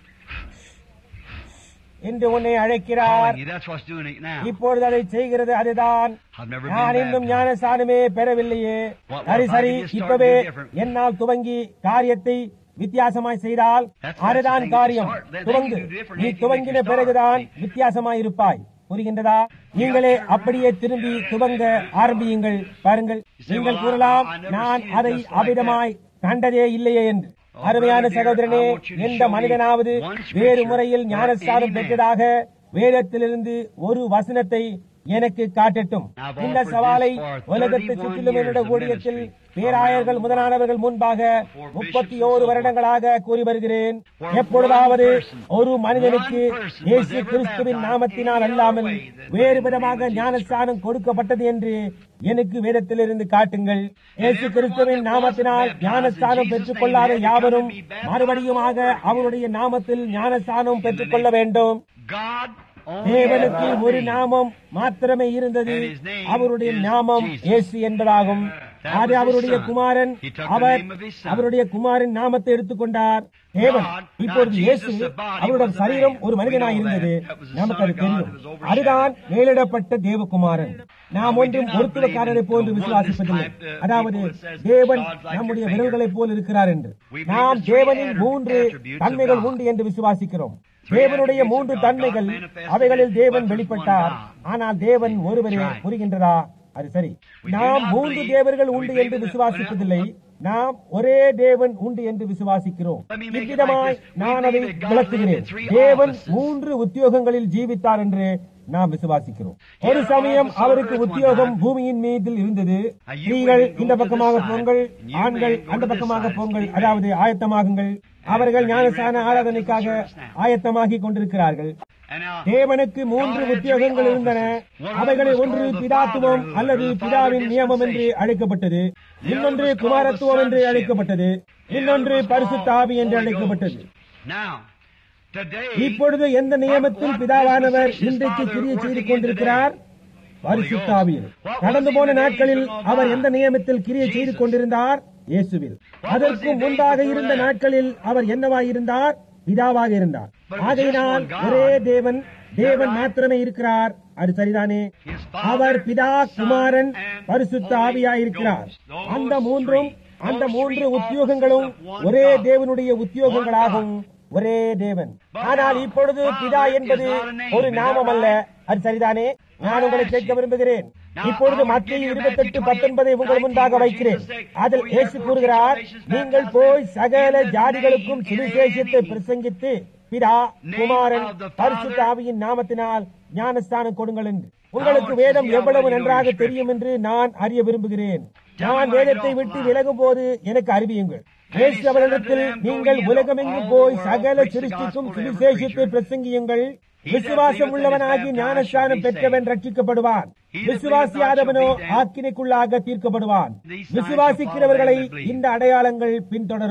B: என்று உன்னை அழைக்கிறார்
A: calling you. That's what's doing it now.
B: இப்பொழுது அதை செய்கிறது அதுதான்
A: I've never
B: நான்
A: been
B: இன்னும்
A: baptized.
B: ஞானஸ்தானமே பெறவில்லையே
A: What-
B: சரி
A: what
B: சரி
A: if I just start
B: இப்பவே
A: doing different?
B: என்னால் துவங்கி காரியத்தை வித்தியாசமாய் செய்தால்
A: That's-
B: அதுதான்
A: that's the thing.
B: காரியம்
A: Start. Then- then
B: துவங்கு
A: you do different.
B: நீ
A: Then you
B: துவங்கின
A: make your
B: பிறகுதான்
A: start.
B: வித்தியாசமாய் இருப்பாய் புரிகின்றதா நீங்களே அப்படியே திரும்பி துவங்க ஆரம்பியுங்கள் பாருங்கள்
A: say,
B: நீங்கள்
A: well,
B: கூறலாம்
A: I- I never
B: நான்
A: seen it
B: அதை
A: just like
B: அபிதமாய் கண்டதே இல்லையே என்று
A: Oh,
B: அருமையான
A: brother dear,
B: சகோதரனே
A: I want you to
B: எந்த
A: show me
B: மனிதனாவது
A: one
B: வேறு
A: scripture
B: முறையில்
A: or
B: ஞானஸ்தானம்
A: any man.
B: பெற்றதாக வேதத்திலிருந்து ஒரு வசனத்தை எனக்கு காட்டட்டும்
A: I've
B: இந்த
A: offered
B: சவாலை
A: this for
B: உலகத்தை
A: 31
B: சுற்றிலும்
A: years
B: என்னுடைய
A: of
B: ஊழியத்தில்
A: ministry
B: பேராயர்கள்
A: around the
B: முதலானவர்கள் முன்பாக
A: Before
B: முப்பத்தி
A: bishops and
B: ஓரு
A: so
B: வருடங்களாக கூறி வருகிறேன்
A: For
B: எப்பொழுதாவது
A: one person,
B: ஒரு மனிதனுக்கு
A: one person was
B: இயேசு
A: ever
B: கிறிஸ்துவின்
A: baptized
B: நாமத்தினால்
A: any
B: அல்லாமல்
A: other way than
B: வேறு
A: in the
B: விதமாக
A: name of
B: ஞானஸ்தானம் கொடுக்கப்பட்டது என்று எனக்கு வேதத்திலிருந்து காட்டுங்கள் இயேசு
A: everyone
B: கிறிஸ்துவின்
A: that
B: நாமத்தினால்
A: wasn't baptized
B: ஞானஸ்தானம்
A: in Jesus'
B: பெற்றுக்
A: name
B: கொள்ளாத
A: had to come
B: யாவரும்
A: and be baptized
B: மறுபடியுமாக
A: over again.
B: அவருடைய நாமத்தில் ஞானஸ்தானம் பெற்றுக் கொள்ள வேண்டும்
A: God only
B: தேவனுக்கு
A: has one
B: ஒரு
A: name.
B: நாமம் மாத்திரமே இருந்தது
A: And his name
B: அவருடைய
A: is
B: நாமம்
A: Jesus.
B: இயேசு என்பதாகும்
A: That
B: அது
A: was his
B: அவருடைய
A: son.
B: Kumaran
A: He took the
B: our
A: name of his son.
B: அவருடைய குமாரின் நாமத்தை எடுத்துக்கொண்டார் தேவன்
A: God,
B: இப்பொழுது
A: not
B: இயேசு
A: Jesus, the body
B: அவருடைய
A: was the
B: சரீரம்
A: man.
B: ஒரு
A: We
B: மனிதனாய்
A: know
B: இருந்தது
A: that. That was the
B: நமக்கு
A: Son
B: அது
A: of God
B: தெரியும்
A: that was overshadowed.
B: அதுதான் மேலிடப்பட்ட தேவகுமாரன் நாம்
A: Now, we
B: ஒன்றும்
A: do not
B: ஒருத்துவக்காரரை
A: believe in
B: போன்று
A: the
B: விசுவாசிப்பதில்லை
A: oneness type, uh,
B: அதாவது
A: people that says
B: தேவன்
A: God's like
B: நம்முடைய
A: your finger.
B: விரல்களைப் போல் இருக்கிறார் என்று
A: We believe
B: நாம்
A: the three
B: தேவனின்
A: attributes
B: மூன்று
A: of
B: தன்மைகள்
A: God.
B: உண்டு என்று விசுவாசிக்கிறோம்
A: Three
B: தேவனுடைய
A: attributes
B: மூன்று
A: of God.
B: தன்மைகள்
A: God manifested
B: அவைகளில்
A: it,
B: தேவன்
A: but there's
B: வெளிப்பட்டார்
A: one God.
B: ஆனால் தேவன் ஒருவரே
A: That's right.
B: புரிகின்றதா அது சரி
A: We do
B: நாம்
A: not
B: மூன்று
A: believe-
B: தேவர்கள்
A: we
B: உண்டு
A: believe
B: என்று
A: in the-
B: விசுவாசிப்பதில்லை நாம் ஒரே தேவன் உண்டு என்று விசுவாசிக்கிறோம்
A: Let me make it
B: இவ்விதமாய்
A: like this. We
B: நான் அதை
A: believe that God
B: விளக்குகிறேன்
A: lived in three
B: தேவன்
A: offices.
B: மூன்று உத்தியோகங்களில் ஜீவித்தார் என்று நாம் விசுவாசிக்கிறோம் ஒரு
A: had
B: சமயம்
A: office on
B: அவருக்கு
A: earth one
B: உத்தியோகம்
A: time.
B: பூமியின் மீதில் இருந்தது
A: Now you
B: நீங்கள்
A: women go
B: இந்த
A: to this
B: பக்கமாக
A: side,
B: போங்கள்
A: and you
B: ஆண்கள்
A: men go
B: அந்த
A: to this
B: பக்கமாக
A: side.
B: போங்கள்
A: Be ready.
B: அதாவது ஆயத்தமாகுங்கள் அவர்கள்
A: be
B: ஞானசான
A: ready for
B: ஆராதனைக்காக
A: baptism service now.
B: ஆயத்தமாகிக் கொண்டிருக்கிறார்கள்
A: And now,
B: தேவனுக்கு மூன்று
A: God had
B: உத்தியோகங்கள்
A: three
B: இருந்தன
A: offices. One of
B: அவைகளை
A: them was
B: ஒன்று
A: called the
B: பிதாத்துவம்
A: fatherhood,
B: அல்லது
A: or the
B: பிதாவின்
A: father
B: நியமம் என்று
A: dispensation.
B: அழைக்கப்பட்டது
A: other
B: இன்னொன்று
A: was called
B: குமாரத்துவம்
A: the
B: என்று
A: sonship.
B: அழைக்கப்பட்டது
A: The
B: இன்னொன்று
A: other was
B: பரிசுத்த
A: called
B: ஆவி என்று
A: Holy
B: அழைக்கப்பட்டது
A: Ghost. Now, today,
B: இப்பொழுது எந்த நியமத்தில்
A: what
B: பிதாவானவர்
A: dispensation is
B: இன்றைக்கு
A: Father
B: கிரியை செய்து
A: working
B: கொண்டிருக்கிறார் பரிசுத்த ஆவியில் கடந்து போன நாட்களில் அவர் எந்த நியமத்தில் கிரியை செய்து கொண்டிருந்தார் இயேசுவில் அதற்கு முன்பாக இருந்த நாட்களில் அவர் என்னவாயிருந்தார் பிதாவாக இருந்தார் ஆகையினால் ஒரே தேவன் தேவன் மாத்திரமே இருக்கிறார் அது சரிதானே அவர் பிதா குமாரன் பரிசுத்த ஆவியாயிருக்கிறார் அந்த மூன்றும் அந்த மூன்று உத்தியோகங்களும் ஒரே தேவனுடைய உத்தியோகங்களாகும் ஒரே தேவன் ஆனால் இப்பொழுது பிதா என்பது ஒரு நாமம் அல்ல அது சரிதானே நான் உங்களை கேட்க விரும்புகிறேன் இப்பொழுது மத்திய இருபத்தெட்டு பத்தொன்பதை உங்கள் முன்பாக வைக்கிறேன் அதில் இயேசு கூறுகிறார் நீங்கள் போய் சகல ஜாதிகளுக்கும் சுவிசேஷத்தை பிரசங்கித்து பிதா குமாரன் பரிசுத்த ஆவியின் நாமத்தினால் ஞானஸ்தானம் கொடுங்கள் என்று உங்களுக்கு வேதம் எவ்வளவு நன்றாக தெரியும் என்று நான் அறிய விரும்புகிறேன் நான் வேதத்தை விட்டு விலகும் போது எனக்கு அறிவியுங்கள் இயேசு அவர்களிடத்தில் நீங்கள் உலகமெங்கும் போய் சகல சிருஷ்டிக்கும் சுவிசேஷத்தை பிரசங்கியுங்கள் விசுவாசம் உள்ளவனாகி ஞானஸ்தானம் பெற்றவன் ரட்சிக்கப்படுவான் விசுவாசியாதவனோ ஆக்கினைக்குள்ளாக தீர்க்கப்படுவான் விசுவாசிக்கிறவர்களை இந்த அடையாளங்கள் பின்தொடரும்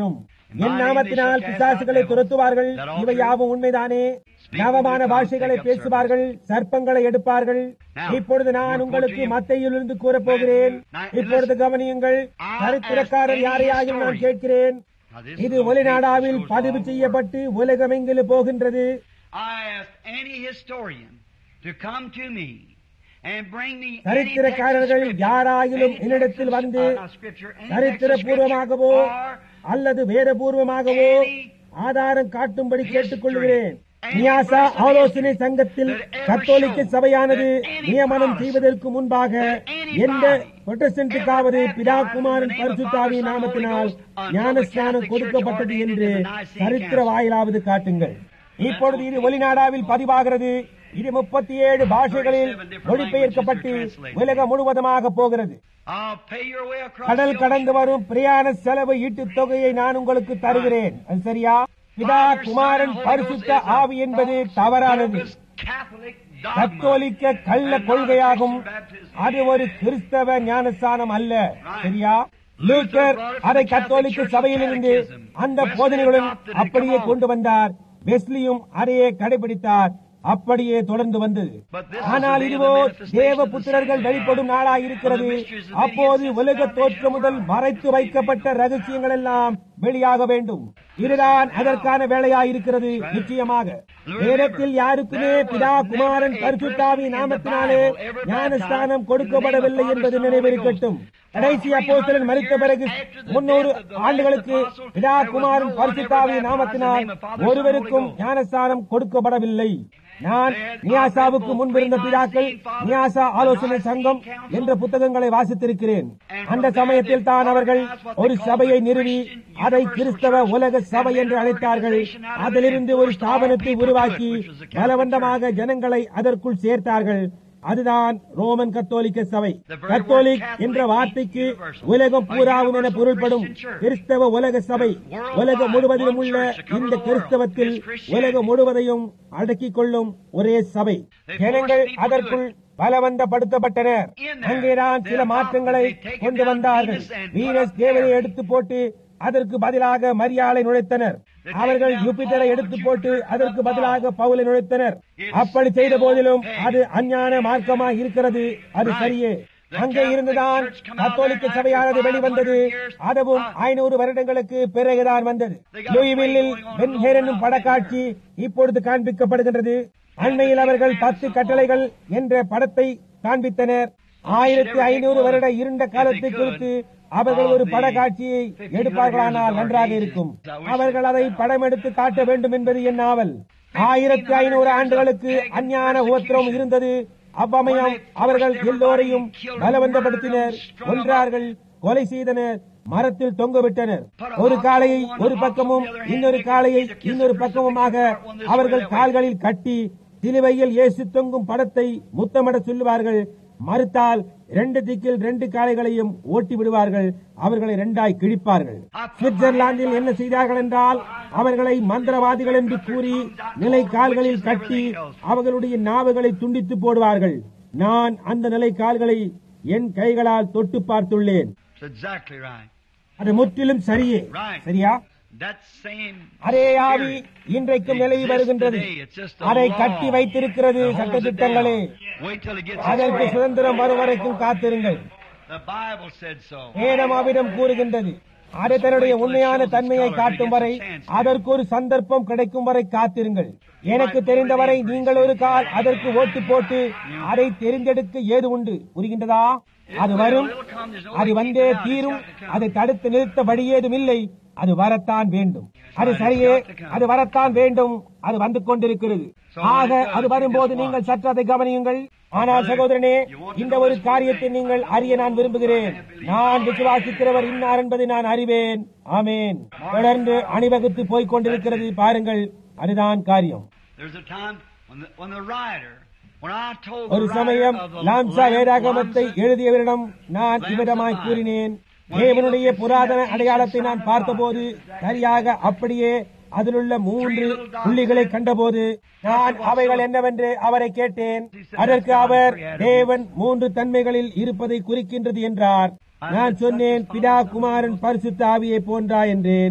B: என் நாமத்தினால் பிசாசுகளை துரத்துவார்கள் இவை யாவும் உண்மைதானே நவமான பாஷைகளை பேசுவார்கள் சர்ப்பங்களை எடுப்பார்கள் இப்பொழுது நான் உங்களுக்கு மத்தையிலிருந்து கூறப் போகிறேன் இப்பொழுது கவனியுங்கள் சரித்திரக்காரர் யாரையாயும் நான் கேட்கிறேன்
A: Now, this
B: இது
A: is a
B: ஒலிநாடாவில்
A: big
B: பதிவு
A: source.
B: செய்யப்பட்டு உலகமெங்கிலும் போகின்றது
A: I asked any historian to come to me and bring me any
B: சரித்திரக்காரர்கள்
A: text of
B: யாராயிலும்
A: scripture, any
B: என்னிடத்தில்
A: text of-
B: வந்து
A: uh, not scripture, any text of
B: சரித்திரபூர்வமாகவோ
A: scripture or
B: அல்லது வேதபூர்வமாகவோ ஆதாரம் காட்டும்படி கேட்டுக் கொள்கிறேன் நியாசா ஆலோசனை சங்கத்தில் கத்தோலிக்க சபையானது நியமனம் செய்வதற்கு முன்பாக எந்த புரொட்டஸ்டன்ட்டுக்காவது பிதா குமாரன் பரிசுத்தாவி நாமத்தினால் ஞானஸ்நானம் கொடுக்கப்பட்டது என்று சரித்திர வாயிலாவது காட்டுங்கள் இப்பொழுது இது ஒலிநாடாவில் பதிவாகிறது இது முப்பத்தி ஏழு பாஷைகளில் மொழிபெயர்க்கப்பட்டு உலகம் முழுவதுமாக போகிறது
A: I'll pay your way across
B: கடல்
A: the
B: கடந்து
A: ocean.
B: வரும் பிரயாண செலவு ஈட்டுத் தொகையை நான் உங்களுக்கு தருகிறேன் அது சரியா பிதா குமாரன் பரிசுத்த ஆவி என்பது தவறானது
A: Catholic dogma.
B: கத்தோலிக்க கள்ள கொள்கையாகும் அது ஒரு கிறிஸ்தவ ஞானஸ்தானம் அல்ல சரியா லூத்தர் அதை கத்தோலிக்க சபையிலிருந்து அந்த போதனைகளுடன் அப்படியே கொண்டு வந்தார் வெஸ்லியும் அதையே கடைபிடித்தார் அப்படியே தொடர்ந்து வந்தது ஆனால் இதுவோ தேவ புத்திரர்கள் வெளிப்படும் நாளாய் இருக்கிறது அப்போது உலக தோற்றம் முதல் மறைத்து வைக்கப்பட்ட ரகசியங்கள் எல்லாம் வெளியாக வேண்டும் இதுதான் அதற்கான வேலையாயிருக்கிறது நிச்சயமாக வேதத்தில் யாருக்குமே பிதா குமாரன் பரிசுத்தாவி நாமத்தினாலே ஞானஸ்தானம் கொடுக்கப்படவில்லை என்பது நினைவிருக்கட்டும் கடைசி அப்போஸ்தலன் மறித்த பிறகு முன்னூறு ஆண்டுகளுக்கு பிதா குமாரன் பரிசுத்தாவி நாமத்தினால் ஒருவருக்கும் ஞானஸ்தானம் கொடுக்கப்படவில்லை நான் நியாசாவுக்கு முன்பிருந்த பிதாக்கள் நியாசா ஆலோசனை சங்கம் என்ற புத்தகங்களை வாசித்திருக்கிறேன் அந்த சமயத்தில் தான் அவர்கள் ஒரு சபையை நிறுவி அதை கிறிஸ்தவ உலக சபை என்று அழைத்தார்கள் அதிலிருந்து ஒரு ஸ்தாபனத்தை உருவாக்கி பலவந்தமாக ஜனங்களை அதற்குள் சேர்த்தார்கள் அதுதான் ரோமன் கத்தோலிக்க சபை கத்தோலிக் என்ற வார்த்தைக்கு உலகம் பூராவும் என பொருள்படும் கிறிஸ்தவ உலக சபை உலகம் முழுவதிலும் உள்ள இந்த கிறிஸ்தவத்தில் உலகம் முழுவதையும் அடக்கிக் கொள்ளும் ஒரே சபை ஜனங்கள் அதற்குள் பலவந்தப்படுத்தப்பட்டனர் அங்கேதான் சில மாற்றங்களை கொண்டு வந்தார்கள் வீனஸ் தேவனை எடுத்து போட்டு அதற்கு பதிலாக மரியாதை நுழைத்தனர் அவர்கள் யூபிட்டரை எடுத்து போட்டு அதற்கு பதிலாக பவுலை நுழைத்தனர் அப்படி செய்த போதிலும் அது அஞ்ஞான மார்க்கமாக இருக்கிறது அது சரியே அங்கே இருந்துதான் கத்தோலிக்க சபையானது வெளிவந்தது அதுவும் ஐநூறு வருடங்களுக்கு பிறகுதான் வந்தது லூயிவில்லில் பென்ஹேர் என்னும் படக்காட்சி இப்பொழுது காண்பிக்கப்படுகின்றது அண்மையில் அவர்கள் பத்து கட்டளைகள் என்ற படத்தை காண்பித்தனர் ஆயிரத்தி ஐநூறு வருட இருண்ட காலத்தை குறித்து அவர்கள் ஒரு படக்காட்சியை எடுப்பார்களானால் நன்றாக இருக்கும் அவர்கள் அதை படம் எடுத்து காட்ட வேண்டும் என்பது என் ஆவல் ஆயிரத்தி ஐநூறு ஆண்டுகளுக்கு அஞ்ஞான உபத்திரம் இருந்தது அவ்வமயம் அவர்கள் எல்லோரையும் பலவந்தப்படுத்தினர் கொன்றார்கள் கொலை செய்தனர் மரத்தில் தொங்கவிட்டனர் ஒரு காளையை ஒரு பக்கமும் இன்னொரு காளையை இன்னொரு பக்கமுமாக அவர்கள் கால்களில் கட்டி சிலுவையில் இயேசு தொங்கும் படத்தை முத்தமிட சொல்லுவார்கள் மறுத்தால் ரெண்டு திக்கில் ரெண்டு காளைகளையும் ஓட்டி விடுவார்கள் அவர்களை இரண்டாய் கிழிப்பார்கள் சுவிட்சர்லாந்தில் என்ன செய்தார்கள் என்றால் அவர்களை மந்திரவாதிகள் என்று கூறி நிலை கால்களில் கட்டி அவர்களுடைய நாவுகளை துண்டித்து போடுவார்கள் நான் அந்த நிலை கால்களை என் கைகளால் தொட்டு பார்த்துள்ளேன்
A: That's exactly right.
B: அது முற்றிலும் சரியே
A: Right.
B: சரியா
A: That same
B: அதே ஆவி இன்றைக்கும் நிலை வருகின்றது அதை கட்டி வைத்திருக்கிறது சட்டத்திட்டங்களே
A: Wait till it gets
B: அதற்கு
A: its
B: சுதந்திரம் வரும் வரைக்கும் காத்திருங்கள்
A: The Bible said so.
B: வேதம் அவ்விடம் கூறுகின்றது அது தன்னுடைய உண்மையான தன்மையை காட்டும் வரை அதற்கு ஒரு சந்தர்ப்பம் கிடைக்கும் வரை காத்திருங்கள் எனக்கு தெரிந்தவரை நீங்கள் ஒரு கால் அதற்கு ஓட்டு போட்டு அதை தெரிந்தெடுக்க ஏது உண்டு புரிகின்றதா அது வரும் அது வந்தே தீரும் அதை தடுத்து நிறுத்த வழியேதும் இல்லை அது வரத்தான் வேண்டும் அது சரியே அது வரத்தான் வேண்டும் அது வந்து கொண்டிருக்கிறது ஆக அது வரும்போது நீங்கள் சற்று அதை கவனியுங்கள் ஆனால் சகோதரனே இந்த ஒரு காரியத்தை நீங்கள் அறிய நான் விரும்புகிறேன் நான் விசுவாசிக்கிறவர் இன்னார் என்பதை நான் அறிவேன் ஆமேன் தொடர்ந்து அணிவகுத்து போய்க் கொண்டிருக்கிறது பாருங்கள் அதுதான் காரியம்
A: There's a time when the, when the writer, when I told
B: ஒரு
A: the writer
B: சமயம்
A: of the
B: லாம்சா
A: Lamb
B: வேதாகமத்தை
A: Lamsa,
B: எழுதியவரிடம் நான் இவ்விதமாய் கூறினேன் தேவனுடைய புராதன அடையாளத்தை நான் பார்த்தபோது சரியாக அப்படியே அதிலுள்ள மூன்று புள்ளிகளை கண்டபோது நான் அவைகள் என்னவென்று அவரை கேட்டேன் அதற்கு அவர் தேவன் மூன்று தன்மைகளில் இருப்பதை குறிக்கின்றது என்றார் நான் சொன்னேன் பிதா குமாரன் பரிசுத்த ஆவியை போன்றா என்றேன்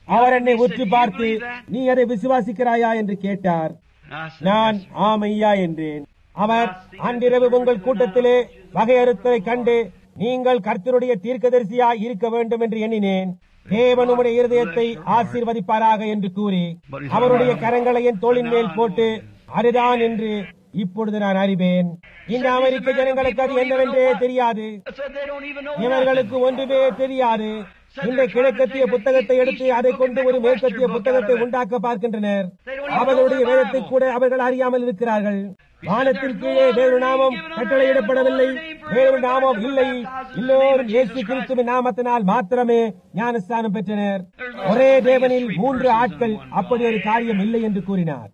B: அவர் என்னை உற்று பார்த்து நீ அதை விசுவாசிக்கிறாயா என்று கேட்டார் நான் ஆமையா என்றேன் அவர் அன்றிரவு உங்கள் கூட்டத்திலே வகையறுத்ததை கண்டு நீங்கள் கர்த்தருடைய தீர்க்கதரிசியாய் இருக்க வேண்டும் என்று எண்ணினேன் தேவன் உம்முடைய இருதயத்தை ஆசீர்வதிப்பாராக என்று கூறி அவருடைய கரங்களை என் தோளின் மேல் போட்டு அதுதான் என்று இப்பொழுது நான் அறிவேன் இந்த அமெரிக்க ஜனங்களுக்கு அது என்னவென்றே தெரியாது இவர்களுக்கு ஒன்றுமே தெரியாது இந்த கிழக்கத்திய புத்தகத்தை எடுத்து அதை கொண்டு ஒரு மேற்கத்திய புத்தகத்தை உண்டாக்க பார்க்கின்றனர் அவர்களுடைய வேதத்தை கூட அவர்கள் அறியாமல் இருக்கிறார்கள் வானத்தின் கீழே வேறு நாமம் கட்டளையிடப்படவில்லை வேறு நாமம் இல்லை எல்லோரும் இயேசு கிறிஸ்துவின் நாமத்தினால் மாத்திரமே ஞானஸ்தானம் பெற்றனர் ஒரே தேவனில் மூன்று ஆட்கள் அப்படி ஒரு காரியம் இல்லை என்று கூறினார்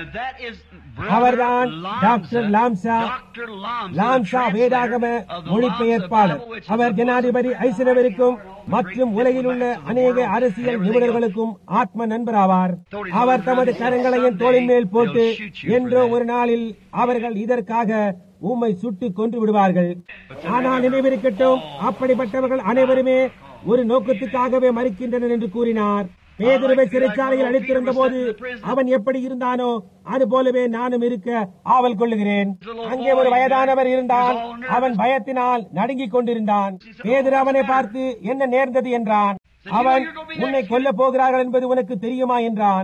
B: அவர்தான் டாக்டர் லாம்சா லாம்சா வேதாகம மொழிபெயர்ப்பாளர் அவர் ஜனாதிபதி ஐசனவருக்கும் மற்றும் உலகில் உள்ள அநேக அரசியல் நிபுணர்களுக்கும் ஆத்ம நண்பராவார் அவர் தமது கரங்களை என் தோளின் மேல் போட்டு என்றோ ஒரு நாளில் அவர்கள் இதற்காக உம்மை சுட்டு கொன்று விடுவார்கள் ஆனால் நினைவிருக்கட்டும் அப்படிப்பட்டவர்கள் அனைவருமே ஒரு நோக்கத்துக்காகவே மறுக்கின்றனர் என்று கூறினார் பேதுருவை சிறைச்சாலையில் அழைத்திருந்த போது அவன் எப்படி இருந்தானோ அது போலவே நானும் இருக்க ஆவல் கொள்ளுகிறேன் அங்கே ஒரு வயதானவர் இருந்தான் அவன் பயத்தினால் நடுங்கிக் கொண்டிருந்தான் பேதுரு அவனை பார்த்து என்ன நேர்ந்தது என்றான் அவன் உன்னை கொல்ல போகிறார்கள் என்பது உனக்கு தெரியுமா என்றான்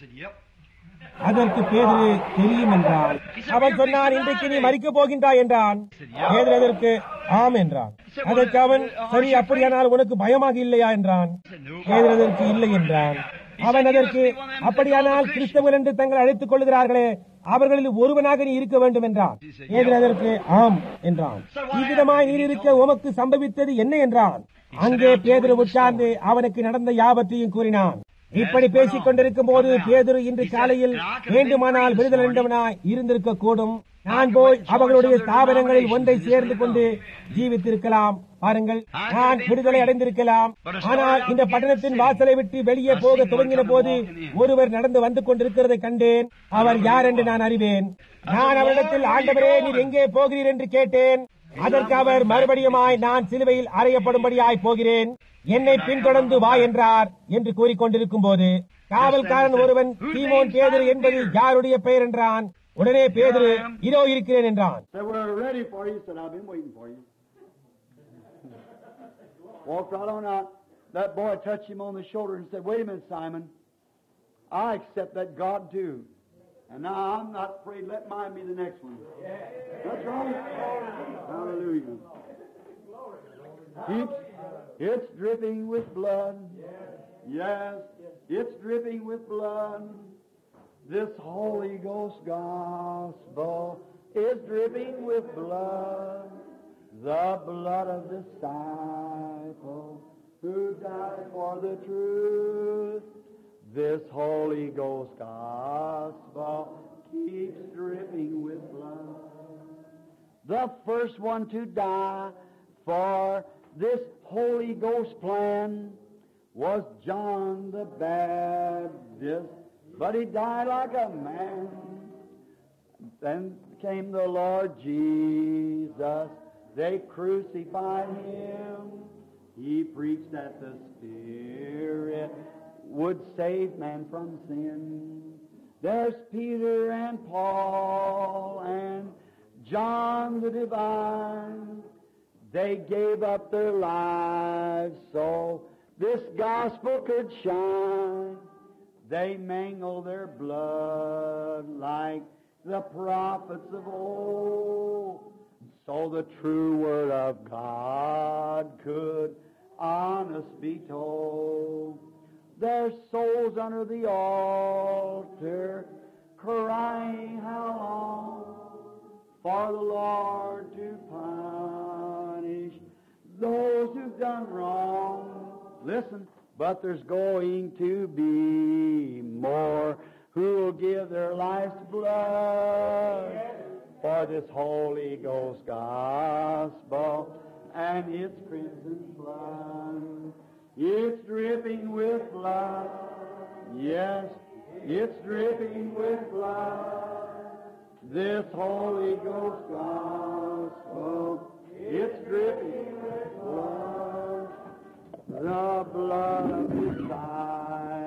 B: அதற்கு பேதுரு தெரியும் என்றான் அவன் சொன்னான் இன்றைக்கு நீ மறிக்கப் போகின்றாய் என்றான் பேதுரு அதற்கு ஆம் என்றான் அதற்கு அவன் சரி அப்படியானால் உனக்கு பயமாக இல்லையா என்றான் பேதுரு அதற்கு இல்லை என்றான் அவன் அதற்கு அப்படியானால் கிறிஸ்தவர்கள் என்று தங்கள் அழைத்துக் கொள்கிறார்களே அவர்களில் ஒருவனாக நீ இருக்க வேண்டும் என்றான் பேதுரு அதற்கு ஆம் என்றான் இவ்விதமாய் நீர் இருக்க உமக்கு சம்பவித்தது என்ன என்றான் அங்கே பேதுரு உட்கார்ந்து அவனுக்கு நடந்த யாபத்தையும் கூறினான் இப்படி பேசிக் கொண்டிருக்கும் போது பேதுரு இன்று காலையில் வேண்டுமானால் விடுதலை நின்றவனாய் இருந்திருக்க கூடும் நான் போய் அவர்களுடைய ஸ்தாபனங்களில் ஒன்றை சேர்ந்து கொண்டு ஜீவித்திருக்கலாம் பாருங்கள் நான் விடுதலை அடைந்திருக்கலாம் ஆனால் இந்த பட்டணத்தின் வாசலை விட்டு வெளியே போக துவங்கின போது ஒருவர் நடந்து வந்து கொண்டிருக்கிறதை கண்டேன் அவர் யார் என்று நான் அறிவேன் நான் அவரிடத்தில் ஆண்டவரே நீர் எங்கே போகிறீர் என்று கேட்டேன் அதற்கு அவர் மறுபடியுமாய் நான் சிலுவையில் அறையப்படும்படியாய் போகிறேன் என்னை பின்தொடர்ந்து வா என்றார் என்று கூறிக்கொண்டிருக்கும் போது காவல்காரன் ஒருவன் சீமோன் பேதுரு என்பது யாருடைய பெயர் என்றான் உடனே பேதுரு இதோ இருக்கிறேன் என்றான்
C: Said, we're ready for you. He said, I've been waiting for you. Walked right on out. That boy touched him on the shoulder and said, Wait a minute, Simon. I accept that God too. And now I'm not afraid. Let mine be the next one. That's right. Hallelujah. Keeps, it's dripping with blood. Yes, it's dripping with blood. This Holy Ghost gospel is dripping with blood, the blood of disciple who died for the truth. This Holy Ghost gospel keeps dripping with blood. The first one to die for this Holy Ghost plan was John the Baptist, but he died like a man. Then came the Lord Jesus. They crucified him. He preached that the Spirit would save man from sin. There's Peter and Paul and John the Divine. They gave up their lives so this gospel could shine. They mangled their blood like the prophets of old, so the true word of God could honest be told. Their souls under the altar crying, How long for the Lord to punish those who've done wrong? Listen, but there's going to be more who'll give their life's blood for this Holy Ghost gospel and its crimson blood. It's dripping with blood. Yes, it's dripping with blood. This Holy Ghost gospel, it's dripping with blood. The blood of disciples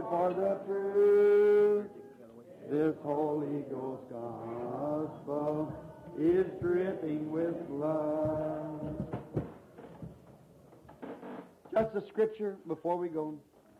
C: for the truth. This Holy Ghost gospel is dripping with love. Just a scripture before we go.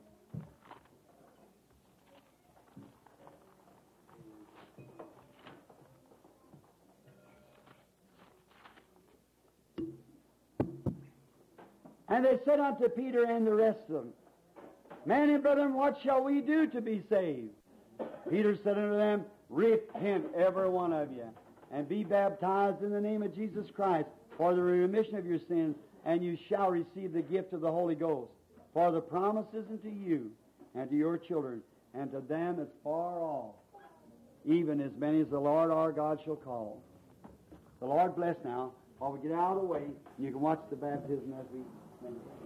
C: And they said unto Peter and the rest of them, Men and brethren, what shall we do to be saved? Peter said unto them, Repent, every one of you, and be baptized in the name of Jesus Christ for the remission of your sins, and you shall receive the gift of the Holy Ghost. For the promise is unto you and to your children, and to them that's far off, even as many as the Lord our God shall call. The Lord bless now. While we get out of the way, you can watch the baptism as we sing.